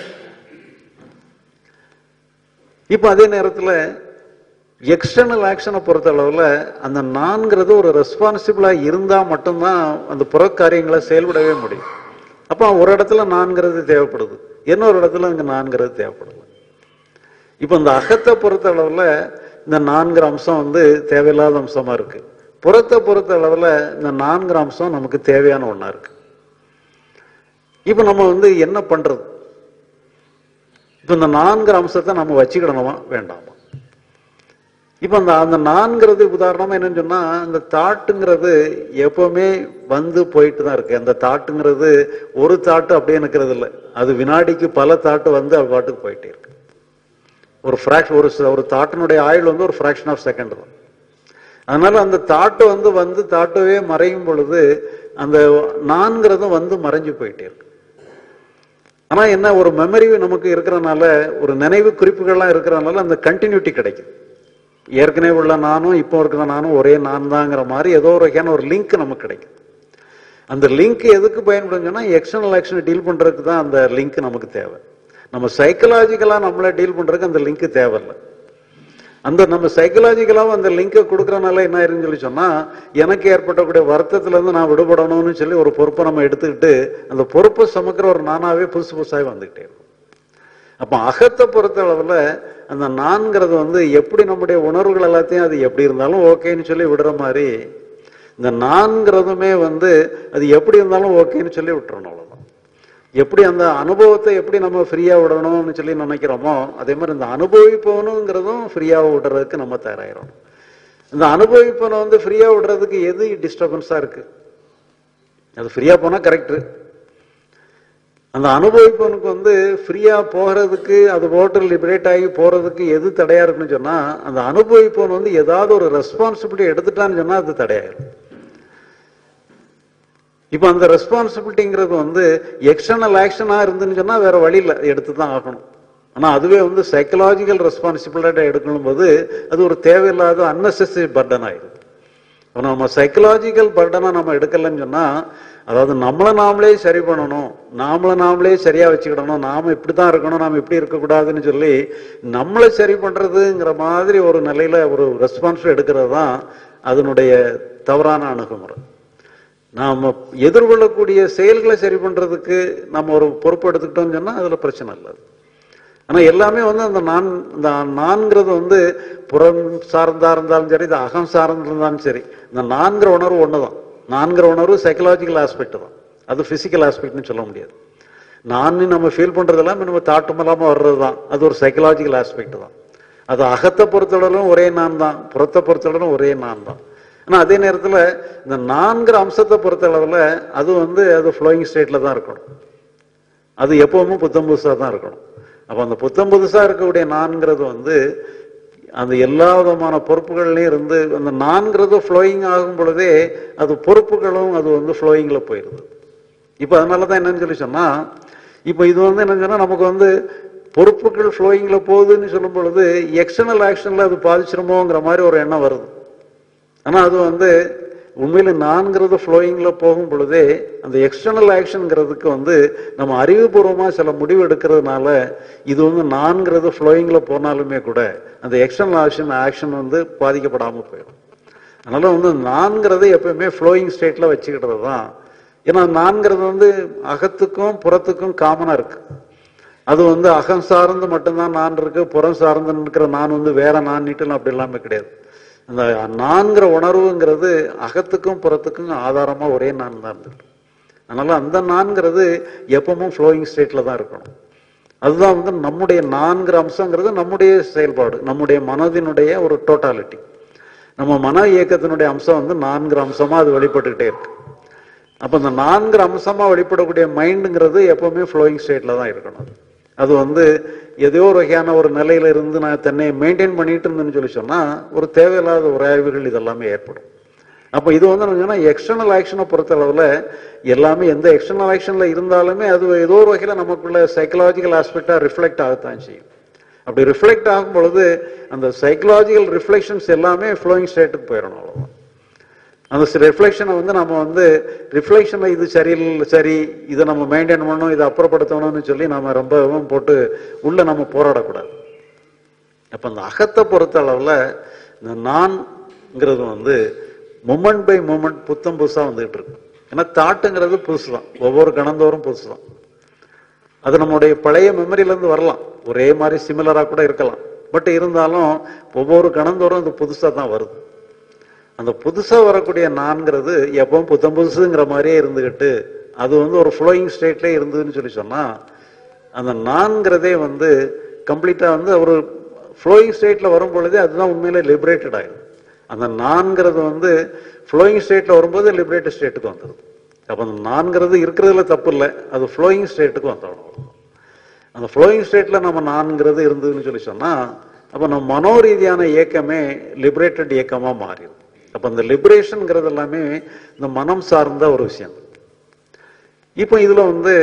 இப்ப அதே நேரத்துல எக்ஸ்டர்னல் ஆக்ஷனை பொறுத்த அளவுல அந்த நான்கிறது ஒரு ரெஸ்பான்சிபிளா இருந்தா மட்டும்தான் அந்த புற காரியங்களை செயல்படவே முடியும் அப்ப ஒரு இடத்துல நான்கிறது தேவைப்படுது இன்னொரு இடத்துல அங்க நான்கிறது தேவைப்படுது இப்ப இந்த அகத்தை பொறுத்த அளவுல இந்த நான்கிற அம்சம் வந்து தேவையில்லாத அம்சமா இருக்கு புறத்தை பொறுத்த அளவுல இந்த நான்கிற அம்சம் நமக்கு தேவையான ஒண்ணா இருக்கு இப்ப நம்ம வந்து என்ன பண்றது இப்ப இந்த நான்கிற அம்சத்தை நம்ம வச்சுக்கிடணுமா வேண்டாமா இப்ப அந்த அந்த நான்கிறது உதாரணமா என்னன்னு சொன்னா இந்த தாட்டுங்கிறது எப்பவுமே வந்து போயிட்டு தான் இருக்கு அந்த தாட்டுங்கிறது ஒரு தாட்டு அப்படியே நிக்கிறது இல்லை அது வினாடிக்கு பல தாட்டு வந்து அது பாட்டுக்கு போயிட்டே இருக்கு ஒரு ஃபிராக்ஷன் ஒரு ச- ஒரு தாட்டினுடைய ஆயுள் வந்து ஒரு ஃபிராக்ஷன் ஆஃப் செகண்ட் தான் அதனால அந்த தாட்டு வந்து வந்து தாட்டவே மறையும் பொழுது அந்த நான்கிறதும் வந்து மறைஞ்சு போயிட்டே இருக்கு ஆனா என்ன ஒரு மெமரி நமக்கு இருக்கிறனால ஒரு நினைவு குறிப்புகள்லாம் இருக்கிறனால அந்த கண்டினியூட்டி கிடைக்கும் ஏற்கனவே உள்ள நானும் இப்போ இருக்கிற நானும் ஒரே நான் தாங்கிற மாதிரி ஏதோ ஒரு வகையான ஒரு லிங்க் நமக்கு கிடைக்கும் அந்த லிங்க் எதுக்கு பயன்படும் சொன்னா எக்ஸ்டர்னல் ஆக்ஷனை டீல் பண்றதுக்கு தான் அந்த லிங்க் நமக்கு தேவை நம்ம சைக்கலாஜிக்கலா நம்மளை டீல் பண்றதுக்கு அந்த லிங்க் தேவையில்லை அந்த நம்ம சைக்கலாஜிக்கலாவும் அந்த லிங்கை கொடுக்கறனால என்ன ஆயிருன்னு சொல்லி சொன்னா எனக்கு ஏற்பட்டக்கூடிய வருத்தத்துல இருந்து நான் விடுபடணும்னு சொல்லி ஒரு பொறுப்பை நம்ம எடுத்துக்கிட்டு அந்த பொறுப்பை சுமக்கிற ஒரு நானாவே புதுசு புதுசாக வந்துகிட்டே இருக்கும் அப்ப அகத்தை பொறுத்த அளவுல அந்த நான்கிறது வந்து எப்படி நம்முடைய உணர்வுகள் எல்லாத்தையும் அது எப்படி இருந்தாலும் ஓகேன்னு சொல்லி விடுற மாதிரி இந்த நான்கிறதுமே வந்து அது எப்படி இருந்தாலும் ஓகேன்னு சொல்லி விட்டுறணும் அவ்வளவுதான் எப்படி அந்த அனுபவத்தை எப்படி நம்ம ஃப்ரீயா விடணும்னு சொல்லி நினைக்கிறோமோ அதே மாதிரி இந்த அனுபவிப்பவனுங்கிறதும் ஃப்ரீயா விடுறதுக்கு நம்ம தயாராகிறோம் இந்த அனுபவிப்பவனை வந்து ஃப்ரீயா விடுறதுக்கு எது டிஸ்டர்பன்ஸா இருக்கு அது ஃப்ரீயா போனா கரெக்ட் அந்த அனுபவிப்பவனுக்கு வந்து ஃப்ரீயா போகிறதுக்கு அது ஓட்டர் லிபரேட் ஆகி போறதுக்கு எது தடையா இருக்குன்னு சொன்னா அந்த அனுபவிப்பவன் வந்து ஏதாவது ஒரு ரெஸ்பான்சிபிலிட்டி எடுத்துட்டான்னு சொன்னா அது தடையாயிரும் இப்போ அந்த ரெஸ்பான்சிபிலிட்டிங்கிறது வந்து எக்ஸ்டர்னல் ஆக்ஷனா இருந்துன்னு சொன்னா வேற வழியில் எடுத்து தான் ஆகணும் ஆனா அதுவே வந்து சைக்கலாஜிக்கல் ரெஸ்பான்சிபிலிட்டி எடுக்கணும் போது அது ஒரு தேவையில்லாத அன்னெசரி பர்டன் ஆயிடுது இப்போ நம்ம சைக்கலாஜிக்கல் பர்டனை நம்ம எடுக்கலன்னு சொன்னா அதாவது நம்மளை நாமளே சரி பண்ணணும் நாமளை நாமளே சரியா வச்சுக்கிடணும் நாம இப்படி தான் இருக்கணும் நாம இப்படி இருக்கக்கூடாதுன்னு சொல்லி நம்மளை சரி பண்றதுங்கிற மாதிரி ஒரு நிலையில ஒரு ரெஸ்பான்ஸ் எடுக்கிறது தான் அதனுடைய தவறான அணுகுமுறை நாம எதிர்கொள்ளக்கூடிய செயல்களை சரி பண்றதுக்கு நம்ம ஒரு பொறுப்பு எடுத்துக்கிட்டோம்னு சொன்னா அதுல பிரச்சனை இல்லை ஆனா எல்லாமே வந்து அந்த நான் இந்த நான்கிறது வந்து புறம் சார்ந்தா இருந்தாலும் சரி இது அகம் சார்ந்து இருந்தாலும் சரி இந்த நான்கிற உணர்வு ஒண்ணுதான் நான்கிற உணர்வு சைக்கலாஜிக்கல் ஆஸ்பெக்ட் தான் அது பிசிக்கல் ஆஸ்பெக்ட்னு சொல்ல முடியாது நான் நம்ம ஃபீல் பண்றதெல்லாம் நம்ம தாட்டம் இல்லாம வர்றது தான் அது ஒரு சைக்கலாஜிக்கல் ஆஸ்பெக்ட் தான் அது அகத்தை பொறுத்தளவிலும் ஒரே நான் தான் புறத்தை பொறுத்தளவிலும் ஒரே நான் தான் ஆனா அதே நேரத்துல இந்த நான்கிற அம்சத்தை பொறுத்தளவுல அது வந்து அது ஃப்ளோயிங் ஸ்டேட்ல தான் இருக்கணும் அது எப்பவுமே புத்தம் புதுசா தான் இருக்கணும் அப்ப அந்த புத்தம் புதுசா இருக்கக்கூடிய நான்கிறது வந்து அந்த எல்லா விதமான பொறுப்புகள்லயும் இருந்து அந்த நான்கிறது ஃப்ளோயிங் ஆகும் பொழுதே அது பொறுப்புகளும் அது வந்து ஃப்ளோயிங்ல போயிருது இப்ப அதனாலதான் என்னன்னு சொல்லி சொன்னா இப்ப இது வந்து என்னன்னு சொன்னா நமக்கு வந்து பொறுப்புகள் ஃப்ளோயிங்ல போகுதுன்னு சொல்லும் பொழுது எக்ஸ்டர்னல் ஆக்ஷன்ல அது பாதிச்சிருமோங்கிற மாதிரி ஒரு எண்ணம் வருது ஆனா அது வந்து உண்மையில நான்கிறது ஃப்ளோயிங்ல போகும் பொழுதே அந்த எக்ஸ்டர்னல் ஆக்ஷன்ங்கிறதுக்கு வந்து நம்ம அறிவுபூர்வமா சில முடிவு எடுக்கிறதுனால இது வந்து நான்கிறது ஃப்ளோயிங்ல போனாலுமே கூட அந்த எக்ஸ்டர்னல் ஆக்ஷன் ஆக்ஷன் வந்து பாதிக்கப்படாம போயிடும் அதனால வந்து நான்கிறதை எப்பயுமே ஃப்ளோயிங் ஸ்டேட்ல வச்சுக்கிட்டது தான் ஏன்னா நான்கிறது வந்து அகத்துக்கும் புறத்துக்கும் காமனா இருக்கு அது வந்து அகம் சார்ந்து மட்டும்தான் நான் இருக்கு புறம் சார்ந்து இருக்கிற நான் வந்து வேற நான் நீட்டலாம் அப்படி எல்லாமே கிடையாது அந்த நான்கிற உணர்வுங்கிறது அகத்துக்கும் புறத்துக்கும் ஆதாரமா ஒரே நான் தான் இருந்துட்டு அதனால அந்த நான்கிறது எப்பவும் ஃப்ளோயிங் ஸ்டேட்ல தான் இருக்கணும் அதுதான் வந்து நம்முடைய நான்கிற அம்சங்கிறது நம்முடைய செயல்பாடு நம்முடைய மனதினுடைய ஒரு டோட்டாலிட்டி நம்ம மன இயக்கத்தினுடைய அம்சம் வந்து நான்கிற அம்சமா அது வெளிப்பட்டுக்கிட்டே இருக்கு அப்ப இந்த நான்கிற அம்சமா வெளிப்படக்கூடிய மைண்டுங்கிறது எப்பவுமே ஃப்ளோயிங் ஸ்டேட்ல தான் இருக்கணும் அது வந்து ஏதோ ஒரு வகையான ஒரு நிலையில இருந்து நான் தன்னை மெயின்டைன் பண்ணிட்டு இருந்தேன்னு சொல்லி சொன்னா ஒரு தேவையில்லாத உராய்வுகள் இதெல்லாமே ஏற்படும் அப்ப இது வந்து நம்ம எக்ஸ்டர்னல் ஆக்ஷனை பொறுத்தளவுல எல்லாமே எந்த எக்ஸ்டர்னல் ஆக்ஷன்ல இருந்தாலுமே அது ஏதோ ஒரு வகையில நமக்குள்ள சைக்கலாஜிக்கல் ஆஸ்பெக்டா ரிஃப்ளெக்ட் ஆகத்தான் செய்யும் அப்படி ரிஃப்ளெக்ட் ஆகும் பொழுது அந்த சைக்கலாஜிக்கல் ரிஃப்ளெக்ஷன்ஸ் எல்லாமே ஃப்ளோயிங் ஸ்டேட்டுக்கு போயிடணும் அவ்வளவுதான் அந்த ரிஃப்ளெக்ஷனை வந்து நம்ம வந்து ரிஃப்ளெக்ஷன்ல இது சரியில்லை சரி இதை நம்ம மெயின்டைன் பண்ணணும் இதை அப்புறப்படுத்தணும்னு சொல்லி நம்ம ரொம்பவும் போட்டு உள்ள நம்ம போராடக்கூடாது அப்ப அந்த அகத்தை பொறுத்த அளவுல இந்த நான்ங்கிறது வந்து மூமெண்ட் பை மூமெண்ட் புத்தம் புதுசா வந்துகிட்டு இருக்கு ஏன்னா தாட்டுங்கிறது புதுசு தான் ஒவ்வொரு கணந்தோறும் புதுசு தான் அது நம்முடைய பழைய மெமரியில இருந்து வரலாம் ஒரே மாதிரி சிமிலரா கூட இருக்கலாம் பட் இருந்தாலும் ஒவ்வொரு கணந்தோறும் அது புதுசா தான் வருது அந்த புதுசா வரக்கூடிய நான்கிறது எப்பவும் புத்தம் புதுசுங்கிற மாதிரியே இருந்துகிட்டு அது வந்து ஒரு ஃப்ளோயிங் ஸ்டேட்லேயே இருந்ததுன்னு சொல்லி சொன்னா அந்த நான்கிறதே வந்து கம்ப்ளீட்டா வந்து ஒரு ஃப்ளோயிங் ஸ்டேட்ல வரும் பொழுதே அதுதான் உண்மையிலே லிபரேட்டட் ஆயிடும் அந்த நான்கிறது வந்து ஃப்ளோயிங் ஸ்டேட்ல வரும்போது லிபரேட்டட் ஸ்டேட்டுக்கு வந்துடும் அப்ப அந்த நான்கிறது இருக்கிறதுல தப்பு இல்லை அது ஃப்ளோயிங் ஸ்டேட்டுக்கு வந்துடணும் அந்த ஃப்ளோயிங் ஸ்டேட்ல நம்ம நான்கிறது இருந்ததுன்னு சொல்லி சொன்னா அப்ப நம்ம மனோ ரீதியான இயக்கமே லிபரேட்டட் இயக்கமா மாறிடும் அப்ப அந்த லிபரேஷன்ங்கிறது எல்லாமே இந்த மனம் சார்ந்த ஒரு விஷயம் இப்போ இதுல வந்து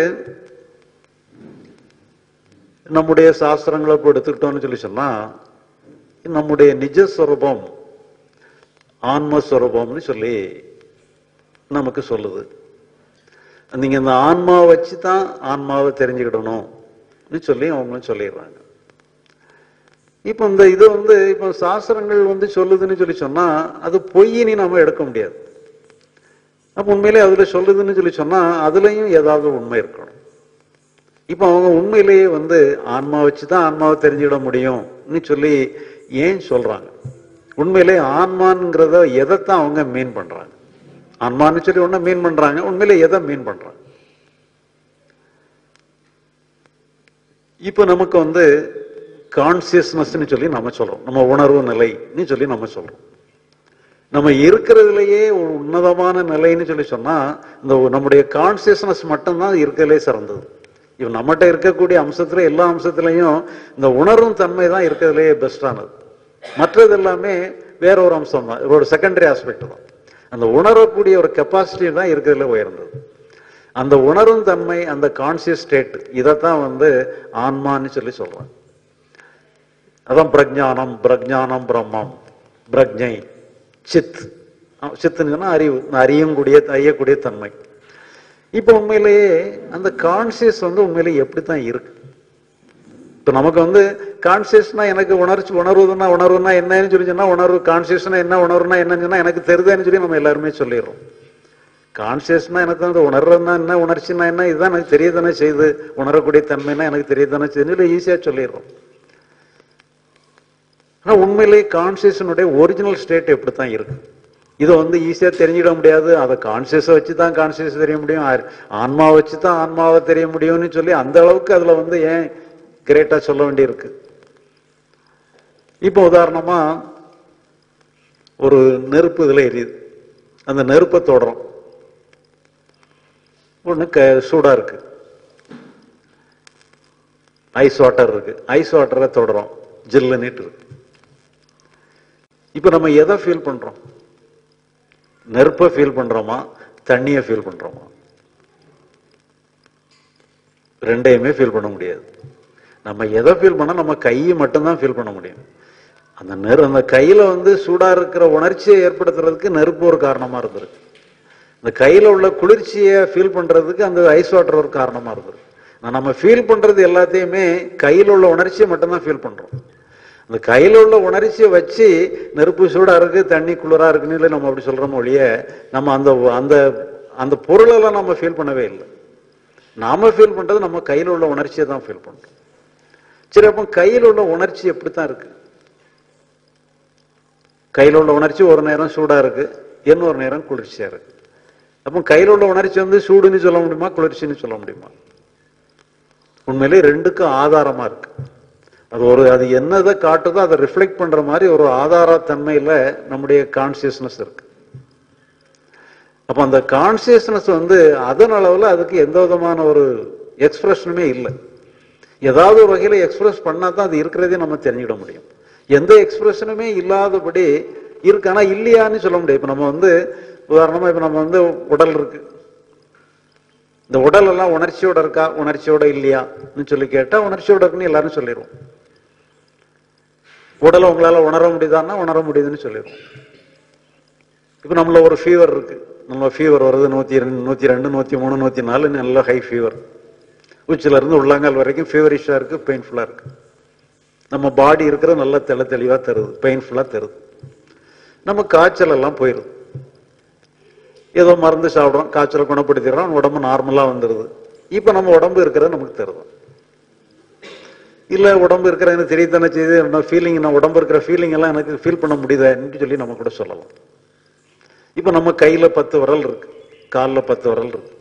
நம்முடைய சாஸ்திரங்களை இப்போ எடுத்துக்கிட்டோம்னு சொல்லி சொன்னா நம்முடைய நிஜஸ்வரூபம் ஆன்மஸ்வரூபம்னு சொல்லி நமக்கு சொல்லுது நீங்க இந்த ஆன்மாவை வச்சு தான் ஆன்மாவை தெரிஞ்சுக்கிடணும்னு சொல்லி அவங்களும் சொல்லிடுறாங்க இப்போ இந்த இது வந்து இப்போ சாஸ்திரங்கள் வந்து சொல்லுதுன்னு சொல்லி சொன்னா அது பொய்யினி நாம எடுக்க முடியாது அப்ப உண்மையிலே அதுல சொல்லுதுன்னு சொல்லி சொன்னா அதுலயும் ஏதாவது உண்மை இருக்கணும் இப்போ அவங்க உண்மையிலேயே வந்து ஆன்மா வச்சு தான் ஆன்மாவை தெரிஞ்சுக்கிட முடியும்னு சொல்லி ஏன் சொல்றாங்க உண்மையிலே ஆன்மான்ங்கிறத எதைத்தான் அவங்க மீன் பண்றாங்க ஆன்மான்னு சொல்லி ஒண்ணு மீன் பண்றாங்க உண்மையிலே எதை மீன் பண்றாங்க இப்போ நமக்கு வந்து கான்சியஸ்னஸ்னு சொல்லி நம்ம சொல்றோம் நம்ம உணர்வு நிலைன்னு சொல்லி நம்ம சொல்றோம் நம்ம இருக்கிறதுலயே ஒரு உன்னதமான நிலைன்னு சொல்லி சொன்னா இந்த நம்முடைய கான்சியஸ்னஸ் மட்டும்தான் இருக்கிறதுலே சிறந்தது இவன் நம்மகிட்ட இருக்கக்கூடிய அம்சத்துல எல்லா அம்சத்திலையும் இந்த உணரும் தன்மை தான் இருக்கிறதுலேயே பெஸ்டானது மற்றது எல்லாமே வேற ஒரு அம்சம் தான் ஒரு செகண்டரி ஆஸ்பெக்ட் தான் அந்த உணரக்கூடிய ஒரு கெப்பாசிட்டி தான் இருக்கிறதுல உயர்ந்தது அந்த உணரும் தன்மை அந்த கான்சியஸ் ஸ்டேட் இதைத்தான் வந்து ஆன்மான்னு சொல்லி சொல்றாங்க அதான் பிரஜானம் பிரஜானம் பிரம்மம் பிரஜை சித் அஹ் சித்துன்னு சொன்னா அறிவு இந்த அறியக்கூடிய அறியக்கூடிய தன்மை இப்போ உண்மையிலேயே அந்த கான்சியஸ் வந்து உண்மையிலேயே எப்படி தான் இருக்கு இப்போ நமக்கு வந்து கான்சியஸ்னா எனக்கு உணர்ச்சி உணர்வுதுன்னா உணர்வுனா என்னன்னு சொல்லி சொன்னா உணர்வு கான்சியஸ்னா என்ன உணர்வுனா என்னன்னு சொன்னா எனக்கு தெரியுதுன்னு சொல்லி நம்ம எல்லாருமே சொல்லிடுறோம் கான்சியஸ்னா எனக்கு வந்து உணர்றதுனா என்ன உணர்ச்சினா என்ன இதுதான் எனக்கு தெரியதானே செய்யுது உணரக்கூடிய தன்மைனா எனக்கு தெரியதானே செய்யுது இல்லை ஈஸியாக சொல்லிடுறோம் ஆனா உண்மையிலேயே கான்சியஸனுடைய ஒரிஜினல் ஸ்டேட் எப்படி தான் இருக்கு இதை வந்து ஈஸியா தெரிஞ்சிட முடியாது அதை கான்சியஸை வச்சு தான் கான்சியஸ் தெரிய முடியும் ஆ- ஆன்மாவை வச்சு தான் ஆன்மாவை தெரிய முடியும்னு சொல்லி அந்த அளவுக்கு அதுல வந்து ஏன் கிரேட்டா சொல்ல வேண்டியிருக்கு இப்போ உதாரணமா ஒரு நெருப்பு இதுல எரியுது அந்த நெருப்பை தொடரும் ஒண்ணு க சூடா இருக்கு ஐஸ் வாட்டர் இருக்கு ஐஸ் வாட்டரை தொடரும் ஜில்லுன்னுட்டு இருக்கு இப்போ நம்ம எதை ஃபீல் பண்றோம் நெருப்பை ஃபீல் பண்றோமா தண்ணியை ஃபீல் பண்றோமா ரெண்டையுமே ஃபீல் பண்ண முடியாது நம்ம எதை ஃபீல் பண்ணா நம்ம கையை மட்டும்தான் ஃபீல் பண்ண முடியும் அந்த நெரு அந்த கையில வந்து சூடா இருக்கிற உணர்ச்சியை ஏற்படுத்துறதுக்கு நெருப்பு ஒரு காரணமா இருந்திருக்கு இந்த கையில உள்ள குளிர்ச்சியை ஃபீல் பண்றதுக்கு அந்த ஐஸ் வாட்டர் ஒரு காரணமா இருந்திருக்கு ஆனா நம்ம ஃபீல் பண்றது எல்லாத்தையுமே கையில உள்ள உணர்ச்சியை மட்டும்தான் ஃபீல் பண்றோம் அந்த கையில உள்ள உணர்ச்சியை வச்சு நெருப்பு சூடா இருக்கு தண்ணி குளிரா இருக்குன்னு இல்லை நம்ம அப்படி சொல்றோம் ஒழிய நம்ம அந்த அந்த அந்த பொருளெல்லாம் நம்ம ஃபீல் பண்ணவே இல்லை நாம ஃபீல் பண்றது நம்ம கையில உள்ள உணர்ச்சியை தான் ஃபீல் பண்றோம் சரி அப்போ கையில உள்ள உணர்ச்சி எப்படித்தான் இருக்கு கையில உள்ள உணர்ச்சி ஒரு நேரம் சூடா இருக்கு இன்னொரு நேரம் குளிர்ச்சியா இருக்கு அப்போ கையில உள்ள உணர்ச்சி வந்து சூடுன்னு சொல்ல முடியுமா குளிர்ச்சின்னு சொல்ல முடியுமா உண்மையிலே ரெண்டுக்கும் ஆதாரமா இருக்கு அது ஒரு அது என்னதை காட்டுதோ அதை ரிஃப்ளெக்ட் பண்ற மாதிரி ஒரு ஆதார தன்மையில நம்முடைய கான்சியஸ்னஸ் இருக்கு அப்ப அந்த கான்சியஸ்னஸ் வந்து அதன் அளவுல அதுக்கு எந்த விதமான ஒரு எக்ஸ்பிரஷனுமே இல்லை ஏதாவது ஒரு வகையில எக்ஸ்பிரஸ் பண்ணா தான் அது இருக்கிறதே நம்ம தெரிஞ்சுக்கிட முடியும் எந்த எக்ஸ்பிரஷனுமே இல்லாதபடி இருக்கு ஆனா இல்லையான்னு சொல்ல முடியும் இப்ப நம்ம வந்து உதாரணமா இப்ப நம்ம வந்து உடல் இருக்கு இந்த உடல் எல்லாம் உணர்ச்சியோட இருக்கா உணர்ச்சியோட இல்லையான்னு சொல்லி கேட்டா உணர்ச்சியோட இருக்குன்னு எல்லாரும் சொல்லிடுவோம் உடலை உங்களால உணர முடியுதான்னா உணர முடியுதுன்னு சொல்லிடுவோம் இப்ப நம்மள ஒரு ஃபீவர் இருக்கு நம்ம ஃபீவர் வருது நூத்தி ரெண்டு நூத்தி ரெண்டு நூத்தி மூணு நூத்தி நாலு நல்ல ஹை ஃபீவர் உச்சில இருந்து உள்ளங்கால் வரைக்கும் ஃபீவரிஷா இருக்கு பெயின்ஃபுல்லா இருக்கு நம்ம பாடி இருக்கிற நல்ல தெளி தெளிவா தருது பெயின்ஃபுல்லா தருது நம்ம காய்ச்சல் எல்லாம் போயிருது ஏதோ மருந்து சாப்பிடுறோம் காய்ச்சலை குணப்படுத்திடுறோம் உடம்பு நார்மலா வந்துருது இப்ப நம்ம உடம்பு இருக்கிறது நமக்கு தருது இல்ல உடம்பு இருக்கிற எனக்கு தெரியத்தானே செய்யுது ஃபீலிங் நான் உடம்பு இருக்கிற ஃபீலிங் எல்லாம் எனக்கு ஃபீல் பண்ண முடியுதான்னு சொல்லி நம்ம கூட சொல்லலாம் இப்ப நம்ம கையில பத்து விரல் இருக்கு கால்ல பத்து விரல் இருக்கு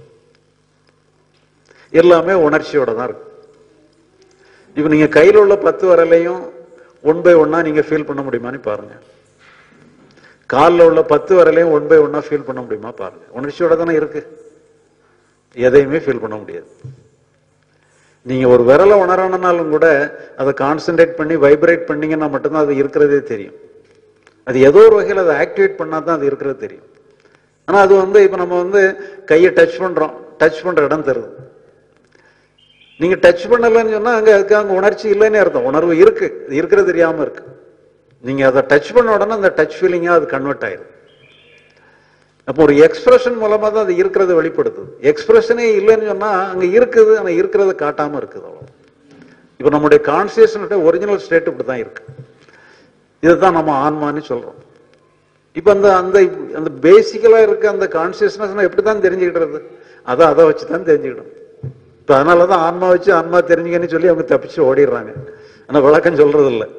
எல்லாமே உணர்ச்சியோட தான் இருக்கு இப்ப நீங்க கையில உள்ள பத்து விரலையும் ஒன் பை ஒன்னா நீங்க ஃபீல் பண்ண முடியுமான்னு பாருங்க காலில் உள்ள பத்து விரலையும் ஒன் பை ஒன்னா ஃபீல் பண்ண முடியுமா பாருங்க உணர்ச்சியோட தானே இருக்கு எதையுமே ஃபீல் பண்ண முடியாது நீங்க ஒரு விரலை உணரணும்னாலும் கூட அதை கான்சென்ட்ரேட் பண்ணி வைப்ரேட் பண்ணீங்கன்னா மட்டும்தான் அது இருக்கிறதே தெரியும் அது ஏதோ ஒரு வகையில் அதை ஆக்டிவேட் பண்ணா தான் அது இருக்கிறது தெரியும் ஆனா அது வந்து இப்ப நம்ம வந்து கையை டச் பண்றோம் டச் பண்ற இடம் தருது நீங்க டச் பண்ணலன்னு சொன்னா அங்க அதுக்கு அங்க உணர்ச்சி இல்லைன்னு அர்த்தம் உணர்வு இருக்கு இது இருக்கிறது தெரியாம இருக்கு நீங்க அதை டச் பண்ண உடனே அந்த டச் ஃபீலிங்கா அது கன்வெர்ட் ஆயிரும் அப்போ ஒரு எக்ஸ்பிரஷன் மூலமா தான் அது இருக்கிறத வெளிப்படுத்துது எக்ஸ்பிரஷனே இல்லைன்னு சொன்னா அங்க இருக்குது ஆனா இருக்கிறத காட்டாம இருக்குது அவ்வளவு இப்ப நம்முடைய கான்சியஸ்னுடைய ஒரிஜினல் ஸ்டேட் இப்படிதான் இருக்கு இதுதான் நம்ம ஆன்மான்னு சொல்றோம் இப்ப அந்த அந்த அந்த பேசிக்கலா இருக்க அந்த கான்சியஸ்னஸ் எப்படிதான் தெரிஞ்சுக்கிடுறது அதை அதை வச்சு தான் தெரிஞ்சுக்கிடும் இப்ப அதனாலதான் ஆன்மா வச்சு ஆன்மா தெரிஞ்சுக்கன்னு சொல்லி அவங்க தப்பிச்சு ஓடிடுறாங்க ஆனா விளக்கம் சொல்றது இல்லை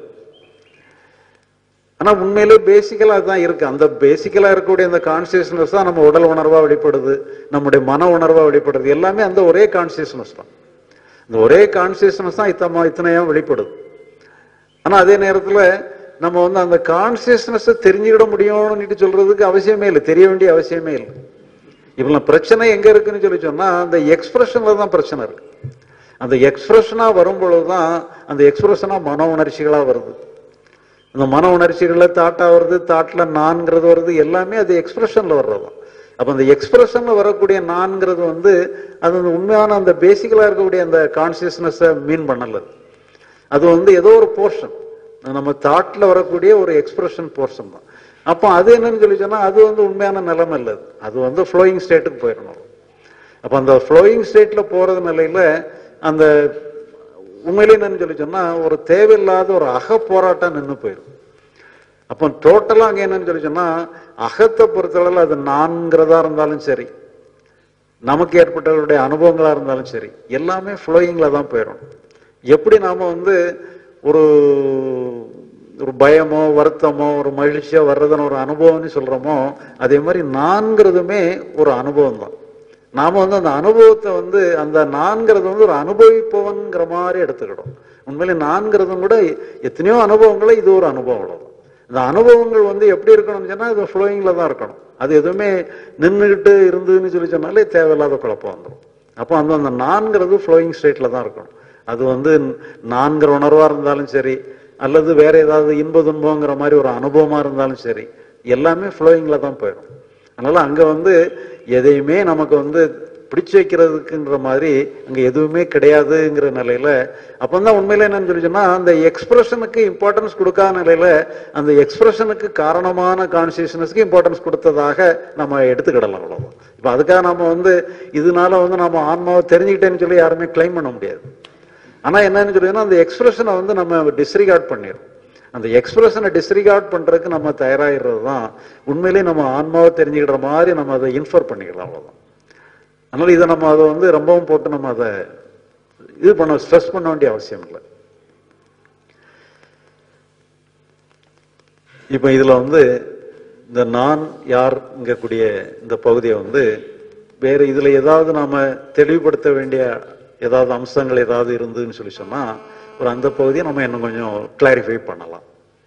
ஆனா உண்மையிலே பேசிக்கலா தான் இருக்கு அந்த பேசிக்கலா இருக்கக்கூடிய அந்த கான்சியஸ்னஸ் தான் நம்ம உடல் உணர்வா வெளிப்படுது நம்முடைய மன உணர்வா வெளிப்படுது எல்லாமே அந்த ஒரே கான்சியஸ்னஸ் தான் இந்த ஒரே கான்சியஸ்னஸ் தான் இத்தமா இத்தனையா வெளிப்படுது ஆனா அதே நேரத்துல நம்ம வந்து அந்த கான்சியஸ்னஸ் தெரிஞ்சுக்கிட முடியும்னு சொல்றதுக்கு அவசியமே இல்லை தெரிய வேண்டிய அவசியமே இல்லை இவ்வளவு பிரச்சனை எங்க இருக்குன்னு சொல்லி சொன்னா அந்த எக்ஸ்பிரஷன்ல தான் பிரச்சனை இருக்கு அந்த எக்ஸ்பிரஷனா வரும் பொழுதுதான் அந்த எக்ஸ்பிரஷனா மன உணர்ச்சிகளா வருது அந்த மன உணர்ச்சிகள்ல தாட்டா வருது தாட்ல நான்கிறது வருது எல்லாமே அது எக்ஸ்பிரஷன்ல வர்றதுதான் அப்ப அந்த எக்ஸ்பிரஷன்ல வரக்கூடிய நான்கிறது வந்து அது அந்த உண்மையான அந்த பேசிக்கலா இருக்கக்கூடிய அந்த கான்சியஸ்னஸை மீன் பண்ணல அது வந்து ஏதோ ஒரு போர்ஷன் நம்ம தாட்ல வரக்கூடிய ஒரு எக்ஸ்பிரஷன் போர்ஷன் தான் அப்போ அது என்னன்னு சொல்லி சொன்னா அது வந்து உண்மையான நிலைமை இல்லை அது. அது வந்து ஃப்ளோயிங் ஸ்டேட்டுக்கு போயிடணும் அப்ப அந்த ஃப்ளோயிங் ஸ்டேட்ல போறது நிலையில அந்த உண்மையிலே என்னன்னு சொல்லி சொன்னா ஒரு தேவையில்லாத ஒரு அக போராட்டம் நின்று போயிடும் அப்போ டோட்டலா அங்க என்னன்னு சொல்லி சொன்னா அகத்தை பொறுத்தளவில் அது நான்கிறதா இருந்தாலும் சரி நமக்கு ஏற்பட்டவருடைய அனுபவங்களா இருந்தாலும் சரி எல்லாமே ஃப்ளோயிங்ல தான் போயிடும் எப்படி நாம வந்து ஒரு ஒரு பயமோ வருத்தமோ ஒரு மகிழ்ச்சியோ வர்றதுன்னு ஒரு அனுபவம்னு சொல்றோமோ அதே மாதிரி நான்கிறதுமே ஒரு அனுபவம் தான் நாம வந்து அந்த அனுபவத்தை வந்து அந்த நான்கிறது வந்து ஒரு அனுபவிப்பவன்கிற மாதிரி எடுத்துக்கிடும் உண்மையிலே நான்கிறதும் கூட எத்தனையோ அனுபவங்களை இது ஒரு அனுபவம் அவ்வளவுதான் இந்த அனுபவங்கள் வந்து எப்படி இருக்கணும்னு சொன்னா இது ஃப்ளோயிங்ல தான் இருக்கணும் அது எதுவுமே நின்றுகிட்டு இருந்ததுன்னு சொல்லி சொன்னாலே தேவையில்லாத குழப்பம் வந்துடும் அப்போ அந்த அந்த நான்கிறது ஃப்ளோயிங் ஸ்டேட்ல தான் இருக்கணும் அது வந்து நான்கிற உணர்வா இருந்தாலும் சரி அல்லது வேற ஏதாவது இன்ப துன்பங்கிற மாதிரி ஒரு அனுபவமா இருந்தாலும் சரி எல்லாமே ஃப்ளோயிங்ல தான் போயிடும் அதனால அங்க வந்து எதையுமே நமக்கு வந்து பிடிச்சு வைக்கிறதுக்குன்ற மாதிரி அங்க எதுவுமே கிடையாதுங்கிற நிலையில அப்பந்தான் உண்மையில என்னன்னு சொல்லி சொன்னா அந்த எக்ஸ்பிரஷனுக்கு இம்பார்ட்டன்ஸ் கொடுக்காத நிலையில அந்த எக்ஸ்பிரஷனுக்கு காரணமான கான்சியஸ்னஸ்க்கு இம்பார்ட்டன்ஸ் கொடுத்ததாக நம்ம எடுத்துக்கிடலாம் அவ்வளவுதான் இப்ப அதுக்காக நம்ம வந்து இதனால வந்து நம்ம ஆன்மாவை தெரிஞ்சுக்கிட்டேன்னு சொல்லி யாருமே கிளைம் பண்ண முடியாது ஆனா என்னன்னு சொல்லினா அந்த எக்ஸ்பிரஷனை வந்து நம்ம டிஸ்ரிகார்ட் பண்ணிடும் அந்த எக்ஸ்பிரஷனை டிஸ்ரிகார்ட் பண்றதுக்கு நம்ம தயாராகிறது தான் உண்மையிலேயே நம்ம ஆன்மாவை தெரிஞ்சுக்கிற மாதிரி நம்ம அதை இன்ஃபர் பண்ணிக்கலாம் அவ்வளவுதான் அதனால இதை நம்ம அதை வந்து ரொம்பவும் போட்டு நம்ம அதை இது பண்ண ஸ்ட்ரெஸ் பண்ண வேண்டிய அவசியம் இல்லை இப்ப இதுல வந்து இந்த நான் யார்ங்கக்கூடிய இந்த பகுதியை வந்து வேற இதுல ஏதாவது நாம தெளிவுபடுத்த வேண்டிய ஏதாவது அம்சங்கள் ஏதாவது இருந்துன்னு சொல்லி சொன்னா ஒரு அந்த பகுதியை நம்ம இன்னும் கொஞ்சம் கிளாரிஃபை பண்ணலாம்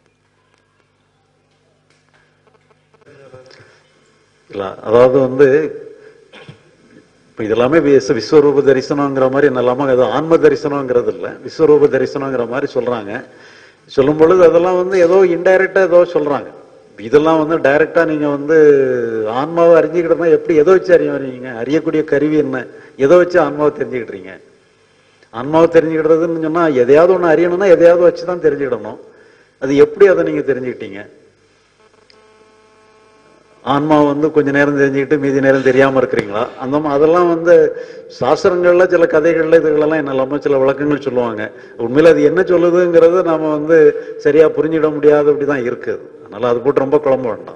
இல்ல அதாவது வந்து இப்ப இதெல்லாமே விஸ்- விஸ்வரூப தரிசனங்கிற மாதிரி என்னெல்லாமோ அது ஆன்ம தரிசனங்கிறது இல்ல விஸ்வரூப தரிசனங்கிற மாதிரி சொல்றாங்க சொல்லும் பொழுது அதெல்லாம் வந்து ஏதோ இன்டைரக்டா ஏதோ சொல்றாங்க இதெல்லாம் வந்து டைரக்டா நீங்க வந்து ஆன்மாவை அறிஞ்சுக்கிட்டா எப்படி எதை வச்சு அறிய வரீங்க அறியக்கூடிய கருவி என்ன எதை வச்சு ஆன்மாவை தெரிஞ்சுக்கிட்டீங்க ஆன்மாவை தெரிஞ்சுக்கிட்டதுன்னு சொன்னா எதையாவது ஒண்ணு அறியணும்னா எதையாவது வச்சு தான் தெரிஞ்சுக்கிடணும் அது எப்படி அதை நீங்க தெரிஞ்சுக்கிட்டீங்க ஆன்மா வந்து கொஞ்ச நேரம் தெரிஞ்சுக்கிட்டு மீதி நேரம் தெரியாம இருக்கிறீங்களா அந்த மா- அதெல்லாம் வந்து சாஸ்திரங்கள்ல சில கதைகள்ல இதுகளெல்லாம் என்னெல்லாமோ சில விளக்கங்கள் சொல்லுவாங்க உண்மையில அது என்ன சொல்லுதுங்கிறது நாம வந்து சரியா புரிஞ்சிட முடியாத அப்படிதான் இருக்குது அதனால அது போட்டு ரொம்ப குழம்ப வேண்டாம்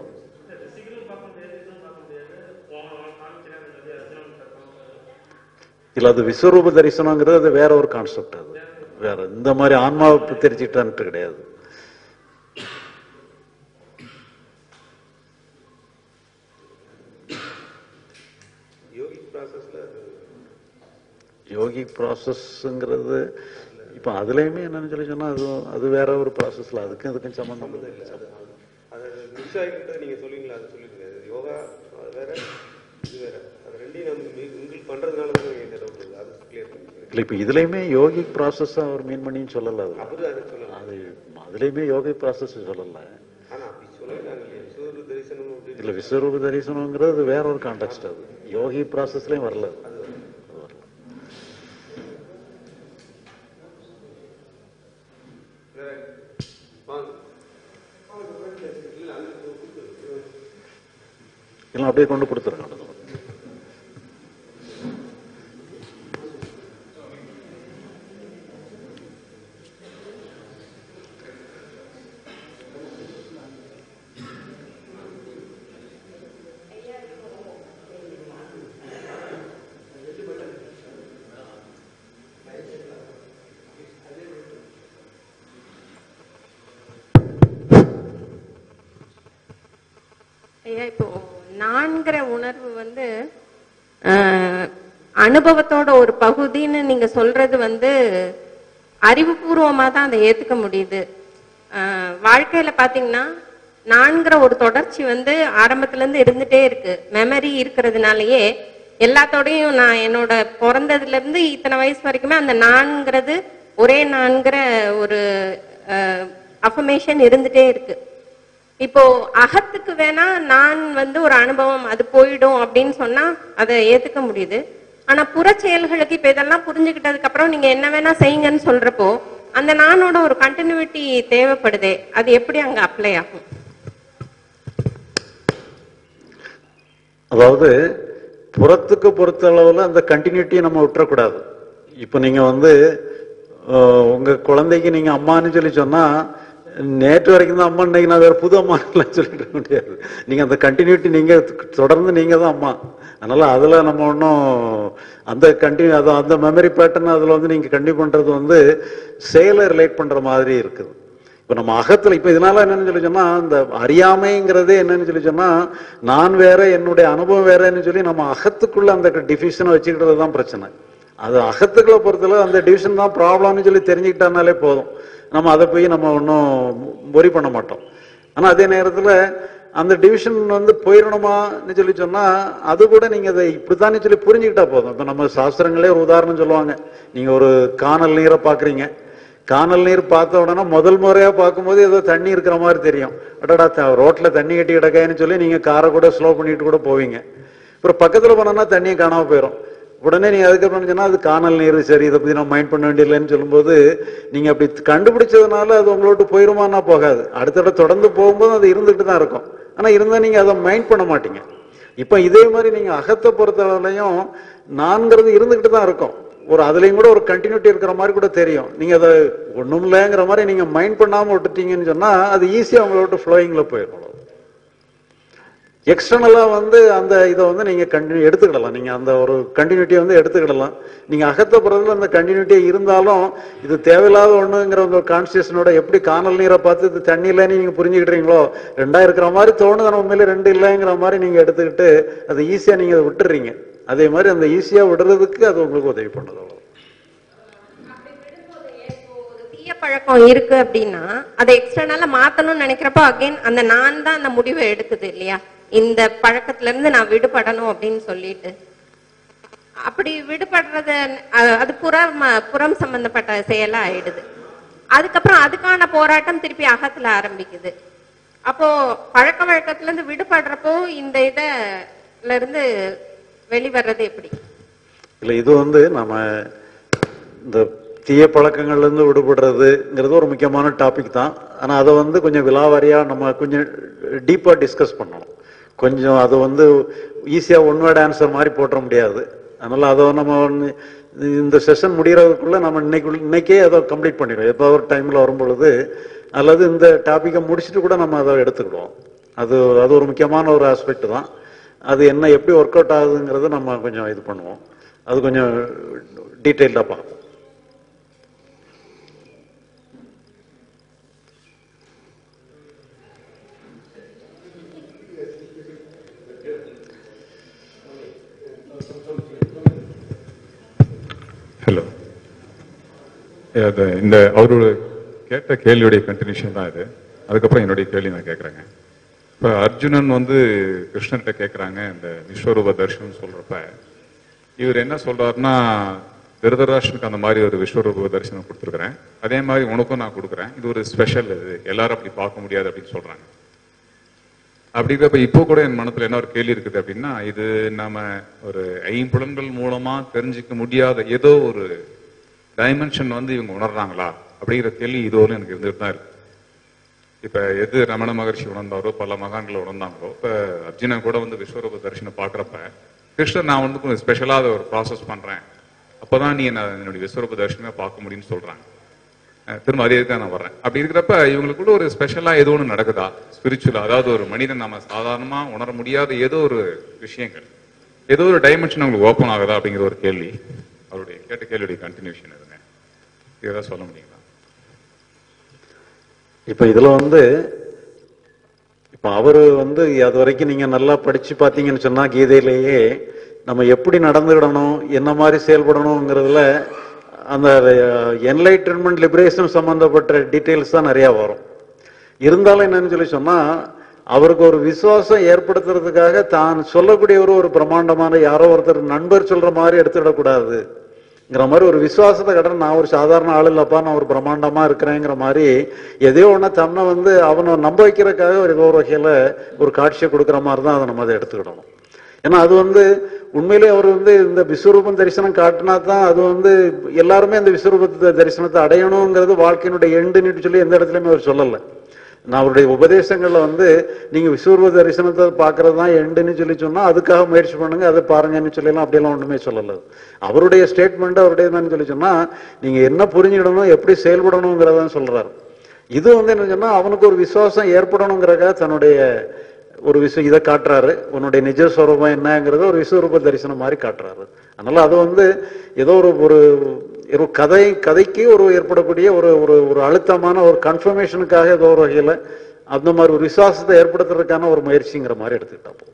இல்ல அது விஸ்வரூப தரிசனங்கிறது அது வேற ஒரு கான்செப்ட் அது வேற இந்த மாதிரி ஆன்மாவை தெரிஞ்சுக்கிட்டான்ட்டு கிடையாது யோகிக் ப்ராசஸ்ல யோகி ப்ராசஸ்ங்கிறது இப்போ அதுலயுமே என்னன்னு சொல்லி சொன்னா அது அது வேற ஒரு ப்ராசஸ்ல அதுக்கும் இதுக்கும் சம்பந்தம் இல்லை அது மிஸ் ஆகிட்டு நீங்க சொல்லுவீங்களா அது சொல்லிடுங்க அது யோகா அது வேற இது வேற அது ரெண்டையும் நம்ம உங்களுக்கு பண்றதுனால தான் நீங்க இந்த doubt வருது. அது கிளியர் பண்ணிக்கிறேன் இல்ல இப்ப இதுலயுமே யோகி ப்ராசஸ் அவர் மீன் பண்ணின்னு சொல்லல அது அவரு அதை சொல்லல அது அதுலயுமே யோகி ப்ராசஸ் சொல்லல ஆனா அப்படி சொல்லிருக்காங்க இல்லையா விஸ்வரூப தரிசனம் அப்படின்னு இல்ல விஸ்வரூப தரிசனங்கிறது வேற ஒரு கான்டெக்ட் அது யோகி ப்ராசஸ்லயும் வரல அது. வாங்க எல்லாம் அப்படியே கொண்டு கொடுத்துருங்க ஐயா இப்போ நான்கிற உணர்வு வந்து ஆஹ், அனுபவத்தோட ஒரு பகுதின்னு நீங்க சொல்றது வந்து அறிவுபூர்வமா தான் அதை ஏத்துக்க முடியுது ஆஹ், வாழ்க்கையில பாத்தீங்கன்னா நான்கிற ஒரு தொடர்ச்சி வந்து ஆரம்பத்துல இருந்து இருந்துட்டே இருக்கு மெமரி இருக்கிறதுனாலயே எல்லாத்தோடையும் நான் என்னோட பிறந்ததுல இருந்து இத்தனை வயசு வரைக்குமே அந்த நான்கிறது ஒரே நான்கிற ஒரு அஃபர்மேஷன் இருந்துட்டே இருக்கு இப்போ அகத்துக்கு வேணா நான் வந்து ஒரு அனுபவம் அது போயிடும் அப்படின்னு சொன்னா அதை ஏத்துக்க முடியுது ஆனா புற செயல்களுக்கு இப்ப இதெல்லாம் புரிஞ்சுக்கிட்டதுக்கு அப்புறம் நீங்க என்ன வேணா செய்யுங்கன்னு சொல்றப்போ அந்த நானோட ஒரு கண்டினியூட்டி தேவைப்படுதே அது எப்படி அங்க அப்ளை ஆகும் அதாவது புறத்துக்கு பொறுத்த அளவில் அந்த கண்டினியூட்டியை நம்ம விட்டுறக்கூடாது இப்போ நீங்கள் வந்து அஹ், உங்க குழந்தைக்கு நீங்க அம்மான்னு சொல்லி சொன்னா நேற்று வரைக்கும் தான் அம்மா இன்னைக்கு நான் வேற புது அம்மாலாம் சொல்லிட முடியாது நீங்க அந்த கண்டினியூட்டி நீங்க தொடர்ந்து நீங்க தான் அம்மா அதனால அதுல நம்ம ஒன்றும் அந்த கண்டினியூ அது அந்த மெமரி பேட்டர்ன் அதுல வந்து நீங்க கண்டினியூ பண்றது வந்து செயலை ரிலேட் பண்ற மாதிரி இருக்குது இப்ப நம்ம அகத்துல இப்ப இதனால என்னன்னு சொல்லி சொன்னா இந்த அறியாமைங்கிறதே என்னன்னு சொல்லி சொன்னா நான் வேற என்னுடைய அனுபவம் வேறன்னு சொல்லி நம்ம அகத்துக்குள்ள அந்த டிஃபிஷனை வச்சுக்கிட்டது தான் பிரச்சனை அது அகத்துக்குள்ள பொறுத்தளவு அந்த டிவிஷன் தான் ப்ராப்ளம்னு சொல்லி தெரிஞ்சுக்கிட்டானாலே போதும் நம்ம அதை போய் நம்ம ஒன்றும் worry பண்ண மாட்டோம் ஆனா அதே நேரத்துல அந்த டிவிஷன் வந்து போயிடணுமான்னு சொல்லி சொன்னா அது கூட நீங்க அதை இப்படித்தானே சொல்லி புரிஞ்சுக்கிட்டா போதும் இப்ப நம்ம சாஸ்திரங்களே ஒரு உதாரணம் சொல்லுவாங்க நீங்க ஒரு காணல் நீரை பாக்குறீங்க காணல் நீர் பார்த்த உடனே முதல் முறையா பார்க்கும்போது ஏதோ தண்ணி இருக்கிற மாதிரி தெரியும் அடடா த- ரோட்ல தண்ணி கட்டி கிடக்கான்னு சொல்லி நீங்க காரை கூட ஸ்லோ பண்ணிட்டு கூட போவீங்க அப்புறம் பக்கத்துல போனோம்னா தண்ணியை காணாம போயிடும் உடனே நீங்க அதுக்கப்புறம் சொன்னா அது காணல் நீர் சரி இதை பத்தி நம்ம மைண்ட் பண்ண வேண்டியதில்லைன்னு சொல்லும்போது நீங்க அப்படி கண்டுபிடிச்சதுனால அது உங்களை விட்டு போயிருமான்னா போகாது அடுத்த தடவை தொடர்ந்து போகும்போது அது இருந்துட்டு தான் இருக்கும் ஆனா இருந்தா நீங்க அதை மைண்ட் பண்ண மாட்டீங்க இப்ப இதே மாதிரி நீங்க அகத்தை பொறுத்தவரையிலையும் நான்கிறது இருந்துகிட்டு தான் இருக்கும் ஒரு அதுலயும் கூட ஒரு கண்டினியூட்டி இருக்கிற மாதிரி கூட தெரியும் நீங்க அதை ஒண்ணும் இல்லைங்கிற மாதிரி நீங்க மைண்ட் பண்ணாம விட்டுட்டீங்கன்னு சொன்னா அது ஈஸியா உங்களை விட்டு ஃப்ளோயிங்ல போயிடும் எக்ஸ்டர்னலா வந்து அந்த இதை வந்து நீங்க கண்டினியூ எடுத்துக்கிடலாம் நீங்க அந்த ஒரு கண்டினியூட்டியை வந்து எடுத்துக்கிடலாம் நீங்க அகத்த பிறகுல அந்த கண்டினியூட்டி இருந்தாலும் இது தேவையில்லாத ஒண்ணுங்கிற ஒரு கான்சியஸனோட எப்படி காணல் நீரை பார்த்து இது தண்ணி இல்லைன்னு நீங்க புரிஞ்சுக்கிட்டீங்களோ ரெண்டா இருக்கிற மாதிரி தோணுது நம்ம உண்மையில ரெண்டு இல்லைங்கிற மாதிரி நீங்க எடுத்துக்கிட்டு அதை ஈஸியா நீங்க அதை விட்டுறீங்க அதே மாதிரி அந்த ஈஸியா விடுறதுக்கு அது உங்களுக்கு உதவி பண்ணுது அவ்வளவு. தீய பழக்கம் இருக்கு அப்படின்னா அதை எக்ஸ்டர்னலா மாத்தணும்னு நினைக்கிறப்போ அகைன் அந்த நான் தான் அந்த முடிவை எடுக்குது இல்லையா இந்த பழக்கத்துல இருந்து நான் விடுபடணும் அப்படின்னு சொல்லிட்டு அப்படி விடுபடுறது அஹ், அது புறம் புறம் சம்பந்தப்பட்ட செயலா ஆயிடுது அதுக்கப்புறம் அதுக்கான போராட்டம் திருப்பி அகத்துல ஆரம்பிக்குது அப்போ பழக்க வழக்கத்துல இருந்து விடுபடுறப்போ இந்த இதுல இருந்து வெளிவர்றது எப்படி இல்ல இது வந்து நம்ம இந்த தீய பழக்கங்கள்ல இருந்து விடுபடுறதுங்கிறது ஒரு முக்கியமான டாபிக் தான் ஆனா அதை வந்து கொஞ்சம் விலாவாரியா நம்ம கொஞ்சம் டீப்பா டிஸ்கஸ் பண்ணணும் கொஞ்சம் அது வந்து ஈஸியா ஒன் வேர்ட் ஆன்சர் மாதிரி போட்டுற முடியாது அதனால அதை நம்ம ஒண்ணு- இந்த செஷன் முடியறதுக்குள்ள நம்ம இன்னைக்குள்ள இன்னைக்கே அதை கம்ப்ளீட் பண்ணிடுவோம் எப்போ ஒரு டைம்ல வரும் பொழுது அல்லது இந்த டாபிக்கை முடிச்சுட்டு கூட நம்ம அதை எடுத்துக்கிடுவோம் அது அது ஒரு முக்கியமான ஒரு ஆஸ்பெக்ட் தான் அது என்ன எப்படி ஒர்க் அவுட் ஆகுதுங்கிறத நம்ம கொஞ்சம் இது பண்ணுவோம் அது கொஞ்சம் டீட்டெயில்டாக பார்ப்போம் ஹலோ அது இந்த அவரோட கேட்ட கேள்வியுடைய கண்டினியூஷன் தான் இது அதுக்கப்புறம் என்னுடைய கேள்வி நான் கேட்குறேங்க இப்போ அர்ஜுனன் வந்து கிருஷ்ணர்கிட்ட கேட்குறாங்க இந்த விஸ்வரூப தர்ஷனம் சொல்றப்ப இவர் என்ன சொல்றாருன்னா திருதராஷ்டனுக்கு அந்த மாதிரி ஒரு விஸ்வரூப தரிசனம் கொடுத்துருக்குறேன் அதே மாதிரி உனக்கும் நான் கொடுக்குறேன் இது ஒரு ஸ்பெஷல் இது எல்லாரும் அப்படி பார்க்க முடியாது அப்படின்னு சொல்றாங்க அப்படிங்கிறப்ப இப்போ கூட என் மனத்துல என்ன ஒரு கேள்வி இருக்குது அப்படின்னா இது நாம ஒரு ஐம்புலன்கள் மூலமா தெரிஞ்சுக்க முடியாத ஏதோ ஒரு டைமென்ஷன் வந்து இவங்க உணர்றாங்களா அப்படிங்கிற கேள்வி இதுவரை எனக்கு இருந்துட்டு தான் இருக்கு இப்ப எது ரமண மகர்ஷி உணர்ந்தாரோ பல மகான்கள் உணர்ந்தாங்களோ இப்ப அர்ஜுனன் கூட வந்து விஸ்வரூப தரிசனம் பாக்குறப்ப கிருஷ்ணர் நான் வந்து கொஞ்சம் ஸ்பெஷலா அதை ஒரு ப்ராசஸ் பண்றேன் அப்பதான் நீ என்ன என்னுடைய விஸ்வரூப தரிசனமே பார்க்க முடியும்னு சொல்றாங்க அஹ் திரும்ப அதே தான் நான் வர்றேன் அப்படி இருக்கிறப்ப இவங்களுக்குள்ள ஒரு ஸ்பெஷலா ஏதோ ஒன்று நடக்குதா ஸ்பிரிச்சுவலா அதாவது ஒரு மனிதன் நம்ம சாதாரணமா உணர முடியாத ஏதோ ஒரு விஷயங்கள் ஏதோ ஒரு டைமென்ஷன் அவங்களுக்கு ஓப்பன் ஆகுதா அப்படிங்கிற ஒரு கேள்வி அவருடைய கேட்ட கேள்வியுடைய கண்டினியூஷன் இதுங்க இதெல்லாம் சொல்ல முடியுங்களா இப்ப இதுல வந்து இப்ப அவரு வந்து அது வரைக்கும் நீங்க நல்லா படிச்சு பார்த்தீங்கன்னு சொன்னா கீதையிலேயே நம்ம எப்படி நடந்துக்கிடணும் என்ன மாதிரி செயல்படணுங்கிறதுல அந்த என்லைட்டன்மெண்ட் லிபரேஷன் சம்பந்தப்பட்ட டீட்டெயில்ஸ் தான் நிறைய வரும் இருந்தாலும் என்னன்னு சொல்லி சொன்னா அவருக்கு ஒரு விசுவாசம் ஏற்படுத்துறதுக்காக தான் சொல்லக்கூடியவர் ஒரு பிரம்மாண்டமான யாரோ ஒருத்தர் நண்பர் சொல்ற மாதிரி எடுத்துடக்கூடாதுங்கிற மாதிரி ஒரு விசுவாசத்தை கடன் நான் ஒரு சாதாரண ஆள் இல்லப்பா நான் ஒரு பிரம்மாண்டமா இருக்கிறேங்கிற மாதிரி எதையோ ஒண்ணு தன்னை வந்து அவனை நம்ப வைக்கிறதுக்காக ஒரு ஏதோ ஒரு வகையில ஒரு காட்சியை கொடுக்குற மாதிரி தான் அதை நம்ம அதை எடுத்துக்கிடணும் ஏன்னா அது வந்து உண்மையிலே அவர் வந்து இந்த விஸ்வரூபம் தரிசனம் காட்டினா தான் அது வந்து எல்லாருமே அந்த விஸ்வரூப தரிசனத்தை அடையணுங்கிறது வாழ்க்கையினுடைய எண்டுன்னு சொல்லி எந்த இடத்துலயுமே அவர் சொல்லலை நான் அவருடைய உபதேசங்கள்ல வந்து நீங்க விஸ்வரூப தரிசனத்தை பார்க்கறது தான் எண்டுன்னு சொல்லி சொன்னா அதுக்காக முயற்சி பண்ணுங்க அதை பாருங்கன்னு சொல்லலாம் அப்படியெல்லாம் ஒன்றுமே சொல்லல அவருடைய ஸ்டேட்மெண்ட் அவருடைய தான் சொல்லி சொன்னா நீங்க என்ன புரிஞ்சுக்கிடணும் எப்படி செயல்படணுங்கிறதான் சொல்றாரு இது வந்து என்ன சொன்னா அவனுக்கு ஒரு விசுவாசம் ஏற்படணுங்கிறக்காக தன்னுடைய ஒரு விஷயம் இதை காட்டுறாரு உன்னுடைய நிஜ ஸ்வரூபம் என்னங்கிறத ஒரு விஸ்வரூப தரிசனம் மாதிரி காட்டுறாரு அதனால அது வந்து ஏதோ ஒரு ஒரு ஒரு கதை கதைக்கு ஒரு ஏற்படக்கூடிய ஒரு ஒரு ஒரு அழுத்தமான ஒரு கன்ஃபர்மேஷனுக்காக ஏதோ ஒரு வகையில அந்த மாதிரி ஒரு விசுவாசத்தை ஏற்படுத்துறதுக்கான ஒரு முயற்சிங்கிற மாதிரி எடுத்துக்கிட்டா போதும்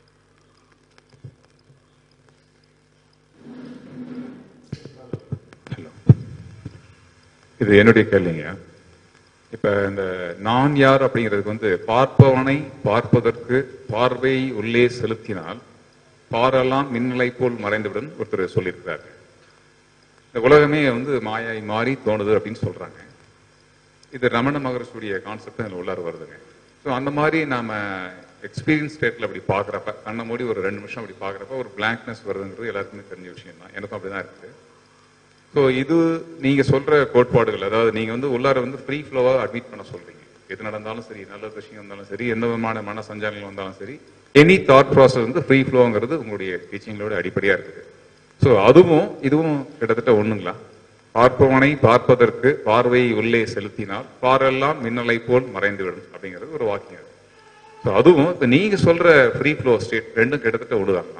இது என்னுடைய கேள்விங்க இப்ப இந்த நான் யார் அப்படிங்கிறதுக்கு வந்து பார்ப்பவனை பார்ப்பதற்கு பார்வையை உள்ளே செலுத்தினால் பாரெல்லாம் மின்னலை போல் மறைந்துவிடும் ஒருத்தர் சொல்லியிருக்கிறார் இந்த உலகமே வந்து மாயாய் மாறி தோணுது அப்படின்னு சொல்றாங்க இது ரமண மகர்ஷியுடைய கான்செப்ட் அதில் உள்ளார வருதுங்க ஸோ அந்த மாதிரி நாம எக்ஸ்பீரியன்ஸ் ஸ்டேட்ல அப்படி பார்க்குறப்ப கண்ணை மூடி ஒரு ரெண்டு நிமிஷம் அப்படி பார்க்குறப்ப ஒரு பிளாங்க்னஸ் வருதுங்கிறது எல்லாருக்குமே தெரிஞ்ச விஷயம் தான் எனக்கும் அப்படிதான் இருக்குது ஸோ இது நீங்க சொல்ற கோட்பாடுகள் அதாவது நீங்க வந்து உள்ளார வந்து ஃப்ரீ ஃப்ளோவா அட்மிட் பண்ண சொல்றீங்க எது நடந்தாலும் சரி நல்ல விஷயம் வந்தாலும் சரி எந்த விதமான மன சஞ்சாரங்கள் வந்தாலும் சரி எனி தாட் ப்ராசஸ் வந்து ஃப்ரீ ஃப்ளோங்கிறது உங்களுடைய டீச்சிங்களோட அடிப்படையா இருக்குது ஸோ அதுவும் இதுவும் கிட்டத்தட்ட ஒண்ணுங்களா பார்ப்பவனை பார்ப்பதற்கு பார்வையை உள்ளே செலுத்தினால் பாரெல்லாம் மின்னலை போல் மறைந்துவிடும் அப்படிங்கிறது ஒரு வாக்கியம் ஸோ அதுவும் இப்போ நீங்க சொல்ற ஃப்ரீ ஃப்ளோ ஸ்டேட் ரெண்டும் கிட்டத்தட்ட ஒழுதாங்களா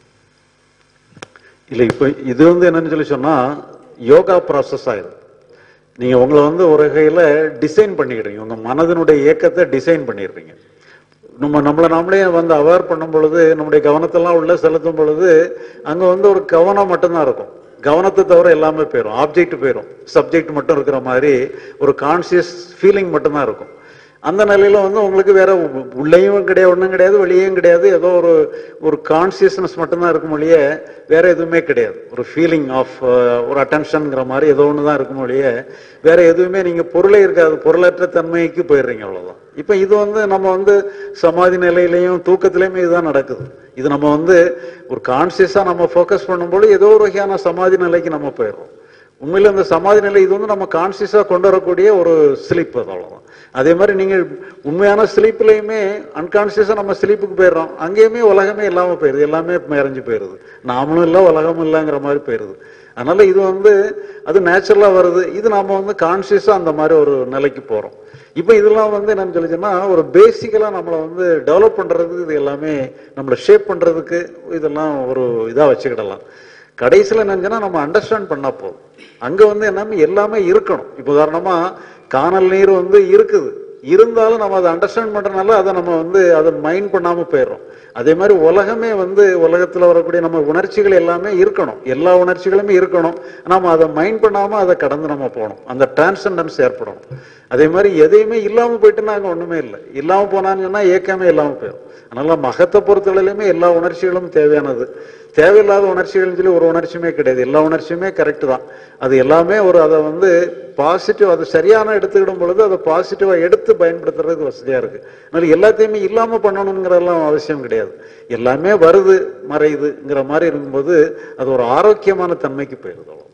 இல்ல இப்ப இது வந்து என்னன்னு சொல்லி சொன்னா யோகா ப்ராசஸ் ஆயிடும் நீங்க உங்களை வந்து ஒரு வகையில டிசைன் பண்ணிடுறீங்க உங்க மனதினுடைய இயக்கத்தை டிசைன் பண்ணிடுறீங்க நம்ம நம்மளை நாமளே வந்து அவேர் பண்ணும் பொழுது நம்முடைய கவனத்தெல்லாம் உள்ள செலுத்தும் பொழுது அங்க வந்து ஒரு கவனம் மட்டும்தான் இருக்கும் கவனத்தை தவிர எல்லாமே போயிடும் ஆப்ஜெக்ட் போயிடும் சப்ஜெக்ட் மட்டும் இருக்கிற மாதிரி ஒரு கான்சியஸ் ஃபீலிங் மட்டும்தான் இருக்கும் அந்த நிலையில வந்து உங்களுக்கு வேற உ- உள்ளேயும் கிடையாது ஒன்றும் கிடையாது வெளியேயும் கிடையாது ஏதோ ஒரு ஒரு கான்சியஸ்னஸ் மட்டும்தான் இருக்கும் ஒழிய வேற எதுவுமே கிடையாது ஒரு ஃபீலிங் ஆஃப் ஒரு அட்டென்ஷன்ங்கிற மாதிரி ஏதோ ஒன்று தான் இருக்கும் ஒழிய வேற எதுவுமே நீங்க பொருளே இருக்காது பொருளற்ற தன்மைக்கு போயிடுறீங்க அவ்வளவுதான் இப்போ இது வந்து நம்ம வந்து சமாதி நிலையிலையும் தூக்கத்திலையுமே இதுதான் நடக்குது இது நம்ம வந்து ஒரு கான்சியஸா நம்ம ஃபோக்கஸ் பண்ணும்போது ஏதோ ஒரு வகையான சமாதி நிலைக்கு நம்ம போயிடுறோம் உண்மையில இந்த சமாதி நிலை இது வந்து நம்ம கான்சியஸா கொண்டு வரக்கூடிய ஒரு ஸ்லீப் அது அவ்வளவுதான் அதே மாதிரி நீங்க உண்மையான ஸ்லீப்லயுமே அன்கான்சியஸா நம்ம ஸ்லீப்புக்கு போயிடுறோம் அங்கேயுமே உலகமே இல்லாம போயிருது எல்லாமே மறைஞ்சு போயிருது நாமளும் இல்லை உலகமும் இல்லைங்கிற மாதிரி போயிருது அதனால இது வந்து அது நேச்சுரலா வருது இது நாம வந்து கான்சியஸா அந்த மாதிரி ஒரு நிலைக்கு போறோம் இப்போ இதெல்லாம் வந்து என்னன்னு சொல்லிச்சுன்னா ஒரு பேசிக்கலா நம்மளை வந்து டெவலப் பண்றதுக்கு இது எல்லாமே நம்மளை ஷேப் பண்றதுக்கு இதெல்லாம் ஒரு இதா வச்சுக்கிடலாம் கடைசியில் என்னச்சுன்னா நம்ம அண்டர்ஸ்டாண்ட் பண்ணா போதும் அங்க வந்து என்னமே எல்லாமே இருக்கணும் இப்போ உதாரணமா காணல் நீர் வந்து இருக்குது இருந்தாலும் நம்ம அதை அண்டர்ஸ்டாண்ட் பண்றதுனால அதை நம்ம வந்து அதை மைண்ட் பண்ணாம போயிடுறோம் அதே மாதிரி உலகமே வந்து உலகத்துல வரக்கூடிய நம்ம உணர்ச்சிகள் எல்லாமே இருக்கணும் எல்லா உணர்ச்சிகளுமே இருக்கணும் நாம அதை மைண்ட் பண்ணாம அதை கடந்து நம்ம போகணும் அந்த டிரான்சண்டன்ஸ் ஏற்படணும் அதே மாதிரி எதையுமே இல்லாம போயிட்டுன்னா அங்க ஒண்ணுமே இல்லை இல்லாம போனான்னு சொன்னா ஏக்கமே இல்லாம போயிடும் அதனால மகத்தை பொறுத்தவரையிலுமே எல்லா உணர்ச்சிகளும் தேவையானது தேவையில்லாத உணர்ச்சிகள்னு சொல்லி ஒரு உணர்ச்சியுமே கிடையாது எல்லா உணர்ச்சியுமே கரெக்ட் தான் அது எல்லாமே ஒரு அதை வந்து பாசிட்டிவ் அது சரியான எடுத்துக்கிடும் பொழுது அதை பாசிட்டிவா எடுத்து பயன்படுத்துறதுக்கு வசதியா இருக்கு அதனால எல்லாத்தையுமே இல்லாம பண்ணணுங்கிறதெல்லாம் அவசியம் கிடையாது எல்லாமே வருது மறையுதுங்கிற மாதிரி இருக்கும்போது அது ஒரு ஆரோக்கியமான தன்மைக்கு போயிருது அவ்வளவு.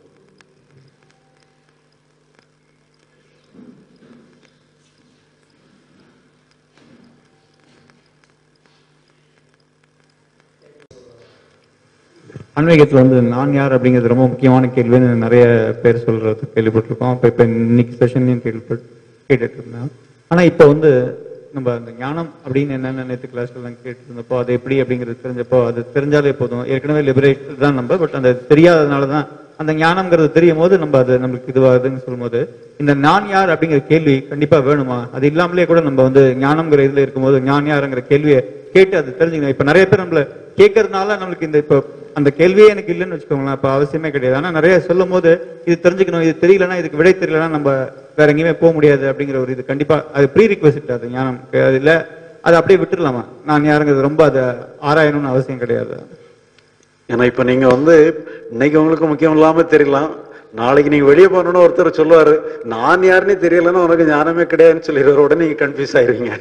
ஆன்மீகத்துல வந்து நான் யார் அப்படிங்கிறது ரொம்ப முக்கியமான கேள்வின்னு நிறைய பேர் சொல்றது கேள்விப்பட்டிருக்கோம் அப்ப இப்ப இன்னைக்கு செஷன்லையும் கேள்விப்பட்டு கேட்டுட்டு இருந்தேன் ஆனா இப்ப வந்து நம்ம அந்த ஞானம் அப்படின்னு என்னென்ன நேற்று கிளாஸ்ல எல்லாம் கேட்டு இருந்தப்போ அது எப்படி அப்படிங்கிறது தெரிஞ்சப்போ அது தெரிஞ்சாலே போதும் ஏற்கனவே லிபரேட் தான் நம்ம பட் அந்த தெரியாததுனால தான் அந்த ஞானம்ங்கிறது தெரியும் போது நம்ம அது நம்மளுக்கு இதுவாகுதுன்னு சொல்லும்போது இந்த நான் யார் அப்படிங்கிற கேள்வி கண்டிப்பா வேணுமா அது இல்லாமலே கூட நம்ம வந்து ஞானம்ங்கிற இதுல இருக்கும்போது ஞான் யாருங்கிற கேள்வியை கேட்டு அது தெரிஞ்சுக்கணும் இப்ப நிறைய பேர் நம்மள கேட்கறதுனால நம்மளுக்கு இந்த இப்ப அந்த கேள்வியே எனக்கு இல்லைன்னு வச்சுக்கோங்களேன் அப்ப அவசியமே கிடையாது ஆனா நிறைய சொல்லும் போது இது தெரிஞ்சுக்கணும் இது தெரியலன்னா இதுக்கு விடை தெரியலன்னா நம்ம வேற எங்கேயுமே போக முடியாது அப்படிங்கிற ஒரு இது கண்டிப்பா அது ப்ரீ ரிக்வெஸ்ட் அது ஞானம் அது இல்ல அதை அப்படியே விட்டுடலாமா நான் யாருங்கிறது ரொம்ப அதை ஆராயணும்னு அவசியம் கிடையாது ஏன்னா இப்ப நீங்க வந்து இன்னைக்கு உங்களுக்கு முக்கியம் இல்லாம தெரியலாம் நாளைக்கு நீங்க வெளியே போகணும்னு ஒருத்தர் சொல்லுவாரு நான் யாருன்னே தெரியலன்னு உனக்கு ஞானமே கிடையாதுன்னு சொல்லிடுவார் உடனே நீங்க கன்ஃபியூஸ் ஆயிருவீங்க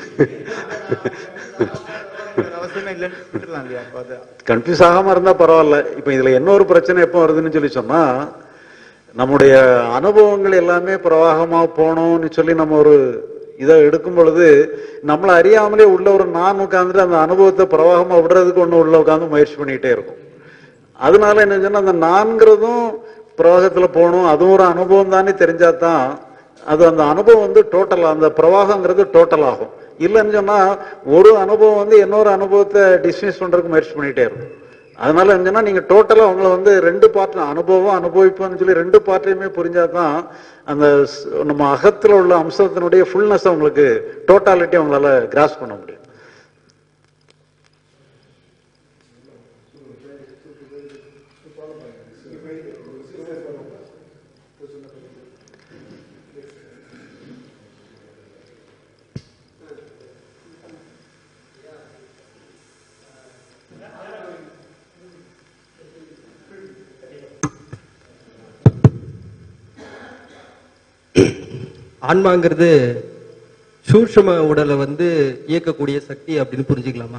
அவசியமே இல்லைன்னு விட்டுடலாம் இல்லையா அப்போ அது கன்ஃபியூஸ் ஆகாம இருந்தா பரவாயில்ல இப்ப இதுல என்ன ஒரு பிரச்சனை எப்போ வருதுன்னு சொல்லி சொன்னா நம்முடைய அனுபவங்கள் எல்லாமே பிரவாகமா போகணும்னு சொல்லி நம்ம ஒரு இதை எடுக்கும் பொழுது நம்மளை அறியாமலே உள்ள ஒரு நான் உட்காந்துட்டு அந்த அனுபவத்தை பிரவாகமா விடுறதுக்கு ஒண்ணு உள்ள உட்காந்து முயற்சி பண்ணிக்கிட்டே இருக்கும் அதனால என்ன சொன்னா அந்த நான்கிறதும் பிரவாகத்துல போகணும் அதுவும் ஒரு அனுபவம் தானே தெரிஞ்சாதான் அது அந்த அனுபவம் வந்து டோட்டல் அந்த பிரவாகங்கிறது டோட்டல் ஆகும் இல்லைன்னு சொன்னா ஒரு அனுபவம் வந்து இன்னொரு அனுபவத்தை டிஸ்மிஸ் பண்றதுக்கு முயற்சி பண்ணிட்டே இருக்கும் அதனால என்னன்னா நீங்க டோட்டலா உங்களை வந்து ரெண்டு பார்ட் அனுபவம் அனுபவிப்போம்னு சொல்லி ரெண்டு பார்ட்டையுமே புரிஞ்சாதான் அந்த ஸ்- நம்ம அகத்துல உள்ள அம்சத்தினுடைய ஃபுல்னஸ் உங்களுக்கு டோட்டாலிட்டி உங்களால கிராஸ் பண்ண முடியும் ஆன்மாங்கிறது சூட்சும உடலை வந்து இயக்கக்கூடிய சக்தி அப்படின்னு புரிஞ்சுக்கலாமா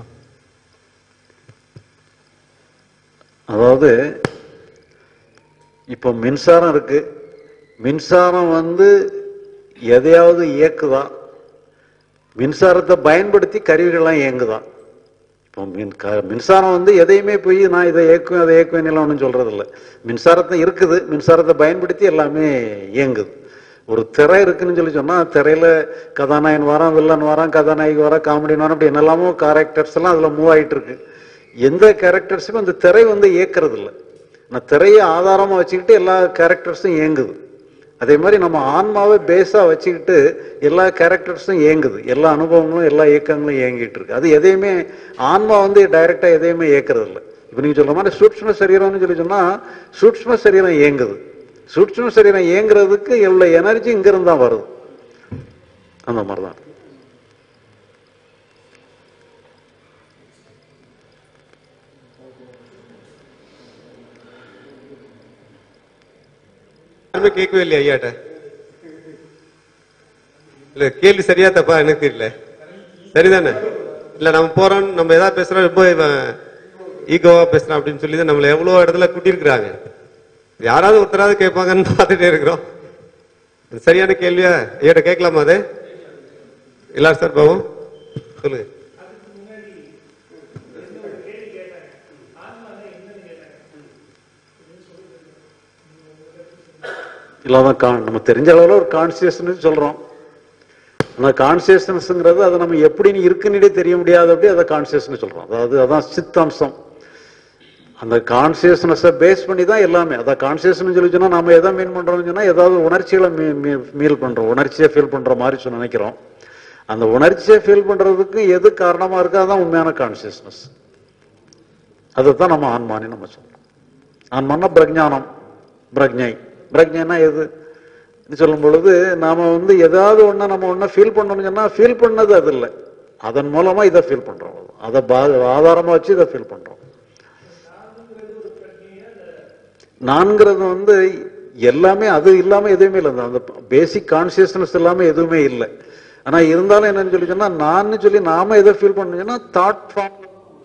அதாவது இப்போ மின்சாரம் இருக்கு மின்சாரம் வந்து எதையாவது இயக்குதா மின்சாரத்தை பயன்படுத்தி கருவிகள்லாம் இயங்குதா இப்போ மின் க- மின்சாரம் வந்து எதையுமே போய் நான் இதை இயக்குவேன் அதை இயக்குவேன் எல்லாம் ஒன்றும் சொல்றது இல்லை மின்சாரத்தை இருக்குது மின்சாரத்தை பயன்படுத்தி எல்லாமே இயங்குது ஒரு திரை இருக்குன்னு சொல்லி சொன்னா திரையில கதாநாயகன் வரான் வில்லன் வரான் கதாநாயகி வரா காமெடின் வரான் அப்படி என்னெல்லாமோ கேரக்டர்ஸ் எல்லாம் அதுல மூவ் ஆயிட்டு இருக்கு எந்த கேரக்டர்ஸுமே அந்த திரை வந்து இயக்குறது இல்லை நான் திரையை ஆதாரமா வச்சுக்கிட்டு எல்லா கேரக்டர்ஸும் இயங்குது அதே மாதிரி நம்ம ஆன்மாவை பேஸா வச்சுக்கிட்டு எல்லா கேரக்டர்ஸும் இயங்குது எல்லா அனுபவங்களும் எல்லா இயக்கங்களும் இயங்கிட்டு இருக்கு அது எதையுமே ஆன்மா வந்து டைரக்டா எதையுமே இயக்குறது இல்லை இப்ப நீங்க சொல்ற மாதிரி சூட்ச்ம சரீரம்னு சொல்லி சொன்னா சூட்ச்ம சரீரம் இயங்குது சூட்ச்ம சரீரம் இயங்குறதுக்கு எவ்வளவு எனர்ஜி இங்க இருந்து தான் வருது அந்த மாதிரிதான் யாருமே கேட்கவே இல்லையா ஐயாட்ட இல்ல கேள்வி சரியா தப்பா எனக்கு தெரியல சரிதானே இல்ல நம்ம போறோம் நம்ம ஏதாவது பேசுறோம் ரொம்ப இவன் ஈகோவா பேசுறான் அப்படின்னு சொல்லி தான் நம்மள எவ்வளவு இடத்துல கூட்டியிருக்கிறாங்க யாராவது ஒருத்தராவது கேட்பாங்கன்னு பார்த்துட்டே இருக்கிறோம் இது சரியான கேள்வியா ஐயாட்ட கேட்கலாமா அது எல்லாரும் சார் பாவம் சொல்லுங்க இல்லாத கா- நம்ம தெரிஞ்ச அளவுல ஒரு கான்சியஸ்னஸ் சொல்றோம் அந்த கான்சியஸ்னஸ்ங்கிறது அதை நம்ம எப்படி இருக்குன்னு தெரிய முடியாது அப்படி அதை கான்சியஸ்னு சொல்றோம் அதாவது அதான் சித்தம்சம் அந்த கான்சியஸ்னஸை பேஸ் பண்ணி தான் எல்லாமே அதான் கான்சியஸ்னு சொல்லி சொன்னா நம்ம எதை மீன் பண்றோம்னு சொன்னா ஏதாவது உணர்ச்சிகளை மீல் பண்றோம் உணர்ச்சியை ஃபீல் பண்ற மாதிரி சொன்ன நினைக்கிறோம் அந்த உணர்ச்சியை ஃபீல் பண்றதுக்கு எது காரணமா இருக்கோ அதான் உண்மையான கான்சியஸ்னஸ் அதுதான் நம்ம ஆன்மானி நம்ம சொல்றோம் ஆன்மான்னா பிரஜானம் பிரஜை பிரஜைனா எது இது சொல்லும் பொழுது நாம வந்து ஏதாவது ஒண்ணு நம்ம ஒண்ணு ஃபீல் பண்ணணும்னு சொன்னா ஃபீல் பண்ணது அது இல்லை அதன் மூலமா இதை ஃபீல் பண்றோம் அதை பா- ஆதாரமா வச்சு இதை ஃபீல் பண்றோம் நான்கிறது வந்து எல்லாமே அது இல்லாம எதுவுமே இல்லை அந்த பேசிக் கான்சியஸ்னஸ் இல்லாம எதுவுமே இல்லை ஆனா இருந்தாலும் என்னன்னு சொல்லி சொன்னா நான் சொல்லி நாம எதை ஃபீல் பண்ணணும்னா தாட் ஃபார்ம்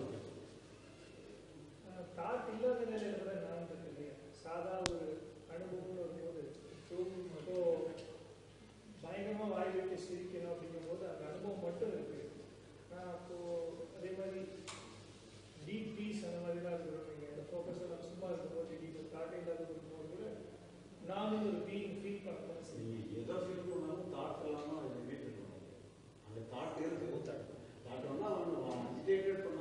பயங்கரமா வாய் விட்டு சிரிக்கணும் அப்படிங்கும்போது அந்த அனுபவம் மட்டும் இருக்கு நான் அப்போ அதே மாதிரி டீப் பீஸ் அந்த மாதிரிலாம் இருக்கிறோம் இந்த ஃபோக்கஸ் நம்ம சும்மா இருக்கும்போது டீப் தாட்டே இல்லாத இருக்கும்போது கூட நானும் ஒரு பீயிங் ஃபீல் பண்ணலாம் சரி எதை ஃபீல் பண்ணாலும் தாட் இல்லாம அதை வீட்டுக்கணும் அந்த தாட் இருக்கு தாட் தாட்னா அஜிடேட்டட் பண்ண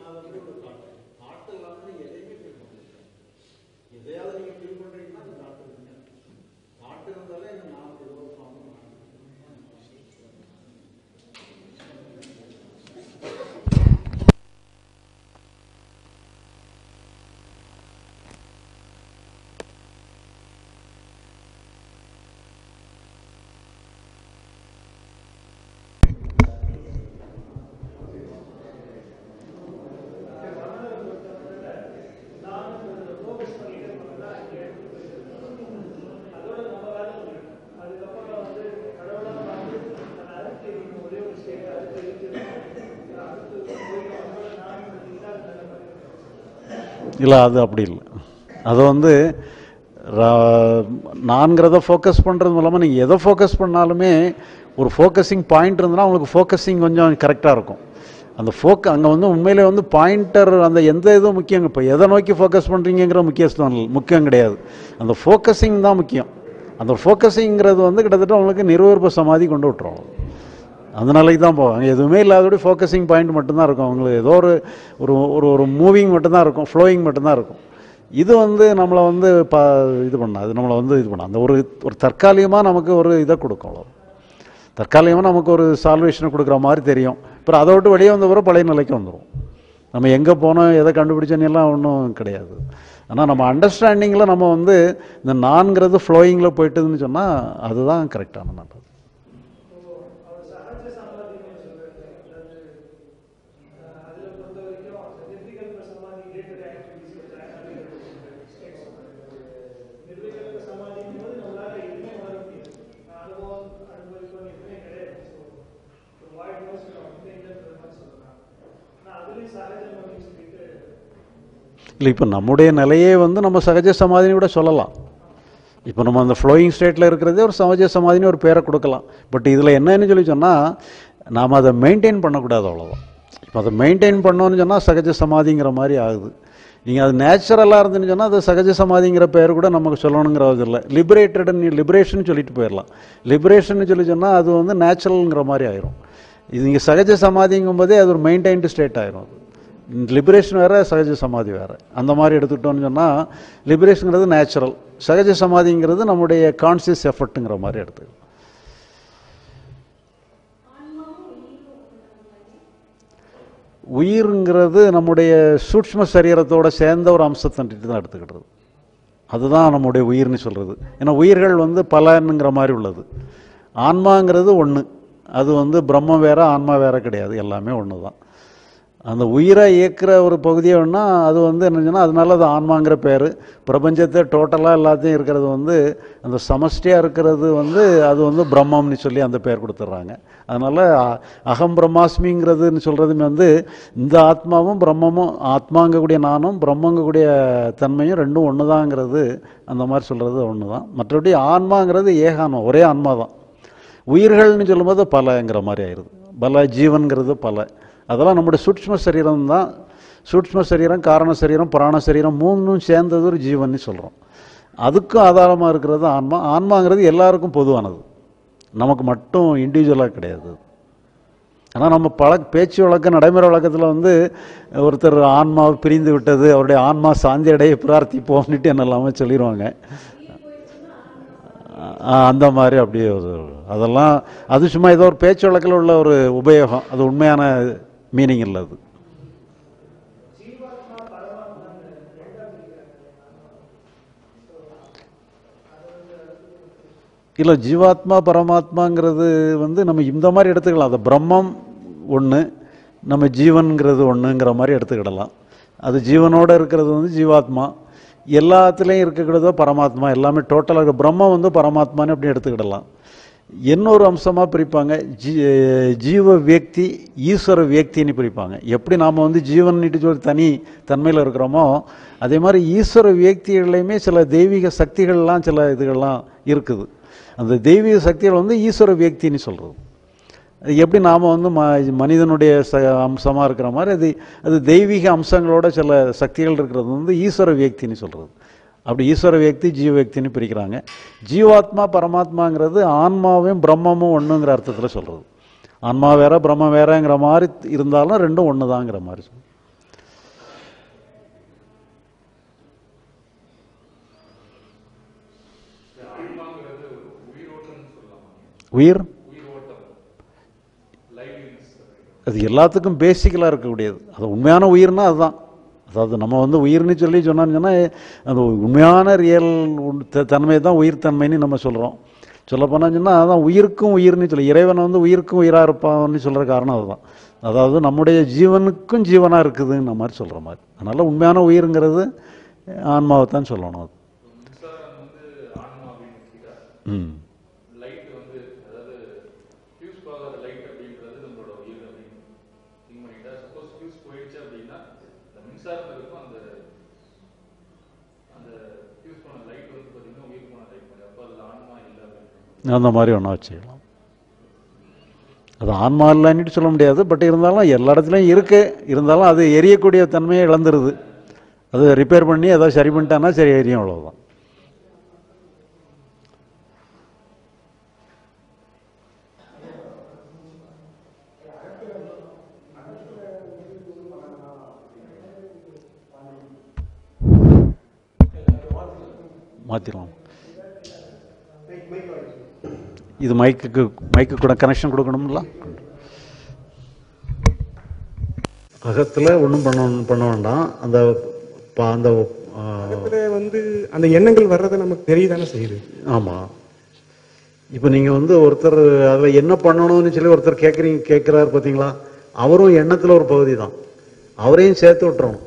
இல்லை அது அப்படி இல்லை அது வந்து ரா- நான்கிறத ஃபோக்கஸ் பண்ணுறது மூலமாக நீங்கள் எதை ஃபோக்கஸ் பண்ணாலுமே ஒரு ஃபோக்கஸிங் பாயிண்ட் இருந்ததுன்னா உங்களுக்கு ஃபோக்கஸிங் கொஞ்சம் கரெக்டாக இருக்கும் அந்த ஃபோக்க அங்கே வந்து உண்மையிலே வந்து பாயிண்டர் அந்த எந்த இதுவும் முக்கியம் இப்போ எதை நோக்கி ஃபோக்கஸ் பண்ணுறீங்கிற முக்கியத்துவம் இல்லை முக்கியம் கிடையாது அந்த ஃபோக்கஸிங் தான் முக்கியம் அந்த ஃபோக்கஸிங்கிறது வந்து கிட்டத்தட்ட உங்களுக்கு நிறுவற்ப சமாதி கொண்டு விட்டுரும் அந்த நிலைக்கு தான் போவாங்க எதுவுமே இல்லாதபடி ஃபோக்கஸிங் பாயிண்ட் மட்டும்தான் இருக்கும் அவங்களுக்கு ஏதோ ஒரு ஒரு ஒரு ஒரு மூவிங் மட்டும்தான் இருக்கும் ஃப்ளோயிங் மட்டும்தான் இருக்கும் இது வந்து நம்மளை வந்து ப இது பண்ணாது நம்மளை வந்து இது பண்ண அந்த ஒரு ஒரு தற்காலிகமாக நமக்கு ஒரு இதை கொடுக்கும் அவ்வளோ தற்காலிகமாக நமக்கு ஒரு சால்வேஷனை கொடுக்குற மாதிரி தெரியும் அப்புறம் அதை விட்டு வெளியே வந்த பிறகு பழைய நிலைக்கு வந்துடும் நம்ம எங்கே போனோம் எதை கண்டுபிடிச்சோன்னு எல்லாம் ஒன்றும் கிடையாது ஆனால் நம்ம அண்டர்ஸ்டாண்டிங்கில் நம்ம வந்து இந்த நான்கிறது ஃப்ளோயிங்கில் போயிட்டுதுன்னு சொன்னால் அதுதான் கரெக்டான நல்லது இல்லை இப்போ நம்முடைய நிலையே வந்து நம்ம சகஜ சமாதினி கூட சொல்லலாம் இப்போ நம்ம அந்த ஃப்ளோயிங் ஸ்டேட்டில் இருக்கிறதே ஒரு சகஜ சமாதினி ஒரு பேரை கொடுக்கலாம் பட் இதில் என்னன்னு சொல்லி சொன்னால் நாம் அதை மெயின்டைன் பண்ணக்கூடாது அவ்வளோதான் இப்போ அதை மெயின்டைன் பண்ணோன்னு சொன்னால் சகஜ சமாதிங்கிற மாதிரி ஆகுது நீங்கள் அது நேச்சுரலாக இருந்துன்னு சொன்னால் அது சகஜ சமாதிங்கிற பேர் கூட நமக்கு சொல்லணுங்கிறது இல்லை லிபரேட்டட் லிபரேஷன் சொல்லிட்டு போயிடலாம் லிபரேஷன் சொல்லி சொன்னால் அது வந்து நேச்சுரல்ங்கிற மாதிரி ஆயிரும் இது நீங்கள் சகஜ சமாதிங்கும் போதே அது ஒரு மெயின்டைன்டு ஸ்டேட் ஆயிரும் அது லிபரேஷன் வேற சகஜ சமாதி வேற அந்த மாதிரி எடுத்துக்கிட்டோம்னு சொன்னால் லிபரேஷனுங்கிறது நேச்சுரல் சகஜ சமாதிங்கிறது நம்முடைய கான்சியஸ் எஃபர்ட்டுங்கிற மாதிரி எடுத்துக்கலாம் உயிருங்கிறது நம்முடைய சூட்ச்ம சரீரத்தோட சேர்ந்த ஒரு அம்சத்தன்ட்டு தான் எடுத்துக்கிட்டது அதுதான் நம்முடைய உயிர்னு சொல்கிறது ஏன்னா உயிர்கள் வந்து பலனுங்கிற மாதிரி உள்ளது ஆன்மாங்கிறது ஒன்று அது வந்து பிரம்மம் வேற ஆன்மா வேற கிடையாது எல்லாமே ஒன்று தான் அந்த உயிரை இயக்குற ஒரு பகுதியை வேணா அது வந்து என்னச்சுன்னா அதனால அது ஆன்மாங்கிற பேர் பிரபஞ்சத்தை டோட்டலாக எல்லாத்தையும் இருக்கிறது வந்து அந்த சமஷ்டியாக இருக்கிறது வந்து அது வந்து பிரம்மம்னு சொல்லி அந்த பேர் கொடுத்துட்றாங்க அதனால் அகம் பிரம்மாஸ்மிங்கிறதுன்னு சொல்கிறதுமே வந்து இந்த ஆத்மாவும் பிரம்மமும் ஆத்மாங்கக்கூடிய நானும் பிரம்மங்கக்கூடிய தன்மையும் ரெண்டும் ஒன்று தாங்கிறது அந்த மாதிரி சொல்கிறது ஒன்று தான் மற்றபடி ஆன்மாங்கிறது ஏகான்மா ஒரே ஆன்மா தான் உயிர்கள்னு சொல்லும்போது பலங்கிற மாதிரி ஆயிடுது பல ஜீவன்கிறது பல அதெல்லாம் நம்முடைய சூட்ச்ம சரீரம் தான் சூட்ச்ம சரீரம் காரண சரீரம் பிராண சரீரம் மூணும் சேர்ந்தது ஒரு ஜீவன்னு சொல்கிறோம் அதுக்கும் ஆதாரமாக இருக்கிறது ஆன்மா ஆன்மாங்கிறது எல்லாருக்கும் பொதுவானது நமக்கு மட்டும் இண்டிவிஜுவலாக கிடையாது ஆனால் நம்ம பழ பேச்சு வழக்கம் நடைமுறை வழக்கத்தில் வந்து ஒருத்தர் ஆன்மாவை பிரிந்து விட்டது அவருடைய ஆன்மா சாந்தி அடைய பிரார்த்திப்போம்னுட்டு என்னெல்லாமே சொல்லிடுவாங்க ஆ, அந்த மாதிரி அப்படியே ஒரு அதெல்லாம் அது சும்மா ஏதோ ஒரு பேச்சு வழக்கில் உள்ள ஒரு உபயோகம் அது உண்மையான மீனிங் இல்லை அது இல்லை ஜீவாத்மா பரமாத்மாங்கிறது வந்து நம்ம இந்த மாதிரி எடுத்துக்கலாம் அது பிரம்மம் ஒன்று நம்ம ஜீவன்கிறது ஒன்றுங்கிற மாதிரி எடுத்துக்கிடலாம் அது ஜீவனோட இருக்கிறது வந்து ஜீவாத்மா எல்லாத்துலேயும் இருக்கிறதோ பரமாத்மா எல்லாமே டோட்டலாக பிரம்மம் வந்து பரமாத்மான்னு அப்படி எடுத்துக்கிடலாம் இன்னொரு அம்சமாக பிரிப்பாங்க ஜீ ஜீவ வியக்தி ஈஸ்வர வியக்தின்னு பிரிப்பாங்க எப்படி நாம் வந்து ஜீவன்னுட்டு சொல்லி தனி தன்மையில் இருக்கிறோமோ அதே மாதிரி ஈஸ்வர வியக்திகள்லையுமே சில தெய்வீக சக்திகள்லாம் சில இதுகள்லாம் இருக்குது அந்த தெய்வீக சக்திகள் வந்து ஈஸ்வர வியக்தின்னு சொல்கிறது அது எப்படி நாம் வந்து ம மனிதனுடைய ச அம்சமாக இருக்கிற மாதிரி அது அது தெய்வீக அம்சங்களோட சில சக்திகள் இருக்கிறது வந்து ஈஸ்வர வியக்தின்னு சொல்கிறது அப்படி ஈஸ்வர வியக்தி ஜீவ வியக்தின்னு பிரிக்கிறாங்க ஜீவாத்மா பரமாத்மாங்கிறது ஆன்மாவையும் பிரம்மமும் ஒன்றுங்கிற அர்த்தத்தில் சொல்கிறது ஆன்மா வேற பிரம்மம் வேறங்கிற மாதிரி இருந்தாலும் ரெண்டும் ஒன்று தாங்கிற மாதிரி சொல்லுது உயிர் அது எல்லாத்துக்கும் பேசிக்கலாக இருக்கக்கூடியது அது உண்மையான உயிர்னா அதுதான் அதாவது நம்ம வந்து உயிர்னு சொல்லி சொன்னான்னு சொன்னால் அந்த உண்மையான ரியல் தன்மை தான் உயிர் தன்மைன்னு நம்ம சொல்கிறோம் சொல்ல போனால் சொன்னால் அதான் உயிருக்கும் உயிர்னு சொல்லி இறைவன் வந்து உயிருக்கும் உயிராக இருப்பான்னு சொல்கிற காரணம் அதுதான் அதாவது நம்முடைய ஜீவனுக்கும் ஜீவனாக இருக்குதுங்கிற மாதிரி சொல்கிற மாதிரி அதனால் உண்மையான உயிருங்கிறது ஆன்மாவை தான் சொல்லணும் அது ம் லைட் வந்து அதாவது ஃபியூஸ் போகாத லைட் அப்படின்றது நம்மளோட உயிர் அப்படின்னு திங்க் பண்ணிட்டா சப்போஸ் ஃபியூஸ் போயிடுச்சு அப்படின்னா இந்த மின்சாரம் இருக்கும் அந்த அந்த மாதிரி ஒன்றா வச்சுக்கலாம் அது ஆன்மா இல்லைன்னு சொல்ல முடியாது பட் இருந்தாலும் எல்லா இடத்துலையும் இருக்கு இருந்தாலும் அது எரியக்கூடிய தன்மையை இழந்துருது அது ரிப்பேர் பண்ணி ஏதாவது சரி பண்ணிட்டான்னா சரி எரியும் அவ்வளவுதான் மாற்றிடலாம் இது மைக்குக்கு மைக்கு கூட கனெக்ஷன் கொடுக்கணும்ல அகத்தில் ஒன்றும் பண்ண பண்ண வேண்டாம் அந்த பா- அந்த ஆ, அதுல வந்து அந்த எண்ணங்கள் வர்றது நமக்கு தெரியதானே செய்யுது ஆமாம் இப்போ நீங்கள் வந்து ஒருத்தர் அதில் என்ன பண்ணணும்னு சொல்லி ஒருத்தர் கேட்குறீங்க கேட்குறாரு பார்த்தீங்களா அவரும் எண்ணத்தில் ஒரு பகுதி தான் அவரையும் சேர்த்து விட்டுறணும்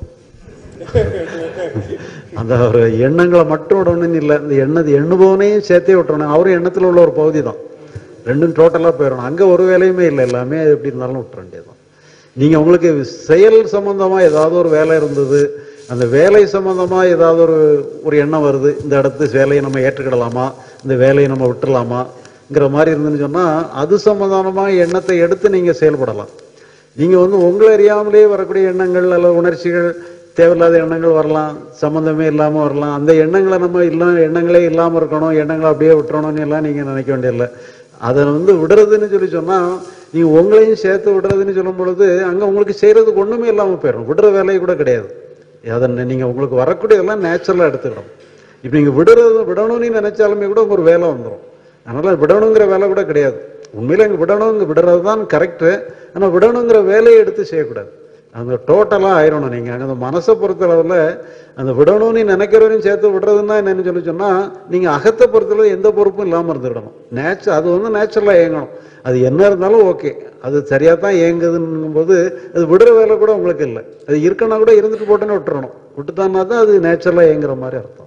அந்த ஒரு எண்ணங்களை மட்டும் விடணும்னு இல்லை இந்த எண்ணது எண்ணுபவனையும் சேர்த்தே விட்டுறணும் அவரும் எண்ணத்தில் உள்ள ஒரு பகுதி தான் ரெண்டும் டோட்டலாக போயிடணும் அங்கே ஒரு வேலையுமே இல்லை எல்லாமே எப்படி இருந்தாலும் விட்டுற வேண்டியதுதான் நீங்கள் உங்களுக்கு செயல் சம்பந்தமாக ஏதாவது ஒரு வேலை இருந்தது அந்த வேலை சம்பந்தமாக ஏதாவது ஒரு ஒரு எண்ணம் வருது இந்த இடத்து வேலையை நம்ம ஏற்றுக்கிடலாமா இந்த வேலையை நம்ம விட்டுறலாமாங்கிற மாதிரி இருந்துன்னு சொன்னால் அது சம்பந்தமாக எண்ணத்தை எடுத்து நீங்கள் செயல்படலாம் நீங்கள் வந்து உங்களை அறியாமலே வரக்கூடிய எண்ணங்கள் அல்லது உணர்ச்சிகள் தேவையில்லாத எண்ணங்கள் வரலாம் சம்மந்தமே இல்லாமல் வரலாம் அந்த எண்ணங்களை நம்ம இல்லை எண்ணங்களே இல்லாமல் இருக்கணும் எண்ணங்களை அப்படியே விட்டுறணும்னு எல்லாம் நீங்கள் நினைக்க வேண்டியதில்லை அதை வந்து விடுறதுன்னு சொல்லி சொன்னால் நீங்கள் உங்களையும் சேர்த்து விடுறதுன்னு சொல்லும் பொழுது அங்கே உங்களுக்கு செய்கிறதுக்கு ஒன்றுமே இல்லாமல் போயிடும் விடுற வேலையை கூட கிடையாது அதை நீங்கள் உங்களுக்கு வரக்கூடியதெல்லாம் நேச்சுரலாக எடுத்துக்கணும் இப்போ நீங்கள் விடுறது விடணும்னு நினைச்சாலுமே கூட உங்க ஒரு வேலை வந்துடும் அதனால் விடணுங்கிற வேலை கூட கிடையாது உண்மையில இங்கே விடணுங்க விடுறது தான் கரெக்டு ஆனால் விடணுங்கிற வேலையை எடுத்து செய்யக்கூடாது அந்த டோட்டலாக ஆயிரணும் நீங்கள் அங்கே அந்த மனசை பொறுத்தளவில் அந்த விடணும்னு நினைக்கிறவரையும் சேர்த்து விடுறதுன்னா என்னன்னு சொல்லி சொன்னால் நீங்கள் அகத்தை பொறுத்தளவு எந்த பொறுப்பும் இல்லாமல் இருந்துவிடணும் நேச்ச அது வந்து நேச்சுரலாக இயங்கணும் அது என்ன இருந்தாலும் ஓகே அது சரியாக தான் இயங்குதுன்னும் போது அது விடுற வேலை கூட உங்களுக்கு இல்லை அது இருக்கனா கூட இருந்துட்டு போட்டுன்னு விட்டுறணும் விட்டுத்தான்னா தான் அது நேச்சுரலாக இயங்குற மாதிரி அர்த்தம்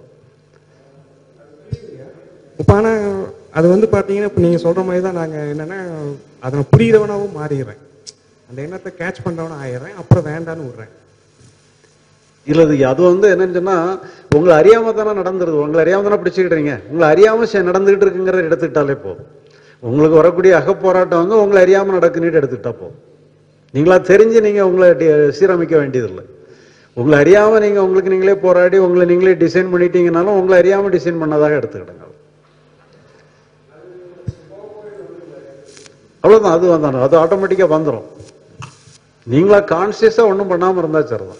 இப்போ ஆனால் அது வந்து பார்த்தீங்கன்னா இப்போ நீங்கள் சொல்கிற மாதிரி தான் நாங்கள் என்னென்னா அதை நான் புரியுறவனாவும் மாறிடுறேன் அந்த எண்ணத்தை கேட்ச் பண்ணுறவனா ஆயிடுறேன் அப்புறம் வேண்டான்னு விடுறேன் இல்லை இது அது வந்து என்னன்னு சொன்னா உங்களை அறியாம தானே நடந்துருது உங்களை அறியாம தானே பிடிச்சிக்கிட்டீங்க உங்களை அறியாம சே- நடந்துகிட்டு இருக்குங்கிறத எடுத்துக்கிட்டாலே போதும் உங்களுக்கு வரக்கூடிய அகப்போராட்டம் வந்து உங்களை அறியாம நடக்குன்னு எடுத்துக்கிட்டா போதும் நீங்களா தெரிஞ்சு நீங்க உங்களை டி- சீரமைக்க வேண்டியதில்லை உங்களை அறியாம நீங்க உங்களுக்கு நீங்களே போராடி உங்களை நீங்களே டிசைன் பண்ணிட்டீங்கனாலும் உங்களை அறியாம டிசைன் பண்ணதாக எடுத்துக்கிடுங்க அவ்வளவுதான் அது வந்தாலும் அது ஆட்டோமேட்டிக்கா வந்துடும் நீங்களா கான்சியஸா ஒன்றும் பண்ணாம இருந்தா சரிதான்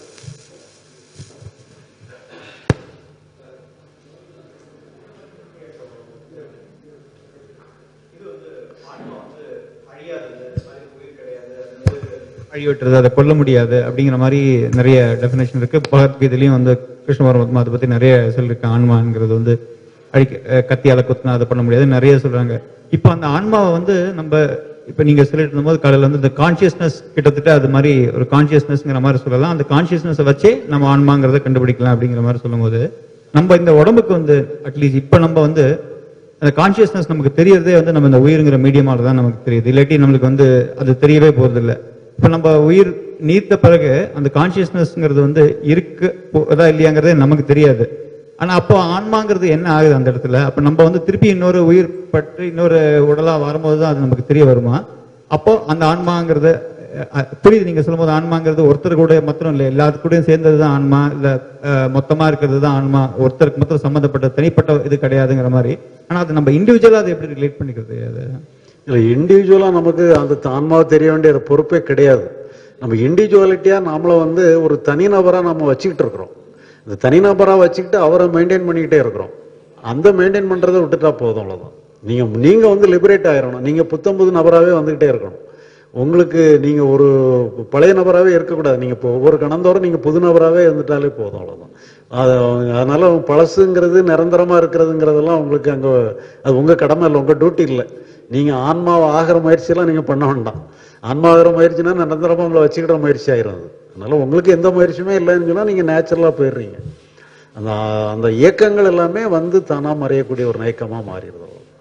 அழிவற்றது அதை கொல்ல முடியாது அப்படிங்கிற மாதிரி நிறைய டெஃபினேஷன் இருக்கு பகவத்கீதையிலையும் வந்து கிருஷ்ண பரமாத்மா அதை பத்தி நிறைய சொல்லிருக்கு ஆன்மாங்கிறது வந்து அழிக்க அஹ் கத்தியால குத்தினா அதை பண்ண முடியாது நிறைய சொல்றாங்க இப்போ அந்த ஆன்மாவை வந்து நம்ம இப்ப நீங்க சொல்லிட்டு இருந்தபோது காலையில வந்து இந்த கான்சியஸ்னஸ் கிட்டத்தட்ட அது மாதிரி ஒரு கான்சியஸ்னஸ்ங்கிற மாதிரி சொல்லலாம் அந்த கான்சியஸ்னஸ் வச்சே நம்ம ஆன்மாங்கிறத கண்டுபிடிக்கலாம் அப்படிங்கிற மாதிரி சொல்லும்போது நம்ம இந்த உடம்புக்கு வந்து அட்லீஸ்ட் இப்ப நம்ம வந்து அந்த கான்சியஸ்னஸ் நமக்கு தெரியறதே வந்து நம்ம இந்த உயிருங்கிற மீடியமால தான் நமக்கு தெரியுது இல்லாட்டி நம்மளுக்கு வந்து அது தெரியவே போறது இல்ல இப்ப நம்ம உயிர் நீர்த்த பிறகு அந்த கான்சியஸ்னஸ்ங்கிறது வந்து இருக்கு போதா இல்லையாங்கிறதே நமக்கு தெரியாது ஆனா அப்போ ஆன்மாங்கிறது என்ன ஆகுது அந்த இடத்துல அப்ப நம்ம வந்து திருப்பி இன்னொரு உயிர் பற்றி இன்னொரு உடலா வரும்போது தான் அது நமக்கு தெரிய வருமா அப்போ அந்த ஆன்மாங்கிறது அஹ், அஹ், புரியுது நீங்க சொல்லும்போது ஆன்மாங்கிறது ஒருத்தர் கூட மாத்திரம் இல்லை எல்லாத்து கூடயும் சேர்ந்தது தான் ஆன்மா இல்ல அஹ், மொத்தமா இருக்கிறது தான் ஆன்மா ஒருத்தருக்கு மாத்திரம் சம்மந்தப்பட்ட தனிப்பட்ட இது கிடையாதுங்கிற மாதிரி ஆனா அது நம்ம இண்டிவிஜுவலா அதை எப்படி ரிலேட் பண்ணிக்கிறது அது இல்லை இண்டிவிஜுவலாக நமக்கு அந்த ஆன்மாவை தெரிய வேண்டிய ஒரு பொறுப்பே கிடையாது நம்ம இண்டிவிஜுவாலிட்டியாக நாமளை வந்து ஒரு தனிநபராக நம்ம வச்சுக்கிட்டு இருக்கிறோம் இந்த தனிநபராக வச்சுக்கிட்டு அவரை மெயின்டைன் பண்ணிக்கிட்டே இருக்கிறோம் அந்த மெயின்டைன் பண்ணுறதை விட்டுட்டா போதும் அவ்வளோதான் நீங்கள் நீங்கள் வந்து லிபரேட் ஆயிரணும் நீங்கள் புத்தம் புது நபராகவே வந்துக்கிட்டே இருக்கணும் உங்களுக்கு நீங்கள் ஒரு பழைய நபராகவே இருக்கக்கூடாது நீங்கள் இப்போ ஒவ்வொரு கணந்தோறும் நீங்கள் புது நபராகவே இருந்துட்டாலே போதும் அவ்வளோதான் அது அதனால பழசுங்கிறது நிரந்தரமாக இருக்கிறதுங்கிறதெல்லாம் உங்களுக்கு அங்கே அது உங்கள் கடமை இல்லை உங்கள் டியூட்டி இல்லை நீங்கள் ஆன்மாவை ஆகிற முயற்சியெல்லாம் நீங்கள் பண்ண வேண்டாம் ஆன்மா ஆகிற முயற்சினா நிரந்தரமாக உங்களை வச்சுக்கிற முயற்சி ஆயிரும் அது அதனால உங்களுக்கு எந்த முயற்சியுமே இல்லைன்னு சொன்னால் நீங்கள் நேச்சுரலாக போயிடுறீங்க அந்த அந்த இயக்கங்கள் எல்லாமே வந்து தானாக மறையக்கூடிய ஒரு நயக்கமாக மாறிடுது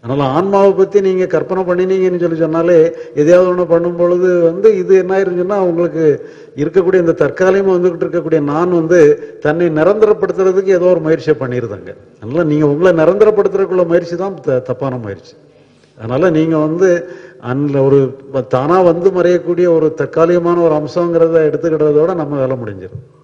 அதனால ஆன்மாவை பத்தி நீங்க கற்பனை பண்ணினீங்கன்னு சொல்லி சொன்னாலே எதையாவது ஒண்ணு பண்ணும் பொழுது வந்து இது என்ன ஆயிருச்சுன்னா உங்களுக்கு இருக்கக்கூடிய இந்த தற்காலிகமா வந்துகிட்டு இருக்கக்கூடிய நான் வந்து தன்னை நிரந்தரப்படுத்துறதுக்கு ஏதோ ஒரு முயற்சியை பண்ணிருந்தாங்க அதனால நீங்க உங்களை நிரந்தரப்படுத்துறதுக்குள்ள முயற்சி தான் த- தப்பான முயற்சி அதனால நீங்க வந்து அந்த ஒரு தானா வந்து மறையக்கூடிய ஒரு தற்காலிகமான ஒரு அம்சங்கிறத எடுத்துக்கிட்டதோட நம்ம வேலை முடிஞ்சிடும்